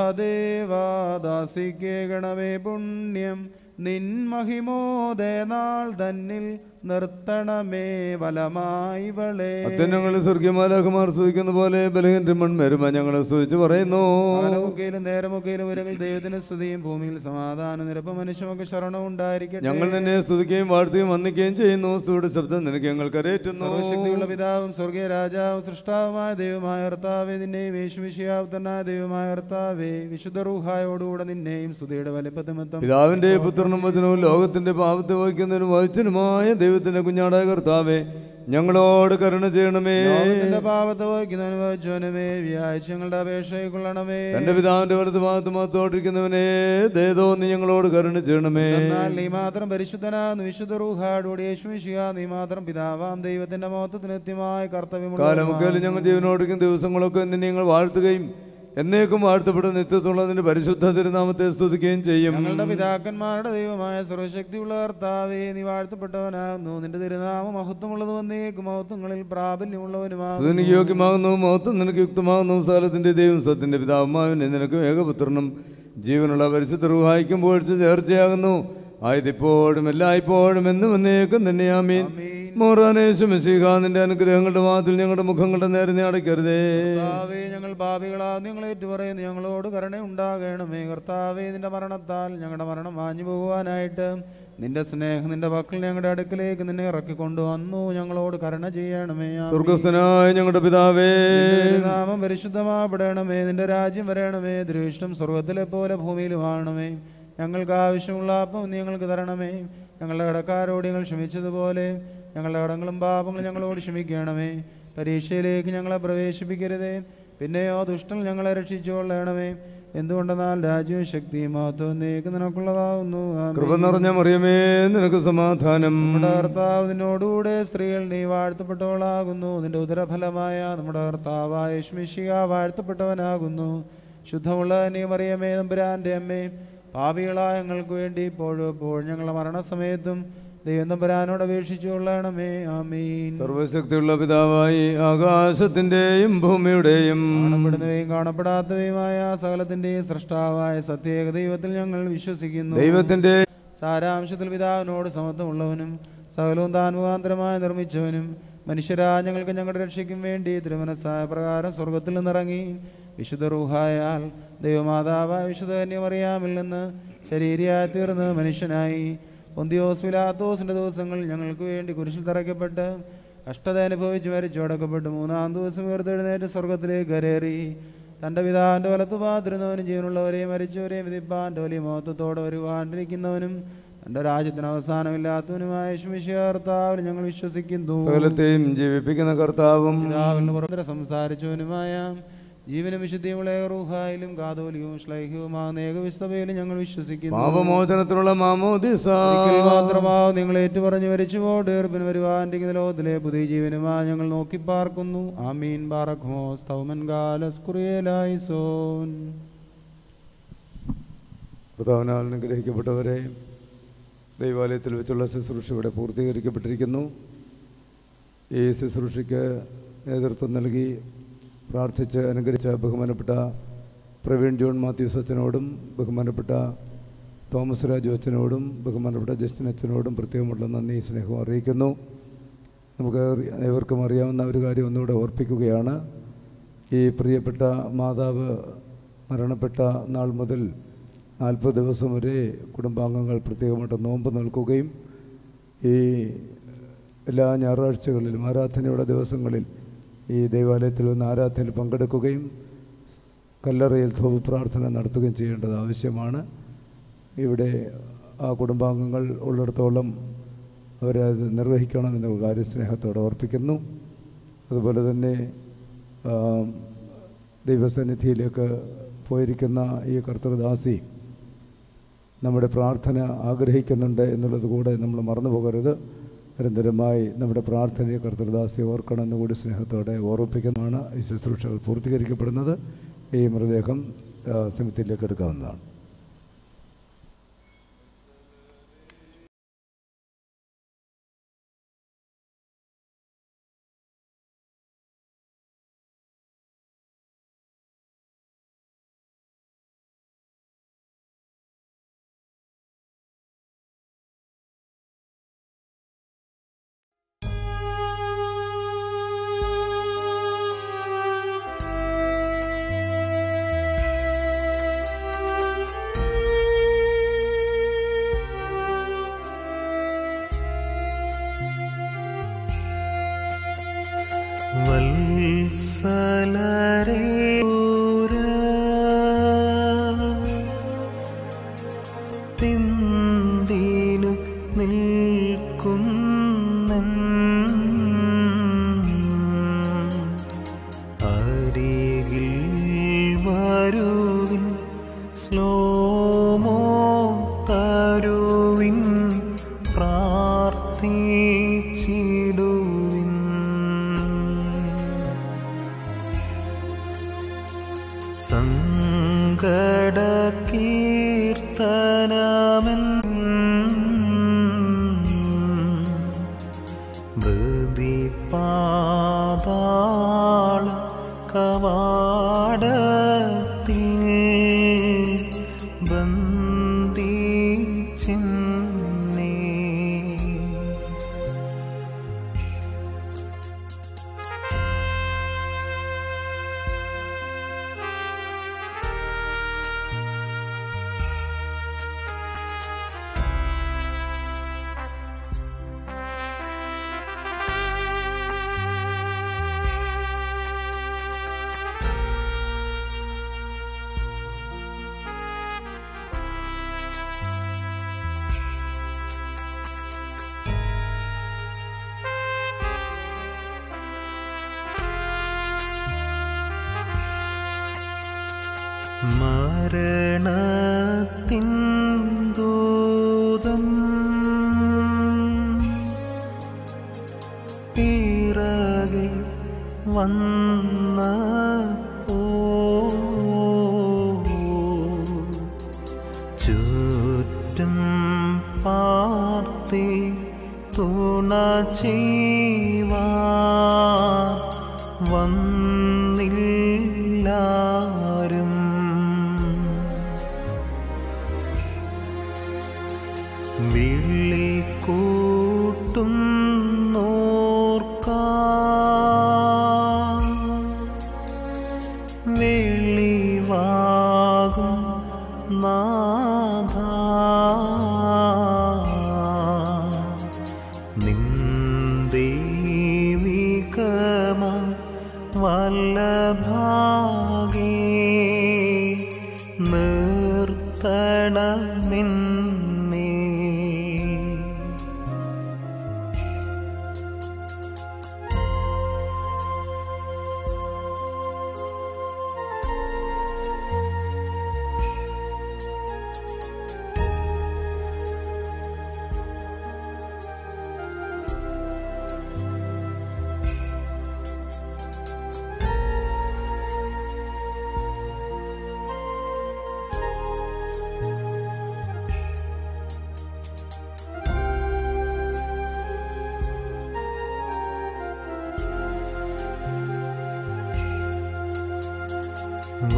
നാഥാദേവാദാസിക്ക് ഗണമേ പുണ്യം നിൻ മഹിമോദയ നാൾ തന്നിൽ നിർത്തണമേ വലമായി വളേ അത്യങ്ങൾ സ്വർഗീയമാലാകുമാർ സൂചിക്കുന്ന പോലെ ബലഹീൻ്റെ മൺമരുമ ഞങ്ങളെ സൂചിച്ച് പറയുന്നു കാലമൊക്കെയിലും നേരമൊക്കെയിലും ഉരകൾ ദൈവത്തിന് സ്തുതിയും ഭൂമിയിൽ സമാധാനം നിരപ്പ് മനുഷ്യമൊക്കെ ശരണം ഉണ്ടായിരിക്കട്ടെ ഞങ്ങൾ നിന്നെ സ്തുതിക്കുകയും വാഴ്ത്തുകയും വന്ദിക്കുകയും ചെയ്യുന്നു സ്തുതിയുടെ ശബ്ദം നിനക്ക് ഞങ്ങൾ കരയേറ്റുന്നു സർവശക്തിയുള്ള പിതാവും സ്വർഗീയ രാജാവും സൃഷ്ടാവുമായ ദൈവമായ കർത്താവേ നിന്നെയും യേശുവിശിയാവുത്തനായ ദൈവമായ കർത്താവേ വിശുദ്ധ റൂഹായോടുകൂടെ നിന്നെയും സ്തുതിയുടെ വലിപ്പത്തിമത്തം പിതാവിന്റെ പുത്രനും വചനവും ലോകത്തിന്റെ പാപത്തെ വഹിക്കുന്നതിനും വഹിച്ചനുമായ ദൈവത്തിന്റെ കുഞ്ഞാടായ കർത്താവേ ഞങ്ങളോട് കരുണ ചെയ്യണമേ ലോകത്തിന്റെ പാപത്തെ വഹിക്കുന്നവന് വഹിച്ചവനുമേ വ്യാഴ്ചങ്ങളുടെ അപേക്ഷയെ കൊള്ളണമേ തന്റെ പിതാവിന്റെ വലത് ഭാഗത്ത് മാത്രോട്ടിരിക്കുന്നവനെ ദേതോ നീ ഞങ്ങളോട് കരുണ ചെയ്യണമേ എന്നാൽ നീ മാത്രം പരിശുദ്ധനാകുന്നു വിശുദ്ധ റൂഹാടോട് യേശുവിശിയ നീ മാത്രം പിതാവാം ദൈവത്തിന്റെ മഹത്വത്തിന് നിത്യമായ കർത്തവ്യമുള്ള കാലമൊക്കെയും ഞങ്ങൾ ജീവനോടിക്കുന്ന ദിവസങ്ങളൊക്കെ നിന്നെ ഞങ്ങൾ വാഴ്ത്തുകയും എന്നേക്കും വാഴ്ത്തപ്പെട്ട നിത്യത്തുള്ള നിന്റെ പരിശുദ്ധ തിരുനാമത്തെ സ്തുതിക്കുകയും ചെയ്യും ഞങ്ങളുടെ പിതാക്കന്മാരുടെ ദൈവമായ സർവശക്തിയുള്ള കർത്താവേ നീ വാഴ്ത്തപ്പെട്ടവനാകുന്നു നിന്റെ തിരുനാമം മഹത്വമുള്ളത് വന്നേക്കും മഹത്വങ്ങളിൽ പ്രാബല്യമുള്ളവനുമാകുന്നു നിനക്ക് യോഗ്യമാകുന്നു മഹത്വം നിനക്ക് യുക്തമാകുന്നു സ്ഥലത്തിന്റെ ദൈവം സത്യന്റെ പിതാവുമാവിനെ നിനക്ക് ഏകപുത്രനും ജീവനുള്ള പരിശുദ്ധ റൂഹായിക്കും പോഴ്ച ചേർച്ചയാകുന്നു ആയതിപ്പോഴും എല്ലായ്പ്പോഴും എന്നും എന്നേക്കും തന്നെ ആമീൻ മോറാനേശു മെസ്സിഹ നിന്റെ അനുഗ്രഹങ്ങളുടെ വാതിൽ ഞങ്ങളുടെ മുഖങ്ങളുടെ നേരെ നീ അടയ്ക്കരുതേ കർത്താവേ ഞങ്ങൾ പാപികളാ നിങ്ങൾ ഏറ്റുപറയുന്നു ഞങ്ങളോട് കരുണ ഉണ്ടാകണമേ കർത്താവേ നിന്റെ മരണത്താൽ ഞങ്ങളുടെ മരണം മാഞ്ഞു പോകുവാനായിട്ട് നിന്റെ സ്നേഹം നിന്റെ പക്കൽ ഞങ്ങളുടെ അടുക്കലേക്ക് നിന്നെ ഇറക്കിക്കൊണ്ടുവന്നു ഞങ്ങളോട് കരുണ ചെയ്യണമേ ആമീൻ. സ്വർഗസ്ഥനായ ഞങ്ങളുടെ പിതാവേ നിന്റെ നാമം പരിശുദ്ധമാപ്പെടണമേ നിന്റെ രാജ്യം വരണമേ ദൃഷ്ടം സ്വർഗത്തിലെ പോലെ ഭൂമിയിലുമാണമേ ഞങ്ങൾക്ക് ആവശ്യമുള്ള അപ്പം നീ ഞങ്ങൾക്ക് തരണമേ ഞങ്ങളുടെ കടക്കാരോട് ഞങ്ങൾ ക്ഷമിച്ചതുപോലെ ഞങ്ങളുടെ കടങ്ങളും പാപങ്ങളും ഞങ്ങളോട് ക്ഷമിക്കണമേ പരീക്ഷയിലേക്ക് ഞങ്ങളെ പ്രവേശിപ്പിക്കരുതേ പിന്നെയോ ദുഷ്ടൻ ഞങ്ങളെ രക്ഷിച്ചുകൊള്ളണമേ എന്തുകൊണ്ടെന്നാൽ രാജ്യവും ശക്തിയും മഹത്വവും നീക്ക് നിനക്കുള്ളതാവുന്നു ആമേൻ. കൃപ നിറഞ്ഞ മറിയമേ നിനക്ക് സമാധാനം നമ്മുടെ കർത്താവ് നിന്നോടുകൂടെ സ്ത്രീകൾ നീ വാഴ്ത്തപ്പെട്ടവളാകുന്നു നിന്റെ ഉദരഫലമായ നമ്മുടെ കർത്താവായ യേശുമിശിഹ വാഴ്ത്തപ്പെട്ടവനാകുന്നു ശുദ്ധമുള്ള നീ മറിയമേ തമ്പുരാന്റെ അമ്മേ പാപികളായ ഞങ്ങൾക്ക് വേണ്ടി ഇപ്പോഴും എപ്പോഴും ഞങ്ങളുടെ മരണസമയത്തും ദൈവം തമ്പുരാനോട് അപേക്ഷിച്ചു കൊള്ളണമേ ആമീൻ സർവശക്തിയുള്ള പിതാവായി ആകാശത്തിന്റെയും ഭൂമിയുടെയും കാണപ്പെടുന്നവയും കാണപ്പെടാത്തവയുമായ സകലത്തിന്റെയും സൃഷ്ടാവായ സത്യേക ദൈവത്തിൽ ഞങ്ങൾ വിശ്വസിക്കുന്നു ദൈവത്തിന്റെ സാരാംശത്തിൽ പിതാവിനോട് സമത്വമുള്ളവനും സകലവും താൻ മുഖാന്തരമായി നിർമ്മിച്ചവനും മനുഷ്യരാ ഞങ്ങൾക്ക് ഞങ്ങളുടെ രക്ഷയ്ക്കും വേണ്ടി തിരുമനസ്സായ പ്രകാരം സ്വർഗത്തിൽ നിന്നിറങ്ങി വിശുദ്ധ റൂഹായാൽ ദൈവമാതാവായ വിശുദ്ധ കന്യമറിയാമിൽ നിന്ന് ശരീരയായി തീർന്ന് മനുഷ്യനായി പൊന്തിയോസ് പിലാത്തോസിന്റെ ദിവസങ്ങൾ ഞങ്ങൾക്ക് വേണ്ടി കുരിശിൽ തറയ്ക്കപ്പെട്ട് കഷ്ടത അനുഭവിച്ച് മരിച്ചു അടക്കപ്പെട്ട് മൂന്നാം ദിവസം ഉയർത്തെഴുന്നേറ്റ് സ്വർഗത്തിലേക്ക് കരേറി തന്റെ പിതാവിന്റെ വലത്തു പാത്തിരുന്നവനും ജീവനുള്ളവരെയും മരിച്ചവരെയും വിധിപ്പാന്റെ വലിയ മഹത്വത്തോടെ വരുവാണ്ടിരിക്കുന്നവനും തന്റെ രാജ്യത്തിന് അവസാനമില്ലാത്തവനുമായ കർത്താവിൽ ഞങ്ങൾ വിശ്വസിക്കുന്നു സകലത്തെയും ജീവിപ്പിക്കുന്ന കർത്താവും പിതാവിന് പുറത്ത് സംസാരിച്ചവനുമായ ജീവനും വിശുദ്ധിയുമുള്ള റൂഹായിലും കാതോലികവും ശ്ലൈഹ്യവുമാകുന്ന ഏകവിസ്തവയിലും ഞങ്ങൾ വിശ്വസിക്കുന്നു പാപമോചനത്തിനുള്ള മാമോദിസ ഒരിക്കൽ മാത്രമാവും നിങ്ങൾ ഏറ്റുപറഞ്ഞു മരിച്ചു പോടേർപ്പിന് വരുവാനിരിക്കുന്ന ലോകത്തിലെ പുതിയ ജീവനുമായി ഞങ്ങൾ നോക്കി പാർക്കുന്നു ആമീൻ ബാറഖ്മോ സ്തൗമൻ ഗാലസ് കുറിയലായിസോൻ കർത്താവിനാൽ അനുഗ്രഹിക്കപ്പെട്ടവരെ ദൈവാലയത്തിൽ വെച്ചുള്ള ശുശ്രൂഷ ഇവിടെ പൂർത്തീകരിക്കപ്പെട്ടിരിക്കുന്നു ഈ ശുശ്രൂഷയ്ക്ക് നേതൃത്വം നൽകി പ്രാർത്ഥിച്ച് അനുകരിച്ച ബഹുമാനപ്പെട്ട പ്രവീൺ ജോൺ മാത്യൂസ് അച്ഛനോടും ബഹുമാനപ്പെട്ട തോമസ് രാജു അച്ഛനോടും ബഹുമാനപ്പെട്ട ജസ്റ്റിൻ അച്ഛനോടും പ്രത്യേകമുള്ള നന്ദി സ്നേഹവും അറിയിക്കുന്നു നമുക്ക് അറി- ഏവർക്കും അറിയാവുന്ന ഒരു കാര്യം ഒന്നുകൂടെ ഓർപ്പിക്കുകയാണ് ഈ പ്രിയപ്പെട്ട മാതാവ് മരണപ്പെട്ട നാൾ മുതൽ നാൽപ്പത് ദിവസം വരെ കുടുംബാംഗങ്ങൾ പ്രത്യേകമായിട്ട് നോമ്പ് നിൽക്കുകയും ഈ എല്ലാ ഞായറാഴ്ചകളിലും ആരാധനയുടെ ദിവസങ്ങളിൽ ഈ ദേവാലയത്തിൽ വന്ന് ആരാധനയിൽ പങ്കെടുക്കുകയും കല്ലറയിൽ ധൂപ പ്രാർത്ഥന നടത്തുകയും ചെയ്യേണ്ടത് ആവശ്യമാണ് ഇവിടെ ആ കുടുംബാംഗങ്ങൾ ഉള്ളിടത്തോളം അവരത് നിർവഹിക്കണം എന്നുള്ള കാര്യം സ്നേഹത്തോടെ ഓർപ്പിക്കുന്നു അതുപോലെ തന്നെ ആ, ദൈവസന്നിധിയിലേക്ക് പോയിരിക്കുന്ന ഈ കർത്തൃദാസി നമ്മുടെ പ്രാർത്ഥന ആഗ്രഹിക്കുന്നുണ്ട് എന്നുള്ളത് കൂടെ നമ്മൾ മറന്നു പോകരുത് നിരന്തരമായി നമ്മുടെ പ്രാർത്ഥനയെ കർത്തൃദാസി ഓർക്കണമെന്ന് കൂടി സ്നേഹത്തോടെ ഓർമ്മിപ്പിക്കുന്നതാണ് ഈ ശുശ്രൂഷകൾ പൂർത്തീകരിക്കപ്പെടുന്നത് ഈ മൃതദേഹം സമിതിയിലേക്ക് എടുക്കാവുന്നതാണ് വത്സലരേ തിന്തിനു നിൽക്കുന്നൻ അരികിൽ വരുവിൻ സ്ലോമോ തരുവിൻ പ്രാർത്ഥിച്ചിടുവിൻ സങ്കട കീർത്തനമൻ ബൃതി പാതാള കവാടത്തിൽ ബന്ധിച്ചിന്നേ മരണത്തിൻ ദൂതം പിറകെ വന്ന ചുറ്റും പാർത്തി തുണ ചെയ്യുവാൻ വന്നില്ലാരും വിളി കൂട്ടും വെളിവാകും നാഥ നിന്ദീവികമ വല്ലഭാഗേ നിർത്തണമെന്നേ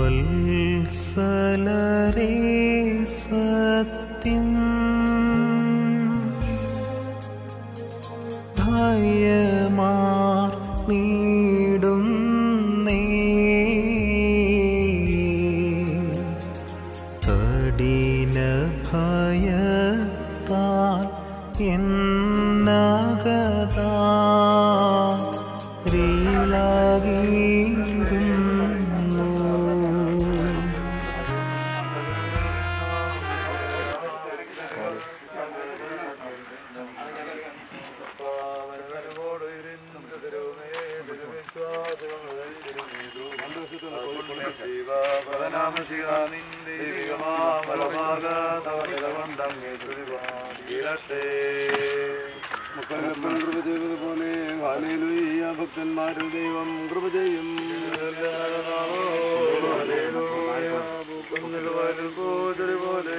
വത്സലരേ സത്യം ഭയമാർ നീടും കഠിന ഭയത്താൽ എന്നകതാ ീരുന്നു കൃപ ചെയ്തതുപോലെ ഹാലേലുയ്യ ഭക്തന്മാരും ദൈവം കൃപ ചെയ്യും പോലെ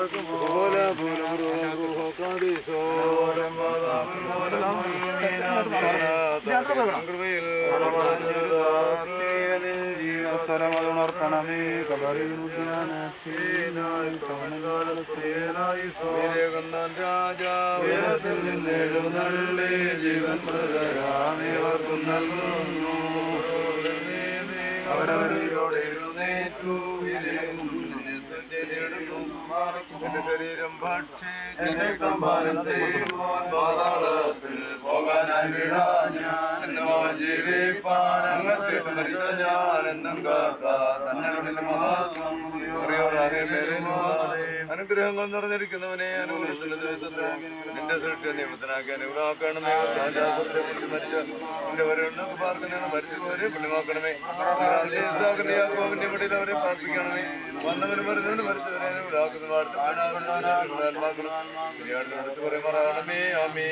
ജീവസ്വരമതുണർത്തണമേ രാജാവേരത്തിൽ നിന്നെഴുന്നള്ളി ജീവൻ പ്രതരാമേവർക്കും നൽകുന്നു അവരവരോട് എഴുന്നേറ്റു എന്റെ ശരീരം ഭക്ഷിച്ച് കമ്പാനം ചെയ്യുവാൻ പാതാളത്തിൽ പോകാനായി വിടാ ഞാൻ എന്നുവാൻ ജീവിപ്പാൻ അങ്ങത്തെ മരിച്ച ഞാൻ എന്നും കാത്ത തന്നരുടെ മഹാത്മം അനുഗ്രഹങ്ങൾ നിറഞ്ഞിരിക്കുന്നവനെ അനുഗ്രഹത്തിന്റെ ദിവസത്തിൽ നിന്റെ സൃഷ്ടി നിയമത്തിനാക്കി അനുഗ്രഹമാക്കണമേ രാജാസത്തെ കുറിച്ച് മരിച്ച നിന്റെ വരവണ്ണൊക്കെ പാർക്കുന്നതാണ് മരിച്ചവരെ പുണ്യമാക്കണമേ യാക്കോവിന്റെ മുടിയിൽ അവരെ പ്രാർത്ഥിക്കണമേ വന്നവന് മരുന്നവന് മരിച്ചവരെ അനുഗ്രഹാക്കുന്ന വാർത്ത പറയുമാറാകണമേ ആമേ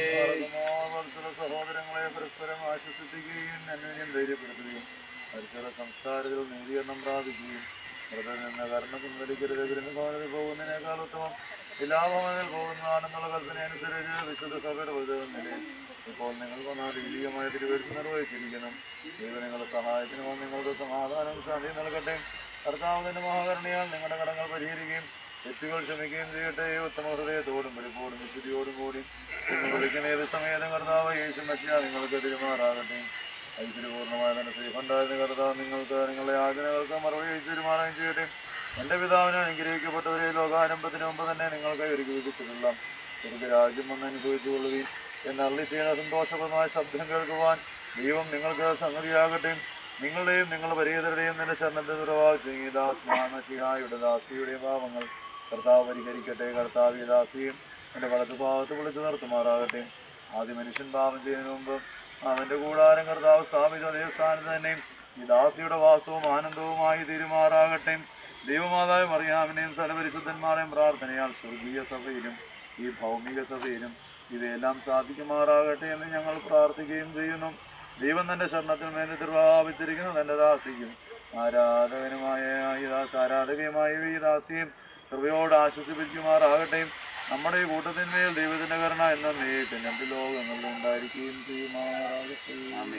സഹോദരങ്ങളെ പരസ്പരം ആശ്വസിപ്പിക്കുകയും അന്യോന്യം ധൈര്യപ്പെടുത്തുകയും മരിച്ചവരുടെ സംസ്കാരത്തിൽ നീതീകരണം പ്രാപിക്കുകയും മൃതൻ എന്ന കർണ പിൻവലിക്കരുത് ഗൃഹഭവനത്തിൽ പോകുന്നതിനേക്കാൾ ഉത്തമം വിലാപമനിൽ പോകുന്നതാണെന്നുള്ള കൽപ്പന അനുസരിച്ച് വിശുദ്ധ സഭയുടെ വലുതെന്നില്ലേ ഇപ്പോൾ നിങ്ങൾ വന്നാൽ ദൈവികമായ തിരുവരുത്ത് നിർവഹിച്ചിരിക്കണം ദൈവം നിങ്ങളുടെ സഹായത്തിന് നിങ്ങൾക്ക് സമാധാനം ശാന്തി നൽകട്ടെ കർത്താവിന്റെ മഹാകരുണയാൽ നിങ്ങളുടെ കടങ്ങൾ പരിഹരിക്കുകയും തെറ്റുകൾ ക്ഷമിക്കുകയും ചെയ്യട്ടെ ഉത്തമ ഹൃദയത്തോടും വെളിപ്പോടും വിശുദ്ധിയോടും കൂടി നിങ്ങൾ വിളിക്കുന്ന ഏത് സമയത്തും കർത്താവ് യേശു മറ്റിയ നിങ്ങൾക്ക് തിരുമാറാകട്ടെ ഐശ്വര്യപൂർണ്ണമായ തന്നെ ശ്രീഫണ്ടായിരുന്ന കർത്താവ് നിങ്ങൾക്ക് നിങ്ങളുടെ യാചനകൾക്ക് മറുപടി ഐശ്വര്യമാറുകയും ചെയ്യട്ടെ എന്റെ പിതാവിനെ അനുഗ്രഹിക്കപ്പെട്ടവരെ ലോകാരംഭത്തിന് മുമ്പ് തന്നെ നിങ്ങൾക്ക് ഒരുക്കി വിധിച്ചിട്ടുള്ള സ്വർഗരാജ്യം ഒന്ന് അനുഭവിച്ചുകൊള്ളുകയും എന്ന് അള്ളി ചെയ്യുന്ന സന്തോഷപ്രദമായ ശബ്ദം കേൾക്കുവാൻ ദൈവം നിങ്ങൾക്ക് സംഗതിയാകട്ടെ നിങ്ങളുടെയും നിങ്ങളുടെ പരിഹൃതരുടെയും നിന്റെ ശരണത്തെ ദുരവാചി ദാസ്മാനശിഹായുടെ ദാസിയുടെയും പാവങ്ങൾ കർത്താവ് പരിഹരിക്കട്ടെ കർത്താവ് ഈ ദാസിയും എന്റെ വലതു ഭാഗത്ത് വിളിച്ചു നിർത്തുമാറാകട്ടെ ആദ്യ മനുഷ്യൻ പാപം ചെയ്യുന്നതിന് മുമ്പ് അവന്റെ കൂടാരം കർത്താവ് സ്ഥാപിച്ച അതേ സ്ഥാനത്ത് തന്നെ ഈ ദാസിയുടെ വാസവും ആനന്ദവുമായി തീരുമാറാകട്ടെ ദൈവമാതാവ് മറിയാമിനെയും സലപരിശുദ്ധന്മാരെയും പ്രാർത്ഥനയാൽ സ്വർഗീയ സഭയിലും ഈ ഭൗമിക സഭയിലും ഇവയെല്ലാം സാധിക്കുമാറാകട്ടെ എന്ന് ഞങ്ങൾ പ്രാർത്ഥിക്കുകയും ചെയ്യുന്നു ദൈവം തന്റെ ശരണത്തിന് മേൽ നിർവാപിച്ചിരിക്കുന്ന തന്റെ ദാസിക്കും ആരാധകനുമായ ഈ ദാസ് ആരാധകയുമായ ഈ ദാസിയും കൃപയോട് ആശ്വസിപ്പിക്കുമാറാകട്ടെ നമ്മുടെ ഈ കൂട്ടത്തിന്മേൽ ദൈവത്തിന്റെ കരുണ എന്ന നീട്ടിന് രണ്ട് ലോകങ്ങളിൽ ഉണ്ടായിരിക്കുകയും ചെയ്യുമാറാകട്ടെ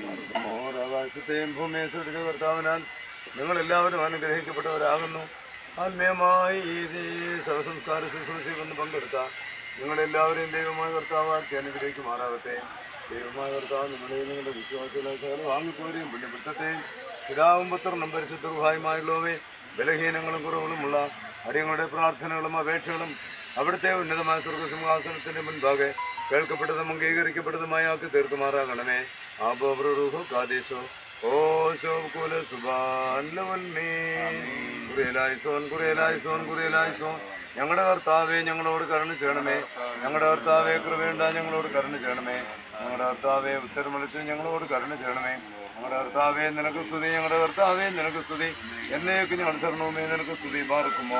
ആകാശത്തെയും ഭൂമിയെ സൃഷ്ടിച്ച കർത്താവിനാൽ നിങ്ങൾ എല്ലാവരും അനുഗ്രഹിക്കപ്പെട്ടവരാകുന്നു ആത്മീയമായി ഈ ശവസംസ്കാര ശുശ്രൂഷയിൽ വന്ന് പങ്കെടുത്ത നിങ്ങളെല്ലാവരെയും ദൈവമായ കർത്താവാക്കി അനുഗ്രഹിക്കുമാറാകട്ടെ ദൈവമായ കർത്താവ് നിങ്ങളെയും നിങ്ങളുടെ വിശ്വാസികളെ സകലം വാങ്ങിപ്പോരെയും പുണ്യപ്പെടുത്തത്തെയും പിതാവും പുത്രനും പരിശുദ്ധവുമായുള്ളവേ ബലഹീനങ്ങളും കുറവുകളുമുള്ള അടിയങ്ങളുടെ പ്രാർത്ഥനകളും അപേക്ഷകളും അവിടുത്തെ ഉന്നതമായ സ്വർഗസിംഹാസനത്തിന്റെ മുൻപാകെ കേൾക്കപ്പെട്ടതും അംഗീകരിക്കപ്പെട്ടതുമായ ആക്കി തീർക്കുമാറാകണമേ ആബോബ്രൂഹോ കാദേശോ ഓ ശോകുല സുബാൻലവൽമേ കുറേലായിസോൻ കുറേലായിസോൻ കുറേലായിസോൻ ഞങ്ങളുടെ കർത്താവെ ഞങ്ങളോട് കരുണ ചെയ്യണമേ ഞങ്ങളുടെ കർത്താവെ കൃപയുണ്ടാ ഞങ്ങളോട് കരുണ ചെയ്യണമേ ഞങ്ങളുടെ കർത്താവെ ഉത്തരമളിച്ച് ഞങ്ങളോട് കരുണ ചെയ്യണമേ ഞങ്ങളുടെ കർത്താവെ നിനക്ക് സ്തുതി ഞങ്ങളുടെ കർത്താവെ നിനക്ക് സ്തുതി എന്നേക്ക് ഞങ്ങൾ ശരണവുമേ നിനക്ക് സ്തുതി പാർക്കുമോ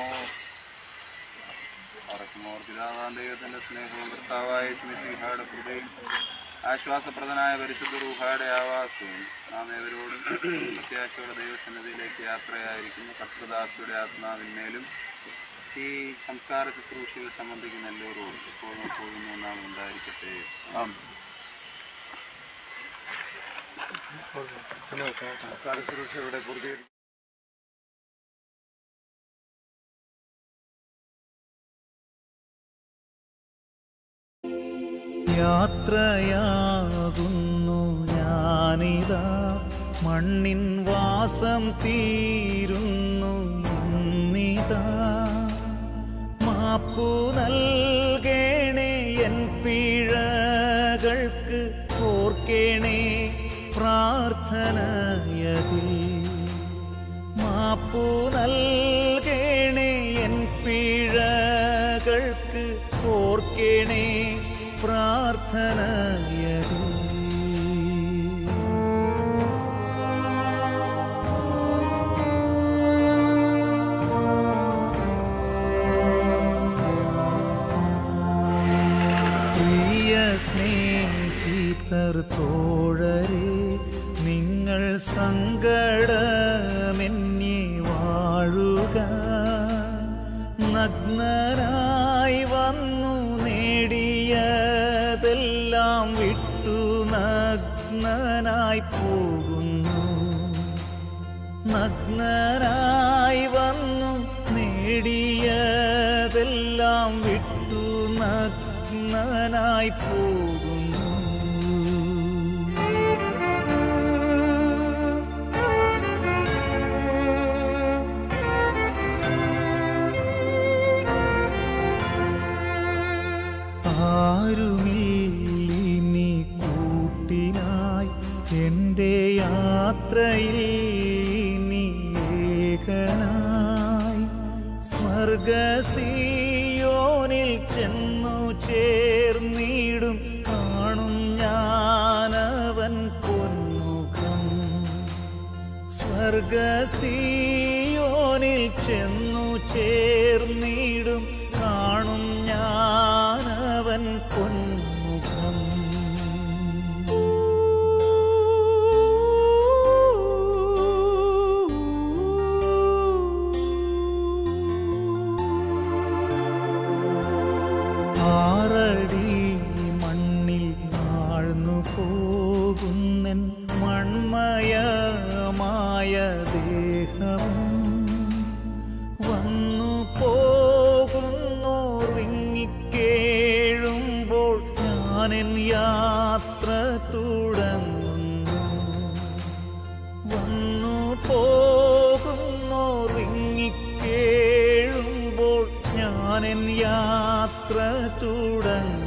പാർക്കുമോ പിതാവാൻ ദൈവത്തിന്റെ സ്നേഹവും കർത്താവായ മിശിഹായുടെ കൃപയും ആശ്വാസപ്രദനായ പരിശുദ്ധ റൂഹായുടെ ആവാസവും നാം ഏവരോടും പ്രത്യാശയുടെ ദൈവസന്നിധിയിലേക്ക് യാത്രയായിരിക്കുന്നു കർത്തദാസിയുടെ ആത്മാവിന്മേലും ഈ സംസ്കാര ശുശ്രൂഷയിൽ സംബന്ധിക്കുന്ന എല്ലാവരോടും എപ്പോഴും എപ്പോഴും നാം ഉണ്ടായിരിക്കട്ടെ സംസ്കാര സുരക്ഷ ഇവിടെ പൂർത്തീകരിക്കും യാത്രയാകുന്നു ഞാനിതാ മണ്ണിൻ വാസം തീരുന്നു ഇന്നിതാ മാപ്പു നൽകേണേ എൻ പിഴകൾക്ക് ഓർക്കേണേ പ്രാർത്ഥനയതിൽ മാപ്പു നൽകേണേ എൻ പിഴകൾക്ക് ഓർക്കേണേ പ്രാർത്ഥനയതിൽ പ്രിയ സ്നേഹിതർ തോഴരെ നിങ്ങൾ സങ്കടമെന്നെ വാഴുക നഗ്നനായി വന്നു നേടിയതെല്ലാം വിട്ടു നഗ്നനായി പോകുന്നു നഗ്നനായി വന്നു നേടിയതെല്ലാം വിട്ടു നഗ്നനായി പോകുന്നു ആരുമില്ലിനി കൂട്ടിനായി എൻ്റെ യാത്രയിൽ ഇനി ഏകനായി സ്വർഗസിയോനിൽ ചെന്നു ചേർന്നിടും കാണും ഞാനവൻ പൊന്മുഖം സ്വർഗസിയോനിൽ ചെന്നു ചേർന്നിടും കാണും ഞാനവൻ പൊന്മുഖം ആറടി മണ്ണിൽ ആഴ്ന്നു പോകുന്നൻ മൺമയമായ ദേഹവും വന്നു പോകുന്നോർ വിങ്ങിക്കേഴുമ്പോൾ ഞാനെൻ യാത്ര തുടങ്ങുന്നു വന്നു പോകുന്നോർ വിങ്ങിക്കേഴുമ്പോൾ ഞാനെൻ യാത്ര തുടങ്ങുന്നു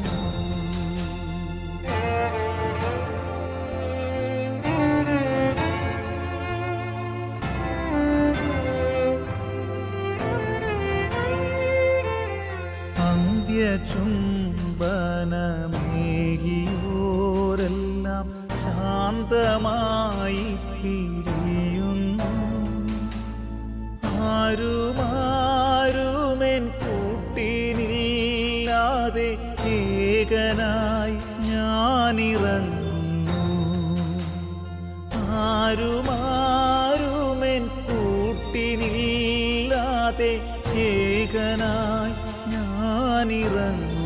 അന്ത്യചുംബനമേകിയോരെല്ലാം ശാന്തമായി പിരിയുന്നു ആരുമാരുമെൻ കൂട്ടിനില്ലാതെ ഏകനായി ഞാനിറങ്ങുന്നു ആരുമാരുമെൻ കൂട്ടിനില്ലാതെ ഏകനായി ഞാനിറങ്ങുന്നു